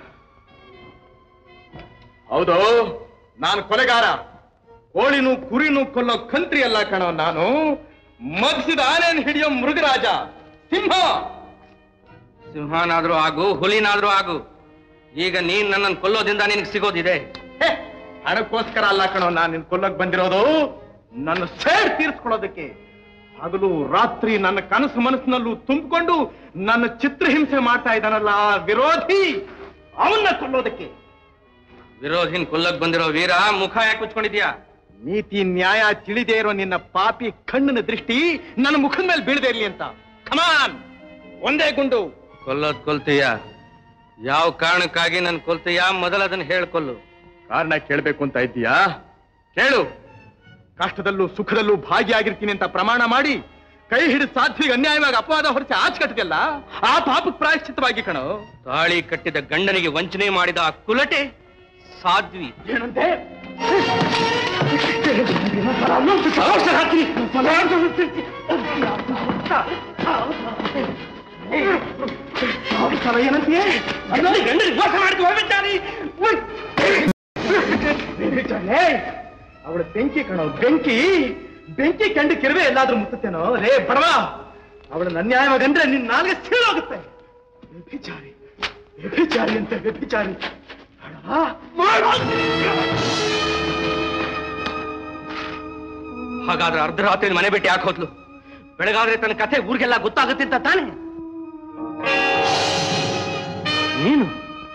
ಹೌದು ನಾನು ಕೊಲೆಗಾರ ಕೋಳಿನು ಕುರಿನು ಕೊಲ್ಲೋ ಕಂತ್ರಿ ಅಲ್ಲ ಕಣೋ ನಾನು ಮಗ್ಸಿದ ಆನೆಯನ್ನು ಹಿಡಿಯೋ ಮೃಗರಾಜ ಸಿಂಹ ಸಿಂಹನಾದ್ರೂ ಆಗು ಹುಲಿನಾದ್ರೂ ಆಗು ಈಗ ನೀನ್ ನನ್ನನ್ನು ಕೊಲ್ಲೋದ್ರಿಂದ ನಿನಗೆ ಸಿಗೋದಿದೆ ಹೇ, ಹಣಕ್ಕೋಸ್ಕರ ಅಲ್ಲ ಕಣೋ ನಾನು ನಿನ್ ಕೊಲ್ಲಕ್ ಬಂದಿರೋದು ನನ್ನ ಸೇಡ್ ತೀರ್ಸ್ಕೊಳ್ಳೋದಕ್ಕೆ ಹಗಲು ರಾತ್ರಿ ನನ್ನ ಕನಸು ಮನಸ್ಸಿನಲ್ಲೂ ತುಂಬಿಕೊಂಡು ನನ್ನ ಚಿತ್ರಹಿಂಸೆ ಮಾಡ್ತಾ ಇದ್ದಾನಲ್ಲ ಆ ವಿರೋಧಿ ಅವನ್ನ ಕೊಲ್ಲೋದಕ್ಕೆ ವಿರೋಧಿನ್ ಕೊಲ್ಲಕ್ ಬಂದಿರೋ ವೀರ ಮುಖ ಯಾಕೆ ಮುಚ್ಕೊಂಡಿದ್ಯಾ ನೀತಿ ನ್ಯಾಯ ತಿಳಿದೇ ಇರೋ ನಿನ್ನ ಪಾಪಿ ಕಣ್ಣಿನ ದೃಷ್ಟಿ ನನ್ನ ಮುಖದ ಮೇಲೆ ಬೀಳದೆ ಇರ್ಲಿ ಅಂತ ಕಮಾನ್ ಒಂದೇ ಗುಂಡು ಕೊಲ್ಲೋದ್ ಕೊಲ್ತೀಯ ಯಾವ ಕಾರಣಕ್ಕಾಗಿ ನನ್ ಕೊಲ್ತೀಯ ಮೊದಲು ಅದನ್ನ ಹೇಳ್ಕೊಲ್ಲು ಕಾರಣ ಕೇಳ್ಬೇಕು ಅಂತ ಇದ್ದೀಯಾ ಕೇಳು ಕಷ್ಟದಲ್ಲೂ ಸುಖದಲ್ಲೂ ಭಾಗಿಯಾಗಿರ್ತೀನಿ ಅಂತ ಪ್ರಮಾಣ ಮಾಡಿ ಕೈ ಹಿಡಿದು ಸಾಧ್ವಿಗೆ ಅನ್ಯಾಯವಾಗಿ ಅಪವಾದ ಹೊರಸಿ ಆಚೆ ಕಟ್ಟಿದೆಯಲ್ಲ ಆ ಪಾಪಕ್ಕೆ ಪ್ರಾಯಶ್ಚಿತ್ತವಾಗಿ ಕಣೋ ತಾಳಿ ಕಟ್ಟಿದ ಗಂಡನಿಗೆ ವಂಚನೆ ಮಾಡಿದ ಆ ಕುಲಟೆ ಸಾಧ್ವಿ ಏನಂತೆ ಏನಂತೀಯ ಗಂಡನಿಗೆ ಮೋಸ ಮಾಡಿದ್ದು ಹೋಗ್ಬಿಟ್ಟಾರಿ ಅವಳ ಬೆಂಕಿ ಕಣೋ ಬೆಂಕಿ ಬೆಂಕಿ ಕಂಡು ಕಿರುವೆ ಎಲ್ಲಾದ್ರೂ ಮುತ್ತುತ್ತೇನೋ ರೇ ಬಡವ ಅವಳನ್ನ ಅನ್ಯಾಯವಾಗಂದ್ರೆ ನಿನ್ನ ನಾಲ್ಗೆ ಸೀಳೋಗುತ್ತೆ ವ್ಯಭಿಚಾರಿ ವ್ಯಭಿಚಾರಿ ಅಂತ ವ್ಯಭಿಚಾರಿ ಬಡವ, ಮಾಡು. ಹಾಗಾದ್ರೆ ಅರ್ಧರಾತ್ರಿ ಮನೆ ಬಿಟ್ಟು ಯಾಕೆ ಹೋದ್ಲು ಬೆಳಗಾದ್ರೆ ತನ್ನ ಕಥೆ ಊರಿಗೆಲ್ಲ ಗೊತ್ತಾಗುತ್ತೆ ಅಂತ ತಾನೆ ನೀನು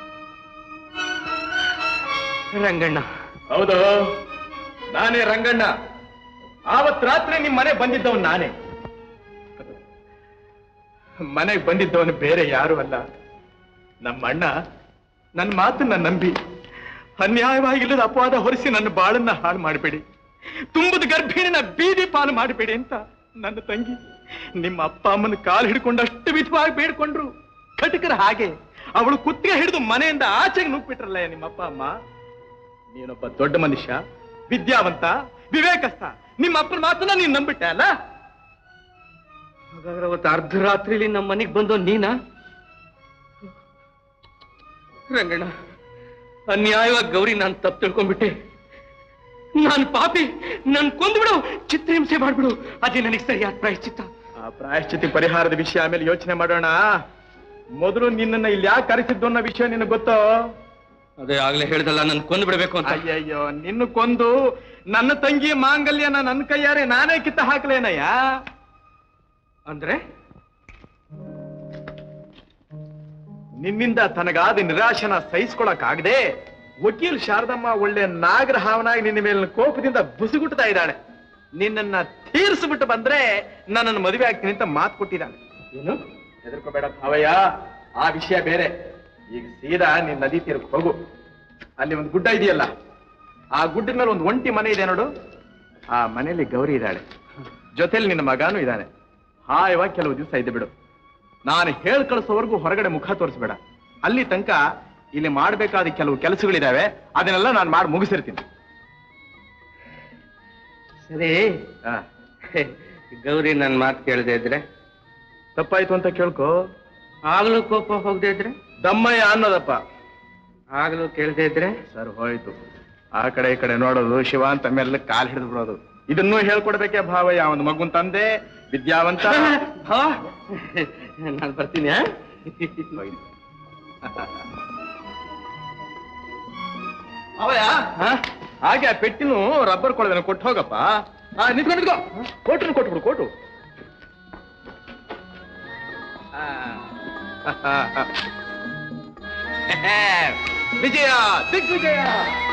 ರಂಗಣ್ಣ ಹೌದು ನಾನೇ ರಂಗಣ್ಣ ಆವತ್ ರಾತ್ರಿ ನಿಮ್ ಮನೆ ಬಂದಿದ್ದವನ್ ನಾನೇ ಮನೆಗೆ ಬಂದಿದ್ದವನು ಬೇರೆ ಯಾರು ಅಲ್ಲ ನಮ್ಮ ಅಣ್ಣ ನನ್ನ ಮಾತನ್ನ ನಂಬಿ ಅನ್ಯಾಯವಾಗಿಲ್ಲದ ಅಪವಾದ ಹೊರಿಸಿ ನನ್ನ ಬಾಳನ್ನ ಹಾಳು ಮಾಡಬೇಡಿ ತುಂಬದ ಗರ್ಭಿಣಿನ ಬೀದಿ ಪಾಲು ಮಾಡಬೇಡಿ ಅಂತ ನನ್ನ ತಂಗಿ ನಿಮ್ಮ ಅಪ್ಪ ಅಮ್ಮನ ಕಾಲು ಹಿಡ್ಕೊಂಡು ಅಷ್ಟು ವಿಧವಾಗಿ ಬೇಡ್ಕೊಂಡ್ರು ಕಟಕರ ಹಾಗೆ ಅವಳು ಕುತ್ತಿಗೆ ಹಿಡಿದು ಮನೆಯಿಂದ ಆಚೆಗೆ ನುಗ್ಬಿಟ್ರಲ್ಲ ನಿಮ್ಮ ಅಪ್ಪ ಅಮ್ಮ ನೀನೊಬ್ಬ ದೊಡ್ಡ ಮನುಷ್ಯ ವಿದ್ಯಾವಂತ ವಿವೇಕಸ್ಥ ನಿಮ್ಮ ಅಪ್ಪನ ಮಾತನ್ನ ನೀನ್ ನಂಬಿಟ್ಟೆ ಅಲ್ಲ ಹಾಗಾದ್ರೆ ಅವತ್ತು ಅರ್ಧರಾತ್ರಿಲಿ ನಮ್ಮ ಮನೆಗೆ ಬಂದೋ ನೀನಾ ರಂಗಣ್ಣ ಅನ್ಯಾಯವಾಗಿ ಗೌರಿ ನಾನು ತಪ್ಪು ತಿಳ್ಕೊಂಡ್ಬಿಟ್ಟೆ ನಾನು ಪಾಪಿ ನನ್ ಕೊಂದ್ಬಿಡು ಚಿತ್ರಹಿಂಸೆ ಮಾಡ್ಬಿಡು ಅದೇ ನನಗೆ ಸರಿಯಾದ ಪ್ರಾಯಶ್ಚಿತ್ತ ಆ ಪ್ರಾಯಶ್ಚಿತಿ ಪರಿಹಾರದ ವಿಷಯ ಆಮೇಲೆ ಯೋಚನೆ ಮಾಡೋಣ ಮೊದಲು ನಿನ್ನನ್ನ ಇಲ್ಲಿ ಯಾಕೆ ಕರೆಸಿದ್ದು ಅನ್ನೋ ವಿಷಯ ನಿನಗೆ ಗೊತ್ತೋ ಅದೇ ಆಗ್ಲೇ ಹೇಳ್ದಲ್ಲ ನನ್ ಕೊಂದು ಬಿಡ್ಬೇಕು ಅಂತ ಅಯ್ಯಯ್ಯೋ ನಿನ್ನ ಕೊಂದು ನನ್ನ ತಂಗಿ ಮಾಂಗಲ್ಯನ ನನ್ನ ಕೈಯಾರೆ ನಾನೇ ಕಿತ್ತ ಹಾಕ್ಲೇನಯ್ಯ ಅಂದ್ರೆ ನಿನ್ನಿಂದ ತನಗಾದ ನಿರಾಶನ ಸಹಿಸ್ಕೊಳಕ್ಕಾಗದೆ ವಕೀಲ್ ಶಾರದಮ್ಮ ಒಳ್ಳೆ ನಾಗರಹಾವನಾಗಿ ನಿನ್ನ ಮೇಲಿನ ಕೋಪದಿಂದ ಬುಸುಗುಟ್ತಾ ಇದ್ದಾಳೆ ನಿನ್ನನ್ನ ತೀರಿಸ್ಬಿಟ್ಟು ಬಂದ್ರೆ ನನ್ನನ್ನು ಮದುವೆ ಆಗ್ತೀನಿ ಅಂತ ಮಾತು ಕೊಟ್ಟಿದ್ದಾಳೆ ಏನು ಹೆದರ್ಕೋಬೇಡ ಭಾವಯ್ಯ ಆ ವಿಷಯ ಬೇರೆ ಈಗ ಸೀದಾ ನೀನ್ ನದಿ ತೀರಕ್ಕೆ ಹೋಗು ಅಲ್ಲಿ ಒಂದು ಗುಡ್ಡ ಇದೆಯಲ್ಲ ಆ ಗುಡ್ಡದ ಮೇಲೆ ಒಂದು ಒಂಟಿ ಮನೆ ಇದೆ ನೋಡು ಆ ಮನೆಯಲ್ಲಿ ಗೌರಿ ಇದ್ದಾಳೆ ಜೊತೆಲಿ ನಿನ್ನ ಮಗಾನು ಇದ್ದಾನೆ ಹಾಯವಾಗಿ ಕೆಲವು ದಿವಸ ಇದ್ದು ಬಿಡು ನಾನು ಹೇಳ್ ಕಳಿಸೋವರೆಗೂ ಹೊರಗಡೆ ಮುಖ ತೋರಿಸ್ಬೇಡ ಅಲ್ಲಿ ತನಕ ಇಲ್ಲಿ ಮಾಡ್ಬೇಕಾದ ಕೆಲವು ಕೆಲಸಗಳಿದಾವೆ ಅದನ್ನೆಲ್ಲ ನಾನು ಮಾಡಿ ಮುಗಿಸಿರ್ತೀನಿ ಸರಿ ಆ, ಗೌರಿ ನನ್ ಮಾತು ಕೇಳದೆ ಇದ್ರೆ ತಪ್ಪಾಯ್ತು ಅಂತ ಕೇಳ್ಕೊ ಆಗ್ಲೂ ಕೋಪ ಹೋಗದೆ ಇದ್ರೆ ದಮ್ಮಯ್ಯ ಅನ್ನೋದಪ್ಪ ಆಗ್ಲೂ ಕೇಳದೆ ಇದ್ರೆ ಸರ್ ಹೋಯ್ತು ಆ ಕಡೆ ಈ ಕಡೆ ನೋಡೋದು ಶಿವ ಅಂತ ಮೇಲೆ ಕಾಲ್ ಹಿಡಿದು ಬಿಡೋದು ಇದನ್ನೂ ಹೇಳ್ಕೊಡ್ಬೇಕೆ ಭಾವಯ್ಯ ಅವನ ಮಗುನ್ ತಂದೆ ವಿದ್ಯಾವಂತ ನಾನು ಬರ್ತೀನಿ ಆ? ಅವಯ್ಯ ಹಾಗೆ ಆ ಪೆಟ್ಟಿನು ರಬ್ಬರ್ ಕೊಳವೆನ ಕೊಟ್ಟು ಹೋಗಪ್ಪ ಆ, ನಿಂತ್ಕೊ ನಿಂತ್ಕೊ ಕೋಟ್ರನ್ ಕೊಟ್ಬಿಡು ಕೋಟು ವಿಜಯ ದಿಗ್ವಿಜಯ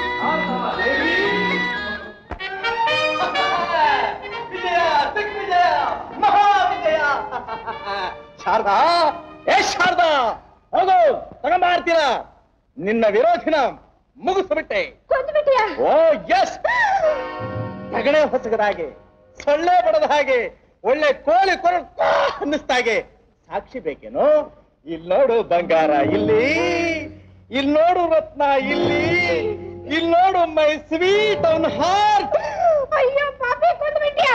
ವಿಜಯ ದಿಗ್ವಿಜಯ ಮಹಾವಿಜಯ ಶಾರದಾ ಏ ಶಾರದಾ ಹೋಗು ತಗೊಂಬಾರ್ತೀರ ನಿನ್ನ ವಿರೋಧಿನ ಮುಗಿಸ್ಬಿಟ್ಟೆ ಕೊಂದ್ಬಿಟ್ಟಿಯಾ ಓ ಎಸ್ ತಗಣೆ ಹೊಸಗದ ಹಾಗೆ ಸೊಳ್ಳೆ ಬಡದ ಹಾಗೆ ಒಳ್ಳೆ ಕೋಳಿ ಕೊರಡು ಅನ್ನಿಸ್ದಾಗೆ ಸಾಕ್ಷಿ ಬೇಕೇನು ಇಲ್ಲಿ ನೋಡು ಬಂಗಾರ ಇಲ್ಲಿ ಇಲ್ಲಿ ನೋಡು ರತ್ನ ಇಲ್ಲಿ ಇಲ್ಲಿ ನೋಡು ಮೈ ಸ್ವೀಟ್ ಅವನ್ ಹಾರ್ಟ್ ಅಯ್ಯೋ ಪಾಪಿ ಕೊಂದ್ಬಿಟ್ಟಿಯಾ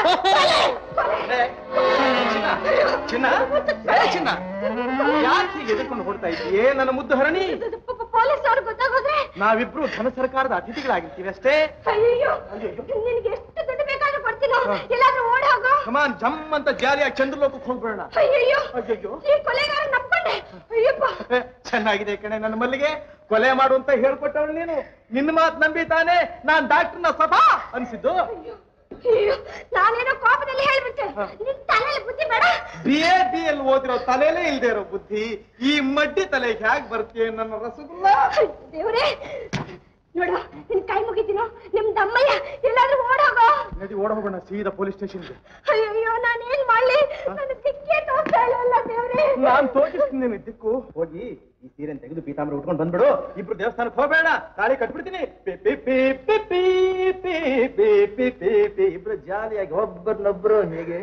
ಚಿನ್ನ ಏ ಚಿನ್ನ ಯಾಕೆ ಹೀಗೆ ಎದುರ್ಕೊಂಡು ಹೊಡ್ತಾ ಇದ್ದೀಯೇ ನನ್ನ ಮುದ್ದು ಹರಣಿ ಪೊಲೀಸ್ ಅವ್ರು ಗೊತ್ತಾಗೋದ್ರೆ ನಾವಿಬ್ರು ಧನ ಸರ್ಕಾರದ ಅತಿಥಿಗಳಾಗಿರ್ತೀವಿ ಅಷ್ಟೇ ಅಯ್ಯೋ ನಿನ್ಗೆ ಎಷ್ಟು ದುಡ್ಡು ಬೇಕಾದ್ರೂ ಕೊಡ್ತೀನೋ ಎಲ್ಲಾದ್ರೂ ಓಡ್ ಹೋಗೋ ಕಮಾನ್ ಜಮ್ ಅಂತ ಜಾಲಿಯಾಗಿ ಚಂದ್ರಲೋಕಕ್ಕೆ ಹೋಗ್ಬೇಡ ಅಯ್ಯಯ್ಯೋ ಅಯ್ಯಯ್ಯೋ ಈ ಕೊಲೆಗಾರ ನಂಬ್ಕೊಂಡೆ ಅಯ್ಯಪ್ಪ ಚೆನ್ನಾಗಿದೆ ಕಣೆ ನನ್ನ ಮಲ್ಲಿಗೆ ಕೊಲೆ ಮಾಡು ಅಂತ ಹೇಳ್ಕೊಟ್ಟವಳು ನೀನು ನಿನ್ನ ಮಾತು ನಂಬಿ ತಾನೆ ನಾನ್ ಡಾಕ್ಟರ್ನ ಸದಾ ಅನ್ಸಿದ್ದು ಅಯ್ಯೋ ನಾನೇನೋ ಕೋಪದಲ್ಲಿ ಹೇಳ್ಬಿಟ್ಟೆ ನಿನ್ ತಲೆಯಲ್ಲಿ ಬುದ್ಧಿ ಬೇಡ ಬಿ ಎ ಬಿ ಎಲ್ ಓದಿರೋ ತಲೆಲೇ ಇಲ್ದೇ ಇರೋ ಬುದ್ಧಿ ಈ ಮಡ್ಡಿ ತಲೆಗೆ ಹೇಗ್ ಬರ್ತೀಯ ನನ್ನ ರಸಗುಲ್ಲ ದೇವ್ರೇ ನೋಡು ನಿನ್ ಕೈ ಮುಗಿತೀನೋ ನಿಮ್ ದಮ್ಮಯ್ಯ ಎಲ್ಲಾದ್ರೂ ಓಡ್ ಹೋಗೋ ನಡಿ ಓಡ ಹೋಗೋಣ ಸೀದಾ ಪೊಲೀಸ್ ಸ್ಟೇಷನ್ಗೆ ಅಯ್ಯಯ್ಯೋ ನಾನೇನ್ ಮಾಡ್ಲಿ ನನ್ನ ದಿಕ್ಕೇ ತೋರ್ಸ್ತಾ ಇಲ್ಲಲ್ಲ ದೇವ್ರೇ ನಾನ್ ತೋರಿಸ್ತೀನಿ ನಿನ್ ದಿಕ್ಕು ಹೋಗಿ ಈ ಸೀರೆ ತೆಗೆದು ಪೀತಾಂಬರ ಉಟ್ಕೊಂಡು ಬಂದ್ಬಿಡು ಇಬ್ರು ದೇವಸ್ಥಾನಕ್ಕೆ ಹೋಗ್ಬೇಡ ತಾಳಿ ಕಟ್ಬಿಡ್ತೀನಿ P P P P P P P P P P ಇಬ್ರು ಜಾಲಿಯಾಗಿ ಒಬ್ಬರನ್ನೊಬ್ರು ಹೇಗೆ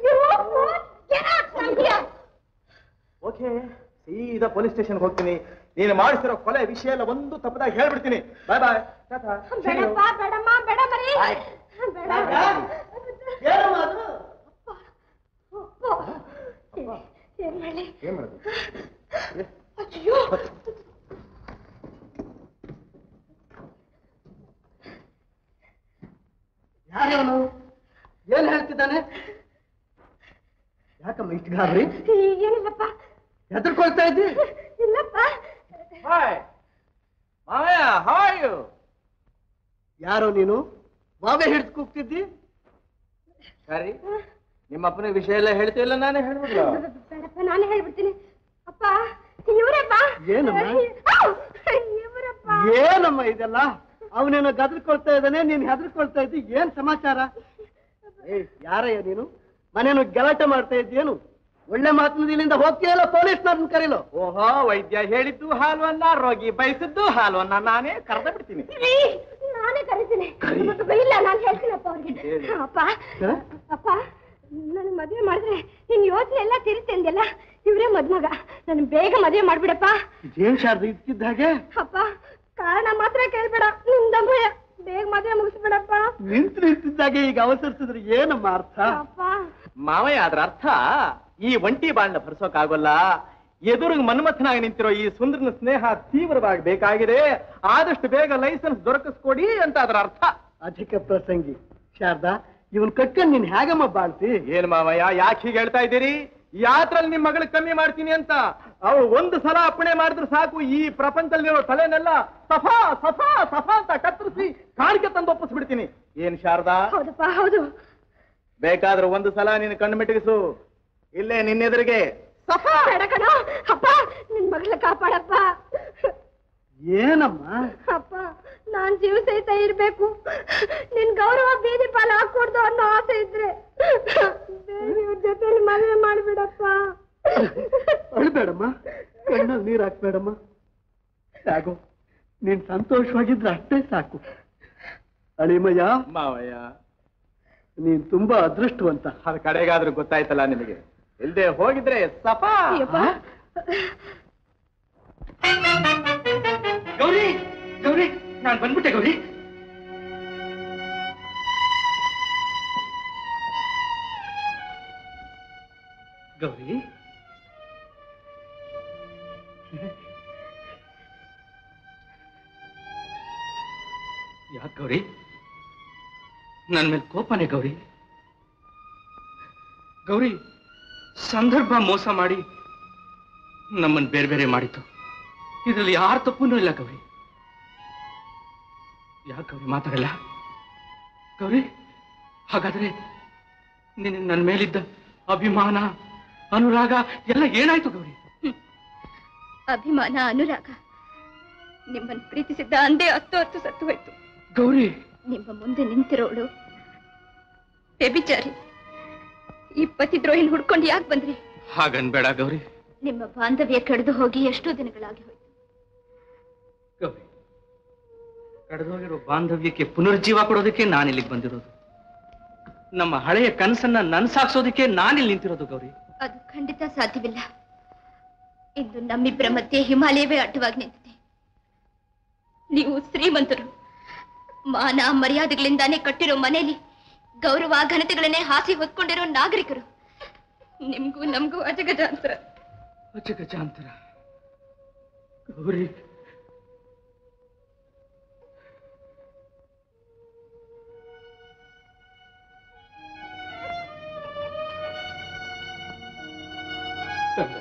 ಓಕೆ ಸೀದಾ ಪೊಲೀಸ್ ಸ್ಟೇಷನ್ಗೆ ಹೋಗ್ತೀನಿ ನೀನು ಮಾಡಿಸಿರೋ ಕೊಲೆ ವಿಷಯ ಎಲ್ಲ ಒಂದು ತಪ್ಪದಾಗ ಹೇಳ್ಬಿಡ್ತೀನಿ ಬಾಯ್ ಬಾಯ್ ಟಾಟಾ ಬೇಡಪ್ಪ ಬೇಡಮ್ಮ ಬೇಡ ಮರಿ ಬೇಡ ಅಪ್ಪ. ಏನ್ ಮಾಡ್ಲಿ ಏನ್ ಮಾಡೋದು ಅಯ್ಯೋ ಯಾರವನು ಏನ್ ಹೇಳ್ತಿದ್ದಾನೆ ಯಾಕಮ್ಮ ಇಷ್ಟು ಗಾಬರಿ ಏನಿಲ್ಲಪ್ಪ ಹೆದರ್ಕೊಳ್ತಾ ಇದ್ದಿ ಇಲ್ಲಪ್ಪ ಹಾಯ್ ಮಾವಯ್ಯ ಹಾಯ್ ಯು ಯಾರೋ ನೀನು ಬಾವೆ ಹಿಡ್ದು ಕೂಗ್ತಿದ್ದಿ ಸರಿ ನಿಮ್ಮ ಅಪ್ಪನ ವಿಷಯ ಎಲ್ಲ ಹೇಳ್ತೀವಲ್ಲ ನಾನೇ ಹೇಳ್ಬಿಡ್ಲ ಬೇಡಪ್ಪ ನಾನೇ ಹೇಳ್ಬಿಡ್ತೀನಿ ಅಪ್ಪ ಇವ್ರಪ್ಪ ಏನಮ್ಮ? ಇವ್ರಪ್ಪ ಏನಮ್ಮ ಇದೆಲ್ಲ ಅವನೇನೋ ಗದರ್ಕೊಳ್ತಾ ಇದ್ದಾನೆ ನೀನ್ ಹೆದರ್ಕೊಳ್ತಾ ಇದ್ದಿ ಏನ್ ಸಮಾಚಾರ ಏ ಯಾರಯ್ಯ ನೀನು ಮನೇನು ಗಲಾಟೆ ಮಾಡ್ತಾ ಇದ್ದೀಯೇನು ಒಳ್ಳೆ ಮಾತಿನ ಇಲ್ಲಿಂದ ಹೋಗ್ತೀಯಲ್ಲ ಪೊಲೀಸ್ನವ್ರನ್ನ ಕರೀಲು ಓಹೋ ವೈದ್ಯ ಹೇಳಿದ್ದು ಹಾಲ್ವನ್ನ ರೋಗಿ ಬಯಸಿದ್ದು ಹಾಲ್ವನ್ನ ನಾನೇ ಕರೆದ ಬಿಡ್ತೀನಿ ರೀ, ನಾನೇ ಕರಿತೀನಿ ಮತ್ತೆ ಇಲ್ಲ ನಾನು ಹೇಳ್ತೀನಪ್ಪ ಅವ್ರಿಗೆ ಅಪ್ಪ ಅಪ್ಪ ನನ್ನ ಮದುವೆ ಮಾಡಿದ್ರೆ ನಿನ್ ಯೋಚನೆ ಎಲ್ಲ ತಿರುತ್ತೆ ಅಂದೆಲ್ಲ ಇವ್ರೇ ಮದ್ಮಗ ನನ್ ಬೇಗ ಮದುವೆ ಮಾಡ್ಬಿಡಪ್ಪ ಏನ್ ಶಾರದ ಇದ್ಕಿದ್ದ ಹಾಗೆ ಅಪ್ಪ ಕಾರಣ ಮಾತ್ರ ಕೇಳ್ಬೇಡ ನಿಮ್ದಮ್ಮಯ್ಯ ಬೇಗ ಮದುವೆ ಮುಗಿಸ್ಬಿಡಪ್ಪ ನಿಂತು ನಿಂತಿದ್ದಾಗೆ ಈಗ ಅವಸರಿಸಿದ್ರೆ ಏನಮ್ಮ ಅರ್ಥ ಅಪ್ಪ ಮಾವಯ್ಯ ಅದ್ರ ಅರ್ಥ ಈ ಒಂಟಿ ಬಾಳ್ನ ಭರಿಸೋಕಾಗೋಲ್ಲ ಎದುರಿಗೆ ಮನ್ಮಥನಾಗಿ ನಿಂತಿರೋ ಈ ಸುಂದರನ ಸ್ನೇಹ ತೀವ್ರವಾಗಿ ಬೇಕಾಗಿದೆ ಆದಷ್ಟು ಬೇಗ ಲೈಸೆನ್ಸ್ ದೊರಕಿಸ್ಕೊಡಿ ಅಂತ ಅದರ ಅರ್ಥ ಅಧಿಕ ಪ್ರಸಂಗಿ ಶಾರದಾ ಇವನ್ ಕಟ್ಕೊಂಡ್ ನೀನ್ ಹೇಗಮ್ಮ ಬಾಳ್ತಿ ಏನ್ ಮಾವಯ್ಯ ಯಾಕೆ ಹೀಗೆ ಹೇಳ್ತಾ ಇದ್ದೀರಿ ಯಾತ್ರಲ್ಲಿ ನಿಮ್ ಮಗಳು ಕಮ್ಮಿ ಮಾಡ್ತೀನಿ ಅಂತ ಅವಳು ಒಂದು ಸಲ ಅಪ್ಪಣೆ ಮಾಡಿದ್ರೆ ಸಾಕು ಈ ಪ್ರಪಂಚದಲ್ಲಿರೋ ತಲೆನೆಲ್ಲ ಸಫಾ ಸಫಾ ಸಫಾ ಅಂತ ಕತ್ತರಿಸಿ ಕಾಣಿಕೆ ತಂದು ಒಪ್ಪಿಸ್ಬಿಡ್ತೀನಿ ಏನ್ ಶಾರದಾ ಹೌದಪ್ಪ ಹೌದು ಬೇಕಾದ್ರೆ ಒಂದು ಸಲ ನೀನು ಕಣ್ಣು ಮಿಟಗಿಸು ಇಲ್ಲೇ ನಿನ್ನೆದುರಿಗೆ ಬೇಡ ಕಣೋ ಅಪ್ಪ ನಿನ್ ಮಗಳ ಕಾಪಾಡಪ್ಪ ಏನಮ್ಮ ಅಪ್ಪ ನಾನ್ ಜೀವ ಸಹಿತ ಇರ್ಬೇಕು ನಿನ್ ಗೌರವ ಬೀದಿ ಪಾಲ ಹಾಕೊಡ್ದು ಅನ್ನೋ ಆಸೆ ಇದ್ರೆ ಬೇರೆಯವ್ರ ಜೊತೆಲಿ ಮದುವೆ ಮಾಡ್ಬಿಡಪ್ಪ ಅಳ್ಬೇಡಮ್ಮ ಕಣ್ಣಲ್ಲಿ ನೀರ್ ಹಾಕ್ಬೇಡಮ್ಮ ಸಾಗು ನೀನ್ ಸಂತೋಷವಾಗಿದ್ರೆ ಅಷ್ಟೇ ಸಾಕು ಅಳಿಮಯ್ಯ ಮಾವಯ್ಯ ನೀನ್ ತುಂಬಾ ಅದೃಷ್ಟವಂತ ಅದ್ ಕಡೆಗಾದ್ರೂ ಗೊತ್ತಾಯ್ತಲ್ಲ ನಿನಗೆ ಇಲ್ದೆ ಹೋಗಿದ್ರೆ ಸಫಾ ಗೌರಿ ಗೌರಿ ನಾನ್ ಬಂದ್ಬಿಟ್ಟೆ ಗೌರಿ ಗೌರಿ ಯಾಕೆ ಗೌರಿ ನನ್ನ ಮೇಲೆ ಕೋಪನೆ ಗೌರಿ ಗೌರಿ ಸಂದರ್ಭ ಮೋಸ ಮಾಡಿ ನಮ್ಮನ್ನು ಬೇರೆ ಬೇರೆ ಮಾಡಿತು ಇದರಲ್ಲಿ ಯಾರ ತಪ್ಪೂ ಇಲ್ಲ ಗೌರಿ ಯಾಕೆ ಗೌರಿ ಮಾತಾಡಲ್ಲ ಗೌರಿ ಹಾಗಾದ್ರೆ ನಿನ್ನ ನನ್ನ ಮೇಲಿದ್ದ ಅಭಿಮಾನ ಅನುರಾಗ ಎಲ್ಲ ಏನಾಯ್ತು ಗೌರಿ ಅಭಿಮಾನ ಅನುರಾಗ ನಿಮ್ಮನ್ನು ಪ್ರೀತಿಸಿದ್ದ ಅಂದೇ ಹತ್ತು ಹತ್ತು ಸತ್ತು ಹೋಯ್ತು ಗೌರಿ ನಿಮ್ಮ ಮುಂದೆ ನಿಂತಿರೋಳು ವ್ಯಭಿಚಾರಿ ಈ ಪತಿದ್ರೋಹಿನ ಹುಡ್ಕೊಂಡು ಯಾಕೆ ಬಂದ್ರಿ ಹಾಗನ್ಬೇಡ ಗೌರಿ ನಿಮ್ಮ ಬಾಂಧವ್ಯ ಕಳೆದು ಹೋಗಿ ಎಷ್ಟೋ ದಿನಗಳಾಗಿ ಹೋಯ್ತು ಗೌರಿ ಕಳೆದೋಗಿರೋ ಬಾಂಧವ್ಯಕ್ಕೆ ಪುನರ್ಜೀವ ಕೊಡೋದಕ್ಕೆ ನಾನಿಲ್ಲಿಗೆ ಬಂದಿರೋದು ನಮ್ಮ ಹಳೆಯ ಕನಸನ್ನ ನನ್ಸಾಕ್ಸೋದಕ್ಕೆ ನಾನಿಲ್ಲಿ ನಿಂತಿರೋದು ಗೌರಿ ಅದು ಖಂಡಿತ ಸಾಧ್ಯವಿಲ್ಲ ಇಂದು ನಮ್ಮಿಬ್ಬರ ಮಧ್ಯೆ ಹಿಮಾಲಯವೇ ಅಡ್ಡವಾಗಿ ನಿಂತಿದೆ ನೀವು ಶ್ರೀಮಂತರು ಮಾನ ಮರ್ಯಾದೆಗಳಿಂದಾನೇ ಕಟ್ಟಿರೋ ಮನೆಯಲ್ಲಿ ಗೌರವ ಘನತೆಗಳನ್ನೇ ಹಾಸಿ ಹೊತ್ಕೊಂಡಿರೋ ನಾಗರಿಕರು ನಿಮ್ಗೂ ನಮಗೂ ಅಜಗಜಾಂತರ ಅಜಗಜಾಂತರ ಗೌರಿ ಕಂದ,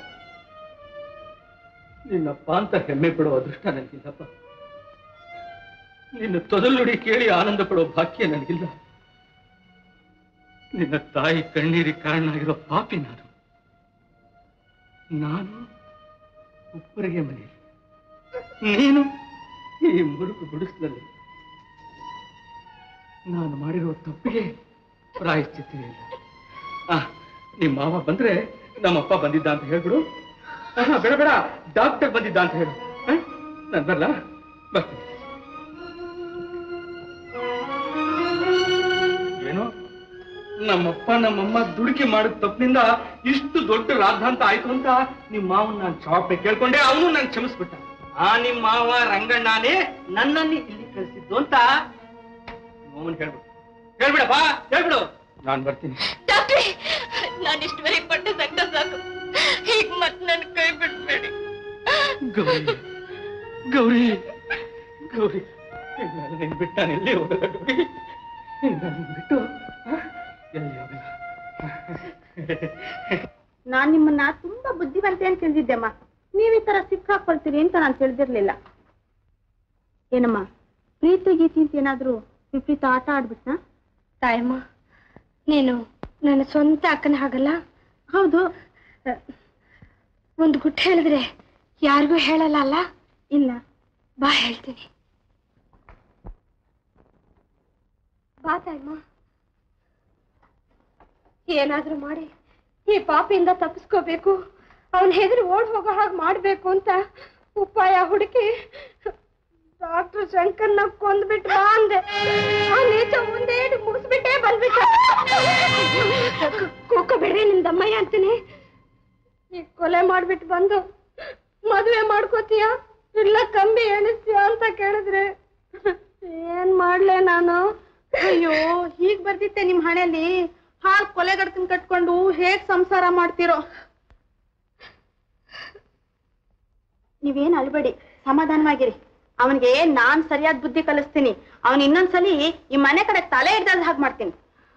ನಿನ್ನಪ್ಪ ಅಂತ ಹೆಮ್ಮೆ ಪಡೋ ಅದೃಷ್ಟ ನನಗಿಲ್ಲಪ್ಪ ನಿನ್ನ ತೊದಲುಡಿ ಕೇಳಿ ಆನಂದ ಪಡೋ ಭಾಗ್ಯ ನನಗಿಲ್ಲ ನಿನ್ನ ತಾಯಿ ಕಣ್ಣೀರಿಗೆ ಕಾರಣ ಆಗಿರೋ ಪಾಪಿ ನಾನು ನಾನು ಉಪ್ಪರಿಗೆ ಮನೆ ನೀನು ಈ ಮುರುಕು ಗುಡಿಸ್ಲಲ್ಲಿ ನಾನು ಮಾಡಿರೋ ತಪ್ಪಿಗೆ ಪ್ರಾಯಶ್ಚಿತ್ತ ಇಲ್ಲ ಆ, ನಿಮ್ಮ ಮಾವ ಬಂದ್ರೆ ನಮ್ಮಪ್ಪ ಬಂದಿದ್ದ ಅಂತ ಹೇಳ್ಬಿಡು ಆಹಾ, ಬೇಡ ಬೇಡ ಡಾಕ್ಟರ್ ಬಂದಿದ್ದ ಅಂತ ಹೇಳು ಆ? ನಾನ್ ಬರಲ್ಲ ಬರ್ತೀನಿ ಏನು ನಮ್ಮಪ್ಪ ನಮ್ಮಮ್ಮ ದುಡುಕಿ ಮಾಡಿದ ತಪ್ಪಿನಿಂದ ಇಷ್ಟು ದೊಡ್ಡ ರಾದ್ಧಾಂತ ಆಯ್ತು ಅಂತ ನಿಮ್ಮ ಮಾವನ್ ನಾನು ಕ್ಷಮಾಪಣೆ ಕೇಳ್ಕೊಂಡೆ ಅವನು ನಾನು ಕ್ಷಮಿಸ್ಬಿಟ್ಟ ಆ ನಿಮ್ಮ ಮಾವ ರಂಗಣ್ಣನೇ ನನ್ನನ್ನು ಇಲ್ಲಿ ಕಳಿಸಿದ್ದು ಅಂತ ಮಾವನ್ ಹೇಳ್ಬಿಡು ಹೇಳ್ಬಿಡಪ್ಪ ಹೇಳ್ಬಿಡು ನಾನು ಬರ್ತೀನಿ ಡಾಕ್ಟ್ರೇ ನಾನು ಇಷ್ಟುವರೆಗೆ ಪಟ್ಟ ಸಂಕಟ ಸಾಕು ಈಗ ಮತ್ತೆ ನನ್ನ ಕೈ ಬಿಡ್ಬೇಡಿ ಗೌರಿ ಗೌರಿ ಗೌರಿ ನಾನು ನಿನ್ ಬಿಟ್ಟು ನಾನು ಎಲ್ಲಿ ಹೋಗಲ್ಲ ಗೌರಿ ನಾನು ಬಿಟ್ಟು ಆ, ಎಲ್ಲಿ ಹೋಗಲ್ಲ ನಾನ್ ನಿಮ್ಮನ್ನ ತುಂಬಾ ಬುದ್ಧಿವಂತೆ ಅಂತ ತಿಳಿದಿದ್ದೆಮ್ಮ ನೀವ್ ಈ ತರ ಸಿಕ್ಕಾಕೊಳ್ತೀರಿ ಅಂತ ನಾನು ತಿಳಿದಿರ್ಲಿಲ್ಲ ಏನಮ್ಮ ಪ್ರೀತಿ ಗೀತಿ ಅಂತ ಏನಾದ್ರೂ ವಿಪರೀತ ಆಟ ಆಡ್ಬಿಟ್ನಾ ತಾಯಮ್ಮ ನೀನು ನನ್ನ ಸ್ವಂತ ಅಕ್ಕನ ಹಾಗಲ್ಲ ಹೌದು ಒಂದು ಗುಟ್ಟು ಹೇಳಿದ್ರೆ ಯಾರಿಗೂ ಹೇಳಲ್ಲ ಅಲ್ಲ ಇಲ್ಲ ಬಾ ಹೇಳ್ತೀನಿ ಬಾ ತಾಯಮ್ಮ ಏನಾದ್ರೂ ಮಾಡಿ ಈ ಪಾಪಿಯಿಂದ ತಪ್ಪಿಸ್ಕೋಬೇಕು ಅವನ ಹೆದರಿ ಓಡ್ ಹೋಗೋ ಹಾಗೆ ಮಾಡ್ಬೇಕು ಅಂತ ಉಪಾಯ ಹುಡುಕಿ ಡಾಕ್ಟರ್ ಶಂಕರ್ನ ಕೊಂದ್ಬಿಟ್ರ ಅಂದೆ ಆ ನೀಚ ಮುಂದೆ ಮುಗಿಸ್ಬಿಟ್ಟೆ ಬಂದ್ಬಿಟ್ಟ ಕೂಕೋಬೇಡ್ರಿ ನಿಮ್ ದಮ್ಮಯ್ಯ ಅಂತೀನಿ ಈ ಕೊಲೆ ಮಾಡ್ಬಿಟ್ಟು ಬಂದು ಮದುವೆ ಮಾಡ್ಕೋತೀಯ ಇಲ್ಲ ಕಂಬಿ ಎಣಿಸ್ತೀಯ ಅಂತ ಕೇಳಿದ್ರೆ ಏನ್ ಮಾಡ್ಲೆ ನಾನು ಅಯ್ಯೋ ಹೀಗ್ ಬರ್ದಿತ್ತೆ ನಿಮ್ ಹಣೆಯಲ್ಲಿ ಹಾಲ್ ಕೊಲೆಗಡ್ಕನ್ ಕಟ್ಕೊಂಡು ಹೇಗ್ ಸಂಸಾರ ಮಾಡ್ತಿರೋ ನೀವೇನ್ ಅಳ್ಬೇಡಿ ಸಮಾಧಾನವಾಗಿರಿ ಅವನಿಗೆ ನಾನ್ ಸರಿಯಾದ ಬುದ್ಧಿ ಕಲಿಸ್ತೀನಿ ಅವನ್ ಇನ್ನೊಂದ್ಸಲಿ ಈ ಮನೆ ಕಡೆ ತಲೆ ಹಿಡ್ದಾಗ ಹಾಗೆ ಮಾಡ್ತೀನಿ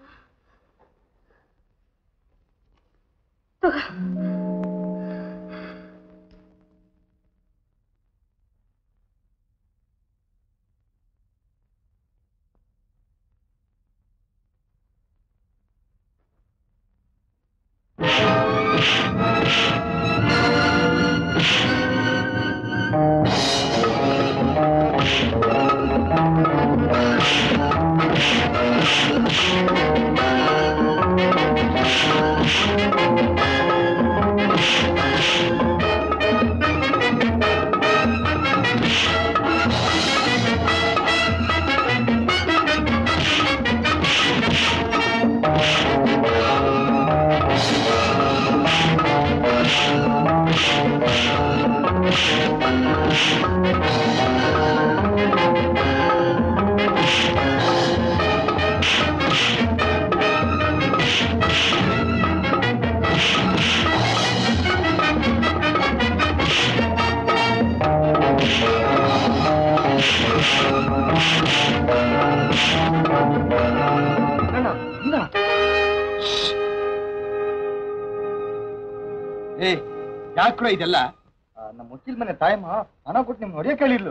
ಏ ಯಾಕ್ರೋ ಇದೆಲ್ಲ ಆ, ನಮ್ಮ ವಕೀಲ್ ಮನೆ ತಾಯಮ್ಮ ಹಣ ಕೊಟ್ಟು ನಿಮ್ಗೆ ಹೊಡೆಯಕ್ಕೆ ಹೇಳಿರ್ಲು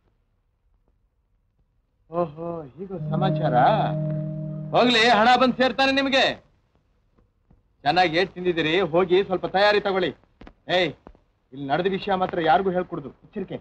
ಓಹೋ ಹೀಗೂ ಸಮಾಚಾರ ಹೋಗ್ಲಿ ಹಣ ಬಂದು ಸೇರ್ತಾನೆ ನಿಮಗೆ ಚೆನ್ನಾಗಿ ಏಟ್ ತಿಂದಿದ್ದೀರಿ ಹೋಗಿ ಸ್ವಲ್ಪ ತಯಾರಿ ತಗೊಳ್ಳಿ ಏಯ್ ಇಲ್ಲಿ ನಡೆದ ವಿಷಯ ಮಾತ್ರ ಯಾರಿಗೂ ಹೇಳ್ಕೊಡುದು ಎಚ್ಚರಿಕೆ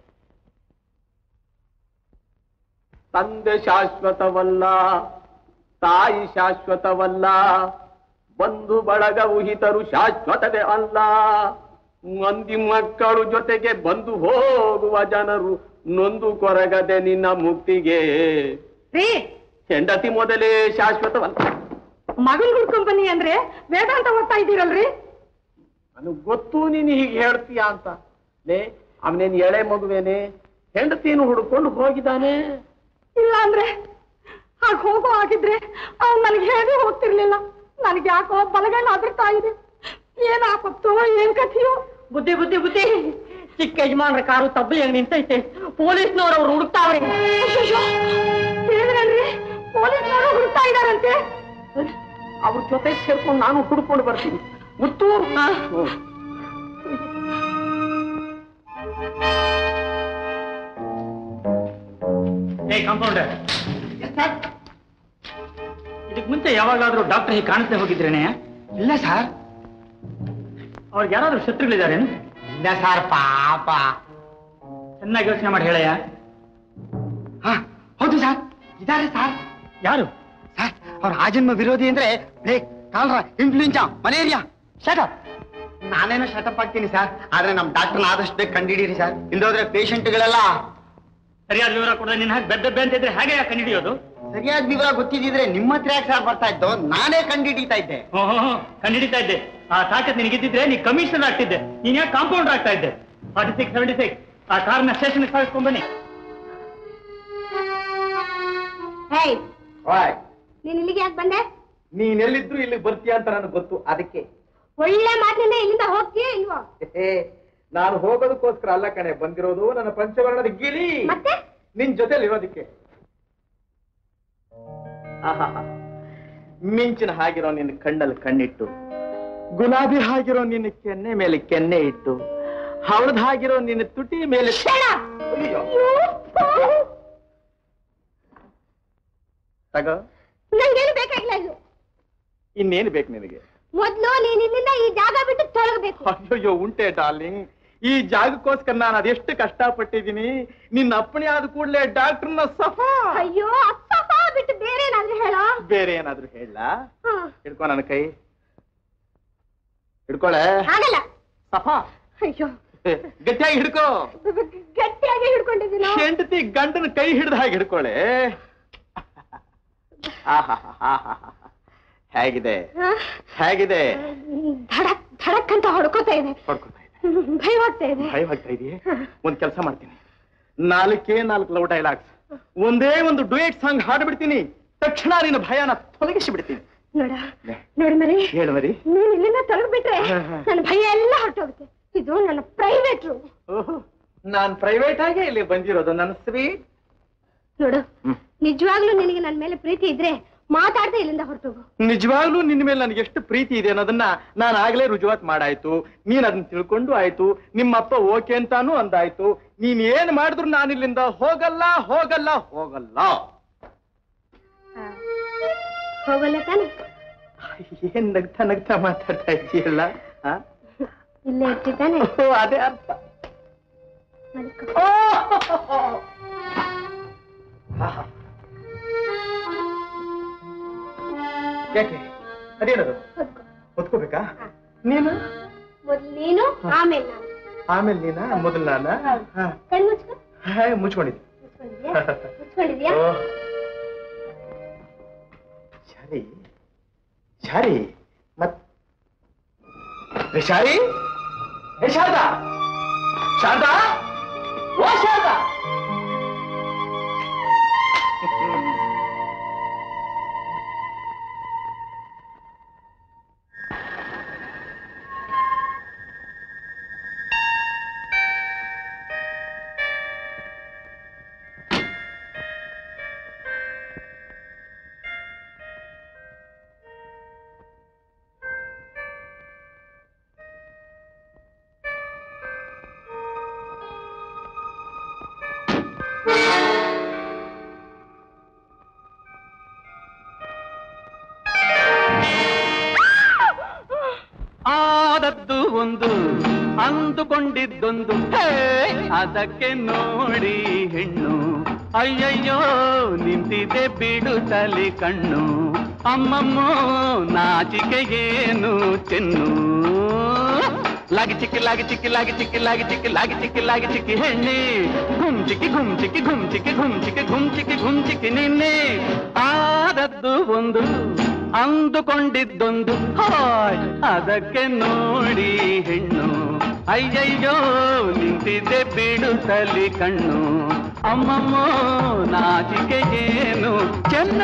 ತಂದೆ ಶಾಶ್ವತವಲ್ಲ ತಾಯಿ ಶಾಶ್ವತವಲ್ಲ ಬಂಧು ಬಳಗ ಉಹಿತರು ಶಾಶ್ವತವೇ ಅಲ್ಲ ಮಂದಿ ಮಕ್ಕಳು ಜೊತೆಗೆ ಬಂದು ಹೋಗುವ ಜನರು ನೊಂದು ಕೊರಗದೆ ನಿನ್ನ ಮುಕ್ತಿಗೆ ಹೆಂಡತಿ ಮೊದಲೇ ಶಾಶ್ವತವಲ್ಲ ಮಗನ್ ಹುಡ್ಕೊಂಡ್ ಬನ್ನಿ ಅಂದ್ರೆ ವೇದಾಂತ ಓದ್ತಾ ಇದ್ದೀರಲ್ರಿ ನನಗ್ ಗೊತ್ತು ನೀನು ಹೀಗೆ ಹೇಳ್ತೀಯ ಅಂತ ಲೇ ಅವನೇನ್ ಎಳೆ ಮಗುವೇನೆ ಹೆಂಡತಿಯನ್ನು ಹುಡ್ಕೊಂಡು ಹೋಗಿದ್ದಾನೆ ಇಲ್ಲ ಅಂದ್ರೆ ಹಾಗೆ ಹೋಗೋ ಆಗಿದ್ರೆ ಅವ್ನು ನನಗೆ ಹೇಗೆ ಹೋಗ್ತಿರ್ಲಿಲ್ಲ ನನಗೆ ಯಾಕೋ ಬಲಗಣ್ಣ ಅದ್ರತಾ ಇದೆ ಏನ್ ಆಪತ್ತೋ ಏನ್ ಕಥೆಯೋ ಬುದ್ಧಿ ಬುದ್ಧಿ ಬುದ್ಧಿ ಚಿಕ್ಕ ಯಜಮಾನ್ರ ಕಾರು ತಬ್ಬಲಿ ಹಂಗ್ ನಿಂತೈತೆ ಪೊಲೀಸ್ನವ್ರು ಅವ್ರು ಹುಡುಕ್ತಾವ್ರೆ ಹೇಳಿದ್ರಲ್ರಿ ಪೊಲೀಸ್ನವರು ಹುಡುಕ್ತಾ ಇದಾರಂತೆ ಅವ್ರ ಜೊತೆ ಸೇರ್ಕೊಂಡು ನಾನು ಹುಡ್ಕೊಂಡು ಬರ್ತೀನಿ ಮುತ್ತು ಹ್ಮ್. ಏ ಕಾಂಪೌಂಡರ್ ಇದಕ್ ಮುಂಚೆ ಯಾವಾಗಾದ್ರೂ ಡಾಕ್ಟರ್ ಹೀಗೆ ಕಾಣಿಸ್ದೆ ಹೋಗಿದ್ರೇನೆ ಇಲ್ಲ ಸರ್ ಅವ್ರಿಗೆ ಯಾರಾದ್ರೂ ಶತ್ರುಗಳಿದ್ದಾರೆ ಇಲ್ಲ ಸರ್ ಪಾಪ ಚೆನ್ನಾಗಿ ಯೋಚನೆ ಮಾಡಿ ಹೇಳಯ್ಯ ಹೌದು ಸರ್ ಇದಾರೆ ಸರ್ ಯಾರು ಸರ್ ಅವ್ರ ಆಜನ್ಮ ವಿರೋಧಿ ಅಂದ್ರೆ plague cholera influenza malaria shut up ನಾನೇನೋ ಶಟಪ್ ಆಗ್ತೀನಿ ಸರ್ ಆದ್ರೆ ನಮ್ ಡಾಕ್ಟರ್ನ ಆದಷ್ಟು ಬೇಗ ಕಂಡಿಡೀರಿ ಸರ್ ಇಲ್ದೋದ್ರೆ ಪೇಷಂಟ್ಗಳೆಲ್ಲ ಸರಿಯಾದ ವಿವರ ಕೊಡದೆ ನಿನ್ನ ಹಾಗೆ ಬೆದ್ದ ಅಂತ ಇದ್ರೆ ಹೇಗೆ ಕಂಡಿಡಿಯೋದು ಸರಿಯಾದ ವಿವರ ಗೊತ್ತಿದ್ದಿದ್ರೆ ನಿಮ್ಮ ಹತ್ರ ಯಾಕೆ ಸರ್ ಬರ್ತಾ ಇದ್ದು ನಾನೇ ಕಂಡಿಡಿತಾ ಇದ್ದೆ ಓಹೋ ಕಂಡಿಡಿತಾ ಇದ್ದೆ ಆ ತಾಕತ್ ನಿನಗಿದ್ದಿದ್ರೆ ನೀ ಕಮಿಷನರ್ ಆಗ್ತಿದ್ದೆ ನೀನ್ ಯಾಕೆ ಕಾಂಪೌಂಡರ್ ಆಗ್ತಾ ಇದ್ದೆ ಫಾರ್ಟಿ ಸಿಕ್ಸ್ ಸೆವೆಂಟಿ ಸಿಕ್ಸ್ ಆ ಕಾರ್ನ ಸ್ಟೇಷನ್ ಸಾಗಿಸ್ಕೊಂಡ್ ಬನ್ನಿ ಹೇಯ್ ವಾಯ್ ನೀನ್ ಇಲ್ಲಿಗೆ ಯಾಕೆ ಬಂದೆ ನೀನ್ ಎಲ್ಲಿದ್ರು ಇಲ್ಲಿ ಬರ್ತೀಯ ಅಂತ ನನಗೆ ಗೊತ್ತು ಅದಕ್ಕೆ ಒಳ್ಳೆ ಮಾತಿನಿಂದ ಇಲ್ಲಿಂದ ಹೋಗ್ತೀಯ ಇಲ್ವೋ ಹೇ, ನಾನು ಹೋಗೋದಕ್ಕೋಸ್ಕರ ಅಲ್ಲ ಕಣೆ ಬಂದಿರೋದು ನನ್ನ ಪಂಚವರ್ಣದ ಗಿಳಿ ಮತ್ತೆ ನಿನ್ ಜೊತೆಲಿ ಇರೋದಕ್ಕೆ ಆಹಾಹಾ. ಮಿಂಚಿನ ಹಾಗಿರೋ ನಿನ್ನ ಕಣ್ಣಲ್ಲಿ ಕಣ್ಣಿಟ್ಟು ಗುಲಾಬಿ ಹಾಗಿರೋ ನಿನ್ನ ಕೆನ್ನೆ ಮೇಲೆ ಕೆನ್ನೆ ಇಟ್ಟು ಹವಳದ ಹಾಗಿರೋ ನಿನ್ನ ತುಟಿ ಮೇಲೆ ಅಯ್ಯೋ. ತಗೋ ನಂಗೇನು ಬೇಕಾಗಿಲ್ಲ ಇದು ಇನ್ನೇನು ಬೇಕು ನಿನಗೆ ಮೊದ್ಲು ನೀನ್ ಇಲ್ಲಿಂದ ಈ ಜಾಗ ಬಿಟ್ಟು ತೊಲಗಬೇಕು ಅಯ್ಯೋ ಉಂಟೆ ಡಾರ್ಲಿಂಗ್ ಈ ಜಾಗಕ್ಕೋಸ್ಕರ ನಾನು ಅದೆಷ್ಟು ಕಷ್ಟಪಟ್ಟಿದ್ದೀನಿ ನಿನ್ನ ಅಪ್ಪಣೆ ಆದ ಕೂಡಲೇ ಡಾಕ್ಟರ್ನ ಸಫಾ ಅಯ್ಯೋ ಅಪ್ಪ ಬಿಟ್ಟು ಬೇರೆ ಏನಾದ್ರೂ ಹೇಳೋ ಬೇರೆ ಏನಾದ್ರೂ ಹೇಳ ಹಾ, ಹಿಡ್ಕೊ ನನ್ನ ಕೈ ಹಿಡ್ಕೊಳೆ ಆಗಲ್ಲ ಸಫಾ ಅಯ್ಯೋ ಗಟ್ಟಿಯಾಗಿ ಹಿಡ್ಕೋ ಗಟ್ಟಿಯಾಗಿ ಹಿಡ್ಕೊಂಡಿದ್ದೀನೋ ಹೆಂಡತಿ ಗಂಡನ ಕೈ ಹಿಡ್ದ ಹಾಗೆ ಹಿಡ್ಕೊಳೆ ಆಹಾಹಾಹಾಹಾ. ಹೇಗಿದೆ ಹಾ, ಹೇಗಿದೆ ಧಡಕ್ ಧಡಕ್ ಅಂತ ಹೊಡ್ಕೋತಾ ಇದೆ ಹೊಡ್ಕೊತಾ ಇದೆ ಭಯವಾಗ್ತಾ ಇದೆ ಭಯವಾಗ್ತಾ ಇದೆಯೇ ಒಂದ್ ಕೆಲಸ ಮಾಡ್ತೀನಿ ನಾಲ್ಕೇ ನಾಲ್ಕು ಲವ್ ಡೈಲಾಗ್ಸ್ ಒಂದೇ ಒಂದು ಡುಯೆಟ್ ಸಾಂಗ್ ಹಾಡ್ಬಿಡ್ತೀನಿ ತಕ್ಷಣ ನಿನ್ನ ಭಯನ ತೊಲಗಿಸಿ ಬಿಡ್ತೀನಿ ನೋಡ ನೋಡು ಮರಿ ಹೇಳು ಮರಿ ನೀನ್ ಇಲ್ಲಿಂದ ತೊಲಗ್ಬಿಟ್ರೆ ಹಾ, ಹಾ. ನನ್ನ ಭಯ ಎಲ್ಲ ಹೊರಟೋಗುತ್ತೆ ಇದು ನನ್ನ ಪ್ರೈವೇಟ್ ರೂಮ್ ಓಹೋ ನಾನ್ ಪ್ರೈವೇಟ್ ಆಗಿ ಇಲ್ಲಿ ಬಂದಿರೋದು ನನ್ನ ಸ್ವೀಟ್ ನೋಡು ಹ್ಮ್. ನಿಜವಾಗ್ಲೂ ನಿನಗೆ ನನ್ನ ಮೇಲೆ ಪ್ರೀತಿ ಇದ್ರೆ ಮಾತಾಡ್ದೆ ಇಲ್ಲಿಂದ ಹೊರಟೋಗು ನಿಜವಾಗ್ಲೂ ನಿನ್ನ ಮೇಲೆ ನನಗೆ ಎಷ್ಟು ಪ್ರೀತಿ ಇದೆ ಅನ್ನೋದನ್ನ ನಾನು ಆಗ್ಲೇ ರುಜುವಾತ್ ಮಾಡಾಯ್ತು ನೀನ್ ಅದನ್ನ ತಿಳ್ಕೊಂಡು ಆಯ್ತು ನಿಮ್ಮಪ್ಪ ಓಕೆ ಅಂತಾನು ಅಂದಾಯ್ತು ನೀನ್ ಏನ್ ಮಾಡಿದ್ರು ನಾನು ಇಲ್ಲಿಂದ ಹೋಗಲ್ಲ ಹೋಗಲ್ಲ ಹೋಗಲ್ಲ ಹೋಗಲ್ಲ ತಾನೆ ಏನ್ ನಗ್ತಾ ನಗ್ತಾ ಮಾತಾಡ್ತಾ ಇದೀಯಲ್ಲ ಆ? ಇಲ್ಲೇ ಇಟ್ಟಿದ್ದಾನೆ ಓ, ಅದೇ ಅರ್ಥ ಮಲ್ಕೊ. ಆಹಾ. ಯಾಕೆ ಅದೇನದು ಹೊತ್ಕೊ. ಹೊತ್ಕೋಬೇಕಾ ನೀನು ಮೊದ್ಲು ನೀನು ಆಮೇಲೆ ನಾನು ಆಮೇಲೆ ನೀನ ಮೊದಲು ನಾನ ಹಾ. ಕಣ್ ಮುಚ್ಕೊ ಹಾ, ಮುಚ್ಕೊಂಡಿದ್ದೆ ಮುಚ್ಕೊಂಡಿದ್ಯಾ ಮುಚ್ಕೊಂಡಿದ್ಯಾ ಓ. ಶಾರಿ ಶಾರಿ ಮತ್ ಏ, ಶಾರಿ ಏ ಶಾರದಾ ಶಾರದಾ ಓ ಶಾರದಾ ಅಂದುಕೊಂಡಿದ್ದೊಂದು ಹೇ ಅದಕ್ಕೆ ನೋಡಿ ಹೆಣ್ಣು ಅಯ್ಯಯ್ಯೋ ನಿಂತಿದೆ ಬಿಡುತ್ತಲಿ ಕಣ್ಣು ಅಮ್ಮಮ್ಮೋ ನಾಚಿಕೆ ಏನು ಚೆನ್ನು ಲಾಗಿ ಚಿಕ್ಕಿ ಲಾಗಿ ಚಿಕ್ಕಿ ಲಾಗಿ ಚಿಕ್ಕಿ ಲಾಗಿ ಚಿಕ್ಕಿ ಲಾಗಿ ಚಿಕ್ಕಿ ಲಾಗಿ ಚಿಕ್ಕಿ ಹೆಣ್ಣೆ ಗುಮ್ ಚಿಕ್ಕಿ ಗುಮ್ ಚಿಕ್ಕಿ ಗುಮ್ ಚಿಕ್ಕಿ ಗುಮ್ ಚಿಕ್ಕಿ ಗುಮ್ ಚಿಕ್ಕಿ ಗುಮ್ ಚಿಕ್ಕಿ ನಿನ್ನೆ ಆದದ್ದು ಒಂದು ಅಂದುಕೊಂಡಿದ್ದೊಂದು ಹಾಯ್ ಅದಕ್ಕೆ ನೋಡಿ ಹೆಣ್ಣು ಅಯ್ಯಯ್ಯೋ ನಿಂತಿದ್ದೆ ಬಿಡುತ್ತಲಿ ಕಣ್ಣು ಅಮ್ಮಮ್ಮೋ ನಾಚಿಕೆ ಏನು ಚೆನ್ನ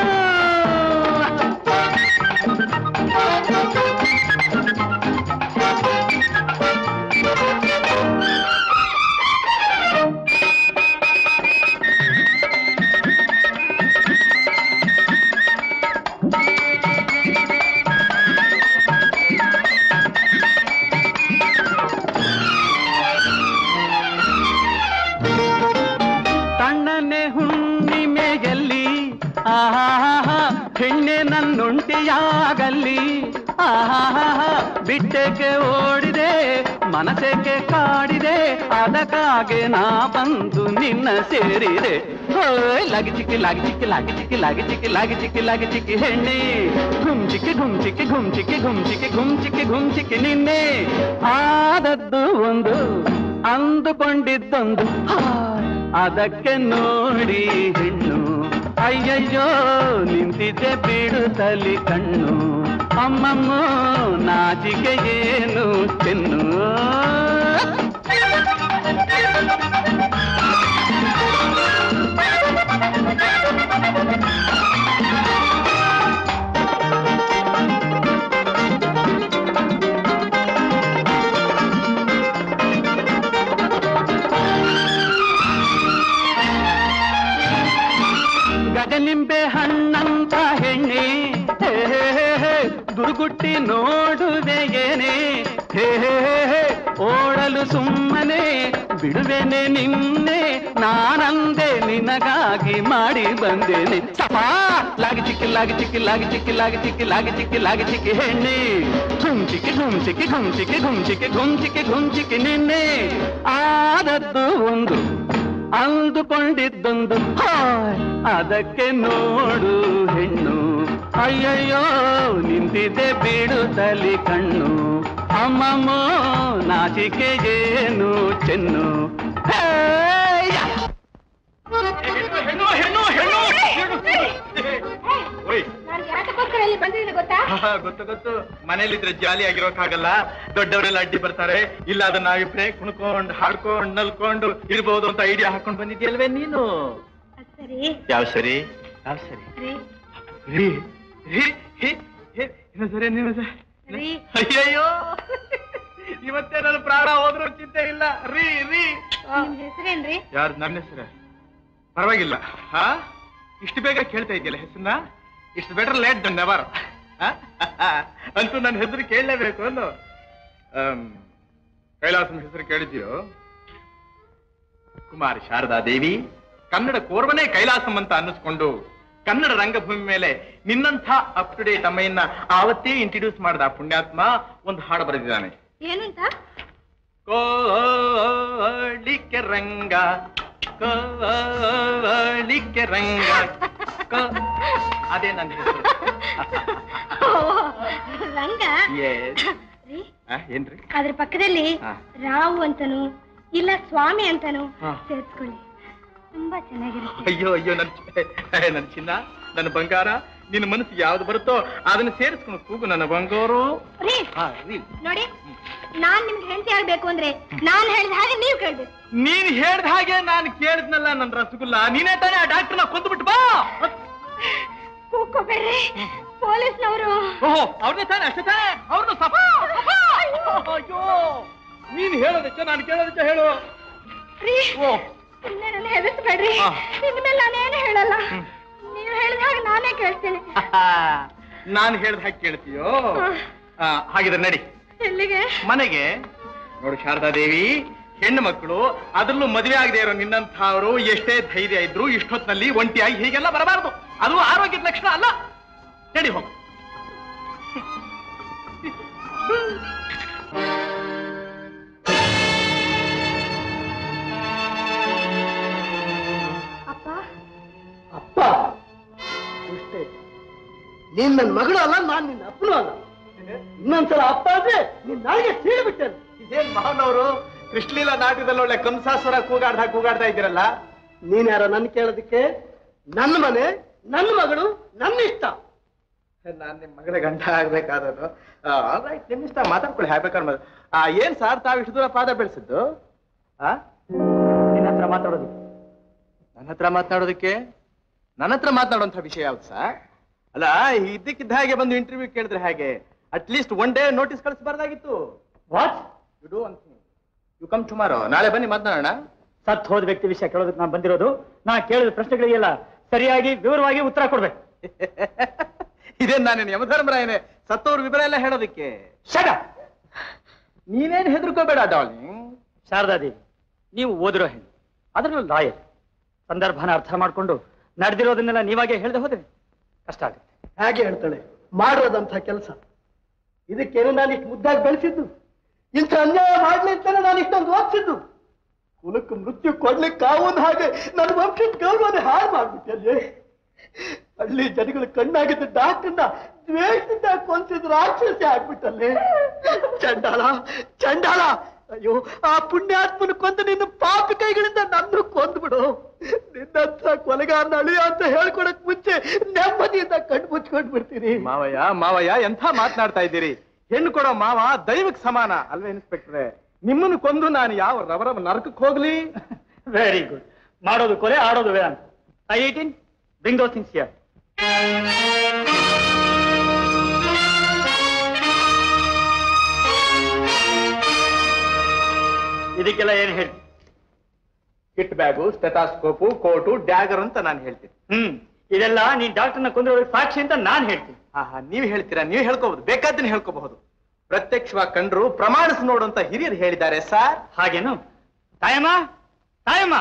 ತಣ್ಣನೆ ಹುಣ್ಣಿಮೆಯಲ್ಲಿ ಆಹಾಹ ಹೆಣ್ಣೆ ನನ್ನುಂಟಿಯಾಗಲ್ಲಿ ಆಹಾಹ ಬಿಟ್ಟಕ್ಕೆ ಓಡಿದೆ ಮನಸ್ಸಕ್ಕೆ ಕಾಡಿದೆ ಅದಕ್ಕಾಗೆ ನಾ ಬಂದು ನಿನ್ನ ಸೇರಿದೆ ಹೋಯ್ ಲಾಗಿ ಚಿಕ್ಕಿ ಲಾಗಿ ಚಿಕ್ಕಿ ಲಾಗಿ ಚಿಕ್ಕಿ ಲಾಗಿ ಚಿಕ್ಕಿ ಲಾಗಿ ಚಿಕ್ಕಿ ಲಾಗಿ ಚಿಕ್ಕಿ ಹೆಣ್ಣೆ ಘುಮ್ ಚಿಕ್ಕಿ ಘುಮ್ ಚಿಕ್ಕಿ ಘುಮ್ ಚಿಕ್ಕಿ ಘುಮ್ ಚಿಕ್ಕಿ ಘುಮ್ ಚಿಕ್ಕಿ ಘುಮ್ ಚಿಕ್ಕಿ ನಿನ್ನೆ ಆದದ್ದು ಒಂದು ಅಂದುಕೊಂಡಿದ್ದೊಂದು ಹಾಯ್ ಅದಕ್ಕೆ ನೋಡಿ ಹೆಣ್ಣು ಅಯ್ಯಯ್ಯೋ ನಿಂತಿದ್ದೆ ಬಿಡುತ್ತಲಿ ಕಣ್ಣು ಅಮ್ಮಮ್ಮೋ ನಾಚಿಕೆ ಏನು ಚೆನ್ನು ಗಜನಿಂಬೆ ಹಣ್ಣಂತ ಹೆಣ್ಣೆ ಹೇ ಹೇ ಹೇ ಹೇ, ದುರ್ಗುಟ್ಟಿ ನೋಡುವೆ ಏನೇ ಹೇ ಹೇ ಹೇ ಹೇ, ಓಡಲು ಸುಮ್ಮನೆ ಬಿಡುವೆನೆ ನಿನ್ನೆ ನಾನಂದೆ ನಿನಗಾಗಿ ಮಾಡಿ ಬಂದೇನೆ ಸಪಾ ಲಾಗಿ ಚಿಕ್ಕಿ ಲಾಗಿ ಚಿಕ್ಕಿ ಲಾಗಿ ಚಿಕ್ಕಿ ಲಾಗಿ ಚಿಕ್ಕಿ ಲಾಗಿ ಚಿಕ್ಕಿ ಲಾಗಿ ಚಿಕ್ಕಿ ಹೆಣ್ಣೆ ಘುಮ್ ಚಿಕ್ಕಿ ಘುಮ್ ಚಿಕ್ಕಿ ಘುಮ್ ಚಿಕ್ಕಿ ಘುಮ್ ಚಿಕ್ಕಿ ಘುಮ್ ಚಿಕ್ಕಿ ಘುಮ್ ಚಿಕ್ಕಿ ನಿನ್ನೆ ಆದದ್ದು ಒಂದು ಅಂದುಕೊಂಡಿದ್ದೊಂದು ಹಾಯ್ ಅದಕ್ಕೆ ನೋಡು ಹೆಣ್ಣು ಅಯ್ಯಯ್ಯೋ ನಿಂತಿದೆ ಬಿಡುತ್ತಲಿ ಕಣ್ಣು ಅಮ್ಮಮ್ಮೋ ನಾಚಿಕೆ ಏನು ಚೆನ್ನು ಹೇಯ್ಯ! ಹೆಣ್ಣು ಹೆಣ್ಣು ಹೆಣ್ಣು ಓಯ್ ನಾನು ಯಾತಕ್ಕೋಸ್ಕರ ಇಲ್ಲಿ ಬಂದಿದ್ದೀನಿ ಗೊತ್ತಾ ಆಹಾ, ಗೊತ್ತು ಗೊತ್ತು ಮನೇಲಿದ್ರೆ ಜಾಲಿ ಆಗಿರೋಕ್ಕಾಗಲ್ಲ ದೊಡ್ಡವರೆಲ್ಲ ಅಡ್ಡಿ ಬರ್ತಾರೆ ಇಲ್ಲ ಅದನ್ನ ನಾವಿಬ್ರೆ ಕುಣ್ಕೊಂಡ್ ಹಾಡ್ಕೊಂಡ್ ನಲ್ಕೊಂಡು ಇರ್ಬೋದು ಅಂತ ಐಡಿಯಾ ಹಾಕೊಂಡ್ ಬಂದಿದ್ಯಲ್ವೇ ನೀನು ಸರಿ ಯಾವ ಸರಿ ಯಾವ ಸರಿ ರೀ ರೀ ರೀ ಹಿ, ಹಿ, ಇನ್ನೊಂದ್ ಸರಿ ನೀವು ರೀ ಅಯ್ಯಯ್ಯೋ ಇವತ್ತೇ ನನ್ನ ಪ್ರಾಣ ಹೋದ್ರೂ ಚಿಂತೆ ಇಲ್ಲ ರೀ ರೀ ನಿಮ್ ಹೆಸರೇನ್ರಿ ಯಾರು ನನ್ನ ಹೆಸರು ಪರವಾಗಿಲ್ಲ ಹಾ ಇಷ್ಟು ಬೇಗ ಕೇಳ್ತಾ ಇದೆಯಲ್ಲ ಹೆಸರನ್ನ ಇಷ್ಟು ಬೆಟರ್ ಲೇಟ್ ದನ್ ನೆವರ್ ಅಂತೂ ನನ್ನ ಹೆಸರು ಕೇಳಲೇಬೇಕು ಅಂದು ಕೈಲಾಸನ ಹೆಸರು ಕೇಳಿದ್ದೀರೋ ಕುಮಾರಿ ಶಾರದಾ ದೇವಿ ಕನ್ನಡ ಕೋರ್ವನೇ ಕೈಲಾಸಂ ಅಂತ ಅನ್ನಿಸ್ಕೊಂಡು ಕನ್ನಡ ರಂಗಭೂಮಿ ಮೇಲೆ ನಿನ್ನಂಥ ಅಪ್ ಟು ಡೇಟ್ ಅಮ್ಮೆಯನ್ನ ಆವತ್ತೇ ಇಂಟ್ರಡ್ಯೂಸ್ ಮಾಡಿದ ಆ ಪುಣ್ಯಾತ್ಮ ಒಂದು ಹಾಡು ಬರೆದಿದ್ದಾನೆ ಏನಂತ ಕೋಳಿಕೆ ರಂಗ ಕೋಳಿಕೆ ರಂಗ ಕೋ- ಅದೇ ನನ್ನ ಹೆಸರು ಓ, ರಂಗ Yes. ರೀ ಆ, ಏನ್ರಿ ಅದ್ರ ಪಕ್ಕದಲ್ಲಿ ಹಾ. ರಾವು ಅಂತನೂ ಇಲ್ಲ ಸ್ವಾಮಿ ಅಂತನೂ ಹಾ. ಸೇರ್ಸ್ಕೊಳ್ಳಿ ತುಂಬಾ ಚೆನ್ನಾಗಿರುತ್ತೆ ಅಯ್ಯೋ ಅಯ್ಯೋ ನನ್ ಚಿ- ನನ್ ಚಿನ್ನ ನನ್ನ ಬಂಗಾರ ನಿನ್ನ ಮನಸ್ಸಿಗೆ ಯಾವ್ದು ಬರುತ್ತೋ ಅದನ್ನ ಸೇರಿಸ್ಕೊಂಡು ಕೂಗು ನನ್ನ ಬಂಗಾರು ರೀ ಹಾ, ರೀ. ನೋಡಿ ನಾನ್ ನಿಮ್ಗೆ ಹೆಂಡತಿ ಆಗ್ಬೇಕು ಅಂದ್ರೆ ನಾನ್ ಹೇಳಿದ ಹಾಗೆ ನೀವ್ ಕೇಳ್ಬೇಕು ನೀನ್ ಹೇಳ್ದ ಹಾಗೆ ನಾನು ಕೇಳಿದ್ನಲ್ಲ ನನ್ನ ರಸಗುಲ್ಲ ನೀನೇ ತಾನೇ ಆ ಡಾಕ್ಟರ್ನ ಕೊಂದ್ಬಿಟ್ಟು ಬಾ ಕೂಕೋಬೇಡ್ರಿ ಪೊಲೀಸ್ನವರು ಓಹೋ ಅವ್ರನ್ನೇ ತಾನೆ ಅಷ್ಟೇ ತಾನೆ ಅವ್ರನ್ನ ಸಫಾ ಸಫಾ. ಅಯ್ಯೋ ನೀನ್ ಹೇಳೋದಕ್ಕೆ ನಾನು ಕೇಳೋದಕ್ಕೆ ಹೇಳು ರೀ ಓ ಸುಮ್ನೆ ನನ್ನ ಹೆದರ್ಸ್ಬೇಡ್ರಿ ಹಾ. ಇನ್ಮೇಲೆ ನಾನೇನು ಹೇಳಲ್ಲ ನೀವ್ ಹೇಳಿದ ಹಾಗೆ ನಾನೇ ಕೇಳ್ತೀನಿ ನಾನು ಹೇಳ್ದ ಹಾಗೆ ಕೇಳ್ತೀಯೋ ಆ, ಹಾಗಿದ್ರೆ ನಡಿ ಎಲ್ಲಿಗೆ ಮನೆಗೆ ನೋಡು ಶಾರದಾ ದೇವಿ ಹೆಣ್ಣು ಮಕ್ಕಳು ಅದರಲ್ಲೂ ಮದುವೆ ಆಗದೆ ಇರೋ ನಿನ್ನಂಥವ್ರು ಎಷ್ಟೇ ಧೈರ್ಯ ಇದ್ರು ಇಷ್ಟೊತ್ತಿನಲ್ಲಿ ಒಂಟಿಯಾಗಿ ಹೀಗೆಲ್ಲ ಬರಬಾರದು ಅದು ಆರೋಗ್ಯದ ಲಕ್ಷಣ ಅಲ್ಲ ನಡಿ ಹೋಗು ನೀನ್ ನನ್ನ ಮಗಳು ಅಲ್ಲ ನಾನ್ ನಿನ್ನ ಅಪ್ಪನೂ ಅಲ್ಲ ಇನ್ನೊಂದ್ಸಲ ಅಪ್ಪ ಅಂದ್ರೆ ನೀನ್ ನಾಳೆಗೆ ಸೀಳ್ಬಿಟ್ಟೇನೆ ಇದೇನ್ ಮಾವನವರು ಕೃಷ್ಣಲೀಲಾ ನಾಟ್ಯದಲ್ಲಿ ಒಳ್ಳೆ ಕಂಸಾಸುರ ಕೂಗಾಡ್ದ ಕೂಗಾಡ್ತಾ ಇದ್ದೀರಲ್ಲ ನೀನ್ ಯಾರ ನನ್ ಕೇಳೋದಕ್ಕೆ ನನ್ನ ಮನೆ ನನ್ನ ಮಗಳು ನನ್ನ ಇಷ್ಟ ನಾನ್ ನಿಮ್ ಮಗಳ ಗಂಡ ಆಗ್ಬೇಕಾದನು ಆಲ್ರೈಟ್ ನಿಮ್ ಇಷ್ಟ ಮಾತಾಡ್ಕೊಳ್ಳಿ ಹೇಳ್ಬೇಕಾದ್ರೆ ಮಾತು. ಆ, ಏನ್ ಸಾರ್ ತಾವ್ ಇಷ್ಟು ದೂರ ಪಾದ ಬೆಳೆಸಿದ್ದು ಆ ನಿನ್ನ ಹತ್ರ ಮಾತಾಡೋದು ನನ್ನ ಹತ್ರ ಮಾತನಾಡೋದಕ್ಕೆ ನನ್ನ ಹತ್ರ ಮಾತನಾಡುವಂತ ವಿಷಯ ಯಾವ್ದು ಸರ್ ಅಲ್ಲ ಇದ್ದಕ್ಕಿದ್ದ ಹಾಗೆ ಬಂದು ಇಂಟರ್ವ್ಯೂ ಕೇಳಿದ್ರೆ ಹೇಗೆ at least one day notice ಕಳಿಸಬಾರ್ದಾಗಿತ್ತು what you do one you come tomorrow ನಾಳೆ ಬನ್ನಿ ಮಾತನಾಡೋಣ ಸತ್ ಹೋದ ವ್ಯಕ್ತಿ ವಿಷಯ ಕೇಳೋದಕ್ಕೆ ನಾನು ಬಂದಿರೋದು ನಾ ಕೇಳಿದ ಪ್ರಶ್ನೆಗಳಿಗೆಲ್ಲ ಸರಿಯಾಗಿ ವಿವರವಾಗಿ ಉತ್ತರ ಕೊಡ್ಬೇಕು ಇದೇನ್ ನಾನೇನು ಯಮಧರ್ಮರಾಯನೇ ಸತ್ತವ್ರ ವಿವರ ಎಲ್ಲ ಹೇಳೋದಕ್ಕೆ ಶಟ ನೀನೇನ್ ಹೆದರ್ಕೋಬೇಡ ಡಾರ್ಲಿಂಗ್ ಶಾರದಾದೇವಿ ನೀವು ಓದಿರೋ ಹೆಣ್ಣು ಅದರಲ್ಲೂ ಲಾಯರ್ ಸಂದರ್ಭನ ಅರ್ಥ ಮಾಡ್ಕೊಂಡು ನಡೆದಿರೋದನ್ನೆಲ್ಲ ನೀವಾಗೆ ಹೇಳ್ದೆ ಹೋದ್ರೆ ಕಷ್ಟ ಆಗುತ್ತೆ ಹೇಗೆ ಹೇಳ್ತಾಳೆ ಮಾಡಿರೋದಂಥ ಕೆಲಸ ಇದಕ್ಕೇನು ನಾನು ಇಷ್ಟು ಮುದ್ದಾಗಿ ಬೆಳೆಸಿದ್ದು ಇಂಥ ಅನ್ಯಾಯ ಮಾಡ್ಲಿ ಅಂತಾನೆ ನಾನು ಇಷ್ಟೊಂದು ಓದಿಸಿದ್ದು ಕುಲಕ್ಕೆ ಮೃತ್ಯು ಕೊಡ್ಲಿಕ್ಕೆ ಕಾವೊಂದು ಹಾಗೆ ನನ್ನ ವಂಶದ ಗೌರವನೇ ಹಾಳು ಮಾಡ್ಬಿಟ್ಟೆ ಅಲ್ಲಿ ಹಳ್ಳಿ ಜನಗಳು ಕಣ್ಣಾಗಿದ್ದ ಡಾಕ್ಟರ್ನ ದ್ವೇಷದಿಂದ ಕೊಂಸಿದ್ ರಾಕ್ಷಸಿ ಆಗ್ಬಿಟ್ಟಲ್ಲಿ ಚಂಡಾಳ ಚಂಡಾಳ ಅಯ್ಯೋ ಆ ಪುಣ್ಯಾತ್ಮನ ಕೊಂದು ನಿನ್ನ ಪಾಪಿ ಕೈಗಳಿಂದ ನನ್ನ ಕೊಂದ್ಬಿಡು ನಿನ್ನಂತ ಕೊಲೆಗಾರನ ಅಳಿಯ ಅಂತ ಹೇಳ್ಕೊಡಕ್ ಮುಂಚೆ ನೆಮ್ಮದಿಯಿಂದ ಕಣ್ಣು ಮುಚ್ಕೊಂಡ್ ಬಿಡ್ತೀನಿ ಮಾವಯ್ಯ ಮಾವಯ್ಯ ಎಂಥ ಮಾತನಾಡ್ತಾ ಇದ್ದೀರಿ ಹೆಣ್ಣು ಕೊಡೋ ಮಾವ ದೈವಕ್ಕೆ ಸಮಾನ ಅಲ್ವೇ ಇನ್ಸ್ಪೆಕ್ಟ್ರೆ ನಿಮ್ಮನ್ನು ಕೊಂದು ನಾನು ಯಾವ ರವರ ನರಕಕ್ಕೆ ಹೋಗ್ಲಿ ವೆರಿ ಗುಡ್ ಮಾಡೋದು ಕೊಲೆ ಆಡೋದು ವೇದಾಂತ I eighteen bring those things here ಇದಕ್ಕೆಲ್ಲ ಏನ್ ಹೇಳಿ kit bag stethoscope coat dagger ಅಂತ ನಾನು ಹೇಳ್ತೀನಿ ಹ್ಮ್ ಇದೆಲ್ಲ ನೀನ್ ಡಾಕ್ಟರ್ನ ಕೊಂದಿರೋದಕ್ಕೆ ಸಾಕ್ಷಿ ಅಂತ ನಾನ್ ಹೇಳ್ತೀನಿ ಆಹಾ ನೀವ್ ಹೇಳ್ತೀರಾ ನೀವು ಹೇಳ್ಕೋಬಹುದು ಬೇಕಾದ್ದನ್ನ ಹೇಳ್ಕೋಬಹುದು ಪ್ರತ್ಯಕ್ಷವಾಗಿ ಕಂಡ್ರು ಪ್ರಮಾಣಿಸಿ ನೋಡು ಅಂತ ಹಿರಿಯರು ಹೇಳಿದ್ದಾರೆ ಸರ್ ಹಾಗೇನು ತಾಯಮ್ಮ ತಾಯಮ್ಮ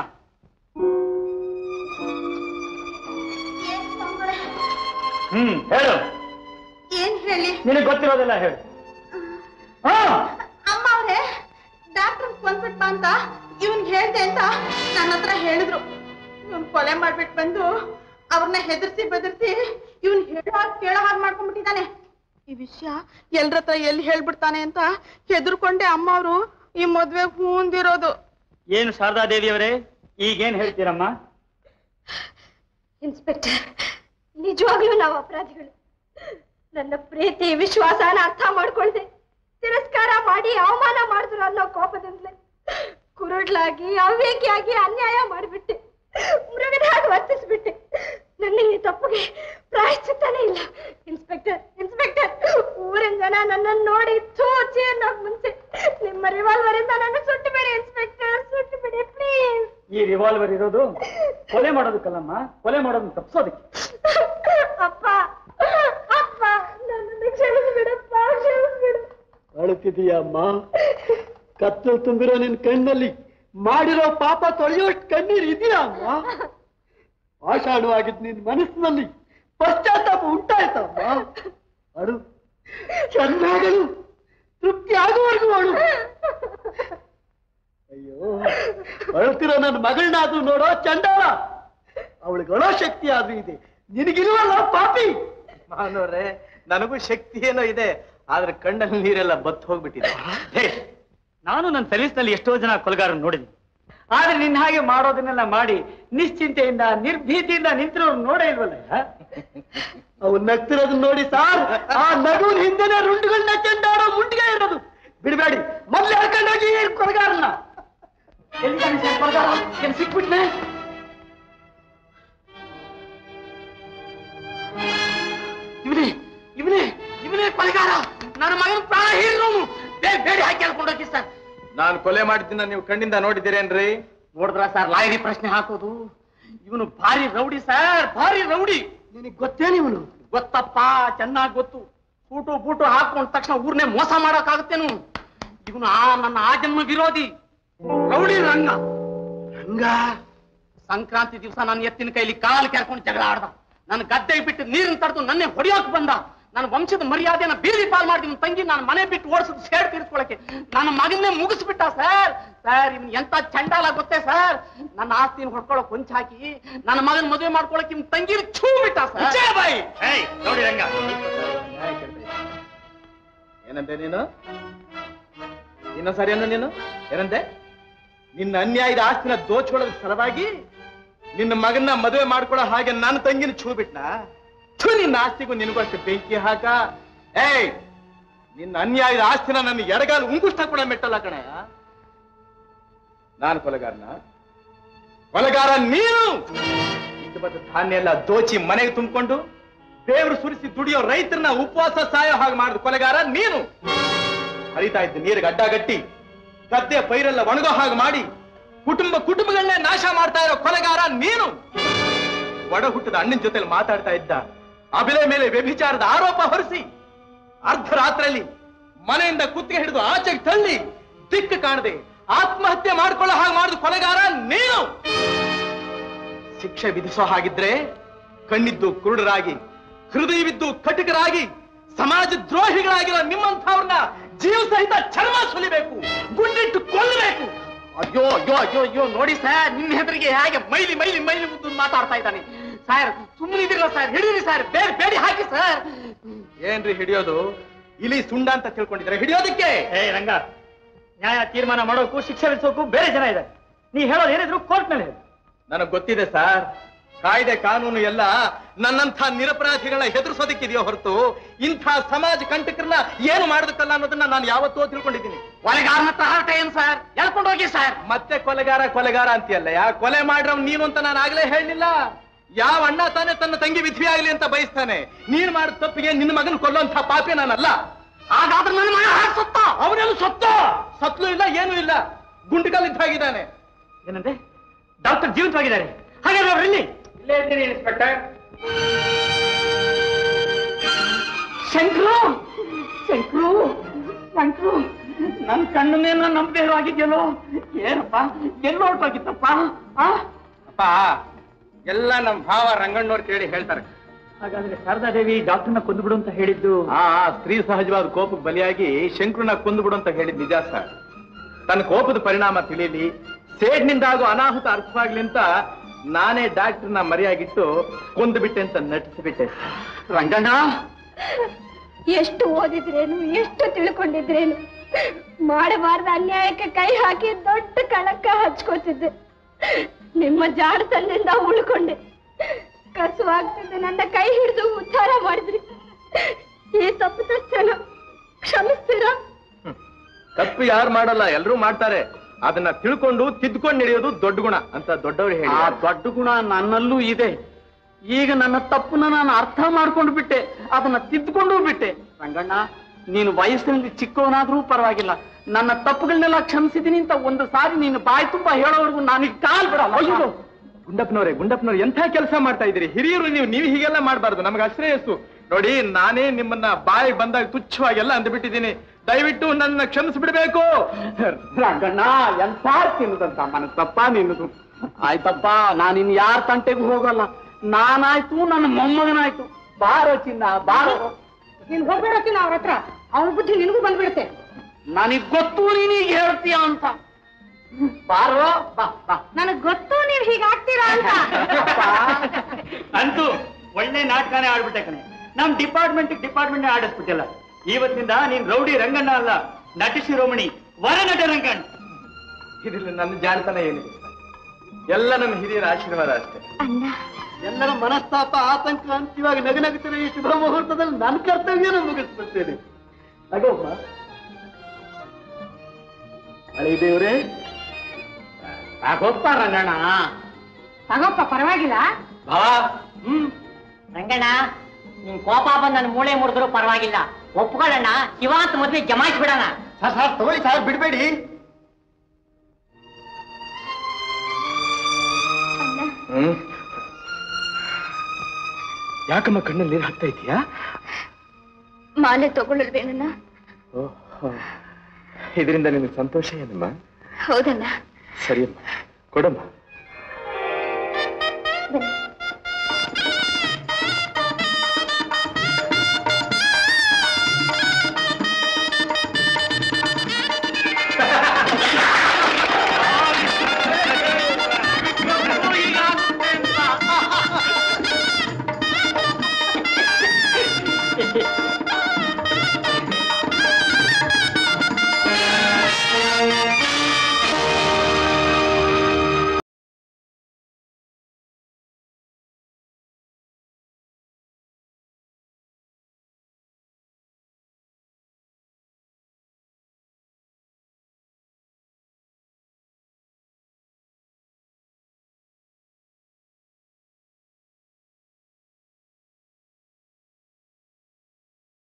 ಹ್ಮ್ ಹೇಳು ಏನ್ ಹೇಳಿ ನಿನಗೆ ಗೊತ್ತಿರೋದೆಲ್ಲ ಹೇಳು ಹಾ ಅಮ್ಮ ಅವ್ರೆ ಡಾಕ್ಟರ್ ಕೊಂದ್ಬಿಟ್ಟ ಅಂತ ಇವನ್ಗೆ ಹೇಳ್ದೆ ಅಂತ ನನ್ನ ಹತ್ರ ಹೇಳಿದ್ರು ಇವನ್ ಕೊಲೆ ಮಾಡ್ಬಿಟ್ಟು ಬಂದು ಅವ್ರನ್ನ ಹೆದರ್ಸಿ ಬೆದರ್ಸಿ ಇವನ್ ಹೇಳೋ ಹಾಗೆ ಕೇಳೋ ಹಾಗೆ ಮಾಡ್ಕೊಂಡ್ಬಿಟ್ಟಿದ್ದಾನೆ ಈ ವಿಷಯ ಎಲ್ರ ಹತ್ರ ಎಲ್ಲಿ ಹೇಳ್ಬಿಡ್ತಾನೆ ಅಂತ ಹೆದರ್ಕೊಂಡೆ ಅಮ್ಮ ಅವರು ಈ ಮದ್ವೆ ಹೂಂದಿರೋದು ಏನು ಶಾರದಾ ದೇವಿಯವರೇ ಈಗೇನ್ ಹೇಳ್ತೀರಮ್ಮ ಇನ್ಸ್ಪೆಕ್ಟರ್ ನಿಜವಾಗ್ಲೂ ನಾವು ಅಪರಾಧಿಗಳು ನನ್ನ ಪ್ರೀತಿ ವಿಶ್ವಾಸನ ಅರ್ಥ ಮಾಡ್ಕೊಳ್ದೆ ತಿರಸ್ಕಾರ ಮಾಡಿ ಅವಮಾನ ಮಾಡಿದ್ರು ಅನ್ನೋ ಕೋಪದಿಂದಲೇ ಕುರುಡ್ಲಾಗಿ ಅವೇಕಿಯಾಗಿ ಅನ್ಯಾಯ ಮಾಡಿಬಿಟ್ಟೆ ಮೃಗದಾಗ ವರ್ತಿಸ್ಬಿಟ್ಟೆ ನನ್ನ ಈ ತಪ್ಪಿಗೆ ಪ್ರಾಯಶ್ಚಿತ್ತನೇ ಇಲ್ಲ ಇನ್ಸ್ಪೆಕ್ಟರ್ ಇನ್ಸ್ಪೆಕ್ಟರ್ ಊರಿನ ಜನ ನನ್ನನ್ನು ನೋಡಿ ಚೂಚಿ ಅನ್ನೋಕ್ ಮುಂಚೆ ನಿಮ್ಮ ರಿವಾಲ್ವರ್ ಇಂದ ನನ್ನ ಸುಟ್ಟು ಬಿಡಿ ಇನ್ಸ್ಪೆಕ್ಟರ್ ಸುಟ್ಟು ಬಿಡಿ ಪ್ಲೀಸ್ ಈ ರಿವಾಲ್ವರ್ ಇರೋದು ಕೊಲೆ ಮಾಡೋದಕ್ಕಲ್ಲಮ್ಮ ಕೊಲೆ ಮಾಡೋದನ್ನ ತಪ್ಪಿಸೋದಕ್ಕೆ ಅಪ್ಪ ಅಪ್ಪ ನನ್ನನ್ನು ಕ್ಷಮಿಸ್ಬಿಡಪ್ಪ ಕ್ಷಮಿಸ್ಬಿಡು ಅಳುತ್ತಿದೀಯಮ್ಮ ಕತ್ತಲು ತುಂಬಿರೋ ನಿನ್ ಕಣ್ಣಲ್ಲಿ ಮಾಡಿರೋ ಪಾಪ ತೊಳೆಯೋಷ್ಟು ಕಣ್ಣೀರು ಇದೆಯಾ ಅಮ್ಮ ಆಷಾಢವಾಗಿದ್ ನಿನ್ ಮನಸ್ಸಿನಲ್ಲಿ ಪಶ್ಚಾತ್ತಾಪ ಉಂಟಾಯ್ತಮ್ಮ ಅಳು ಚೆನ್ನಾಗಲು ತೃಪ್ತಿ ಆಗುವವರೆಗೂ ಅಳು ಅಯ್ಯೋ ಅಳುತ್ತಿರೋ ನನ್ನ ಮಗಳನ್ನಾದ್ರೂ ನೋಡೋ ಚಂಡಾಳ ಅವಳಿಗೆ ಅಳೋ ಶಕ್ತಿ ಆದ್ರೂ ಇದೆ ನಿನಗಿಲ್ವಲ್ಲ ಪಾಪಿ ಮಾನವ್ರೆ ನನಗೂ ಶಕ್ತಿ ಏನೋ ಇದೆ ಆದ್ರೆ ಕಣ್ಣಲ್ಲಿ ನೀರೆಲ್ಲ ಬತ್ತು ಹೋಗ್ಬಿಟ್ಟಿದೆ ಹೇ, ನಾನು ನನ್ನ ಸರ್ವಿಸ್ನಲ್ಲಿ ಎಷ್ಟೋ ಜನ ಕೊಲೆಗಾರರು ನೋಡಿದ್ದೀನಿ ಆದ್ರೆ ನಿನ್ನ ಹಾಗೆ ಮಾಡೋದನ್ನೆಲ್ಲ ಮಾಡಿ ನಿಶ್ಚಿಂತೆಯಿಂದ ನಿರ್ಭೀತಿಯಿಂದ ನಿಂತಿರೋರು ನೋಡೇ ಇಲ್ವಲ್ಲ ಅವು ನಗ್ತಿರೋದನ್ನ ನೋಡಿ ಸಾರ್ ಆ ನಗುವಿನ ಹಿಂದೆನೆ ರುಂಡುಗಳನ್ನ ಚೆಂಡಾಡೋ ಮುಂಡಿಗೆ ಇರೋದು ಬಿಡಬೇಡಿ ಮೊದ್ಲು ಹೇಳ್ಕೊಂಡೋಗಿ ಈ ಕೊಲೆಗಾರನ್ನ ಎಲ್ಲಿದ್ದಾನೆ ಸರ್ ಕೊಲೆಗಾರ ಏನ್ ಸಿಕ್ಬಿಟ್ನೆ ಇವನೇ ಇವನೇ ಇವನೇ ಕೊಲೆಗಾರ ನನ್ನ ಮಗನ ಪ್ರಾಣ ಹೀರೋನು ಬೇಡಿ ಹಾಕಿ ಕೇಳ್ಕೊಂಡೋಗಿ ಸರ್ ನಾನು ಕೊಲೆ ಮಾಡಿದ್ದನ್ನ ನೀವು ಕಣ್ಣಿಂದ ನೋಡಿದ್ದೀರೇನ್ರಿ ನೋಡಿದ್ರ ಸರ್ ಲಾಯರಿ ಪ್ರಶ್ನೆ ಹಾಕೋದು ಇವನು ಭಾರಿ ರೌಡಿ ಸರ್ ಭಾರಿ ರೌಡಿ ನಿನಗೆ ಗೊತ್ತೇನು ಇವನು ಗೊತ್ತಪ್ಪ ಚೆನ್ನಾಗ್ ಗೊತ್ತು ಸೂಟು ಬೂಟು ಹಾಕೊಂಡ ತಕ್ಷಣ ಊರ್ನೇ ಮೋಸ ಮಾಡಕ್ಕಾಗತ್ತೇನು ಇವನು ಆ ನನ್ನ ಆ ಜನ್ಮ ವಿರೋಧಿ ರೌಡಿ ರಂಗ ರಂಗ ಸಂಕ್ರಾಂತಿ ದಿವಸ ನನ್ನ ಎತ್ತಿನ ಕೈಲಿ ಕಾಲು ಕೆರ್ಕೊಂಡು ಜಗಳ ಆಡ್ದ ನನ್ನ ಗದ್ದೆಗೆ ಬಿಟ್ಟು ನೀರನ್ನ ತಡೆದು ನನ್ನೇ ಹೊಡಿಯೋಕ್ ಬಂದ ನನ್ನ ವಂಶದ ಮರ್ಯಾದೆನ ಬೀದಿ ಪಾಲ್ ಮಾಡಿ ನಿಮ್ ತಂಗಿ ನಾನು ಮನೆ ಬಿಟ್ಟು ಓಡಿಸಿದ್ ಸೇಡ್ ತೀರಿಸ್ಕೊಳಕ್ಕೆ ನನ್ನ ಮಗನ್ನೇ ಮುಗಿಸ್ಬಿಟ್ಟ ಸರ್ ಸರ್ ಇವ್ನ್ ಎಂತ ಚಂಡಾಲ ಗೊತ್ತೇ ಸರ್ ನನ್ನ ಆಸ್ತಿನ ಹೊಡ್ಕೊಳಕ್ ಹೊಂಚ್ ಹಾಕಿ ನನ್ನ ಮಗನ್ ಮದುವೆ ಮಾಡ್ಕೊಳಕ್ ಇವ್ನ ತಂಗಿನ ಛೂ ಬಿಟ್ಟ ಮುಚ್ಚೆ ಸರ್ ಬಾಯಿ ಏಯ್ ನೋಡಿ ರಂಗ ಏನಂತೆ ನೀನು ಇನ್ನೊಂದ್ಸರಿ ಅನ್ನು ನೀನು ಏನಂತೆ ನಿನ್ನ ಅನ್ಯಾಯದ ಆಸ್ತಿನ ದೋಚ್ಕೊಳ್ಳೋದ್ ಸಲುವಾಗಿ ನಿನ್ನ ಮಗನ್ನ ಮದುವೆ ಮಾಡ್ಕೊಳ್ಳೋ ಹಾಗೆ ನನ್ನ ತಂಗಿನ ಛೂ ಬಿಟ್ನ ಛೂ ನಿನ್ನ ಆಸ್ತಿಗೂ ನಿನಗೂ ಅಷ್ಟು ಬೆಂಕಿ ಹಾಕ ಏಯ್ ನಿನ್ನ ಅನ್ಯಾಯದ ಆಸ್ತಿನ ನನ್ನ ಎಡಗಾಲು ಉಂಗುಷ್ಟ ಕೂಡ ಮೆಟ್ಟಲ್ಲ ಕಣ ನಾನು ಕೊಲೆಗಾರನ ಕೊಲೆಗಾರ ನೀನು ಇದ್ದು ಬಂದ ಧಾನ್ಯ ಎಲ್ಲ ದೋಚಿ ಮನೆಗೆ ತುಂಬಿಕೊಂಡು ಬೇವರು ಸುರಿಸಿ ದುಡಿಯೋ ರೈತರನ್ನ ಉಪವಾಸ ಸಾಯೋ ಹಾಗೆ ಮಾಡಿದ ಕೊಲೆಗಾರ ನೀನು ಹರಿತಾ ಇದ್ದ ನೀರಿಗೆ ಅಡ್ಡಗಟ್ಟಿ ಗದ್ದೆ ಪೈರೆಲ್ಲ ಒಣಗೋ ಹಾಗೆ ಮಾಡಿ ಕುಟುಂಬ ಕುಟುಂಬಗಳನ್ನೇ ನಾಶ ಮಾಡ್ತಾ ಇರೋ ಕೊಲೆಗಾರ ನೀನು ಒಡ ಹುಟ್ಟದ ಅಣ್ಣನ ಜೊತೆಲಿ ಮಾತಾಡ್ತಾ ಇದ್ದ ಅಬಿಲೆ ಮೇಲೆ ವ್ಯಭಿಚಾರದ ಆರೋಪ ಹೊರಿಸಿ ಅರ್ಧ ರಾತ್ರಿಯಲ್ಲಿ ಮನೆಯಿಂದ ಕುತ್ತಿಗೆ ಹಿಡಿದು ಆಚೆಗೆ ತಳ್ಳಿ ದಿಕ್ಕು ಕಾಣದೆ ಆತ್ಮಹತ್ಯೆ ಮಾಡ್ಕೊಳ್ಳೋ ಹಾಗೆ ಮಾಡಿದ ಕೊಲೆಗಾರ ನೀನು ಶಿಕ್ಷೆ ವಿಧಿಸೋ ಹಾಗಿದ್ರೆ ಕಣ್ಣಿದ್ದು ಕುರುಡರಾಗಿ ಹೃದಯವಿದ್ದು ಕಟಕರಾಗಿ ಸಮಾಜ ದ್ರೋಹಿಗಳಾಗಿರೋ ನಿಮ್ಮಂಥವ್ರನ್ನ ಜೀವ ಸಹಿತ ಚರ್ಮ ಸುಲಿಬೇಕು ಗುಂಡಿಟ್ಟು ಕೊಲ್ಲಬೇಕು ಅಯ್ಯೋ ಅಯ್ಯೋ ಅಯ್ಯೋ ಅಯ್ಯೋ ನೋಡಿ ಸರ್ ನಿನ್ನ ಹೆದರಿಗೆ ಹೇಗೆ ಮೈಲಿ ಮೈಲಿ ಮೈಲಿ ಮುದ್ದು ಮಾತಾಡ್ತಾ ಇದ್ದಾನೆ ಸರ್ ಸುಮ್ಮನಿದಿರಲ್ಲ ಸರ್ ಹಿಡೀರಿ ಸರ್ ಬೇಡ ಬೇಡಿ ಹಾಕಿ ಸರ್ ಏನ್ರಿ ಹಿಡಿಯೋದು ಇಲಿ ಸುಂಡ ಅಂತ ತಿಳ್ಕೊಂಡಿದ್ರೆ ಹಿಡಿಯೋದಕ್ಕೆ ಏ ರಂಗ ನ್ಯಾಯ ತೀರ್ಮಾನ ಮಾಡೋಕು ಶಿಕ್ಷೆ ವಿಧಿಸೋಕು ಬೇರೆ ಜನ ಇದೆ ನೀ ಹೇಳೋದು ಏನಿದ್ರು ಕೋರ್ಟ್ ಮೇಲೆ ಹೇಳು. ನನಗ್ ಗೊತ್ತಿದೆ ಸರ್ ಕಾಯ್ದೆ ಕಾನೂನು ಎಲ್ಲ ನನ್ನಂಥ ನಿರಪರಾಧಿಗಳ ಹೆದರ್ಸೋದಕ್ಕಿದೆಯೋ ಹೊರತು ಇಂಥ ಸಮಾಜ ಕಂಟಕರನ್ನ ಏನು ಮಾಡೋದಕ್ಕಲ್ಲ ಅನ್ನೋದನ್ನ ನಾನು ಯಾವತ್ತೋ ತಿಳ್ಕೊಂಡಿದ್ದೀನಿ ಕೊಲೆಗಾರನ ತಹಾಟ ಏನ್ ಸರ್ ಎಳ್ಕೊಂಡು ಹೋಗಿ ಸರ್ ಮತ್ತೆ ಕೊಲೆಗಾರ ಕೊಲೆಗಾರ ಅಂತೀಯಲ್ಲ ಯಾ ಕೊಲೆ ಮಾಡ್ರವ್ ನೀನು ಅಂತ ನಾನು ಆಗ್ಲೇ ಹೇಳಲಿಲ್ಲ ಯಾವ ಅಣ್ಣ ತಾನೇ ತನ್ನ ತಂಗಿ ವಿಧಿ ಆಗ್ಲಿ ಅಂತ ಬಯಸ್ತಾನೆ ನೀನ್ ಮಾಡಿದ ತಪ್ಪಿಗೆ ನಿನ್ನ ಮಗನ್ ಕೊಲ್ಲುವಂತ ಪಾಪಿ ನಾನಲ್ಲ ಹಾಗಾದ್ರೆ ನನ್ನ ಮಗ ಹಾಗೆ ಸತ್ತ ಅವನೆಲ್ಲ ಸತ್ತ ಸತ್ಲು ಇಲ್ಲ ಏನೂ ಇಲ್ಲ ಗುಂಡುಕಲ್ಲಿದ್ದಾಗಿದ್ದಾನೆ ಏನಂದ್ರೆ ಡಾಕ್ಟರ್ ಜೀವಂತವಾಗಿದ್ದಾರೆ ಹಾಗಾದ್ರೆ ಅವ್ರು ಎಲ್ಲಿ ಇಲ್ಲೇ ಇದ್ದೀನಿ ಇನ್ಸ್ಪೆಕ್ಟರ್ ಶಂಕರು ಶಂಕರು ಶಂಕರು ನನ್ ಕಣ್ಣನ್ನೇನ ನಂಬದೇ ಇರೋ ಆಗಿದ್ಯಲ್ಲೋ ಏನಪ್ಪ ಎಲ್ಲೋ ಹೊರ್ಟೋಗಿತ್ತಪ್ಪ ಆ ಅಪ್ಪ ಎಲ್ಲ ನಮ್ ಭಾವ ರಂಗಣ್ಣವ್ರು ಕೇಳಿ ಹೇಳ್ತಾರೆ ಹಾಗಾದ್ರೆ ಶಾರದಾದೇವಿ ಡಾಕ್ಟರ್ನ ಕೊಂದುಬಿಡು ಅಂತ ಹೇಳಿದ್ದು ಆ ಸ್ತ್ರೀ ಸಹಜವಾದ ಕೋಪಕ್ಕೆ ಬಲಿಯಾಗಿ ಶಂಕರನ ಕೊಂದು ಬಿಡು ಅಂತ ಹೇಳಿದ್ ನಿಜ ಸರ್ ತನ್ನ ಕೋಪದ ಪರಿಣಾಮ ತಿಳಿಯಲಿ ಸೇಡ್ನಿಂದ ಆಗೋ ಅನಾಹುತ ಅರ್ಥವಾಗ್ಲಿ ಅಂತ ನಾನೇ ಡಾಕ್ಟರ್ನ ಮರೆಯಾಗಿಟ್ಟು ಕೊಂದು ಬಿಟ್ಟೆ ಅಂತ ನಟಿಸಿಬಿಟ್ಟೆ ರಂಗಣ್ಣ ಎಷ್ಟು ಓದಿದ್ರೇನು ಎಷ್ಟು ತಿಳ್ಕೊಂಡಿದ್ರೇನು ಮಾಡಬಾರ್ದ ಅನ್ಯಾಯಕ್ಕೆ ಕೈ ಹಾಕಿ ದೊಡ್ಡ ಕಳಂಕ ಹಚ್ಕೋತಿದ್ದೆ ನಿಮ್ಮ ಜಾಡತನದಿಂದ ಉಳ್ಕೊಂಡೆ ಕಸುವಾಗ್ತಿದ್ದೆ ನನ್ನ ಕೈ ಹಿಡಿದು ಉದ್ಧಾರ ಮಾಡಿದ್ರಿ ಈ ತಪ್ಪು ತಕ್ಷಣ ಕ್ಷಮಿಸ್ತೀರಾ ತಪ್ಪು ಯಾರು ಮಾಡಲ್ಲ ಎಲ್ಲರೂ ಮಾಡ್ತಾರೆ ಅದನ್ನ ತಿಳ್ಕೊಂಡು ತಿದ್ಕೊಂಡು ನಡೆಯೋದು ದೊಡ್ಡ ಗುಣ ಅಂತ ದೊಡ್ಡವರು ಹೇಳಿ ಆ ದೊಡ್ಡ ಗುಣ ನನ್ನಲ್ಲೂ ಇದೆ ಈಗ ನನ್ನ ತಪ್ಪನ್ನ ನಾನು ಅರ್ಥ ಮಾಡ್ಕೊಂಡು ಬಿಟ್ಟೆ ಅದನ್ನ ತಿದ್ದುಕೊಂಡು ಬಿಟ್ಟೆ ರಂಗಣ್ಣ ನೀನು ವಯಸ್ಸಿನಲ್ಲಿ ಚಿಕ್ಕವನಾದ್ರೂ ಪರವಾಗಿಲ್ಲ ನನ್ನ ತಪ್ಪುಗಳನ್ನೆಲ್ಲ ಕ್ಷಮಿಸಿದ್ದೀನಿ ಅಂತ ಒಂದು ಸಾರಿ ನೀನು ಬಾಯಿ ತುಂಬಾ ಹೇಳೋವರೆಗೂ ನಾನೀಗ ಕಾಲ್ ಬಿಡಲ್ಲ ಅಯ್ಯೋ ಗುಂಡಪ್ಪನವರೇ ಗುಂಡಪ್ಪನವ್ರೆ ಎಂಥ ಕೆಲಸ ಮಾಡ್ತಾ ಇದ್ದೀರಿ ಹಿರಿಯರು ನೀವು ನೀವು ಹೀಗೆಲ್ಲ ಮಾಡಬಾರ್ದು ನಮಗೆ ಅಶ್ರೇಯಸ್ಸು ನೋಡಿ ನಾನೇ ನಿಮ್ಮನ್ನ ಬಾಯಿ ಬಂದಾಗ ತುಚ್ಛವಾಗೆಲ್ಲ ಅಂದ್ಬಿಟ್ಟಿದ್ದೀನಿ ದಯವಿಟ್ಟು ನನ್ನ ಕ್ಷಮಿಸ್ಬಿಡ್ಬೇಕು ರಂಗಣ್ಣ ಎಂತ ತಿನ್ನದಂತ ಮನಸ್ಸಪ್ಪ ನಿನ್ನದು ಆಯ್ತಪ್ಪ ನಾನಿನ್ ಯಾರ ತಂಟೆಗೂ ಹೋಗಲ್ಲ ನಾನಾಯ್ತು ನನ್ನ ಮೊಮ್ಮಗನಾಯ್ತು ಬಾರೋ ಚಿನ್ನ ಬಾರೋ ನೀನ್ ಹೋಗ್ಬೇಡ ಅವ್ರ ಹತ್ರ ಅವನ ಬುದ್ಧಿ ನಿನಗೂ ಬಂದ್ಬಿಡುತ್ತೆ ನನಗ್ ಗೊತ್ತು ನೀನೀಗ ಹೇಳ್ತೀಯ ಅಂತ ಬಾರೋ ಬಾ ಬಾ ನನಗ್ ಗೊತ್ತು ನೀವ್ ಹೀಗಾಗ್ತೀರಾ ಅಂತ ಅಂತೂ ಒಳ್ಳೆ ನಾಟಕನೇ ಆಡ್ಬಿಟ್ಟೆ ಕಣೆ ನಮ್ ಡಿಪಾರ್ಟ್ಮೆಂಟ್ ಡಿಪಾರ್ಟ್ಮೆಂಟ್ ಆಡಿಸ್ಬಿಟ್ಟಿಲ್ಲ ಇವತ್ತಿನಿಂದ ನೀನ್ ರೌಡಿ ರಂಗಣ್ಣ ಅಲ್ಲ ನಟ ಶಿರೋಮಣಿ ವರನಟ ರಂಗಣ್ಣ ಇದ್ರಲ್ಲಿ ನನ್ನ ಜಾಣತನ ಏನಿದೆ ಸರ್? ಎಲ್ಲ ನಮ್ಮ ಹಿರಿಯರ ಆಶೀರ್ವಾದ ಅಷ್ಟೇ ಎಲ್ಲರ ಮನಸ್ತಾಪ ಆತಂಕ ಅಂತ ಇವಾಗ ನಗನಗುತ್ತಿರೋ ಈ ಶುಭ ಮುಹೂರ್ತದಲ್ಲಿ ನನ್ನ ಕರ್ತವ್ಯನ ಮುಗಿಸ್ಬಿಡ್ತೇನೆ ಅಗೋಮ್ಮ ಹಳೆ ದೇವ್ರೆ ಆಗೋಪ್ಪ ರಂಗಣ್ಣ ತಗೋಪ್ಪ ಪರವಾಗಿಲ್ಲ ಭಾವ ಹ್ಮ್ ರಂಗಣ್ಣ ನಿನ್ ಕೋಪ ಬಂದ್ ನನ್ನ ಮೂಳೆ ಮುರಿದ್ರು ಪರವಾಗಿಲ್ಲ ಒಪ್ಕೊಳ್ಳೋಣ ಶಿವ ಅಂತ ಮದ್ವೆ ಜಮಾಯಿಸ್ಬಿಡೋಣ ಸರ್ ಸರ್ ತಗೊಳ್ಳಿ ಸರ್ ಬಿಡ್ಬೇಡಿ ಹ್ಮ್ ಯಾಕಮ್ಮ ಕಣ್ಣಲ್ಲಿ ನೀರು ಹಾಕ್ತಾ ಇದೀಯಾ ಮಾಲೆ ತಗೊಳ್ಳಲ್ವೇನಣ್ಣ ಇದರಿಂದ ನಿನಗೆ ಸಂತೋಷ ಏನಮ್ಮ ಹೌದಣ್ಣ ಸರಿಯಮ್ಮ ಕೊಡಮ್ಮ ಬನ್ನಿ